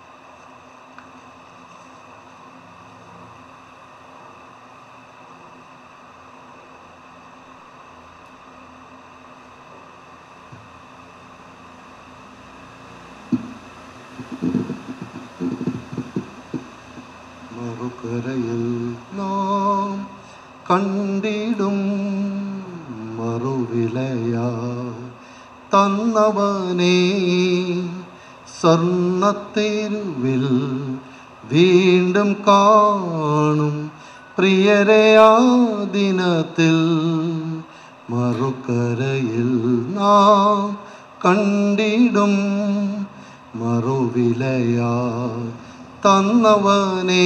മറുകരയിൽ നാം കണ്ടിടും മറുവിലയാ തന്നവനേ സ്വർണത്തെരുവിൽ വീണ്ടും കാണും പ്രിയരെ ആ ദിനത്തിൽ മറുകരയിൽ നാം കണ്ടിടും മറുവിലയാ തന്നവനേ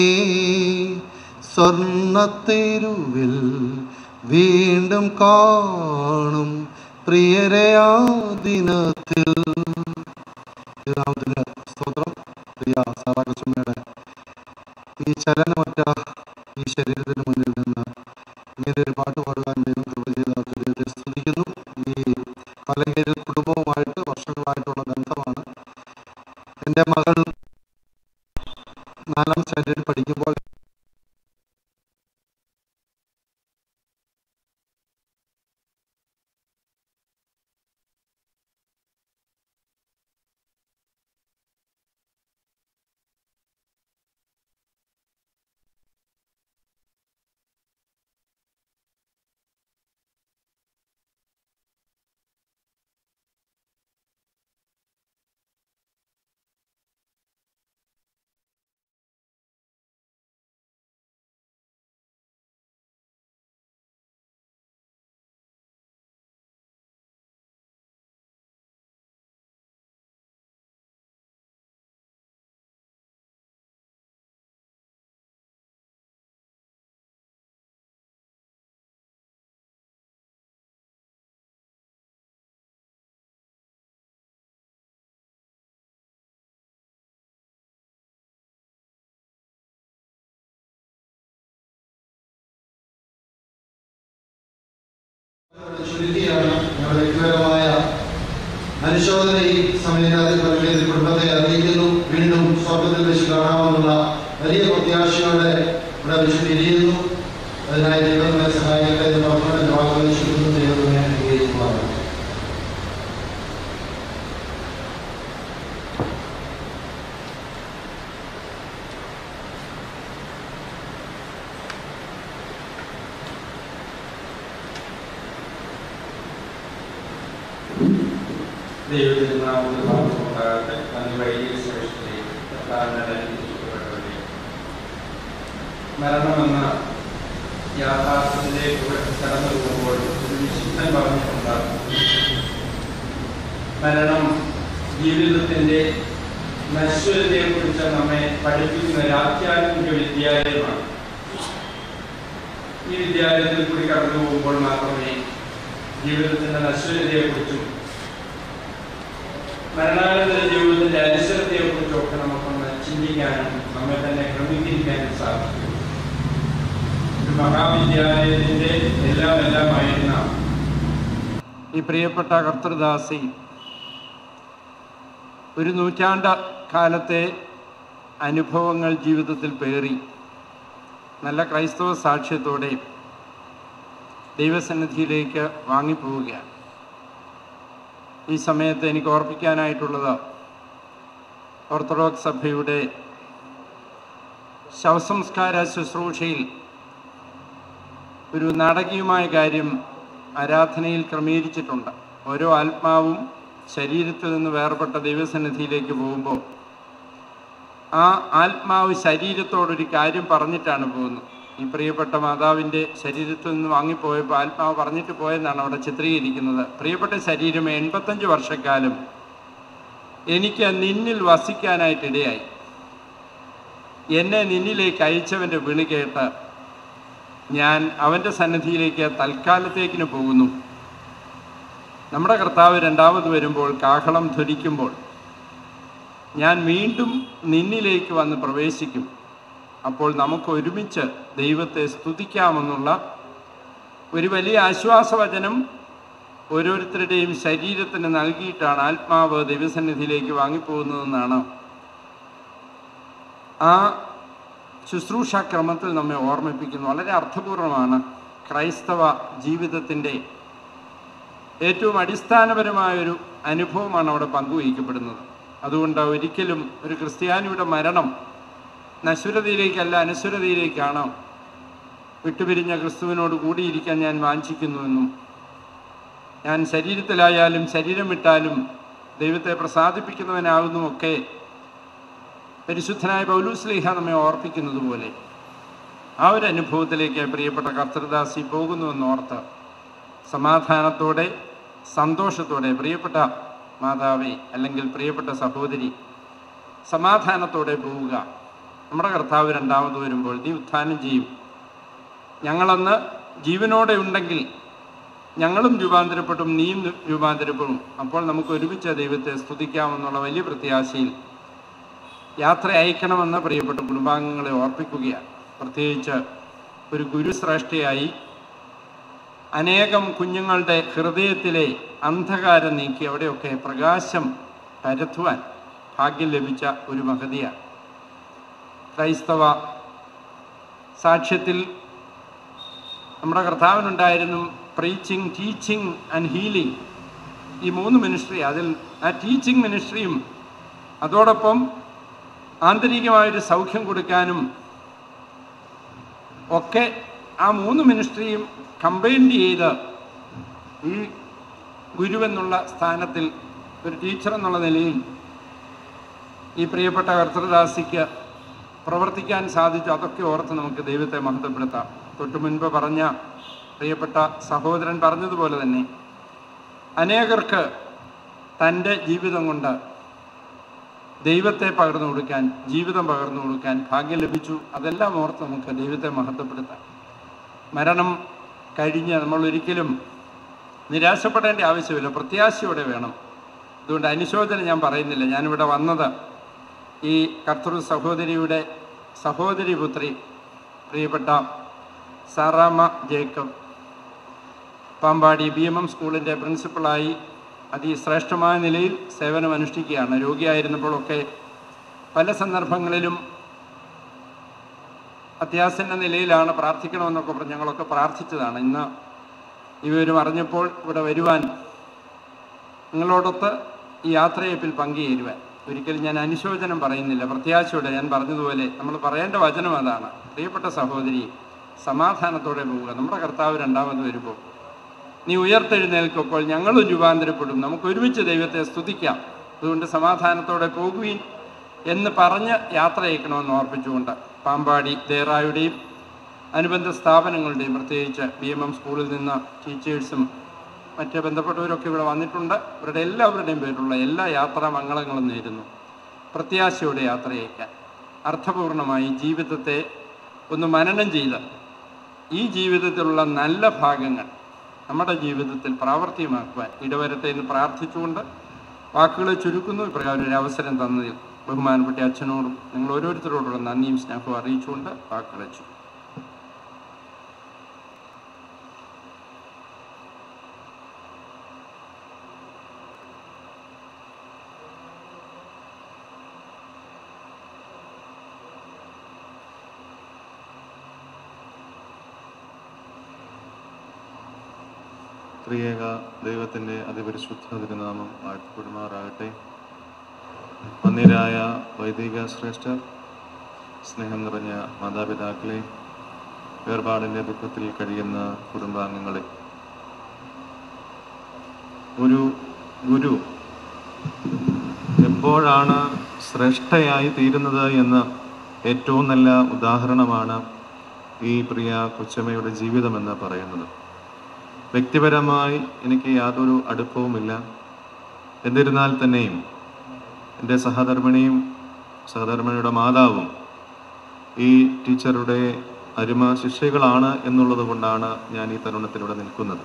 സ്വർണത്തെരുവിൽ വീണ്ടും കാണും പ്രിയരെ ആ ദിനത്തിൽ നാമത്തിന് സ്തോത്രം പ്രിയ സാറാകൃഷ്ണയുടെ ഈ ചലനമറ്റ ഈ ശരീരത്തിന് മുന്നിൽ നിന്ന് ഇങ്ങനെ ഒരു പാട്ട് പാടുവാൻ ദൈവം കൃപ ചെയ്ത ദൈവത്തെ സ്തുതിക്കുന്നു ഈ പലങ്കേരി കുടുംബവുമായിട്ട് വർഷങ്ങളായിട്ടുള്ള ബന്ധമാണ് എൻ്റെ മകൾ നാലാം സ്റ്റാൻഡേർഡിൽ പഠിക്കുമ്പോൾ ചുരുക്കിയാണ് ഞങ്ങളുടെ വ്യക്തിപരമായ അനുശോചന ഈ സമയത്ത് കുടുംബത്തെ അറിയിക്കുന്നു വീണ്ടും സ്വർഗത്തിൽ വെച്ച് കാണാമെന്നുള്ള വലിയ പ്രത്യാശയോടെ ഇവിടെ വെച്ച് പിരിയുന്നു അതിനായി ദൈവങ്ങളെ സഹായിക്കട്ടെ എന്ന് പറഞ്ഞ വാഗ്ദാനിച്ചിരിക്കുന്നു ദൈവത്തിനെ അനുഗ്രഹിക്കുവാനാണ് ദൈവത്തിന്റെ നാമത്തിൽ മാത്രമുണ്ടാകട്ടെ നന്ദി വൈകിയ ശ്രേഷ്ഠതയും കർത്താവിനാൽ അനുഗ്രഹിക്കപ്പെട്ടവരെ മരണമെന്ന യാഥാർത്ഥ്യത്തിലേക്ക് കടന്നു പോകുമ്പോൾ ഒരു വിശുദ്ധൻ പറഞ്ഞിട്ടുണ്ട് മരണം ജീവിതത്തിന്റെ നശ്വരതയെക്കുറിച്ച് നമ്മെ പഠിപ്പിക്കുന്ന ഒരു ആധ്യാത്മിക വിദ്യാലയമാണ് ഈ വിദ്യാലയത്തിൽ കൂടി കടന്നു പോകുമ്പോൾ മാത്രമേ ജീവിതത്തിന്റെ നശ്വരതയെക്കുറിച്ചും മരണാനന്തര ജീവിതത്തിന്റെ അനിശ്ചിതത്തെക്കുറിച്ചൊക്കെ നമുക്കൊന്ന് ചിന്തിക്കാനും നമ്മെ തന്നെ ക്രമീകരിക്കാനും സാധിക്കും ഒരു മഹാവിദ്യാലയത്തിന്റെ എല്ലാം എല്ലാമായിരുന്ന ഈ പ്രിയപ്പെട്ട കർത്തൃദാസി ഒരു നൂറ്റാണ്ട കാലത്തെ അനുഭവങ്ങൾ ജീവിതത്തിൽ പേറി നല്ല ക്രൈസ്തവ സാക്ഷ്യത്തോടെ ദൈവസന്നിധിയിലേക്ക് വാങ്ങിപ്പോവുകയാണ് ഈ സമയത്ത് എനിക്ക് ഓർപ്പിക്കാനായിട്ടുള്ളത് ഓർത്തഡോക്സ് സഭയുടെ ശവസംസ്കാര ശുശ്രൂഷയിൽ ഒരു നാടകീയമായ കാര്യം ആരാധനയിൽ ക്രമീകരിച്ചിട്ടുണ്ട് ഓരോ ആത്മാവും ശരീരത്തിൽ നിന്ന് വേർപെട്ട ദൈവസന്നിധിയിലേക്ക് പോകുമ്പോൾ ആ ആത്മാവ് ശരീരത്തോടൊരു കാര്യം പറഞ്ഞിട്ടാണ് പോകുന്നത് ഈ പ്രിയപ്പെട്ട മാതാവിൻ്റെ ശരീരത്തിൽ നിന്ന് വാങ്ങിപ്പോയപ്പോൾ ആത്മാവ് പറഞ്ഞിട്ട് പോയെന്നാണ് അവിടെ ചിത്രീകരിക്കുന്നത് പ്രിയപ്പെട്ട ശരീരം എൺപത്തഞ്ച് വർഷക്കാലം എനിക്ക് നിന്നിൽ വസിക്കാനായിട്ടിടയായി എന്നെ നിന്നിലേക്ക് അയച്ചവൻ്റെ വിളി കേട്ട് ഞാൻ അവൻ്റെ സന്നിധിയിലേക്ക് തൽക്കാലത്തേക്കിന് പോകുന്നു നമ്മുടെ കർത്താവ് രണ്ടാമത് വരുമ്പോൾ കാഹളം ധ്വനിക്കുമ്പോൾ ഞാൻ വീണ്ടും നിന്നിലേക്ക് വന്ന് പ്രവേശിക്കും അപ്പോൾ നമുക്ക് ഒരുമിച്ച് ദൈവത്തെ സ്തുതിക്കാമെന്നുള്ള ഒരു വലിയ ആശ്വാസവചനം ഓരോരുത്തരുടെയും ശരീരത്തിന് നൽകിയിട്ടാണ് ആത്മാവ് ദൈവസന്നിധിയിലേക്ക് വാങ്ങിപ്പോകുന്നതെന്നാണ് ആ ശുശ്രൂഷാക്രമത്തിൽ നമ്മെ ഓർമ്മിപ്പിക്കുന്നു വളരെ അർത്ഥപൂർവമാണ് ക്രൈസ്തവ ജീവിതത്തിൻ്റെ ഏറ്റവും അടിസ്ഥാനപരമായൊരു അനുഭവമാണ് അവിടെ പങ്കുവയ്ക്കപ്പെടുന്നത് അതുകൊണ്ട് ഒരിക്കലും ഒരു ക്രിസ്ത്യാനിയുടെ മരണം നശ്വരതയിലേക്കല്ല അനശ്വരതയിലേക്കാണ് വിട്ടുപിരിഞ്ഞ ക്രിസ്തുവിനോട് കൂടിയിരിക്കാൻ ഞാൻ വാഞ്ചിക്കുന്നുവെന്നും ഞാൻ ശരീരത്തിലായാലും ശരീരം വിട്ടാലും ദൈവത്തെ പ്രസാദിപ്പിക്കുന്നവനാകുന്നുമൊക്കെ പരിശുദ്ധനായ പൗലൂസ്ലേഹ നമ്മെ ഓർപ്പിക്കുന്നത് പോലെ ആ ഒരു അനുഭവത്തിലേക്ക് പ്രിയപ്പെട്ട കർത്തൃദാസി പോകുന്നുവെന്ന് ഓർത്ത് സമാധാനത്തോടെ സന്തോഷത്തോടെ പ്രിയപ്പെട്ട മാതാവേ അല്ലെങ്കിൽ പ്രിയപ്പെട്ട സഹോദരി സമാധാനത്തോടെ പോവുക നമ്മുടെ കർത്താവ് രണ്ടാമത് വരുമ്പോൾ നീ ഉത്ഥാനം ചെയ്യും ഞങ്ങളന്ന് ജീവനോടെ ഉണ്ടെങ്കിൽ ഞങ്ങളും രൂപാന്തരപ്പെട്ടും നീയും രൂപാന്തരപ്പെടും അപ്പോൾ നമുക്ക് ഒരുമിച്ച് ദൈവത്തെ സ്തുതിക്കാമെന്നുള്ള വലിയ പ്രത്യാശയിൽ യാത്ര അയക്കണമെന്ന് പ്രിയപ്പെട്ട കുടുംബാംഗങ്ങളെ ഓർപ്പിക്കുകയാണ് പ്രത്യേകിച്ച് ഒരു ഗുരുശ്രേഷ്ഠയായി അനേകം കുഞ്ഞുങ്ങളുടെ ഹൃദയത്തിലെ അന്ധകാരം നീക്കി അവിടെയൊക്കെ പ്രകാശം പരത്തുവാൻ ഭാഗ്യം ലഭിച്ച ഒരു മഹതിയാണ് ക്രൈസ്തവ സാക്ഷ്യത്തിൽ നമ്മുടെ കർത്താവിനുണ്ടായിരുന്നു പ്രീച്ചിങ് ടീച്ചിങ് ആൻഡ് ഹീലിംഗ് ഈ മൂന്ന് മിനിസ്ട്രി അതിൽ ആ ടീച്ചിങ് മിനിസ്ട്രിയും അതോടൊപ്പം ആന്തരികമായൊരു സൗഖ്യം കൊടുക്കാനും ഒക്കെ ആ മൂന്ന് മിനിസ്ട്രിയും കമ്പൈൻഡ് ചെയ്ത് ഈ ഗുരുവെന്നുള്ള സ്ഥാനത്തിൽ ഒരു ടീച്ചർ എന്നുള്ള നിലയിൽ ഈ പ്രിയപ്പെട്ട കർത്തൃദാസിക്ക് പ്രവർത്തിക്കാൻ സാധിച്ചു അതൊക്കെ ഓർത്ത് നമുക്ക് ദൈവത്തെ മഹത്വപ്പെടുത്താം തൊട്ടു മുൻപ് പറഞ്ഞ പ്രിയപ്പെട്ട സഹോദരൻ പറഞ്ഞതുപോലെ തന്നെ അനേകർക്ക് തൻ്റെ ജീവിതം കൊണ്ട് ദൈവത്തെ പകർന്നു കൊടുക്കാൻ ജീവിതം പകർന്നു കൊടുക്കാൻ ഭാഗ്യം ലഭിച്ചു അതെല്ലാം ഓർത്ത് നമുക്ക് ദൈവത്തെ മഹത്വപ്പെടുത്താം മരണം കഴിഞ്ഞ് നമ്മൾ ഒരിക്കലും നിരാശപ്പെടേണ്ട ആവശ്യമില്ല പ്രത്യാശയോടെ വേണം അതുകൊണ്ട് അനുശോചനം ഞാൻ പറയുന്നില്ല ഞാനിവിടെ വന്നത് ഈ കർത്തൃ സഹോദരിയുടെ സഹോദരി പുത്രി പ്രിയപ്പെട്ട Saramma Jacob Pampady B M M സ്കൂളിൻ്റെ പ്രിൻസിപ്പളായി അതിശ്രേഷ്ഠമായ നിലയിൽ സേവനമനുഷ്ഠിക്കുകയാണ് രോഗിയായിരുന്നപ്പോഴൊക്കെ പല സന്ദർഭങ്ങളിലും അത്യാസന്ന നിലയിലാണ് പ്രാർത്ഥിക്കണമെന്നൊക്കെ പറഞ്ഞ് ഞങ്ങളൊക്കെ പ്രാർത്ഥിച്ചതാണ് ഇന്ന് ഈ വിവരം അറിഞ്ഞപ്പോൾ ഇവിടെ വരുവാൻ നിങ്ങളോടൊത്ത് ഈ യാത്രയപ്പിൽ പങ്കുചേരുവാൻ ഒരിക്കലും ഞാൻ അനുശോചനം പറയുന്നില്ല പ്രത്യാശയോടെ ഞാൻ പറഞ്ഞതുപോലെ നമ്മൾ പറയേണ്ട വചനം അതാണ് പ്രിയപ്പെട്ട സഹോദരി സമാധാനത്തോടെ പോവുക നമ്മുടെ കർത്താവ് രണ്ടാമത് വരുമ്പോൾ നീ ഉയർത്തെഴുന്നേൽക്കുമ്പോൾ ഞങ്ങളും രൂപാന്തരപ്പെടും നമുക്ക് ഒരുമിച്ച് ദൈവത്തെ സ്തുതിക്കാം അതുകൊണ്ട് സമാധാനത്തോടെ പോകുവീൻ എന്ന് പറഞ്ഞ് യാത്ര അയക്കണമെന്ന് ഓർപ്പിച്ചുകൊണ്ട് പാമ്പാടി ദേറായുടെയും അനുബന്ധ സ്ഥാപനങ്ങളുടെയും പ്രത്യേകിച്ച് ബി എം എം സ്കൂളിൽ നിന്ന് ടീച്ചേഴ്സും മറ്റ് ബന്ധപ്പെട്ടവരൊക്കെ ഇവിടെ വന്നിട്ടുണ്ട് ഇവരുടെ എല്ലാവരുടെയും പേരിലുള്ള എല്ലാ യാത്രാ മംഗളങ്ങളും നേരുന്നു പ്രത്യാശയോടെ യാത്ര അയക്കാൻ അർത്ഥപൂർണമായി ജീവിതത്തെ ഒന്ന് മനനം ചെയ്ത് ഈ ജീവിതത്തിലുള്ള നല്ല ഭാഗങ്ങൾ നമ്മുടെ ജീവിതത്തിൽ പ്രാവർത്തികമാക്കുവാൻ ഇടവരട്ടെ എന്ന് പ്രാർത്ഥിച്ചുകൊണ്ട് വാക്കുകളെ ചുരുക്കുന്നു ഇപ്രകാരം ഒരു അവസരം തന്നതിൽ ബഹുമാനപ്പെട്ട അച്ഛനോടും നിങ്ങൾ ഓരോരുത്തരോടുള്ള നന്ദിയും സ്നേഹവും അറിയിച്ചുകൊണ്ട് വാക്കുകളെ ചുരുക്കും ത്രിയേക ദൈവത്തിൻ്റെ അതിപരിശുദ്ധ തിരുനാമം വാഴ്ത്തപ്പെടുമാറാകട്ടെ വന്യരായ വൈദിക ശ്രേഷ്ഠർ സ്നേഹം നിറഞ്ഞ മാതാപിതാക്കളെ വേർപാടിൻ്റെ ദുഃഖത്തിൽ കഴിയുന്ന കുടുംബാംഗങ്ങളെ ഒരു ഗുരു എപ്പോഴാണ് ശ്രേഷ്ഠയായി തീരുന്നത് എന്ന ഏറ്റവും നല്ല ഉദാഹരണമാണ് ഈ പ്രിയ കൊച്ചമ്മയുടെ ജീവിതമെന്ന് പറയുന്നത് വ്യക്തിപരമായി എനിക്ക് യാതൊരു അടുപ്പവുമില്ല എന്നിരുന്നാൽ തന്നെയും എൻ്റെ സഹധർമ്മിണിയും സഹധർമ്മിണിയുടെ മാതാവും ഈ ടീച്ചറുടെ അരുമ ശിഷ്യകളാണ് എന്നുള്ളത് കൊണ്ടാണ് ഞാൻ ഈ തരുണത്തിലൂടെ നിൽക്കുന്നത്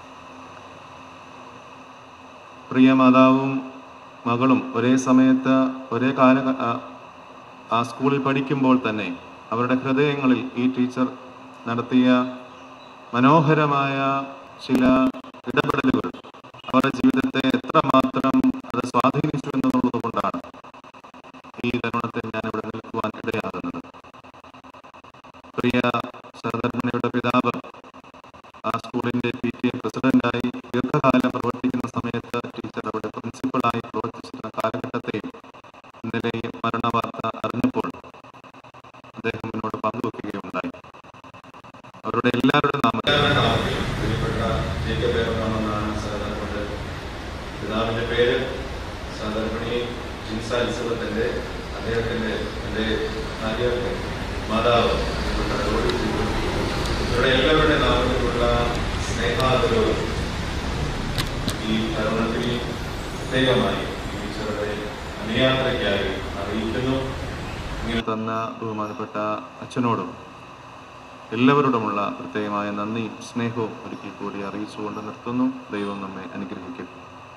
പ്രിയ മാതാവും മകളും ഒരേ സമയത്ത് ഒരേ കാല ആ- ആ സ്കൂളിൽ പഠിക്കുമ്പോൾ തന്നെ അവരുടെ ഹൃദയങ്ങളിൽ ഈ ടീച്ചർ നടത്തിയ മനോഹരമായ ചില ഇടപെടലുകൾ അവരുടെ ജീവിതത്തെ എത്രമാത്രം അത് സ്വാധീനിച്ചു എന്നുള്ളത് കൊണ്ടാണ് ഈ തരുണത്തിൽ ഞാൻ ഇവിടെ നിൽക്കുവാൻ ഇടയാകുന്നത് പ്രിയ സഹധർമ്മിണിയുടെ പിതാവ് ആ സ്കൂളിന്റെ പി ടി എ പ്രസിഡന്റായി ദീർഘകാലം പ്രവർത്തിക്കുന്ന സമയത്ത് ടീച്ചർ അവിടെ പ്രിൻസിപ്പളായി പ്രവർത്തിച്ചിരുന്ന കാലഘട്ടത്തെയും ഇന്നലെ ഈ മരണവാർത്ത അറിഞ്ഞപ്പോൾ അദ്ദേഹം എന്നോട് പങ്കുവെക്കുകയുണ്ടായി അവരുടെ എല്ലാവരുടെ നാമത്തിൽ പ്രിയപ്പെട്ട ജേക്കബ് ഏറണമെന്നാണ് സഹധർമ്മയുടെ പിതാവിൻ്റെ പേര് സഹധർമ്മിണി ജിൻസ എലിസബത്തിൻ്റെ അദ്ദേഹത്തിൻ്റെ എൻ്റെ ഭാര്യ മാതാവ് പ്രിയപ്പെട്ട റോഡി ടീച്ചർ. ഇവരുടെ എല്ലാവരുടെ നാമത്തിലുള്ള സ്നേഹാദരവും ഈ തരുണത്തിൽ പ്രത്യേകമായി ഈ ടീച്ചറുടെ അനുയാത്രയ്ക്കായി അറിയിക്കുന്നു ഇങ്ങനെ തന്ന ബഹുമാനപ്പെട്ട അച്ഛനോടും എല്ലാവരോടുമുള്ള പ്രത്യേകമായ നന്ദി സ്നേഹവും ഒരിക്കൽ കൂടി അറിയിച്ചുകൊണ്ട് നിർത്തുന്നു ദൈവം നമ്മെ അനുഗ്രഹിക്കും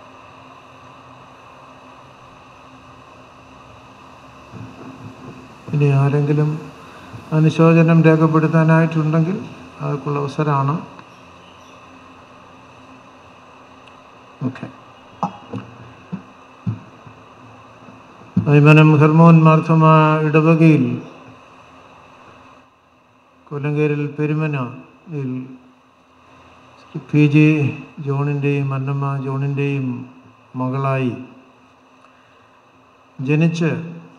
ഇനി ആരെങ്കിലും അനുശോചനം രേഖപ്പെടുത്താനായിട്ടുണ്ടെങ്കിൽ അതൊക്കെയുള്ള അവസരമാണ് ഓക്കെ വൈമനം ഹെർമോൻ മാർത്തമ ഇടവകയിൽ കൊല്ലങ്കേരിൽ പെരുമനയിൽ പി ജെ ജോണിൻ്റെയും അന്നമ്മ ജോണിൻ്റെയും മകളായി ജനിച്ച്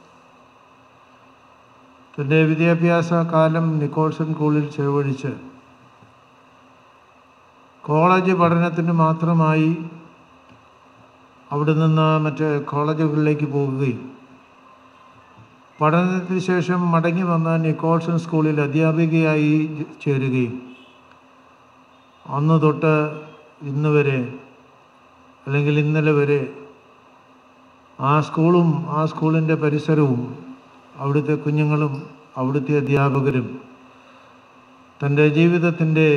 തൻ്റെ വിദ്യാഭ്യാസ കാലം നിക്കോൾസൺ സ്കൂളിൽ ചെലവഴിച്ച് കോളേജ് പഠനത്തിന് മാത്രമായി അവിടെ നിന്ന് മറ്റ് കോളേജുകളിലേക്ക് പോകുകയും പഠനത്തിന് ശേഷം മടങ്ങി വന്ന നിക്കോൾസൺ സ്കൂളിൽ അധ്യാപികയായി ചേരുകയും അന്ന് തൊട്ട് ഇന്ന് വരെ അല്ലെങ്കിൽ ഇന്നലെ വരെ ആ സ്കൂളും ആ സ്കൂളിൻ്റെ പരിസരവും അവിടുത്തെ കുഞ്ഞുങ്ങളും അവിടുത്തെ അധ്യാപകരും തൻ്റെ ജീവിതത്തിൻ്റെ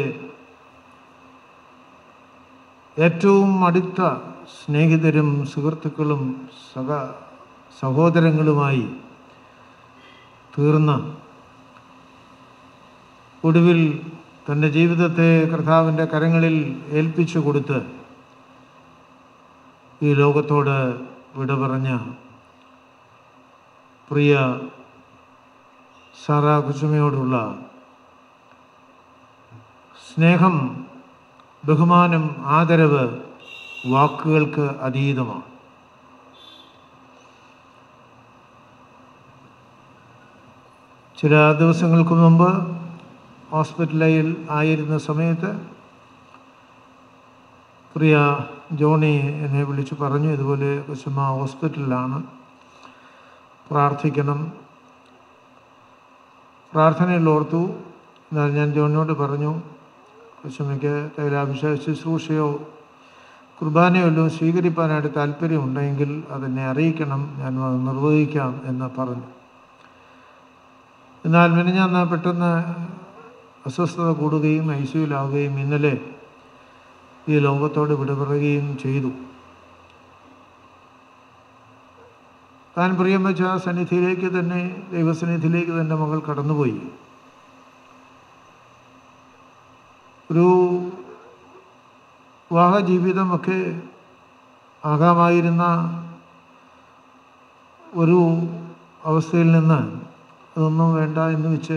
ഏറ്റവും അടുത്ത സ്നേഹിതരും സുഹൃത്തുക്കളും സഹ സഹോദരങ്ങളുമായി തീർന്ന ഒടുവിൽ തൻ്റെ ജീവിതത്തെ കർത്താവിൻ്റെ കരങ്ങളിൽ ഏൽപ്പിച്ചു കൊടുത്ത് ഈ ലോകത്തോട് വിട പറഞ്ഞ പ്രിയ സാറാ കുസുമയോടുള്ള സ്നേഹം ബഹുമാനം ആദരവ് വാക്കുകൾക്ക് അതീതമാണ് ചില ദിവസങ്ങൾക്ക് മുമ്പ് ഹോസ്പിറ്റലിൽ ആയിരുന്ന സമയത്ത് പ്രിയ ജോണി എന്നെ വിളിച്ച് പറഞ്ഞു ഇതുപോലെ കുസുമ ഹോസ്പിറ്റലിലാണ് പ്രാർത്ഥിക്കണം പ്രാർത്ഥനയിൽ ഓർത്തു എന്നാൽ ഞാൻ ജോണിനോട് പറഞ്ഞു കുസുമയ്ക്ക് തൈലാഭിഷേക ശുശ്രൂഷയോ കുർബാനയോ വല്ലതും സ്വീകരിപ്പാനായിട്ട് താല്പര്യമുണ്ടെങ്കിൽ അതെന്നെ അറിയിക്കണം ഞാൻ അത് നിർവഹിക്കാം എന്ന് പറഞ്ഞു എന്നാൽ മിനിഞ്ഞാന്ന് പെട്ടെന്ന് അസ്വസ്ഥത കൂടുകയും ഐ സിയുലാവുകയും ഇന്നലെ ഈ ലോകത്തോട് വിട പറയുകയും ചെയ്തു താൻ പ്രിയം വെച്ച ആ സന്നിധിയിലേക്ക് തന്നെ ദൈവസന്നിധിയിലേക്ക് തന്നെ മകൾ കടന്നുപോയി ഒരു വിവാഹ ജീവിതമൊക്കെ ആകാമായിരുന്ന ഒരു അവസ്ഥയിൽ നിന്ന് അതൊന്നും വേണ്ട എന്ന് വെച്ച്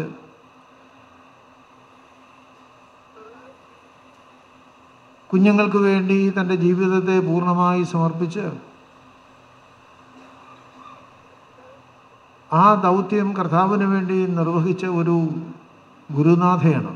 കുഞ്ഞുങ്ങൾക്ക് വേണ്ടി തൻ്റെ ജീവിതത്തെ പൂർണ്ണമായി സമർപ്പിച്ച് ആ ദൗത്യം കർത്താവിന് വേണ്ടി നിർവഹിച്ച ഒരു ഗുരുനാഥയാണ്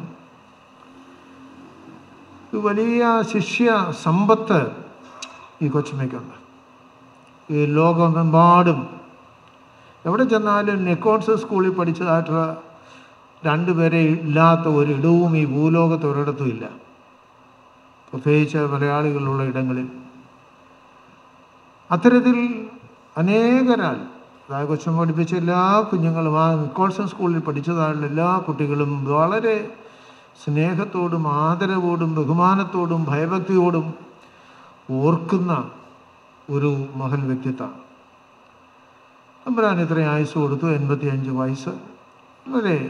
ഒരു വലിയ ശിഷ്യ സമ്പത്ത് ഈ കൊച്ചുമയ്ക്കുണ്ട് ഈ ലോകമെമ്പാടും എവിടെ ചെന്നാലും നെക്കോൺസ് സ്കൂളിൽ പഠിച്ചതായിട്ടുള്ള രണ്ടുപേരെ ഇല്ലാത്ത ഒരിടവും ഈ ഭൂലോകത്ത് ഒരിടത്തും ഇല്ല പ്രത്യേകിച്ച് മലയാളികളുള്ള ഇടങ്ങളിൽ അത്തരത്തിൽ അനേകരാൽ അതായത് കൊച്ചം പഠിപ്പിച്ച എല്ലാ കുഞ്ഞുങ്ങളും ആ നിക്കോൾസൺ സ്കൂളിൽ പഠിച്ചതായുള്ള എല്ലാ കുട്ടികളും വളരെ സ്നേഹത്തോടും ആദരവോടും ബഹുമാനത്തോടും ഭയഭക്തിയോടും ഓർക്കുന്ന ഒരു മഹൽ വ്യക്തിത്വമാണ് തമ്പുരാൻ ഇത്രയും ആയുസ് കൊടുത്തു എൺപത്തി അഞ്ച് വയസ്സ് വളരെ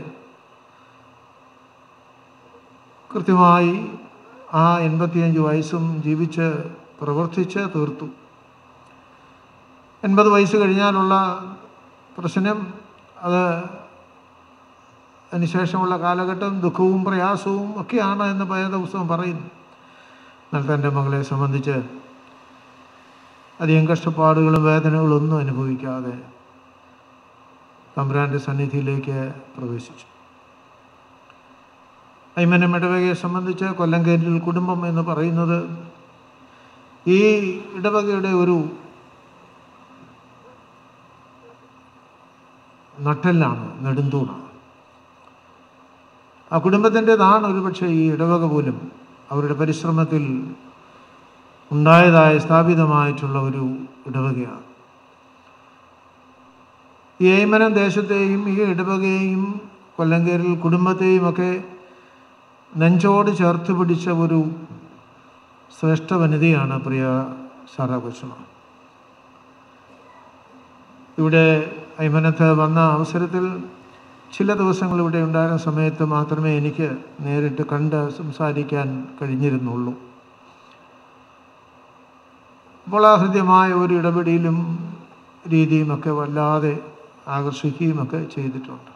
കൃത്യമായി ആ എൺപത്തിയഞ്ച് വയസ്സും ജീവിച്ച് പ്രവർത്തിച്ച് തീർത്തു എൺപത് വയസ്സ് കഴിഞ്ഞാലുള്ള പ്രശ്നം അത് അതിനുശേഷമുള്ള കാലഘട്ടം ദുഃഖവും പ്രയാസവും ഒക്കെയാണ് എന്ന് പല ദിവസവും പറയുന്നു എന്നാൽ തൻ്റെ മകളെ സംബന്ധിച്ച് അധികം കഷ്ടപ്പാടുകളും വേദനകളും ഒന്നും അനുഭവിക്കാതെ തമ്പുരാൻ്റെ സന്നിധിയിലേക്ക് പ്രവേശിച്ചു ഐമനം ഇടവകയെ സംബന്ധിച്ച് കൊല്ലങ്കേരിൽ കുടുംബം എന്ന് പറയുന്നത് ഈ ഇടവകയുടെ ഒരു നട്ടെല്ലാണ് നെടുന്തൂണാണ് ആ കുടുംബത്തിൻ്റെതാണ് ഒരുപക്ഷെ ഈ ഇടവക പോലും അവരുടെ പരിശ്രമത്തിൽ ഉണ്ടായതായ സ്ഥാപിതമായിട്ടുള്ള ഒരു ഇടവകയാണ് ഈ ഏമനം ദേശത്തെയും ഈ ഇടവകയെയും കൊല്ലങ്കേരിൽ കുടുംബത്തെയും ഒക്കെ നെഞ്ചോട് ചേർത്ത് പിടിച്ച ഒരു ശ്രേഷ്ഠ വനിതയാണ് പ്രിയ സാറാ കൊച്ചുമ ഇവിടെ ഐമനത്ത് വന്ന അവസരത്തിൽ ചില ദിവസങ്ങൾ ഇവിടെ ഉണ്ടായിരുന്ന സമയത്ത് മാത്രമേ എനിക്ക് നേരിട്ട് കണ്ട് സംസാരിക്കാൻ കഴിഞ്ഞിരുന്നുള്ളൂ അപ്പോൾ ആ ഹൃദ്യമായ ഒരു ഇടപെടലും രീതിയുമൊക്കെ വല്ലാതെ ആകർഷിക്കുകയുമൊക്കെ ചെയ്തിട്ടുണ്ട്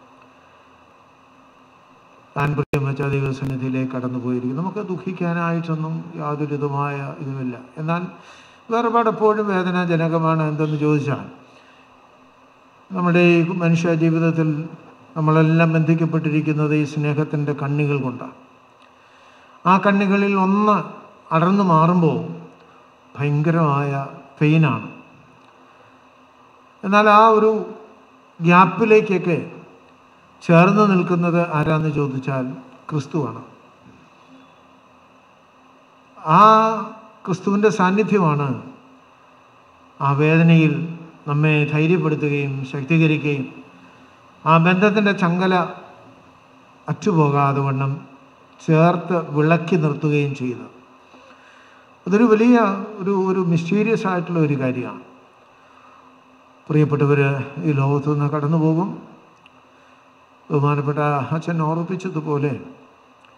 താൻ പ്രിയം വെച്ച ദൈവസന്നിധിയിലേക്ക് കടന്നു പോയിരിക്കും നമുക്ക് ദുഃഖിക്കാനായിട്ടൊന്നും യാതൊരു വിധമായ ഇതുമില്ല എന്നാൽ വേർപാട് എപ്പോഴും വേദനാജനകമാണ് എന്തെന്ന് ചോദിച്ചാൽ നമ്മുടെ ഈ മനുഷ്യ ജീവിതത്തിൽ നമ്മളെല്ലാം ബന്ധിക്കപ്പെട്ടിരിക്കുന്നത് ഈ സ്നേഹത്തിൻ്റെ കണ്ണികൾ കൊണ്ടാണ് ആ കണ്ണികളിൽ ഒന്ന് അടർന്നു മാറുമ്പോൾ ഭയങ്കരമായ പെയിനാണ് എന്നാൽ ആ ഒരു ഗ്യാപ്പിലേക്കൊക്കെ ചേർന്ന് നിൽക്കുന്നത് ആരാന്ന് ചോദിച്ചാൽ ക്രിസ്തുവാണ് ആ ക്രിസ്തുവിൻ്റെ സാന്നിധ്യമാണ് ആ വേദനയിൽ നമ്മെ ധൈര്യപ്പെടുത്തുകയും ശക്തീകരിക്കുകയും ആ ബന്ധത്തിൻ്റെ ചങ്കല അറ്റുപോകാതെ വണ്ണം ചേർത്ത് വിളക്കി നിർത്തുകയും ചെയ്യുന്നത് അതൊരു വലിയ ഒരു ഒരു മിസ്റ്റീരിയസ് ആയിട്ടുള്ള ഒരു കാര്യമാണ് പ്രിയപ്പെട്ടവർ ഈ ലോകത്തു നിന്ന് കടന്നു പോകും ബഹുമാനപ്പെട്ട അച്ഛൻ ഓർപ്പിച്ചതുപോലെ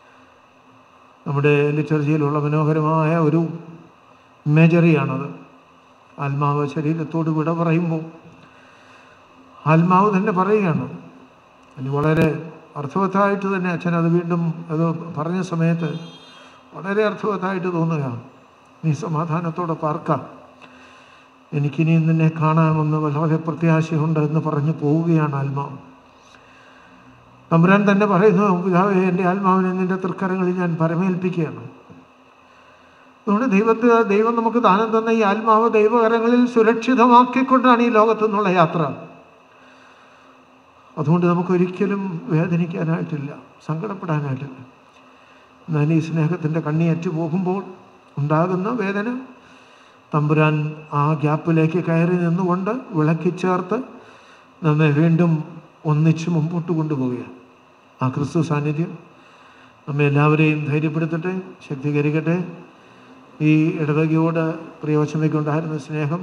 നമ്മുടെ ലിറ്റർജിയിലുള്ള മനോഹരമായ ഒരു ഇമേജറിയാണത് ആത്മാവ് ശരീരത്തോട് വിട പറയുമ്പോൾ ആത്മാവ് തന്നെ പറയുകയാണ് ഇനി വളരെ അർത്ഥവത്തായിട്ട് തന്നെ അച്ഛൻ അത് വീണ്ടും അത് പറഞ്ഞ സമയത്ത് വളരെ അർത്ഥവത്തായിട്ട് തോന്നുകയാണ് നീ സമാധാനത്തോടെ പാർക്കാം എനിക്കിനി നിന്നെ കാണാമെന്ന് വളരെ പ്രത്യാശയുണ്ട് എന്ന് പറഞ്ഞു പോവുകയാണ് ആത്മാവ് തമ്പുരാൻ തന്നെ പറയുന്നു പിതാവേ എൻ്റെ ആത്മാവിനെ നിന്റെ തൃക്കരങ്ങളിൽ ഞാൻ പരമേൽപ്പിക്കുകയാണ് അതുകൊണ്ട് ദൈവത്തെ ദൈവം നമുക്ക് ദാനം തന്ന ഈ ആത്മാവ് ദൈവകരങ്ങളിൽ സുരക്ഷിതമാക്കിക്കൊണ്ടാണ് ഈ ലോകത്തു നിന്നുള്ള യാത്ര അതുകൊണ്ട് നമുക്കൊരിക്കലും വേദനിക്കാനായിട്ടില്ല സങ്കടപ്പെടാനായിട്ടില്ല എന്നാൽ ഈ സ്നേഹത്തിൻ്റെ കണ്ണിയറ്റു പോകുമ്പോൾ ഉണ്ടാകുന്ന വേദന തമ്പുരാൻ ആ ഗ്യാപ്പിലേക്ക് കയറി നിന്നുകൊണ്ട് വിളക്കി ചേർത്ത് നമ്മെ വീണ്ടും ഒന്നിച്ച് മുമ്പോട്ട് കൊണ്ടുപോവുകയാണ് ആ ക്രിസ്തു സാന്നിധ്യം നമ്മെ എല്ലാവരെയും ധൈര്യപ്പെടുത്തട്ടെ ശക്തീകരിക്കട്ടെ ഈ ഇടവകയോട് പ്രിയോച്ചമയ്ക്കുണ്ടായിരുന്ന സ്നേഹം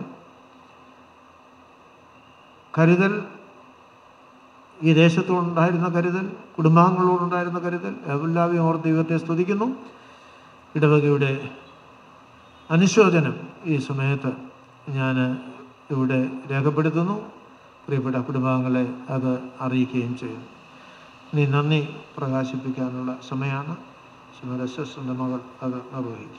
കരുതൽ ഈ ദേശത്തോടുണ്ടായിരുന്ന കരുതൽ കുടുംബാംഗങ്ങളോടുണ്ടായിരുന്ന കരുതൽ എല്ലാവരെയും ഓർ ദൈവത്തെ സ്തുതിക്കുന്നു ഇടവകയുടെ അനുശോചനം ഈ സമയത്ത് ഞാൻ ഇവിടെ രേഖപ്പെടുത്തുന്നു പ്രിയപ്പെട്ട കുടുംബാംഗങ്ങളെ അത് അറിയിക്കുകയും ചെയ്യുന്നു ഇനി നന്ദി പ്രകാശിപ്പിക്കാനുള്ള സമയമാണ് ശിവരശ്വസിൻ്റെ മകൾ അത് നിർവഹിക്കും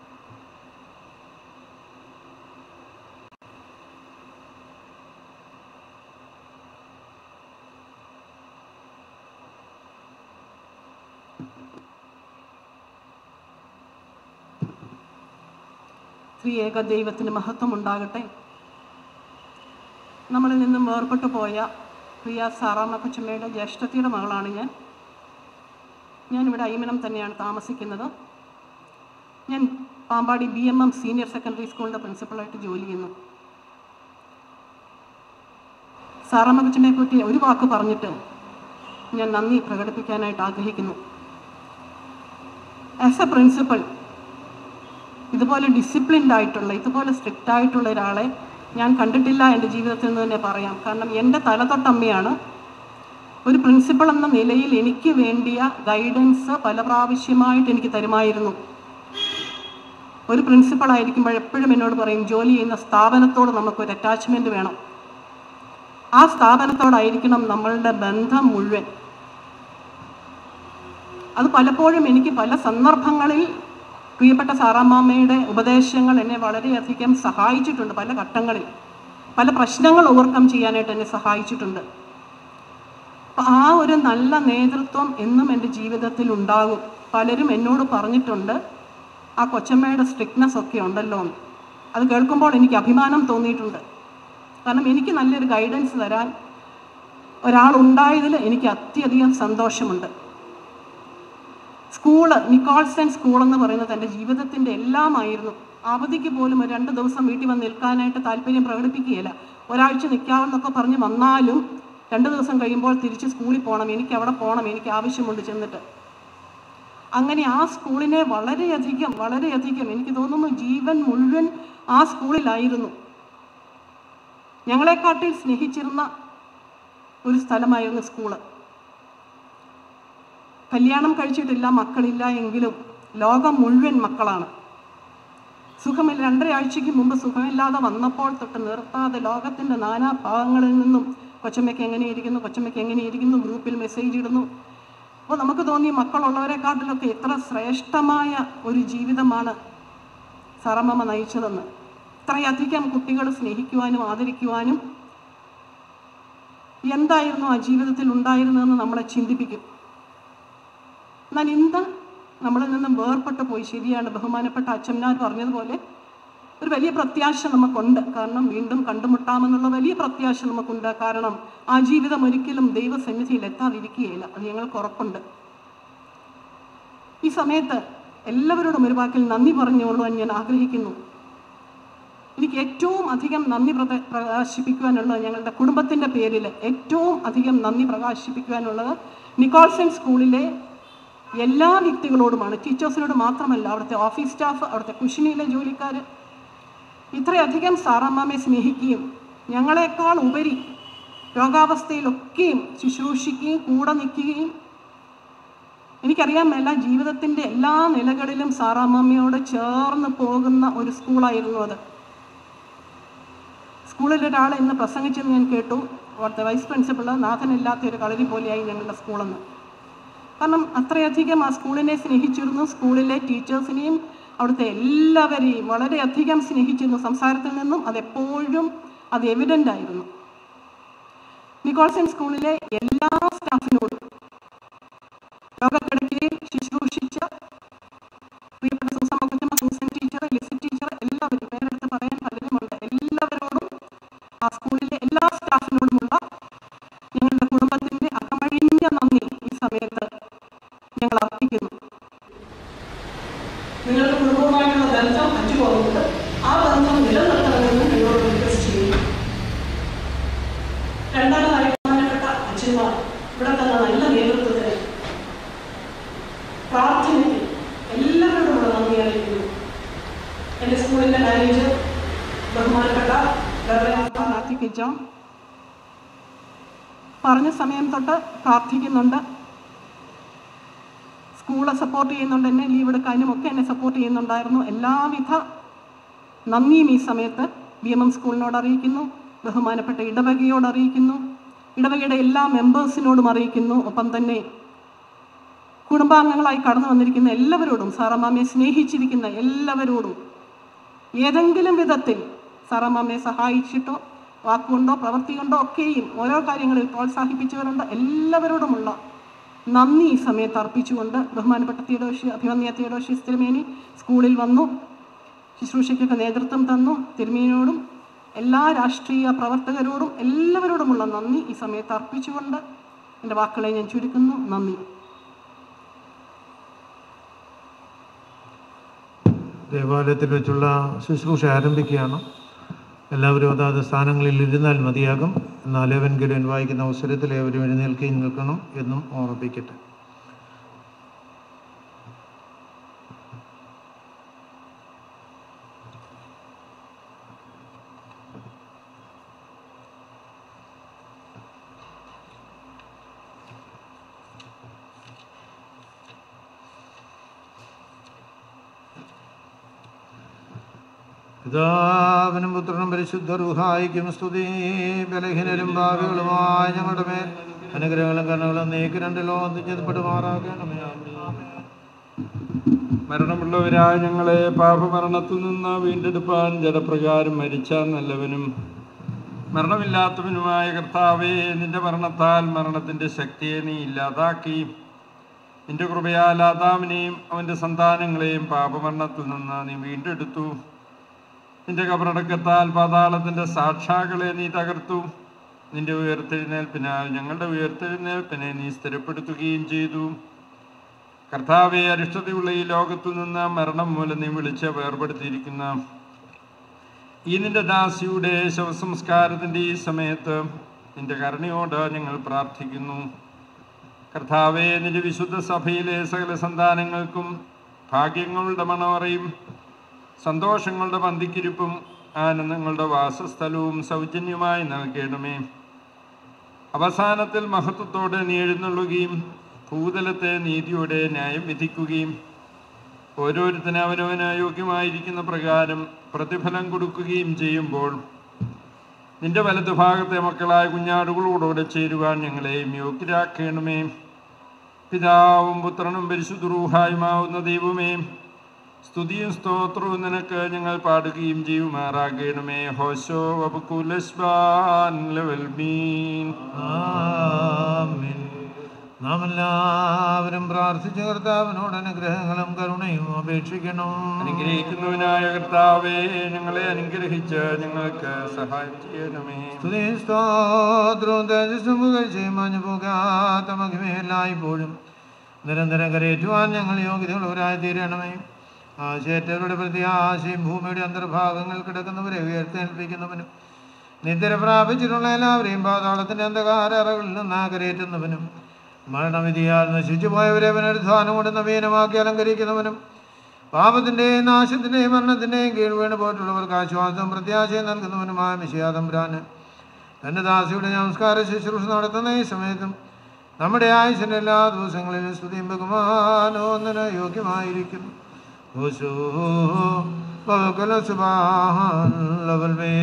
ത്രിയേക ദൈവത്തിന് മഹത്വം ഉണ്ടാകട്ടെ നമ്മളിൽ നിന്നും വേർപെട്ടു പോയ പ്രിയ സാറാമ്മ കൊച്ചമ്മയുടെ ജ്യേഷ്ഠത്തിയുടെ മകളാണ് ഞാൻ ഞാനിവിടെ ഐമനം തന്നെയാണ് താമസിക്കുന്നത് ഞാൻ Pampady B M M senior secondary സ്കൂളിൻ്റെ പ്രിൻസിപ്പളായിട്ട് ജോലി ചെയ്യുന്നു സാറാമ്മ കൊച്ചമ്മയെ പറ്റി ഒരു വാക്ക് പറഞ്ഞിട്ട് ഞാൻ നന്ദി പ്രകടിപ്പിക്കാനായിട്ട് ആഗ്രഹിക്കുന്നു ആസ് എ പ്രിൻസിപ്പൾ ഇതുപോലെ ഡിസിപ്ലിൻഡ് ആയിട്ടുള്ള ഇതുപോലെ സ്ട്രിക്റ്റ് ആയിട്ടുള്ള ഒരാളെ ഞാൻ കണ്ടിട്ടില്ല എൻ്റെ ജീവിതത്തിൽ നിന്ന് തന്നെ പറയാം കാരണം എൻ്റെ തലതൊട്ടമ്മയാണ് ഒരു പ്രിൻസിപ്പൾ എന്ന നിലയിൽ എനിക്ക് വേണ്ടിയ ഗൈഡൻസ് പല പ്രാവശ്യമായിട്ട് എനിക്ക് തരുമായിരുന്നു ഒരു പ്രിൻസിപ്പൾ ആയിരിക്കുമ്പോൾ എപ്പോഴും എന്നോട് പറയും ജോലി ചെയ്യുന്ന സ്ഥാപനത്തോട് നമുക്കൊരു അറ്റാച്ച്മെൻറ്റ് വേണം ആ സ്ഥാപനത്തോടായിരിക്കണം നമ്മളുടെ ബന്ധം മുഴുവൻ അത് പലപ്പോഴും എനിക്ക് പല സന്ദർഭങ്ങളിൽ പ്രിയപ്പെട്ട സാറാമ്മയുടെ ഉപദേശങ്ങൾ എന്നെ വളരെയധികം സഹായിച്ചിട്ടുണ്ട് പല ഘട്ടങ്ങളിൽ പല പ്രശ്നങ്ങൾ ഓവർകം ചെയ്യാനായിട്ട് എന്നെ സഹായിച്ചിട്ടുണ്ട് അപ്പം ആ ഒരു നല്ല നേതൃത്വം എന്നും എൻ്റെ ജീവിതത്തിൽ ഉണ്ടാകും പലരും എന്നോട് പറഞ്ഞിട്ടുണ്ട് ആ കൊച്ചമ്മയുടെ സ്ട്രിക്ട്നെസ് ഒക്കെ ഉണ്ടല്ലോ എന്ന്. അത് കേൾക്കുമ്പോൾ എനിക്ക് അഭിമാനം തോന്നിയിട്ടുണ്ട് കാരണം എനിക്ക് നല്ലൊരു ഗൈഡൻസ് തരാൻ ഒരാളുണ്ടായതിൽ എനിക്ക് അത്യധികം സന്തോഷമുണ്ട് സ്കൂള് നിക്കോൾസൺ സ്കൂൾ എന്ന് പറയുന്നത് എൻ്റെ ജീവിതത്തിൻ്റെ എല്ലാമായിരുന്നു അവധിക്ക് പോലും ഒരു രണ്ട് ദിവസം വീട്ടിൽ വന്ന് നിൽക്കാനായിട്ട് താല്പര്യം പ്രകടിപ്പിക്കുകയില്ല ഒരാഴ്ച നിൽക്കാമെന്നൊക്കെ പറഞ്ഞ് വന്നാലും രണ്ട് ദിവസം കഴിയുമ്പോൾ തിരിച്ച് സ്കൂളിൽ പോകണം എനിക്ക് അവിടെ പോകണം എനിക്ക് ആവശ്യമുണ്ട് ചെന്നിട്ട് അങ്ങനെ ആ സ്കൂളിനെ വളരെയധികം വളരെയധികം എനിക്ക് തോന്നുന്നു ജീവൻ മുഴുവൻ ആ സ്കൂളിലായിരുന്നു ഞങ്ങളെക്കാട്ടിൽ സ്നേഹിച്ചിരുന്ന ഒരു സ്ഥലമായിരുന്നു സ്കൂള് കല്യാണം കഴിച്ചിട്ടില്ല മക്കളില്ല എങ്കിലും ലോകം മുഴുവൻ മക്കളാണ് സുഖമില്ല രണ്ടര ആഴ്ചയ്ക്ക് മുമ്പ് സുഖമില്ലാതെ വന്നപ്പോൾ തൊട്ട് നിർത്താതെ ലോകത്തിൻ്റെ നാനാ ഭാഗങ്ങളിൽ നിന്നും കൊച്ചമ്മയ്ക്ക് എങ്ങനെയിരിക്കുന്നു കൊച്ചമ്മയ്ക്ക് എങ്ങനെയിരിക്കുന്നു ഗ്രൂപ്പിൽ മെസ്സേജ് ഇടുന്നു അപ്പോൾ നമുക്ക് തോന്നി മക്കളുള്ളവരെക്കാട്ടിലൊക്കെ എത്ര ശ്രേഷ്ഠമായ ഒരു ജീവിതമാണ് സാറമ്മ നയിച്ചതെന്ന് ഇത്രയധികം കുട്ടികൾ സ്നേഹിക്കുവാനും ആദരിക്കുവാനും എന്തായിരുന്നു ആ ജീവിതത്തിൽ ഉണ്ടായിരുന്നതെന്ന് നമ്മളെ ചിന്തിപ്പിക്കും എന്നാൽ ഇന്ന് നമ്മളിൽ നിന്നും വേർപെട്ട് പോയി ശരിയാണ് ബഹുമാനപ്പെട്ട അച്ഛന്മാർ പറഞ്ഞതുപോലെ ഒരു വലിയ പ്രത്യാശ നമുക്കുണ്ട് കാരണം വീണ്ടും കണ്ടുമുട്ടാമെന്നുള്ള വലിയ പ്രത്യാശ നമുക്കുണ്ട് കാരണം ആ ജീവിതം ഒരിക്കലും ദൈവസന്നിധിയിൽ എത്താതിരിക്കുകയില്ല അത് ഞങ്ങൾക്ക് ഉറപ്പുണ്ട് ഈ സമയത്ത് എല്ലാവരോടും ഒരു വാക്കിൽ നന്ദി പറഞ്ഞുകൊള്ളുവാൻ ഞാൻ ആഗ്രഹിക്കുന്നു എനിക്ക് ഏറ്റവും അധികം നന്ദി പ്രക പ്രകാശിപ്പിക്കുവാനുള്ളത് ഞങ്ങളുടെ കുടുംബത്തിൻ്റെ പേരിൽ ഏറ്റവും അധികം നന്ദി പ്രകാശിപ്പിക്കുവാനുള്ളത് നിക്കോൾസൺ സ്കൂളിലെ എല്ലാ വ്യക്തികളോടുമാണ് ടീച്ചേഴ്സിനോട് മാത്രമല്ല അവിടുത്തെ ഓഫീസ് സ്റ്റാഫ് അവിടുത്തെ കുഷിനിയിലെ ജോലിക്കാർ ഇത്രയധികം സാറാമ്മയെ സ്നേഹിക്കുകയും ഞങ്ങളെക്കാൾ ഉപരി രോഗാവസ്ഥയിലൊക്കെയും ശുശ്രൂഷിക്കുകയും കൂടെ നിൽക്കുകയും എനിക്കറിയാൻ മേല ജീവിതത്തിൻ്റെ എല്ലാ നിലകളിലും സാറാമ്മയോട് ചേർന്ന് പോകുന്ന ഒരു സ്കൂളായിരുന്നു അത് സ്കൂളിൽ ഒരാൾ ഇന്ന് പ്രസംഗിച്ചെന്ന് ഞാൻ കേട്ടു അവിടുത്തെ വൈസ് പ്രിൻസിപ്പൾ നാഥനില്ലാത്ത ഒരു കളരി പോലെയായി ഞങ്ങളുടെ സ്കൂളെന്ന് കാരണം അത്രയധികം ആ സ്കൂളിനെ സ്നേഹിച്ചിരുന്നു സ്കൂളിലെ ടീച്ചേഴ്സിനെയും അവിടുത്തെ എല്ലാവരെയും വളരെയധികം സ്നേഹിച്ചിരുന്നു സംസാരത്തിൽ നിന്നും അതെപ്പോഴും അത് എവിഡൻ്റ് ആയിരുന്നു നിക്കോൾസൺ സ്കൂളിലെ എല്ലാ സ്റ്റാഫിനോടും രോഗക്കിടക്കയിൽ ശുശ്രൂഷിച്ച പ്രിയപ്പെട്ട സൂസമ്മ കുറ്റമ്മ സൂസൻ ടീച്ചർ ലിസി ടീച്ചർ എല്ലാവരും പേരെടുത്ത് പറയാൻ പലരുമുണ്ട് എല്ലാവരോടും ആ സ്കൂളിലെ എല്ലാ സ്റ്റാഫിനോടുമുള്ള ഞങ്ങളുടെ കുടുംബത്തിന്റെ അകമഴിഞ്ഞ നന്ദി ഈ സമയത്ത് ഞങ്ങൾ അർപ്പിക്കുന്നു നിങ്ങളുടെ കുടുംബവുമായിട്ടുള്ള ബന്ധം അറ്റുപോകുന്നത് ആ ബന്ധം നിലനിർത്തണമെന്ന് നിങ്ങളോട് റിക്വസ്റ്റ് ചെയ്യുന്നു രണ്ടാമതായി ബഹുമാനപ്പെട്ട അച്ഛന്മാർ ഇവിടെ തന്ന നല്ല നേതൃത്വത്തിന് പ്രാർത്ഥനയ്ക്ക് എല്ലാവരോടുമുള്ള നന്ദി അറിയിക്കുന്നു എൻ്റെ സ്കൂളിൻ്റെ മാനേജർ ബഹുമാനപ്പെട്ട നാത്തിക്ക് ജോൺ പറഞ്ഞ സമയം തൊട്ട് പ്രാർത്ഥിക്കുന്നുണ്ട് സ്കൂള് സപ്പോർട്ട് ചെയ്യുന്നുണ്ട് എന്നെ ലീവ് എടുക്കാനും ഒക്കെ എന്നെ സപ്പോർട്ട് ചെയ്യുന്നുണ്ടായിരുന്നു എല്ലാവിധ നന്ദിയും ഈ സമയത്ത് ബി എം എം സ്കൂളിനോട് അറിയിക്കുന്നു ബഹുമാനപ്പെട്ട ഇടവകയോട് അറിയിക്കുന്നു ഇടവകയുടെ എല്ലാ മെമ്പേഴ്സിനോടും അറിയിക്കുന്നു ഒപ്പം തന്നെ കുടുംബാംഗങ്ങളായി കടന്നു വന്നിരിക്കുന്ന എല്ലാവരോടും സാറമ്മാമ്മയെ സ്നേഹിച്ചിരിക്കുന്ന എല്ലാവരോടും ഏതെങ്കിലും വിധത്തിൽ സാറമ്മാമ്മയെ സഹായിച്ചിട്ടോ വാക്കുകൊണ്ടോ പ്രവൃത്തി കൊണ്ടോ ഒക്കെയും ഓരോ കാര്യങ്ങളിൽ പ്രോത്സാഹിപ്പിച്ചവരുണ്ട് എല്ലാവരോടുമുള്ള നന്ദി ഈ സമയത്ത് അർപ്പിച്ചുകൊണ്ട് ബഹുമാനപ്പെട്ട തിയഡോഷി അഭിമന്യ തിയഡോഷി തിരുമേനി സ്കൂളിൽ വന്നു ശുശ്രൂഷയ്ക്കൊക്കെ നേതൃത്വം തന്നു തിരുമേനിയോടും എല്ലാ രാഷ്ട്രീയ പ്രവർത്തകരോടും എല്ലാവരോടുമുള്ള നന്ദി ഈ സമയത്ത് അർപ്പിച്ചുകൊണ്ട് എൻ്റെ വാക്കുകളെ ഞാൻ ചുരുക്കുന്നു നന്ദി ദേവാലയത്തിൽ വെച്ചുള്ള ശുശ്രൂഷ ആരംഭിക്കുകയാണ് എല്ലാവരും അതാത് സ്ഥാനങ്ങളിൽ ഇരുന്നാൽ മതിയാകും എന്നാൽ ഏവൻഗിലും വായിക്കുന്ന അവസരത്തിൽ ഏവരും എഴുന്നേൽക്കുകയും നിൽക്കണം എന്നും ഓർമ്മിപ്പിക്കട്ടെ പിതാവിനും പുത്രനും പരിശുദ്ധ റുഹായിക്കും സ്തുതി ബലഹീനരും ഭാവികളുമായ ഞങ്ങളുടെ മേൽ അനുഗ്രഹങ്ങളും കണ്ണുകളും നീക്കി രണ്ടിലോ ഒന്നിച്ചെത്തപ്പെടുമാറാകണമേ മരണമുള്ളവരായ ഞങ്ങളെ പാപമരണത്തിൽ നിന്ന് വീണ്ടെടുപ്പാൻ ജഡപ്രകാരം മരിച്ച നല്ലവനും മരണമില്ലാത്തവനുമായ കർത്താവേ നിന്റെ മരണത്താൽ മരണത്തിന്റെ ശക്തിയെ നീ ഇല്ലാതാക്കി നിന്റെ കൃപയാൽ ആദാമിനെയും അവന്റെ സന്താനങ്ങളെയും പാപമരണത്തിൽ നിന്ന് നീ വീണ്ടെടുത്തു നിന്റെ കബറടക്കത്താൽ പാതാളത്തിന്റെ സാക്ഷാകളെ നീ തകർത്തു നിന്റെ ഉയർത്തെഴുന്നേൽപ്പിനാൽ ഞങ്ങളുടെ ഉയർത്തെഴുന്നേൽപ്പിനെ നീ സ്ഥിരപ്പെടുത്തുകയും ചെയ്തു കർത്താവെ അരിഷ്ടതയുള്ള ഈ ലോകത്തു നിന്ന് മരണം മൂലം നീ വിളിച്ച് വേർപെടുത്തിയിരിക്കുന്ന ഈ നിന്റെ ദാസിയുടെ ശവസംസ്കാരത്തിന്റെ ഈ സമയത്ത് നിന്റെ കരുണയോട് ഞങ്ങൾ പ്രാർത്ഥിക്കുന്നു കർത്താവെ നിന്റെ വിശുദ്ധ സഭയിലെ സകല സന്താനങ്ങൾക്കും ഭാഗ്യങ്ങളുടെ മണവറയും സന്തോഷങ്ങളുടെ പന്തിക്കിരിപ്പും ആനന്ദങ്ങളുടെ വാസസ്ഥലവും സൗജന്യമായി നൽകണമേ അവസാനത്തിൽ മഹത്വത്തോടെ നീ എഴുന്നള്ളുകയും ഭൂതലത്തെ നീതിയോടെ ന്യായം വിധിക്കുകയും ഓരോരുത്തരും അവനവന് യോഗ്യമായിരിക്കുന്ന പ്രകാരം പ്രതിഫലം കൊടുക്കുകയും ചെയ്യുമ്പോൾ നിന്റെ വലതുഭാഗത്തെ മക്കളായ കുഞ്ഞാടുകളോടുകൂടെ ചേരുവാൻ ഞങ്ങളെയും യോഗ്യരാക്കണമേ പിതാവും പുത്രനും പരിശുദ്ധരൂഹായുമാവുന്ന ദൈവമേ സ്തുതിയും സ്തോത്രവും നിനക്ക് ഞങ്ങൾ പാടുകയും ചെയ്യുമാറാകണമേ ഹോശോ വബുക്കുലസ്ബാൻ ലെവൽ മീൻ ആമേൻ. നാം എല്ലാവരും പ്രാർത്ഥിച്ച കർത്താവിനോട് അനുഗ്രഹങ്ങളും കരുണയും അപേക്ഷിക്കണം അനുഗ്രഹിക്കുന്നവനായ കർത്താവേ ഞങ്ങളെ അനുഗ്രഹിച്ച് ഞങ്ങൾക്ക് സഹായം ചെയ്യണമേ സ്തുതിയും സ്തോത്രവും തേജസ്സും പുകഴ്ചയും മാഞ്ഞു പോകാത്ത മഹിമയെല്ലായ്പ്പോഴും നിരന്തരം കരയേറ്റുവാൻ ഞങ്ങൾ യോഗ്യതയുള്ളവരായി തീരണമേ ആശയറ്റവരുടെ പ്രത്യാശയും ഭൂമിയുടെ അന്തർഭാഗങ്ങൾ കിടക്കുന്നവരെ ഉയർത്തെൽപ്പിക്കുന്നവനും നിദ്ര പ്രാപിച്ചിട്ടുള്ള എല്ലാവരെയും പാതാളത്തിന്റെ അന്ധകാര അറകളിൽ നിന്ന് കരയേറ്റുന്നവനും മരണവിധിയാൽ നശിച്ചു പോയവരെ പുനരുദ്ധാനം കൊണ്ട് നവീനമാക്കി അലങ്കരിക്കുന്നവനും പാപത്തിന്റെയും നാശത്തിന്റെയും മരണത്തിന്റെയും കീഴ് വീണ് പോയിട്ടുള്ളവർക്ക് ആശ്വാസവും പ്രത്യാശയും നൽകുന്നവനുമായ മിശിയാതംബ്രാന് തന്റെ ദാസിയുടെ നമസ്കാര ശുശ്രൂഷ നടത്തുന്ന ഈ സമയത്തും നമ്മുടെ ആയുസിൻ്റെ എല്ലാ ദിവസങ്ങളിലും സ്തുതിയും ബഹുമാനോന്നന യോഗ്യമായിരിക്കുന്നു ഓശോ വകല സുബാൻ ലവൽ മേ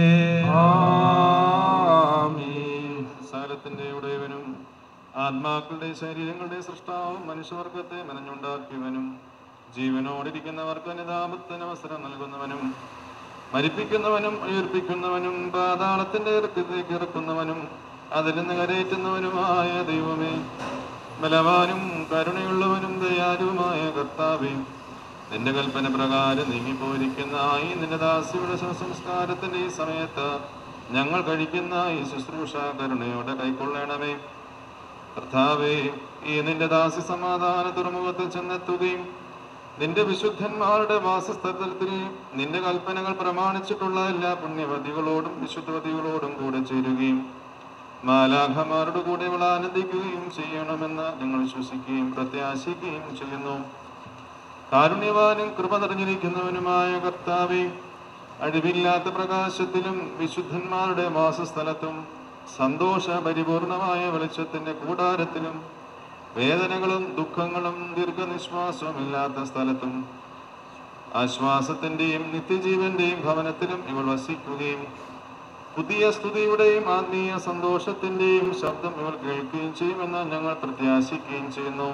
സകലത്തിന്റെ ഉടയവനും ആത്മാക്കളുടെ ശരീരങ്ങളുടെ സൃഷ്ടാവും മനുഷ്യവർഗത്തെ മെനഞ്ഞുണ്ടാക്കിയവനും ജീവനോടിരിക്കുന്നവർക്ക് അനുതാപത്തിന് അവസരം നൽകുന്നവനും മരിപ്പിക്കുന്നവനും ഉയർപ്പിക്കുന്നവനും പാതാളത്തിന്റെ ഇറക്കത്തേക്ക് ഇറക്കുന്നവനും അതിൽ നിന്ന് കരയേറ്റുന്നവനുമായ ദൈവമേ ബലവാനും കരുണയുള്ളവനും ദയാലുവുമായ കർത്താവേ നിന്റെ കൽപ്പന പ്രകാരം നീങ്ങിപ്പോയിരിക്കുന്ന ഈ നിന്റെ ദാസിയുടെ ശവസംസ്കാരത്തിന്റെ ഈ സമയത്ത് ഞങ്ങൾ കഴിക്കുന്ന ഈ ശുശ്രൂഷ കരുണയോടെ കൈക്കൊള്ളണമേ കർത്താവേ ഈ നിന്റെ ദാസി സമാധാന തുറമുഖത്ത് ചെന്നെത്തുകയും നിന്റെ വിശുദ്ധന്മാരുടെ വാസസ്ഥലത്തിൽ നിന്റെ കൽപ്പനകൾ പ്രമാണിച്ചിട്ടുള്ള എല്ലാ പുണ്യവതികളോടും വിശുദ്ധവതികളോടും കൂടെ ചേരുകയും മാലാഖമാരുടെ കൂടെ ഇവൾ ആനന്ദിക്കുകയും ചെയ്യണമെന്ന് ഞങ്ങൾ വിശ്വസിക്കുകയും പ്രത്യാശിക്കുകയും ചെയ്യുന്നു കാരുണ്യവാനും കൃപ നിറഞ്ഞിരിക്കുന്നവനുമായ കർത്താവെ അഴിവില്ലാത്ത പ്രകാശത്തിലും വിശുദ്ധന്മാരുടെ വാസസ്ഥലത്തും സന്തോഷ പരിപൂർണമായ വെളിച്ചത്തിന്റെ കൂടാരത്തിലും വേദനകളും ദുഃഖങ്ങളും ദീർഘനിശ്വാസവും ഇല്ലാത്ത സ്ഥലത്തും ആശ്വാസത്തിന്റെയും നിത്യജീവന്റെയും ഭവനത്തിലും ഇവൾ വസിക്കുകയും പുതിയ സ്തുതിയുടെയും ആത്മീയ സന്തോഷത്തിന്റെയും ശബ്ദം ഇവൾ കേൾക്കുകയും ചെയ്യുമെന്ന് ഞങ്ങൾ പ്രത്യാശിക്കുകയും ചെയ്യുന്നു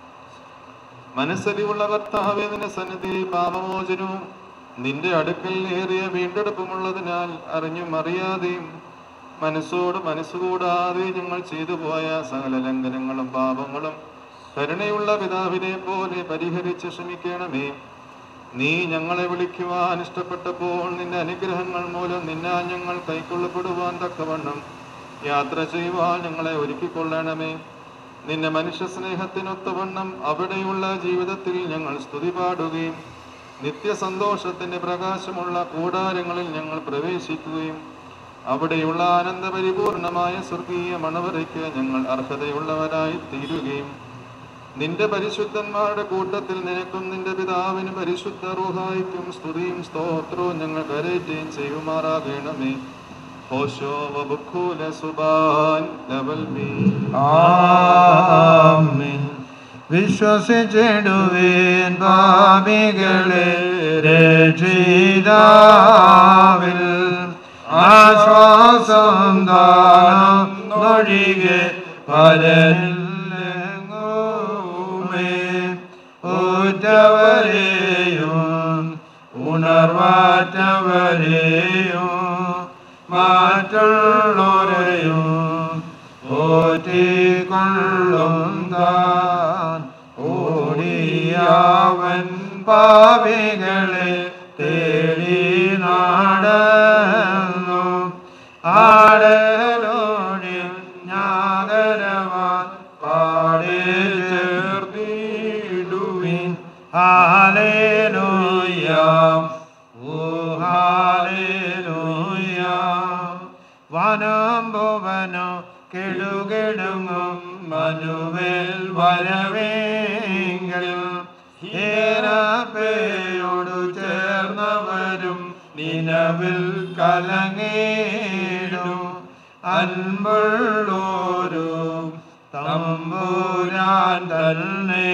മനസ്സരിവുള്ള കർത്താവേ നിന്റെ സന്നിധി പാപമോചനവും നിന്റെ അടുക്കൽ ഏറിയ വീണ്ടെടുപ്പുമുള്ളതിനാൽ അറിഞ്ഞും അറിയാതെയും മനസ്സോട് മനസ്സുകൂടാതെ ഞങ്ങൾ ചെയ്തു പോയ സകല ലംഘനങ്ങളും പാപങ്ങളും കരുണയുള്ള പിതാവിനെ പോലെ പരിഹരിച്ച് ക്ഷമിക്കണമേ നീ ഞങ്ങളെ വിളിക്കുവാൻ ഇഷ്ടപ്പെട്ടപ്പോൾ നിന്റെ അനുഗ്രഹങ്ങൾ മൂലം നിന്നാ ഞങ്ങൾ കൈക്കൊള്ളപ്പെടുവാൻ തക്കവണ്ണം യാത്ര ചെയ്യുവാൻ ഞങ്ങളെ ഒരുക്കിക്കൊള്ളണമേ നിന്റെ മനുഷ്യ സ്നേഹത്തിനൊത്തവണ്ണം അവിടെയുള്ള ജീവിതത്തിൽ ഞങ്ങൾ സ്തുതി പാടുകയും നിത്യസന്തോഷത്തിന്റെ പ്രകാശമുള്ള കൂടാരങ്ങളിൽ ഞങ്ങൾ പ്രവേശിക്കുകയും അവിടെയുള്ള ആനന്ദപരിപൂർണമായ സ്വർഗീയ മണവരയ്ക്ക് ഞങ്ങൾ അർഹതയുള്ളവരായി തീരുകയും നിന്റെ പരിശുദ്ധന്മാരുടെ കൂട്ടത്തിൽ നിനക്കും നിന്റെ പിതാവിനും പരിശുദ്ധ റൂഹായിക്കും സ്തുതിയും സ്തോത്രവും ഞങ്ങൾ കരയറ്റുകയും ചെയ്യുമാറാകണമേ ഹോശോ വബുഖൂല സുബാൻ ലവൽ മീ ആമേൻ വിശ്വസിച്ചിടുവേൻ പാപികളെ രക്ഷിതാവിൽ ആശ്വാസം ദാനം ഒഴികെ പരങ്ങുമേ ഊറ്റവരെയും ഉണർവാറ്റവരെയും മാറ്റുള്ളവരെയും ഓറ്റിക്കൊള്ളും താൻ ഓടിയാവൻ പാവികളെ തേടി നാടന്നു ആടലോടി ഞാകരവാൻ പാടി ചേർത്തിടുവിൻ ഹാലേലൂയാം ഓ ഹാലേലൂയാം വനം ഭുവനോ കെടുകെടുങ്ങും മനുവേൽ വരവേങ്കിൽ ഏനപ്പയോടു ചേർന്നവരും നിലവിൽ കലങ്ങേടും അൻപുള്ളോരും തമ്പുരാൻ തന്നെ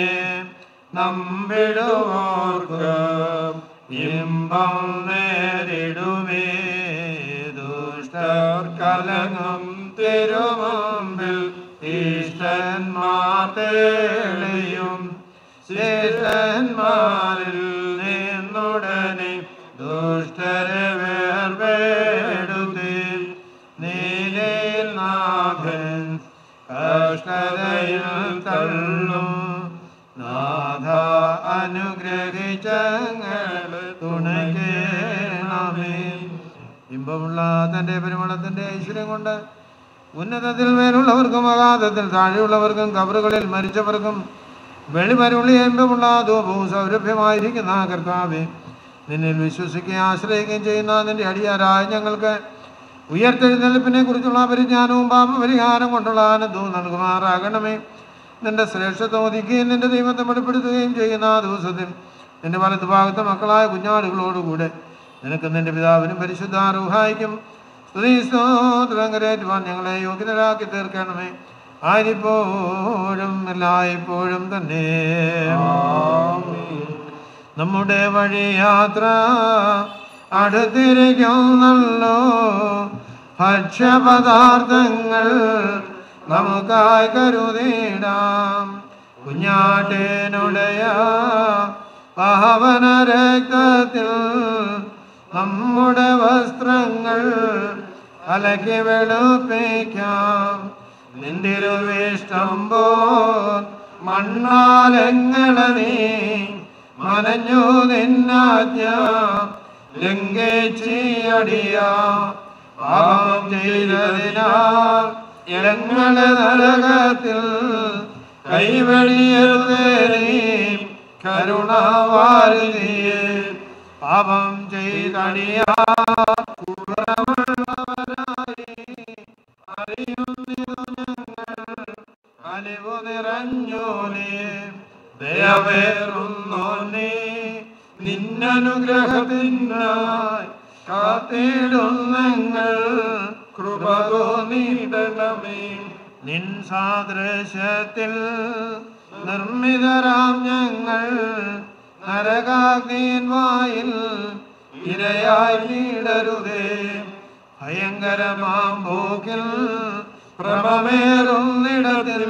നമ്പിടുവോർക്ക് ഇമ്പം നേരിടുമേ ദുഷ്ടർ കലങ്ങും തിരുമുമ്പിൽ ഇഷ്ടന്മാർ തെളിയും ശിഷ്ടന്മാരിൽ നിന്നുടനെ ദുഷ്ടരെ വേർപെടുത്തി നീലയിൽ നാഥൻ കഷ്ടതയിൽ തള്ളും നാഥ അനുഗ്രഹിച്ചങ്ങൾ തുണയ്ക്കണമേ ഇമ്പമുള്ള തൻ്റെ പരിമളത്തിൻ്റെ ഐശ്വര്യം കൊണ്ട് ഉന്നതത്തിൽ മേലുള്ളവർക്കും അഗാധത്തിൽ താഴെയുള്ളവർക്കും കബറുകളിൽ മരിച്ചവർക്കും വെളിമരുള്ളി എമ്പമുള്ള ധൂപവും സൗരഭ്യമായിരിക്കുന്ന കർത്താവെ നിന്നിൽ വിശ്വസിക്കുകയും ആശ്രയിക്കുകയും ചെയ്യുന്ന നിന്റെ അടിയാരായ ഞങ്ങൾക്ക് ഉയർത്തെഴുന്നേൽപ്പിനെ കുറിച്ചുള്ള പരിജ്ഞാനവും പാപപരിഹാരം കൊണ്ടുള്ള ആനന്ദവും നൽകുമാറാകണമേ നിന്റെ ശ്രേഷ്ഠത ഒതുക്കുകയും നിന്റെ ദൈവത്തെ വെളിപ്പെടുത്തുകയും ചെയ്യുന്ന ആ ദിവസത്തിൽ നിന്റെ വലതുഭാഗത്തെ മക്കളായ കുഞ്ഞാടുകളോടുകൂടെ നിനക്ക് നിന്റെ പിതാവിനും പരിശുദ്ധ റൂഹായിക്കും സ്തുതി സ്തോത്രം കരേറ്റുവാൻ ഞങ്ങളെ യോഗ്യതരാക്കി തീർക്കണമേ ആരിപ്പോഴും എല്ലായ്പ്പോഴും തന്നെ നമ്മുടെ വഴിയാത്ര അടുത്തിരിക്കുന്നല്ലോ ഭക്ഷ്യപദാർത്ഥങ്ങൾ നമുക്കായി കരുതിയിടാം കുഞ്ഞാട്ടേനുടയ പാവന രക്തത്തിൽ നമ്മുടെ വസ്ത്രങ്ങൾ അലക്കി വെളുപ്പിക്കാം നിന്തിരുവിഷ്ടം പോൽ മണ്ണാലെങ്ങളെ നീ മനഞ്ഞു നിന്നാജ്ഞ ലംഘിച്ചിയടിയ പാപം ചെയ്തതിനാൽ ഞങ്ങളെ നരകത്തിൽ കൈവഴിയരുതേ കരുണാവാരിതിയെ പാപം ചെയ്തടിയ അലിവു നിറഞ്ഞോനെ ദയവേറുന്നോനെ നിന്നനുഗ്രഹത്തിനായി കാത്തിടുന്നങ്ങൾ കൃപ തോന്നിയിടണമേ നിൻ സാദൃശ്യത്തിൽ നിർമ്മിതരാം ഞങ്ങൾ നരകാഗ്നീൻ വായിൽ ഇരയായി നീടരുതേ ഭയങ്കരമാം പോക്കിൽ പ്രഭമേറുന്നിടത്തിൽ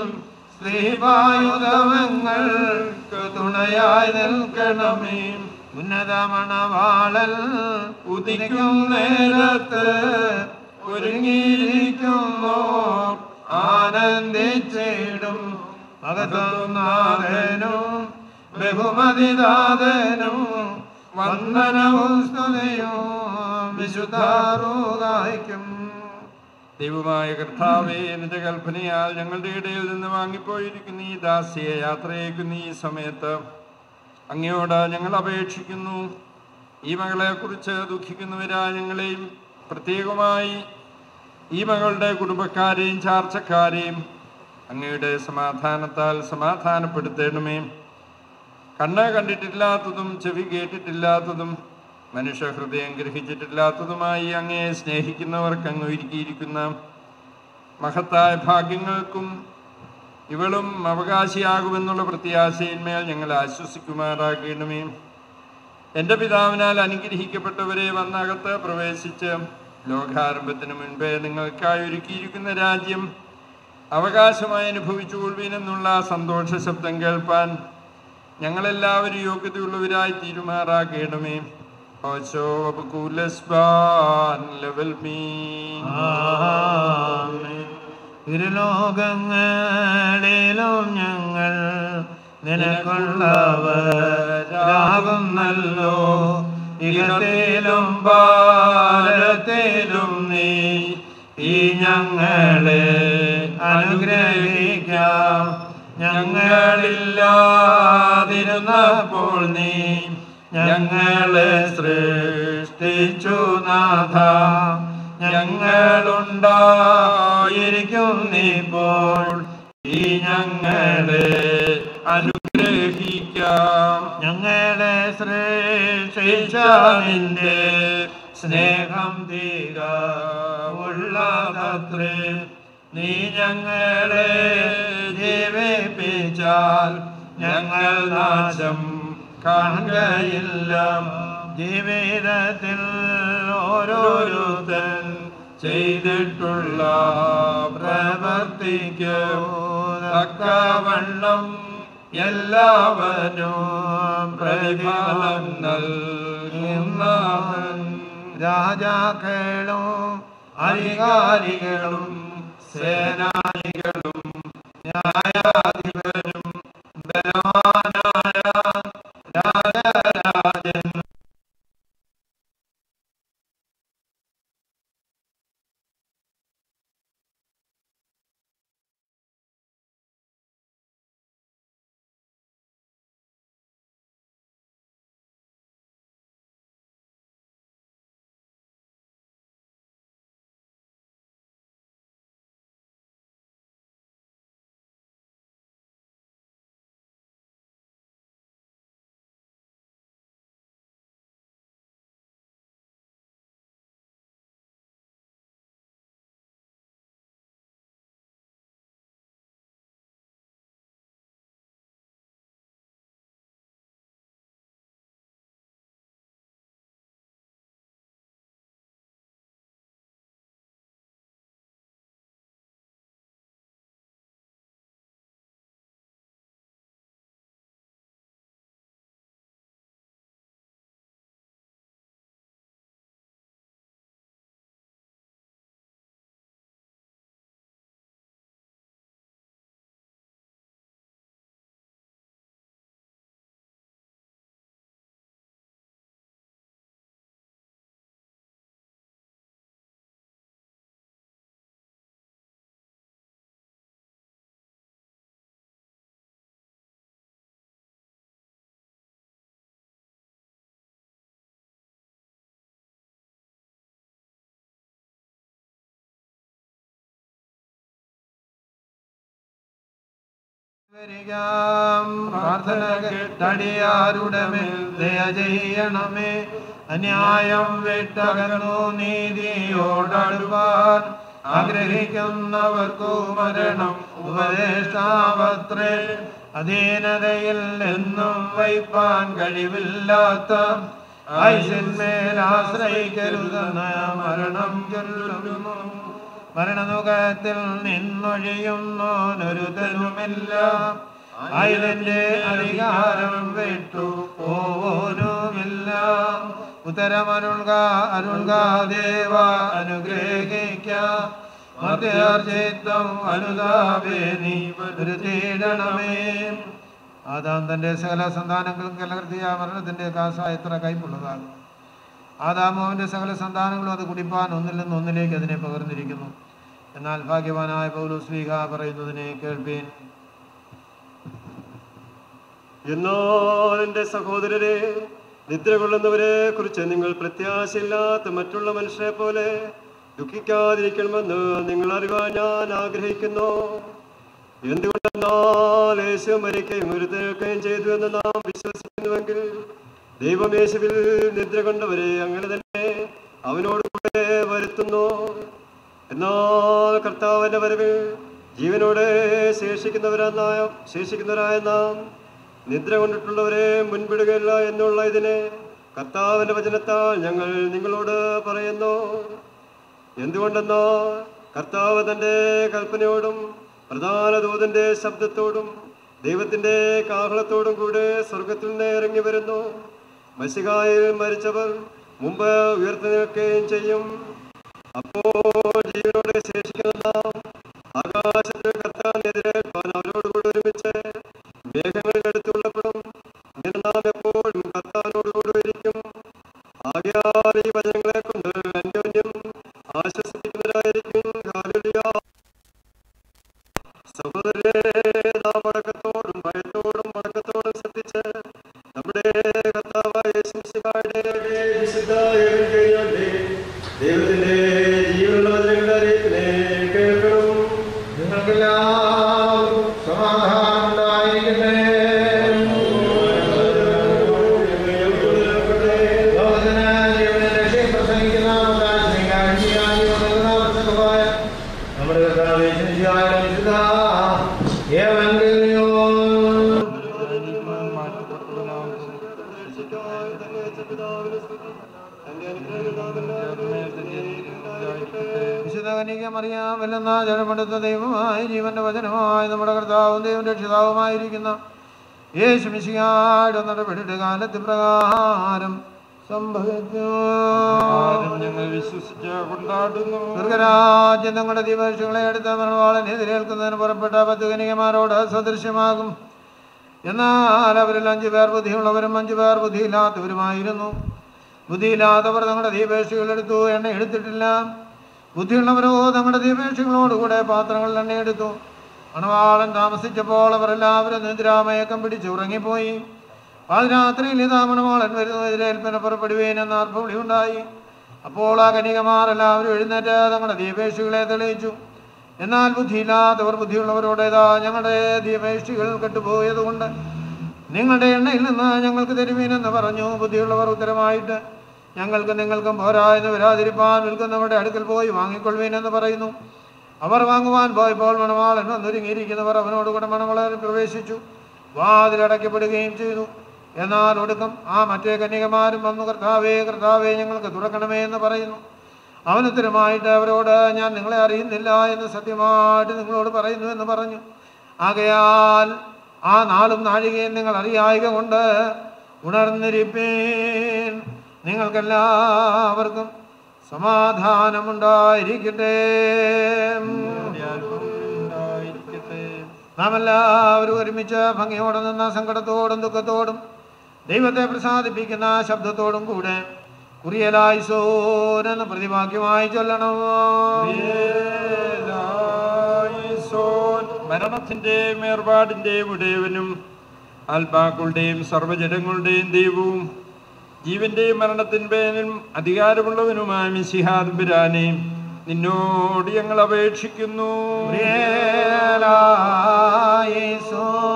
ശ്രീവായുധവങ്ങൾക്ക് തുണയായി നിൽക്കണമേ ഉന്നതമണവാളൽ ഉദിക്കും നേരത്ത് ഒരുങ്ങിയിരിക്കുന്നു ആനന്ദിച്ചിടും മകതനാഥനും ബഹുമതിദാതനും വന്ദനവും സ്തുതിയും വിശുദ്ധാറുകായ്ക്കും ദൈവമായ കർത്താവെ നിന്റെ കൽപ്പനയാൽ ഞങ്ങളുടെ ഇടയിൽ നിന്ന് വാങ്ങിപ്പോയിരിക്കുന്ന ഈ ദാസിയെ യാത്രയേക്കുന്ന ഈ സമയത്ത് അങ്ങയോട് ഞങ്ങൾ അപേക്ഷിക്കുന്നു ഈ മകളെക്കുറിച്ച് ദുഃഖിക്കുന്നവരായ ഞങ്ങളെയും പ്രത്യേകമായി ഈ മകളുടെ കുടുംബക്കാരെയും ചാർച്ചക്കാരെയും അങ്ങയുടെ സമാധാനത്താൽ സമാധാനപ്പെടുത്തണമേ കണ്ണ് കണ്ടിട്ടില്ലാത്തതും ചെവി കേട്ടിട്ടില്ലാത്തതും മനുഷ്യഹൃദയം ഗ്രഹിച്ചിട്ടില്ലാത്തതുമായി അങ്ങയെ സ്നേഹിക്കുന്നവർക്ക് അങ്ങ് ഒരുക്കിയിരിക്കുന്ന മഹത്തായ ഭാഗ്യങ്ങൾക്കും ഇവളും അവകാശിയാകുമെന്നുള്ള പ്രത്യാശയിന്മേൽ ഞങ്ങൾ ആശ്വസിക്കുമാറാകണമേ എൻ്റെ പിതാവിനാൽ അനുഗ്രഹിക്കപ്പെട്ടവരെ വന്നകത്ത് പ്രവേശിച്ച് ലോകാരംഭത്തിന് മുൻപേ നിങ്ങൾക്കായി ഒരുക്കിയിരിക്കുന്ന രാജ്യം അവകാശമായി അനുഭവിച്ചുകൊള്ളുവീനെന്നുള്ള സന്തോഷ ശബ്ദം കേൾപ്പാൻ ഞങ്ങളെല്ലാവരും യോഗ്യതയുള്ളവരായി തീരുമാറാകണമേ ഓശോ അബുകൂലസ്ബാൻ ലെവൽ മീ ഇരുലോകങ്ങളിലും ഞങ്ങൾ നിനക്കുള്ളവരാകുന്നല്ലോ ഇഹത്തിലും ഭാരത്തിലും നീ ഈ ഞങ്ങളെ അനുഗ്രഹിക്കാം ഞങ്ങളില്ലാതിരുന്നപ്പോൾ നീ ഞങ്ങളെ സൃഷ്ടിച്ചു നാഥ ഞങ്ങളുണ്ടായിരിക്കുന്നിപ്പോൾ ഈ ഞങ്ങളെ അനുഗ്രഹിക്കാം ഞങ്ങളെ സൃഷ്ടിച്ച നിന്റെ സ്നേഹം തീര ഉള്ളതത്രേ നീ ഞങ്ങളെ ജീവിപ്പിച്ചാൽ ഞങ്ങൾ നാശം കാണുകയില്ല ജീവിതത്തിൽ ഓരോരുത്തൻ ചെയ്തിട്ടുള്ള പ്രവർത്തിക്ക് തക്കവണ്ണം എല്ലാവരും പ്രതിഫലം നൽകുന്നവൻ രാജാക്കളും അധികാരികളും സേനാനികളും ന്യായാധിപരും ബലവാനായ രാജരാജൻ വരികാം പ്രാർത്ഥന കേട്ടടിയാരുടെ മേൽ ദയ ചെയ്യണമേ അന്യായം വിട്ടകന്നു നീതിയോടടുവാൻ ആഗ്രഹിക്കുന്നവർക്കു മരണം ഉപദേഷ്ടാവത്രേ അധീനതയിൽ എന്നും വയ്പാൻ കഴിവില്ലാത്ത ഐശ്വന്മേൽ ആശ്രയിക്കരുതെന്ന മരണം ചൊല്ലുന്നു മരണനുഖത്തിൽ നിന്നൊഴിയുന്നോനൊരുതനുമില്ല ആയുധന്റെ അധികാരം വിട്ടു പോവോനുമില്ല ഉത്തരമരുൾക അരുൾക ദേവ അനുഗ്രഹിക്ക മധ്യാർജിത്വം അനുതാപേ നീ വരുത്തിയിടണമേ ആദാം തന്റെ സകല സന്താനങ്ങളും കലർത്തിയ മരണത്തിന്റെ കാസ എത്ര കൈപ്പുള്ളതാണ് ആദാമോവിന്റെ സകല സന്താനങ്ങളും അത് കുടിപ്പാൻ ഒന്നിൽ നിന്ന് ഒന്നിലേക്ക് അതിനെ പകർന്നിരിക്കുന്നു എന്നാൽ ഭാഗ്യവാനായ പൗലോസ് ലീഗ പറയുന്നതിനെ കേൾപ്പീൻ എന്നാൽ എൻ്റെ സഹോദരരെ നിദ്ര കൊള്ളുന്നവരെ കുറിച്ച് നിങ്ങൾ പ്രത്യാശയില്ലാത്ത മറ്റുള്ള മനുഷ്യരെ പോലെ ദുഃഖിക്കാതിരിക്കണമെന്ന് നിങ്ങൾ അറിവാൻ ഞാൻ ആഗ്രഹിക്കുന്നു എന്തുകൊണ്ടെന്നാൽ യേശു മരിക്കുകയും ഉരുത്തേൽക്കുകയും ചെയ്തു എന്ന് നാം വിശ്വസിക്കുന്നുവെങ്കിൽ ദൈവം യേശുവിൽ നിദ്ര കൊണ്ടവരെ അങ്ങനെ തന്നെ അവനോട് കൂടെ വരുത്തുന്നു എന്നാൽ കർത്താവിന്റെ വരവിൽ ജീവനോടെ ശേഷിക്കുന്നവരായ ശേഷിക്കുന്നവരായ നാം നിദ്ര കൊണ്ടിട്ടുള്ളവരെ മുൻപിടുകയില്ല എന്നുള്ള ഇതിനെ കർത്താവിന്റെ വചനത്താൽ ഞങ്ങൾ നിങ്ങളോട് പറയുന്നു എന്തുകൊണ്ടെന്നോ കർത്താവ് തന്റെ കൽപ്പനയോടും പ്രധാന ദൂതന്റെ ശബ്ദത്തോടും ദൈവത്തിന്റെ കാഹളത്തോടും കൂടെ സ്വർഗത്തിൽ നിന്ന് ഇറങ്ങി വരുന്നു മസികായിൽ മരിച്ചവർ മുമ്പ് ഉയർത്തി നിൽക്കുകയും ചെയ്യും അപ്പോൾ ജീവനോടെ ശേഷിക്കുന്ന നാം ആകാശത്തിൽ കർത്താവിനെതിരേൽപ്പാൻ അവരോടുകൂടി ഒരുമിച്ച് മേഘങ്ങളിൽ എടുത്തുള്ളപ്പെടും ഇങ്ങനെ നാം എപ്പോഴും കർത്താവിനോടുകൂടി ഇരിക്കും ആകയാൽ ഈ വചനങ്ങളെ കൊണ്ട് അന്യോന്യം ആശ്വസിപ്പിക്കുന്നവരായിരിക്കും ഹല്ലേലൂയ. സഹോദരരെ നാം വടക്കത്തോടും ഭയത്തോടും വടക്കത്തോടും ശ്രദ്ധിച്ച് നമ്മുടെ കർത്താവായ യേശുമിശിഹായുടെ വിശുദ്ധ ഏകൻകൈയാലെ ദൈവത്തിന്റെ ജീവനുള്ള വചനങ്ങളുടെ അറിയിപ്പിനെ കേൾക്കണം നിങ്ങൾക്കെല്ലാവർക്കും സമാധാനം ഉണ്ടായിരിക്കട്ടെ ലോകത്തിന് ജീവനെ രക്ഷയും പ്രസംഗിക്കുന്ന ഉദാസീനായി വന്നിരുന്ന പ്രസംഗമായ നമ്മുടെ കർത്താവ് യേശുമിശിഹായുടെ വിശുദ്ധ ഏവൻഗേലിയോൻ വിശുദ്ധ കന്യക മറിയാമല്ലെന്ന ജനമെടുത്ത ദൈവമായ ജീവന്റെ വചനമായ നമ്മുടെ കർത്താവും ദൈവം രക്ഷിതാവുമായിരിക്കുന്ന യേശു മിശിഹായുടെ നടപടിയുടെ കാലത്ത് പ്രകാരം സംഭവിച്ചു ഞങ്ങൾ വിശ്വസിച്ച് കൊണ്ടാടുന്നു സ്വർഗരാജ്യം തങ്ങളുടെ ദിവസങ്ങളെ എടുത്ത മണവാളൻ എതിരേൽക്കുന്നതിന് പുറപ്പെട്ട പത്ത് കനികമാരോട് സദൃശ്യമാകും എന്നാൽ അവരിൽ അഞ്ചു പേർ ബുദ്ധിയുള്ളവരും അഞ്ചു പേർ ബുദ്ധിയില്ലാത്തവരുമായിരുന്നു ബുദ്ധിയില്ലാത്തവർ തങ്ങളുടെ ദീപേക്ഷികൾ എടുത്തു എണ്ണ എടുത്തിട്ടില്ല ബുദ്ധിയുള്ളവരോ തങ്ങളുടെ ദീപേക്ഷികളോടുകൂടെ പാത്രങ്ങളിൽ എണ്ണ എടുത്തു മണവാളൻ താമസിച്ചപ്പോൾ അവർ എല്ലാവരും നിദ്രാമയക്കം പിടിച്ച് ഉറങ്ങിപ്പോയി പാതിരാത്രിയിൽ ഇതാ മണവാളൻ വരുന്നതിലേൽപ്പന പുറപ്പെടുവേൻ എന്ന അർപ്പവിളി ഉണ്ടായി അപ്പോൾ ആ കനികമാർ എല്ലാവരും എഴുന്നേറ്റ് തങ്ങളുടെ ദീപേക്ഷികളെ തെളിയിച്ചു എന്നാൽ ബുദ്ധിയില്ലാത്തവർ ബുദ്ധിയുള്ളവരോടേതാ ഞങ്ങളുടെ ദീപേക്ഷികൾ കെട്ടുപോയതുകൊണ്ട് നിങ്ങളുടെ എണ്ണയിൽ നിന്ന് ഞങ്ങൾക്ക് തരുവീനെന്ന് പറഞ്ഞു ബുദ്ധിയുള്ളവർ ഉത്തരമായിട്ട് ഞങ്ങൾക്ക് നിങ്ങൾക്കും പോരാ എന്ന് വരാതിരിപ്പാൻ വിൽക്കുന്നവരുടെ അടുക്കൽ പോയി വാങ്ങിക്കൊള്ളുവീനെന്ന് പറയുന്നു അവർ വാങ്ങുവാൻ പോയപ്പോൾ മണവാളൻ വന്നൊരുങ്ങിയിരിക്കുന്നവർ അവനോട് കൂടെ മണവാളൻ പ്രവേശിച്ചു വാതിലടയ്ക്കപ്പെടുകയും ചെയ്തു എന്നാൽ ഒടുക്കം ആ മറ്റേ കന്യകമാരും വന്നു കർത്താവേ കർത്താവേ ഞങ്ങൾക്ക് തുറക്കണമേ എന്ന് പറയുന്നു അവനുത്തരമായിട്ട് അവരോട് ഞാൻ നിങ്ങളെ അറിയുന്നില്ല എന്ന് സത്യമായിട്ട് നിങ്ങളോട് പറയുന്നു എന്ന് പറഞ്ഞു ആകയാൽ ആ നാളും നാഴികയും നിങ്ങൾ അറിയായിക കൊണ്ട് ഉണർന്നിരിപ്പീൻ നിങ്ങൾക്കെല്ലാവർക്കും സമാധാനമുണ്ടായിരിക്കട്ടെ നാം എല്ലാവരും ഒരുമിച്ച് ഭംഗിയോടെ നിന്ന സങ്കടത്തോടും ദുഃഖത്തോടും ദൈവത്തെ പ്രസാദിപ്പിക്കുന്ന ശബ്ദത്തോടും കൂടെ കുറിയലായിസോൻ എന്ന പ്രതിവാക്യമായി ചൊല്ലണം യേശോൻ മരണത്തിന്റെയും ഏർപാടിന്റെയും ഉടയവനും ആത്മാക്കളുടെയും സർവ്വജനങ്ങളുടെയും ദൈവവും ജീവന്റെയും മരണത്തിന്റെയും അധികാരമുള്ളവനുമായ മിശിഹാദുബിരാനെ നിന്നോട് ഞങ്ങൾ അപേക്ഷിക്കുന്നു കുറിയലായിസോൻ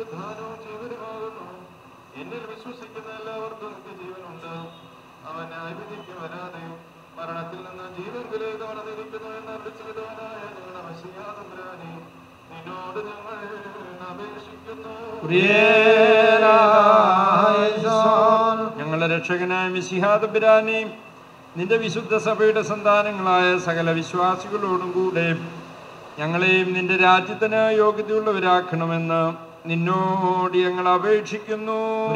പുനരുദ്ധാനവും ജീവനുമാകുന്നു എന്നിൽ വിശ്വസിക്കുന്ന എല്ലാവർക്കും നിത്യജീവനുണ്ട് അവൻ ന്യായവിധിക്ക് വരാതെ മരണത്തിൽ നിന്ന് ജീവങ്കിലേക്ക് വളർന്നിരിക്കുന്നു എന്ന് അർപ്പിച്ചവനായ ഞങ്ങളുടെ മഷിയാതമ്പുരാനെ നിന്നോട് ഞങ്ങൾ അപേക്ഷിക്കുന്നു ഞങ്ങളുടെ രക്ഷകനായ മിസിഹാദബിരാനെ നിന്റെ വിശുദ്ധ സഭയുടെ സന്താനങ്ങളായ സകല വിശ്വാസികളോടും കൂടെ ഞങ്ങളെയും നിന്റെ രാജ്യത്തിന് യോഗ്യതയുള്ളവരാക്കണമെന്ന് നിന്നോട് ഞങ്ങൾ അപേക്ഷിക്കുന്നു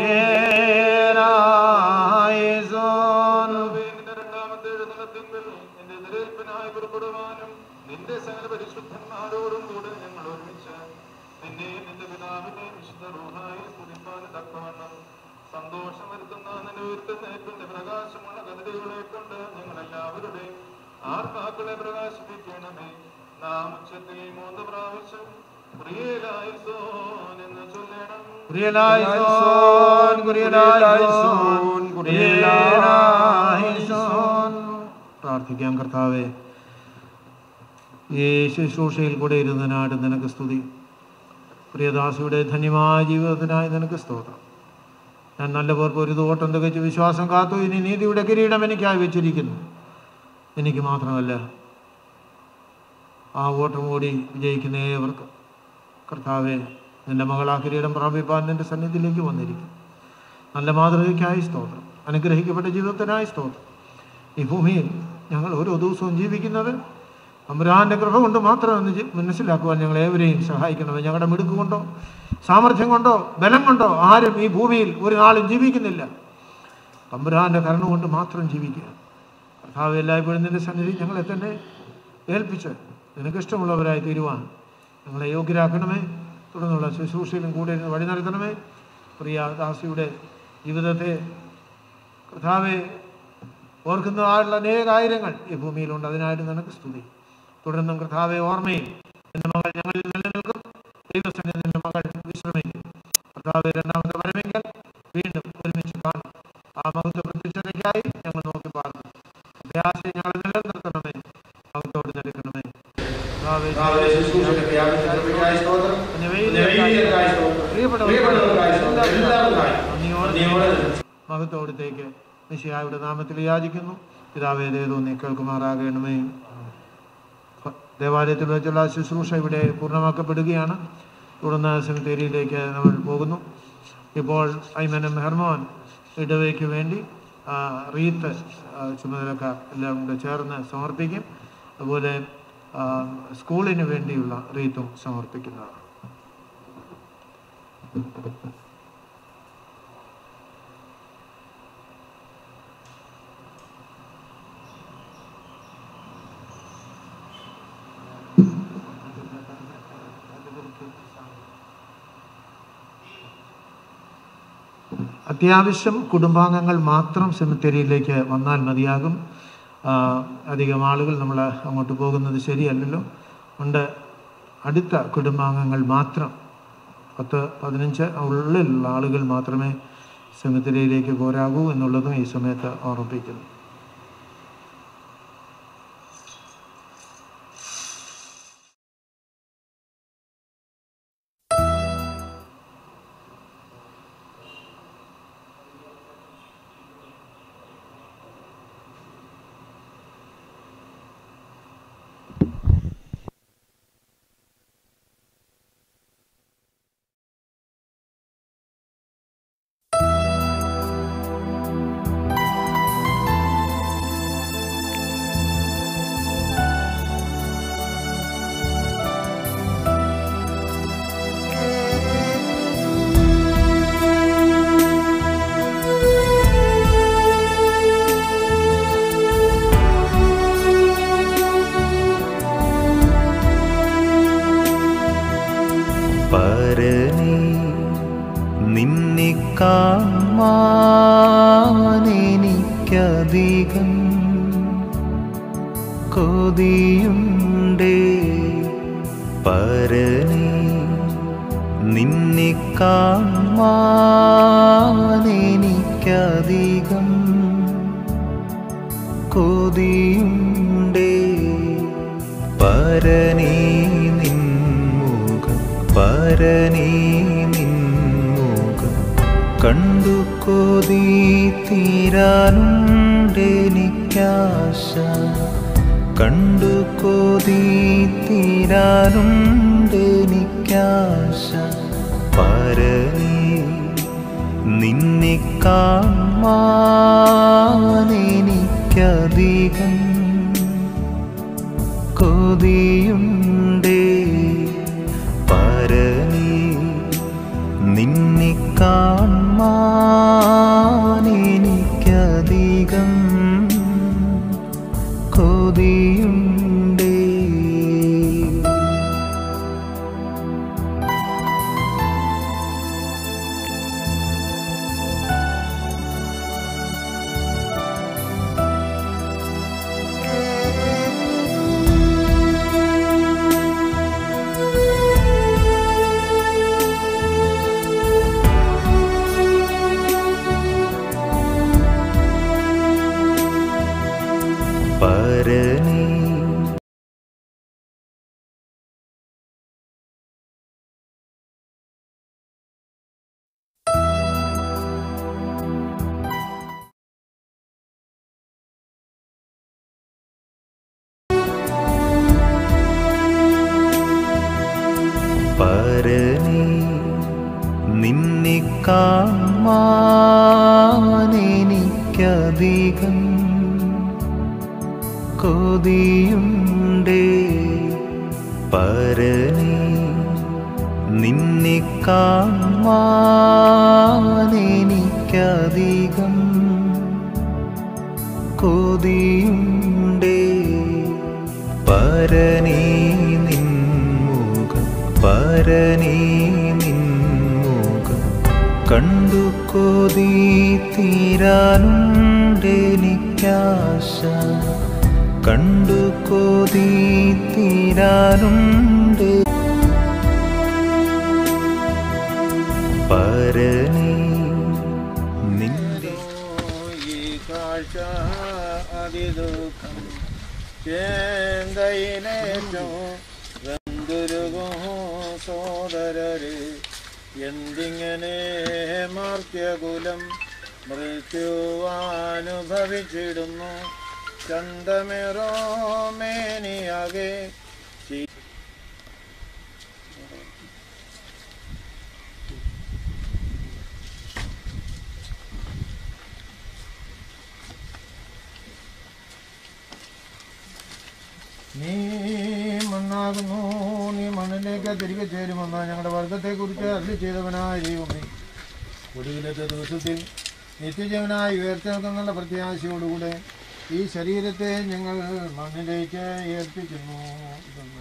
നിന്റെ രണ്ടാമത്തെ എഴുന്നള്ളത്തിങ്കിൽ നിന്റെ എതിരേൽപ്പിനായി പുറപ്പെടുവാനും നിന്റെ സകല പരിശുദ്ധന്മാരോടും കൂടെ ഞങ്ങൾ ഒരുമിച്ച് നിന്നെ നിന്റെ പിതാവിനെ വിശുദ്ധ റൂഹായി സ്തുതിപ്പാൻ തക്കവണ്ണം സന്തോഷം വരുത്തുന്ന നിന്റെ ഉയർത്തുന്നേറ്റിന്റെ പ്രകാശമുള്ള കതിരുകളെ കൊണ്ട് ഞങ്ങൾ എല്ലാവരുടെയും ആത്മാക്കളെ പ്രകാശിപ്പിക്കണമേ നാം ഉച്ചത്തിൽ മൂന്ന് പ്രാവശ്യം പ്രിയലായിസോൻ എന്ന് ചൊല്ലണം കുരിയലായിസോൻ, കുരിയലായിസോൻ, കുരിയലായിസോൻ. പ്രാർത്ഥിക്കാം കർത്താവേ ഈ ശുശ്രൂഷയിൽ കൂടെ ഇരുന്നതിനായിട്ട് നിനക്ക് സ്തുതി പ്രിയദാസിയുടെ ധന്യമായ ജീവിതത്തിനായി നിനക്ക് സ്തോത്രം ഞാൻ നല്ല പേർക്ക് ഒരു ഓട്ടം തികച്ച് വിശ്വാസം കാത്തു ഇനി നീതിയുടെ കിരീടം എനിക്കായി വെച്ചിരിക്കുന്നു എനിക്ക് മാത്രമല്ല ആ ഓട്ടം ഓടി വിജയിക്കുന്ന ഏവർക്ക് കർത്താവെ നിന്റെ മകൾ ആ കിരീടം പ്രാപിപ്പാൻ നിന്റെ സന്നിധിയിലേക്ക് വന്നിരിക്കും നല്ല മാതൃകയ്ക്കായി സ്തോത്രം അനുഗ്രഹിക്കപ്പെട്ട ജീവിതത്തിനായി സ്തോത്രം ഈ ഭൂമിയിൽ ഞങ്ങൾ ഓരോ ദിവസവും ജീവിക്കുന്നത് അമ്പരാൻ്റെ കൃപ കൊണ്ട് മാത്രമെന്ന് ജി- മനസ്സിലാക്കുവാൻ ഞങ്ങൾ ഏവരെയും സഹായിക്കണമേ ഞങ്ങളുടെ മിടുക്ക് കൊണ്ടോ സാമർഥ്യം കൊണ്ടോ ബലം കൊണ്ടോ ആരും ഈ ഭൂമിയിൽ ഒരു നാളും ജീവിക്കുന്നില്ല തമ്പുരാൻ്റെ കരുണ കൊണ്ട് മാത്രം ജീവിക്കുക കർത്താവ് എല്ലായ്പ്പോഴും നിന്റെ സന്നിധി ഞങ്ങളെ തന്നെ ഏൽപ്പിച്ച് നിനക്ക് ഇഷ്ടമുള്ളവരായി തീരുവാൻ ഞങ്ങളെ യോഗ്യരാക്കണമേ തുടർന്നുള്ള ശുശ്രൂഷയിലും കൂടെ ഇരുന്ന് വഴി നടത്തണമേ പ്രിയ ദാസിയുടെ ജീവിതത്തെ കർത്താവെ ഓർക്കുന്നതായുള്ള അനേകായിരങ്ങൾ ഈ ഭൂമിയിലുണ്ട് അതിനായിട്ട് നിനക്ക് സ്തുതി തുടർന്നും കർത്താവെ ഓർമ്മയിൽ എൻ്റെ മകൾ ഞങ്ങളിൽ നിലനിൽക്കും ദൈവസന്നെ നിന്റെ മകൾ വിശ്രമിക്കും കർത്താവെ രണ്ടാമത്തെ വരമെങ്കിൽ വീണ്ടും ഒരുമിച്ച് കാണും ആ മഹത്വ പ്രത്യക്ഷതയ്ക്കായി ഞങ്ങൾ നോക്കി പാർന്നു അഭ്യാസം ഞങ്ങളെ നിലനിർത്തണമേ മഹത്തോട് നിൽക്കണമേ കർത്താവേ, കർത്താവേ, ശുശ്രൂഷയ്ക്ക് വ്യാപിച്ച കൃപയ്ക്കായി സ്തോത്രം. പിന്നെ വൈദികർക്കായി സ്തോത്രം. പ്രിയപ്പെട്ടവർക്കായി സ്തോത്രം. എല്ലാവർക്കായി നന്ദിയോടെ നന്ദിയോടെ മഹത്വത്തേക്ക് മിശിഹായുടെ നാമത്തിൽ യാചിക്കുന്നു പിതാവേ ദേതോ നീ കേൾക്കുമാറാകണമേ ദേവാലയത്തിൽ വെച്ചുള്ള ശുശ്രൂഷ ഇവിടെ പൂർണ്ണമാക്കപ്പെടുകയാണ് തുടർന്ന് സെമിത്തേരിയിലേക്ക് നമ്മൾ പോകുന്നു ഇപ്പോൾ ഐമനം ഹെർമോൻ ഇടവയ്ക്ക് വേണ്ടി ആ, റീത്ത് ആ, ചുമതലക്കാർ എല്ലാം കൂടെ ചേർന്ന് സമർപ്പിക്കും അതുപോലെ ആ, സ്കൂളിന് വേണ്ടിയുള്ള റീത്തും സമർപ്പിക്കുന്നതാണ് അത്യാവശ്യം കുടുംബാംഗങ്ങൾ മാത്രം സെമിത്തേരിയിലേക്ക് വന്നാൽ മതിയാകും ആ, അധികം ആളുകൾ നമ്മൾ അങ്ങോട്ട് പോകുന്നത് ശരിയല്ലല്ലോ ഉണ്ട് അടുത്ത കുടുംബാംഗങ്ങൾ മാത്രം പത്ത് പതിനഞ്ച് ഉള്ളിലുള്ള ആളുകൾ മാത്രമേ സെമിത്തേരിയിലേക്ക് പോരാകൂ എന്നുള്ളതും ഈ സമയത്ത് ഓർമ്മിപ്പിക്കുന്നു പരനേ നിന്നെ കാണാനെനിക്കധികം കൊതിയുണ്ടേ പരനേ നിന്നെ കാണാനെനിക്കധികം കൊതിയുണ്ടേ പരനേ നിൻമുഖം പര പരനീ നിൻമുഖം കണ്ടു കൊതി തീരാനുണ്ടെനിക്കാശ കണ്ടു കൊതി തീരാനുണ്ടെനിക്കാശ പരനീ നിന്നെ കാണാനെനിക്കധികം കൊതിയുണ്ടേ പരനീ നിന്നെ കാണാനെനിക്കധികം കൊതിയുണ്ടേ പരനീ പരനീ നിന്നെ കാണാനെനിക്കധികം കൊതിയുണ്ടേ പരനീ നിന്നെ കാണാനെനിക്കധികം കൊതിയുണ്ടേ പരനീ നിൻമുഖം പരനീ നിൻമുഖം കണ്ടു കൊതി തീരാനുണ്ടെനിക്കാശ കണ്ടു കൊതി തീരാനുണ്ട് പരനീ നിന്റെ ഈ കാഴ്ച അതിദുഃഖം ചേന്തയിലേറ്റോ വെന്തുരുകോ സോദരര് എന്തിങ്ങനെ മാർത്യകുലം മൃത്യുവാനുഭവിച്ചിടുന്നു ചന്തമേറോ മേനിയാകെ ചി- നീ മണ്ണാകുന്നു നീ മണ്ണിലേക്ക് തിരികെ ചേരുമെന്ന ഞങ്ങളുടെ വർഗത്തെക്കുറിച്ച് അരളി ചെയ്തവനായ ദൈവമേ ഒടുവിലത്തെ ദിവസത്തിൽ നിത്യജീവനായി ഉയർത്തെടുക്കുന്നുള്ള പ്രത്യാശയോടുകൂടെ ഈ ശരീരത്തെ ഞങ്ങൾ മണ്ണിലേക്ക് ഏൽപ്പിക്കുന്നു ഇതൊന്ന്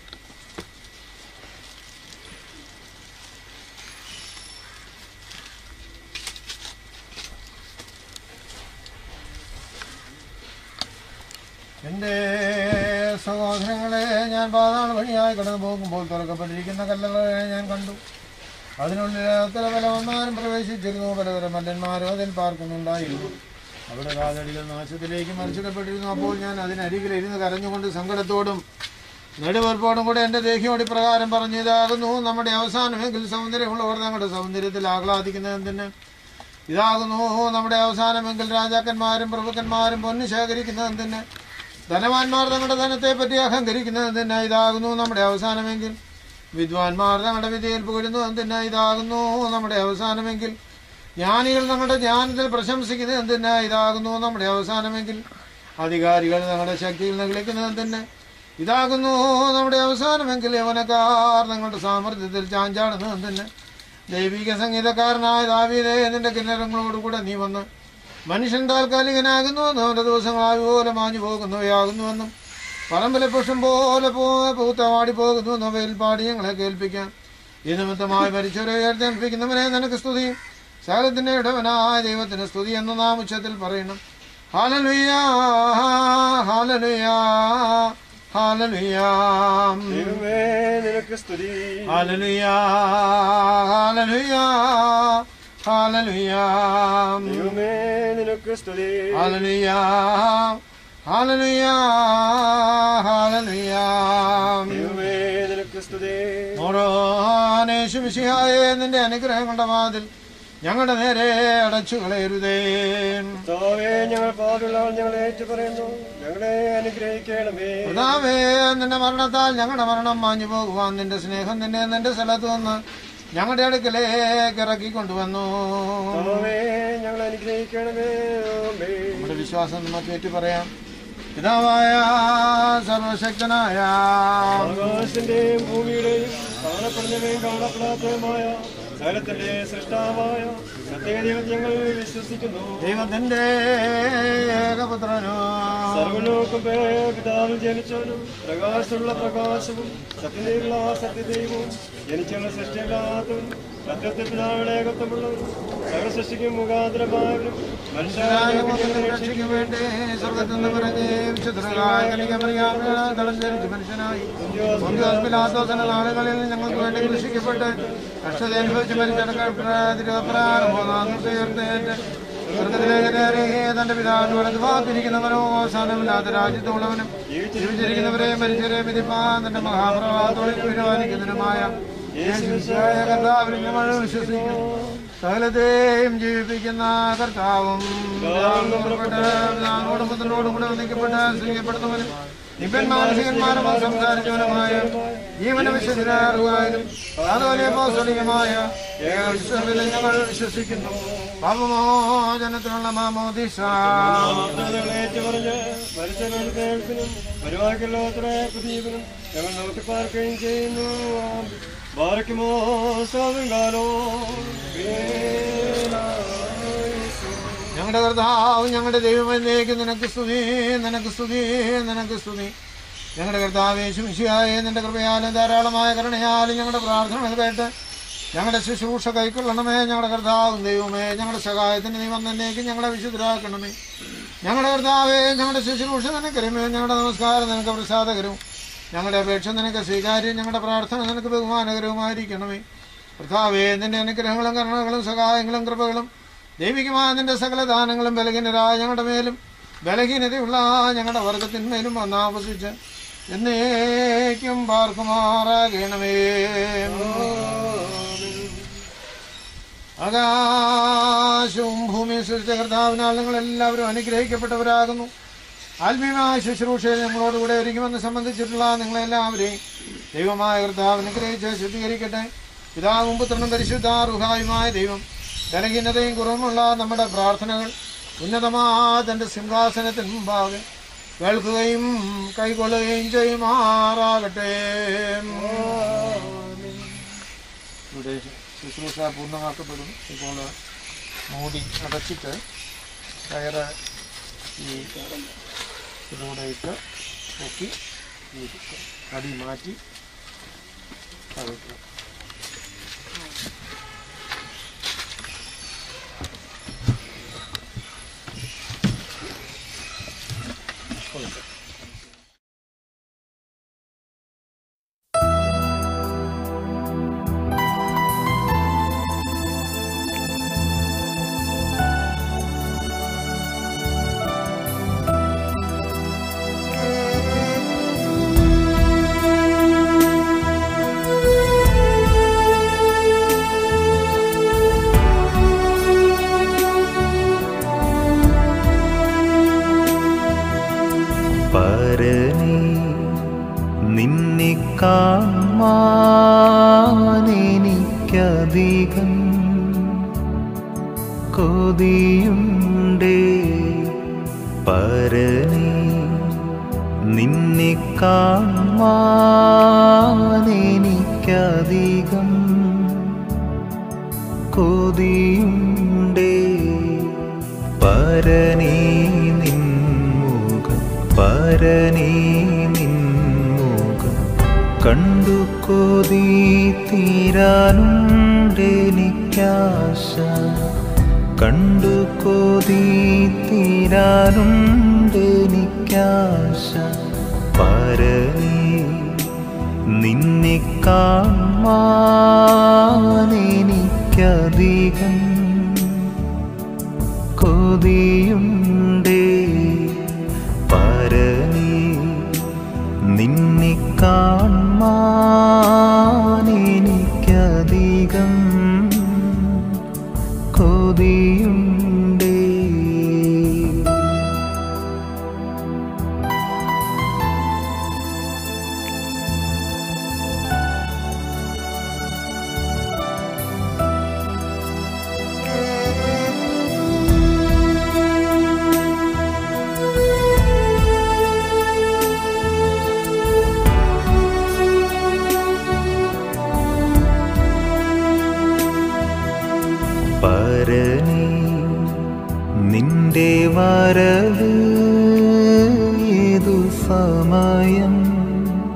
എൻ്റെ സഹോദരങ്ങളെ ഞാൻ പാതാള വഴിയായി കടന്നു പോകുമ്പോൾ തുറക്കപ്പെട്ടിരിക്കുന്ന കല്ലറകളെ ഞാൻ കണ്ടു അതിനുള്ളിൽ ഉത്തര പല ഒന്നാരും പ്രവേശിച്ചിരുന്നു പലതരം മല്ലന്മാരും അതിൽ പാർക്കുന്നുണ്ടായിരുന്നു അവിടെ കാലടികൾ നാശത്തിലേക്ക് മറിച്ചിടപ്പെട്ടിരുന്നു അപ്പോൾ ഞാൻ അതിനരികിൽ ഇരുന്ന് കരഞ്ഞുകൊണ്ട് സങ്കടത്തോടും നെടുവെറുപ്പോടും കൂടെ എൻ്റെ ദേഹിയോട് ഇപ്രകാരം പറഞ്ഞു ഇതാകുന്നു നമ്മുടെ അവസാനമെങ്കിൽ സൗന്ദര്യമുള്ളവർ തങ്ങളുടെ സൗന്ദര്യത്തിൽ ആഹ്ലാദിക്കുന്നതിന് ഇതാകുന്നു നമ്മുടെ അവസാനമെങ്കിൽ രാജാക്കന്മാരും പ്രഭുക്കന്മാരും പൊന്നു ശേഖരിക്കുന്നതിന് ധനവാന്മാർ തങ്ങളുടെ ധനത്തെ പറ്റി അഹങ്കരിക്കുന്നതിന് ഇതാകുന്നു നമ്മുടെ അവസാനമെങ്കിൽ വിദ്വാൻമാർ തങ്ങളുടെ വിധിയിൽ പുകഴുന്നു എന്തിന് ഇതാകുന്നു നമ്മുടെ അവസാനമെങ്കിൽ ജ്ഞാനികൾ തങ്ങളുടെ ജ്ഞാനത്തിൽ പ്രശംസിക്കുന്നത് എന്തിന് ഇതാകുന്നു നമ്മുടെ അവസാനമെങ്കിൽ അധികാരികൾ തങ്ങളുടെ ശക്തിയിൽ നിഗളിക്കുന്നത് എന്തിന് ഇതാകുന്നു നമ്മുടെ അവസാനമെങ്കിൽ യവനക്കാർ തങ്ങളുടെ സാമർഥ്യത്തിൽ ചാഞ്ചാടുന്നത് എന്തിന് ദൈവിക സംഗീതക്കാരനായ ദാവീദേ നിന്റെ കിന്നരങ്ങളോടുകൂടെ നീ വന്ന് മനുഷ്യൻ താൽക്കാലികനാകുന്നുവെന്നും അവന്റെ ദിവസങ്ങളായി പോലെ മാഞ്ഞു പോകുന്നവയാകുന്നുവെന്നും പറമ്പിലെ പുഷ്പം പോലെ പോ പൂത്ത വാടിപ്പോകുന്നു അവയിൽ പാടി ഞങ്ങളെ കേൾപ്പിക്കാൻ ഈ നിമിത്തമായി മരിച്ചവരെ ഉയർത്തെൽപ്പിക്കുന്നവനെ നിനക്ക് സ്തുതി സകലത്തിന്റെ ഇടവനായ ദൈവത്തിന് സ്തുതി എന്ന് നാം ഉച്ചത്തിൽ പറയണം ഹാലലുയാ ഹാലലുയാ ഹാലലുയാ ദൈവമേ നിനക്ക് സ്തുതി ഹാലലുയാ ഹാലലുയാ ഹാലലുയാ ദൈവമേ നിനക്ക് സ്തുതി ഹാലലുയാ ഹാലലുയാ ഹാലലുയാ ദൈവമേ നിനക്ക് സ്തുതി മോറോ തമ്പുരാനേശുമിശിഹായെ നിന്റെ അനുഗ്രഹങ്ങളുടെ വാതിൽ ഞങ്ങളുടെ നേരെ അടച്ചു കളയരുതേ കർത്താവേ ഞങ്ങൾ പാടുള്ളവർ ഞങ്ങളെ ഏറ്റുപറയുന്നു ഞങ്ങളെ അനുഗ്രഹിക്കണമേ കർത്താവേ നിന്റെ മരണത്താൽ ഞങ്ങളുടെ മരണം മാഞ്ഞു പോകുവാൻ നിന്റെ സ്നേഹം നിന്നെ നിന്റെ സ്ഥലത്ത് വന്ന് ഞങ്ങളുടെ അടുക്കലേക്ക് ഇറക്കി കൊണ്ടുവന്നു കർത്താവേ ഞങ്ങളെ അനുഗ്രഹിക്കണമേ ആമേൻ. നമ്മുടെ വിശ്വാസം നമുക്ക് ഏറ്റു പറയാം പിതാവായ സർവശക്തനായ ആകാശത്തിന്റെയും ഭൂമിയുടെയും കാണപ്പെടുന്നവയും കാണപ്പെടാത്തതുമായ സകലത്തിന്റെ സൃഷ്ടാവായ സത്യദൈവം ഞങ്ങൾ വിശ്വസിക്കുന്നു ദൈവത്തിന്റെ ഏകപുത്രനോ സർവലോകം പിതാവിൽ ജനിച്ചവനും പ്രകാശമുള്ള പ്രകാശവും സത്യതയുള്ള സത്യദൈവവും ജനിച്ചുള്ള സൃഷ്ടിയില്ലാത്തവനും സത്യത്തിൽ പിതാവിയുടെ ഏകത്വമുള്ളവരും സകല സൃഷ്ടിക്കും മുഖാന്തരമായവരും മനുഷ്യരായ മനുഷ്യരായ രക്ഷയ്ക്ക് വേണ്ടി സ്വർഗത്തിൽ നിന്ന് പിറങ്ങി വിശുദ്ധരായ കനികമറിയാമേ കടൽ ധരിച്ച് മനുഷ്യനായി പിലാത്തോസിന്റെ നാളുകളിൽ ഞങ്ങൾക്ക് വേണ്ടി കൃഷിക്കപ്പെട്ട് കഷ്ടത അനുഭവിച്ച് മരിച്ചടക്കപ്പെട്ട തിരുവപ്രാരം ഉയർത്തേറ്റ് സ്വർഗത്തിലേറെ തന്റെ പിതാവിന് വലത് ഭാഗത്തിരിക്കുന്നവനോ അവസാനമില്ലാത്ത രാജ്യത്തുള്ളവനും ജീവിച്ചിരിക്കുന്നവരെ മരിച്ചവരെ വിധിപ്പാൻ തന്റെ മഹാപ്രഭാതത്തോടെ തീരുമാനിക്കുന്നതിനുമായ യേശുവിശിഹായ കർത്താവിൽ ഞങ്ങൾ വിശ്വസിക്കുന്നു സകലത്തെയും ജീവിപ്പിക്കുന്ന കർത്താവും പിതാവിനോടും പുത്രനോടും കൂടെ ഒന്നിക്കപ്പെട്ട് സ്നേഹപ്പെടുന്നവനും ദിവ്യന്മാനസികന്മാരും സംസാരിച്ചവനുമായ ജീവന വിശുദ്ധരാറുവാനും അതുപോലെ പോസ്തലികമായ ഏകവിശ്വത്തിൽ ഞങ്ങൾ വിശ്വസിക്കുന്നു പാപമോചനത്തിനുള്ള മാമോദിസ ഏറ്റുപറഞ്ഞ് മരിച്ചവരുടെ കേൾപ്പിനും പരിവാക്കില്ലാത്തവരെ പ്രദീപനും ഞങ്ങൾ നോക്കി പാർക്കുകയും ചെയ്യുന്നു ബാറയ്ക്കുമോ സാധുങ്കാലോ ഞങ്ങളുടെ കർത്താവ് ഞങ്ങളുടെ ദൈവമേലേക്ക് നിനക്ക് സ്തുതി നിനക്ക് സ്തുതി നിനക്ക് സ്തുതി ഞങ്ങളുടെ കർത്താവ് യേശുമിശിയായ നിന്റെ കൃപയാലും ധാരാളമായ കരുണയാലും ഞങ്ങളുടെ പ്രാർത്ഥന കേട്ട് ഞങ്ങളുടെ ശുശ്രൂഷ കൈക്കൊള്ളണമേ ഞങ്ങളുടെ കർത്താവും ദൈവമേ ഞങ്ങളുടെ സഹായത്തിന് നീ വന്നേക്ക് ഞങ്ങളെ വിശുദ്ധരാക്കണമേ ഞങ്ങളുടെ കർത്താവേ ഞങ്ങളുടെ ശുശ്രൂഷ നിനക്കരുമേ ഞങ്ങളുടെ നമസ്കാരം നിനക്ക് പ്രസാദകരവും ഞങ്ങളുടെ അപേക്ഷ നിനക്ക് സ്വീകാര്യം ഞങ്ങളുടെ പ്രാർത്ഥന നിനക്ക് ബഹുമാനകരവുമായിരിക്കണമേ കർത്താവേ നിന്റെ അനുഗ്രഹങ്ങളും കരുണകളും സഹായങ്ങളും കൃപകളും ദൈവികമായ നിന്റെ സകല ദാനങ്ങളും ബലഹീനരായ ഞങ്ങളുടെ മേലും ബലഹീനതയുള്ള ഞങ്ങളുടെ വർഗത്തിന്മേലും വന്നാവസിച്ച് എന്നേക്കും പാർക്കുമാറാകണമേ ആകാശവും ഭൂമിയും സൃഷ്ടിച്ച കർത്താവിനാൽ നിങ്ങൾ എല്ലാവരും അനുഗ്രഹിക്കപ്പെട്ടവരാകുന്നു ആത്മീയമായ ശുശ്രൂഷയിൽ നമ്മളോടുകൂടെ ഒരുങ്ങുമെന്ന് സംബന്ധിച്ചിട്ടുള്ള നിങ്ങളെല്ലാവരെയും ദൈവമായ കർത്താവ് അനുഗ്രഹിച്ച് ശുദ്ധീകരിക്കട്ടെ പിതാവും പുത്രനും പരിശുദ്ധാർഹായുമായ ദൈവം ബലഹീനതയും കുറവുമുള്ള നമ്മുടെ പ്രാർത്ഥനകൾ ഉന്നതമായ തന്റെ സിംഹാസനത്തിന് മുമ്പാകെ കേൾക്കുകയും കൈക്കൊള്ളുകയും ചെയ്യുമാറാകട്ടെ ഇവിടെ ശുശ്രൂഷ പൂർണ്ണമാക്കപ്പെടും ഇപ്പോൾ മൂടി അടച്ചിട്ട് കയറ് ഈ ഇതിലൂടെ ഇട്ട് പൊക്കി ഈ കടി മാറ്റി അതൊക്കെ പരനേ നിന്നെ കാണാനെനിക്കധികം കൊതിയുണ്ടേ പരനേ നിന്നെ കാണാനെനിക്കധികം കൊതിയുണ്ടേ പരനേ നിൻമുഖം പരനേ നിൻമുഖം കണ്ടു കൊതി തീരാനുണ്ടെനിക്കാശ കണ്ടു കൊതി തീരാനുണ്ടെനിക്കാശ പരനേ നിന്നെ കാണാനെനിക്കധികം കൊതിയുണ്ടേ പരനേ നിന്നെ കാണാനേ അധികം കൊതിയുണ്ടേ പരനേ നിന്റെ വരവ് ഏതു സമയം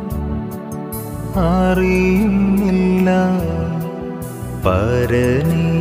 അറിയുന്നില്ല പരനേ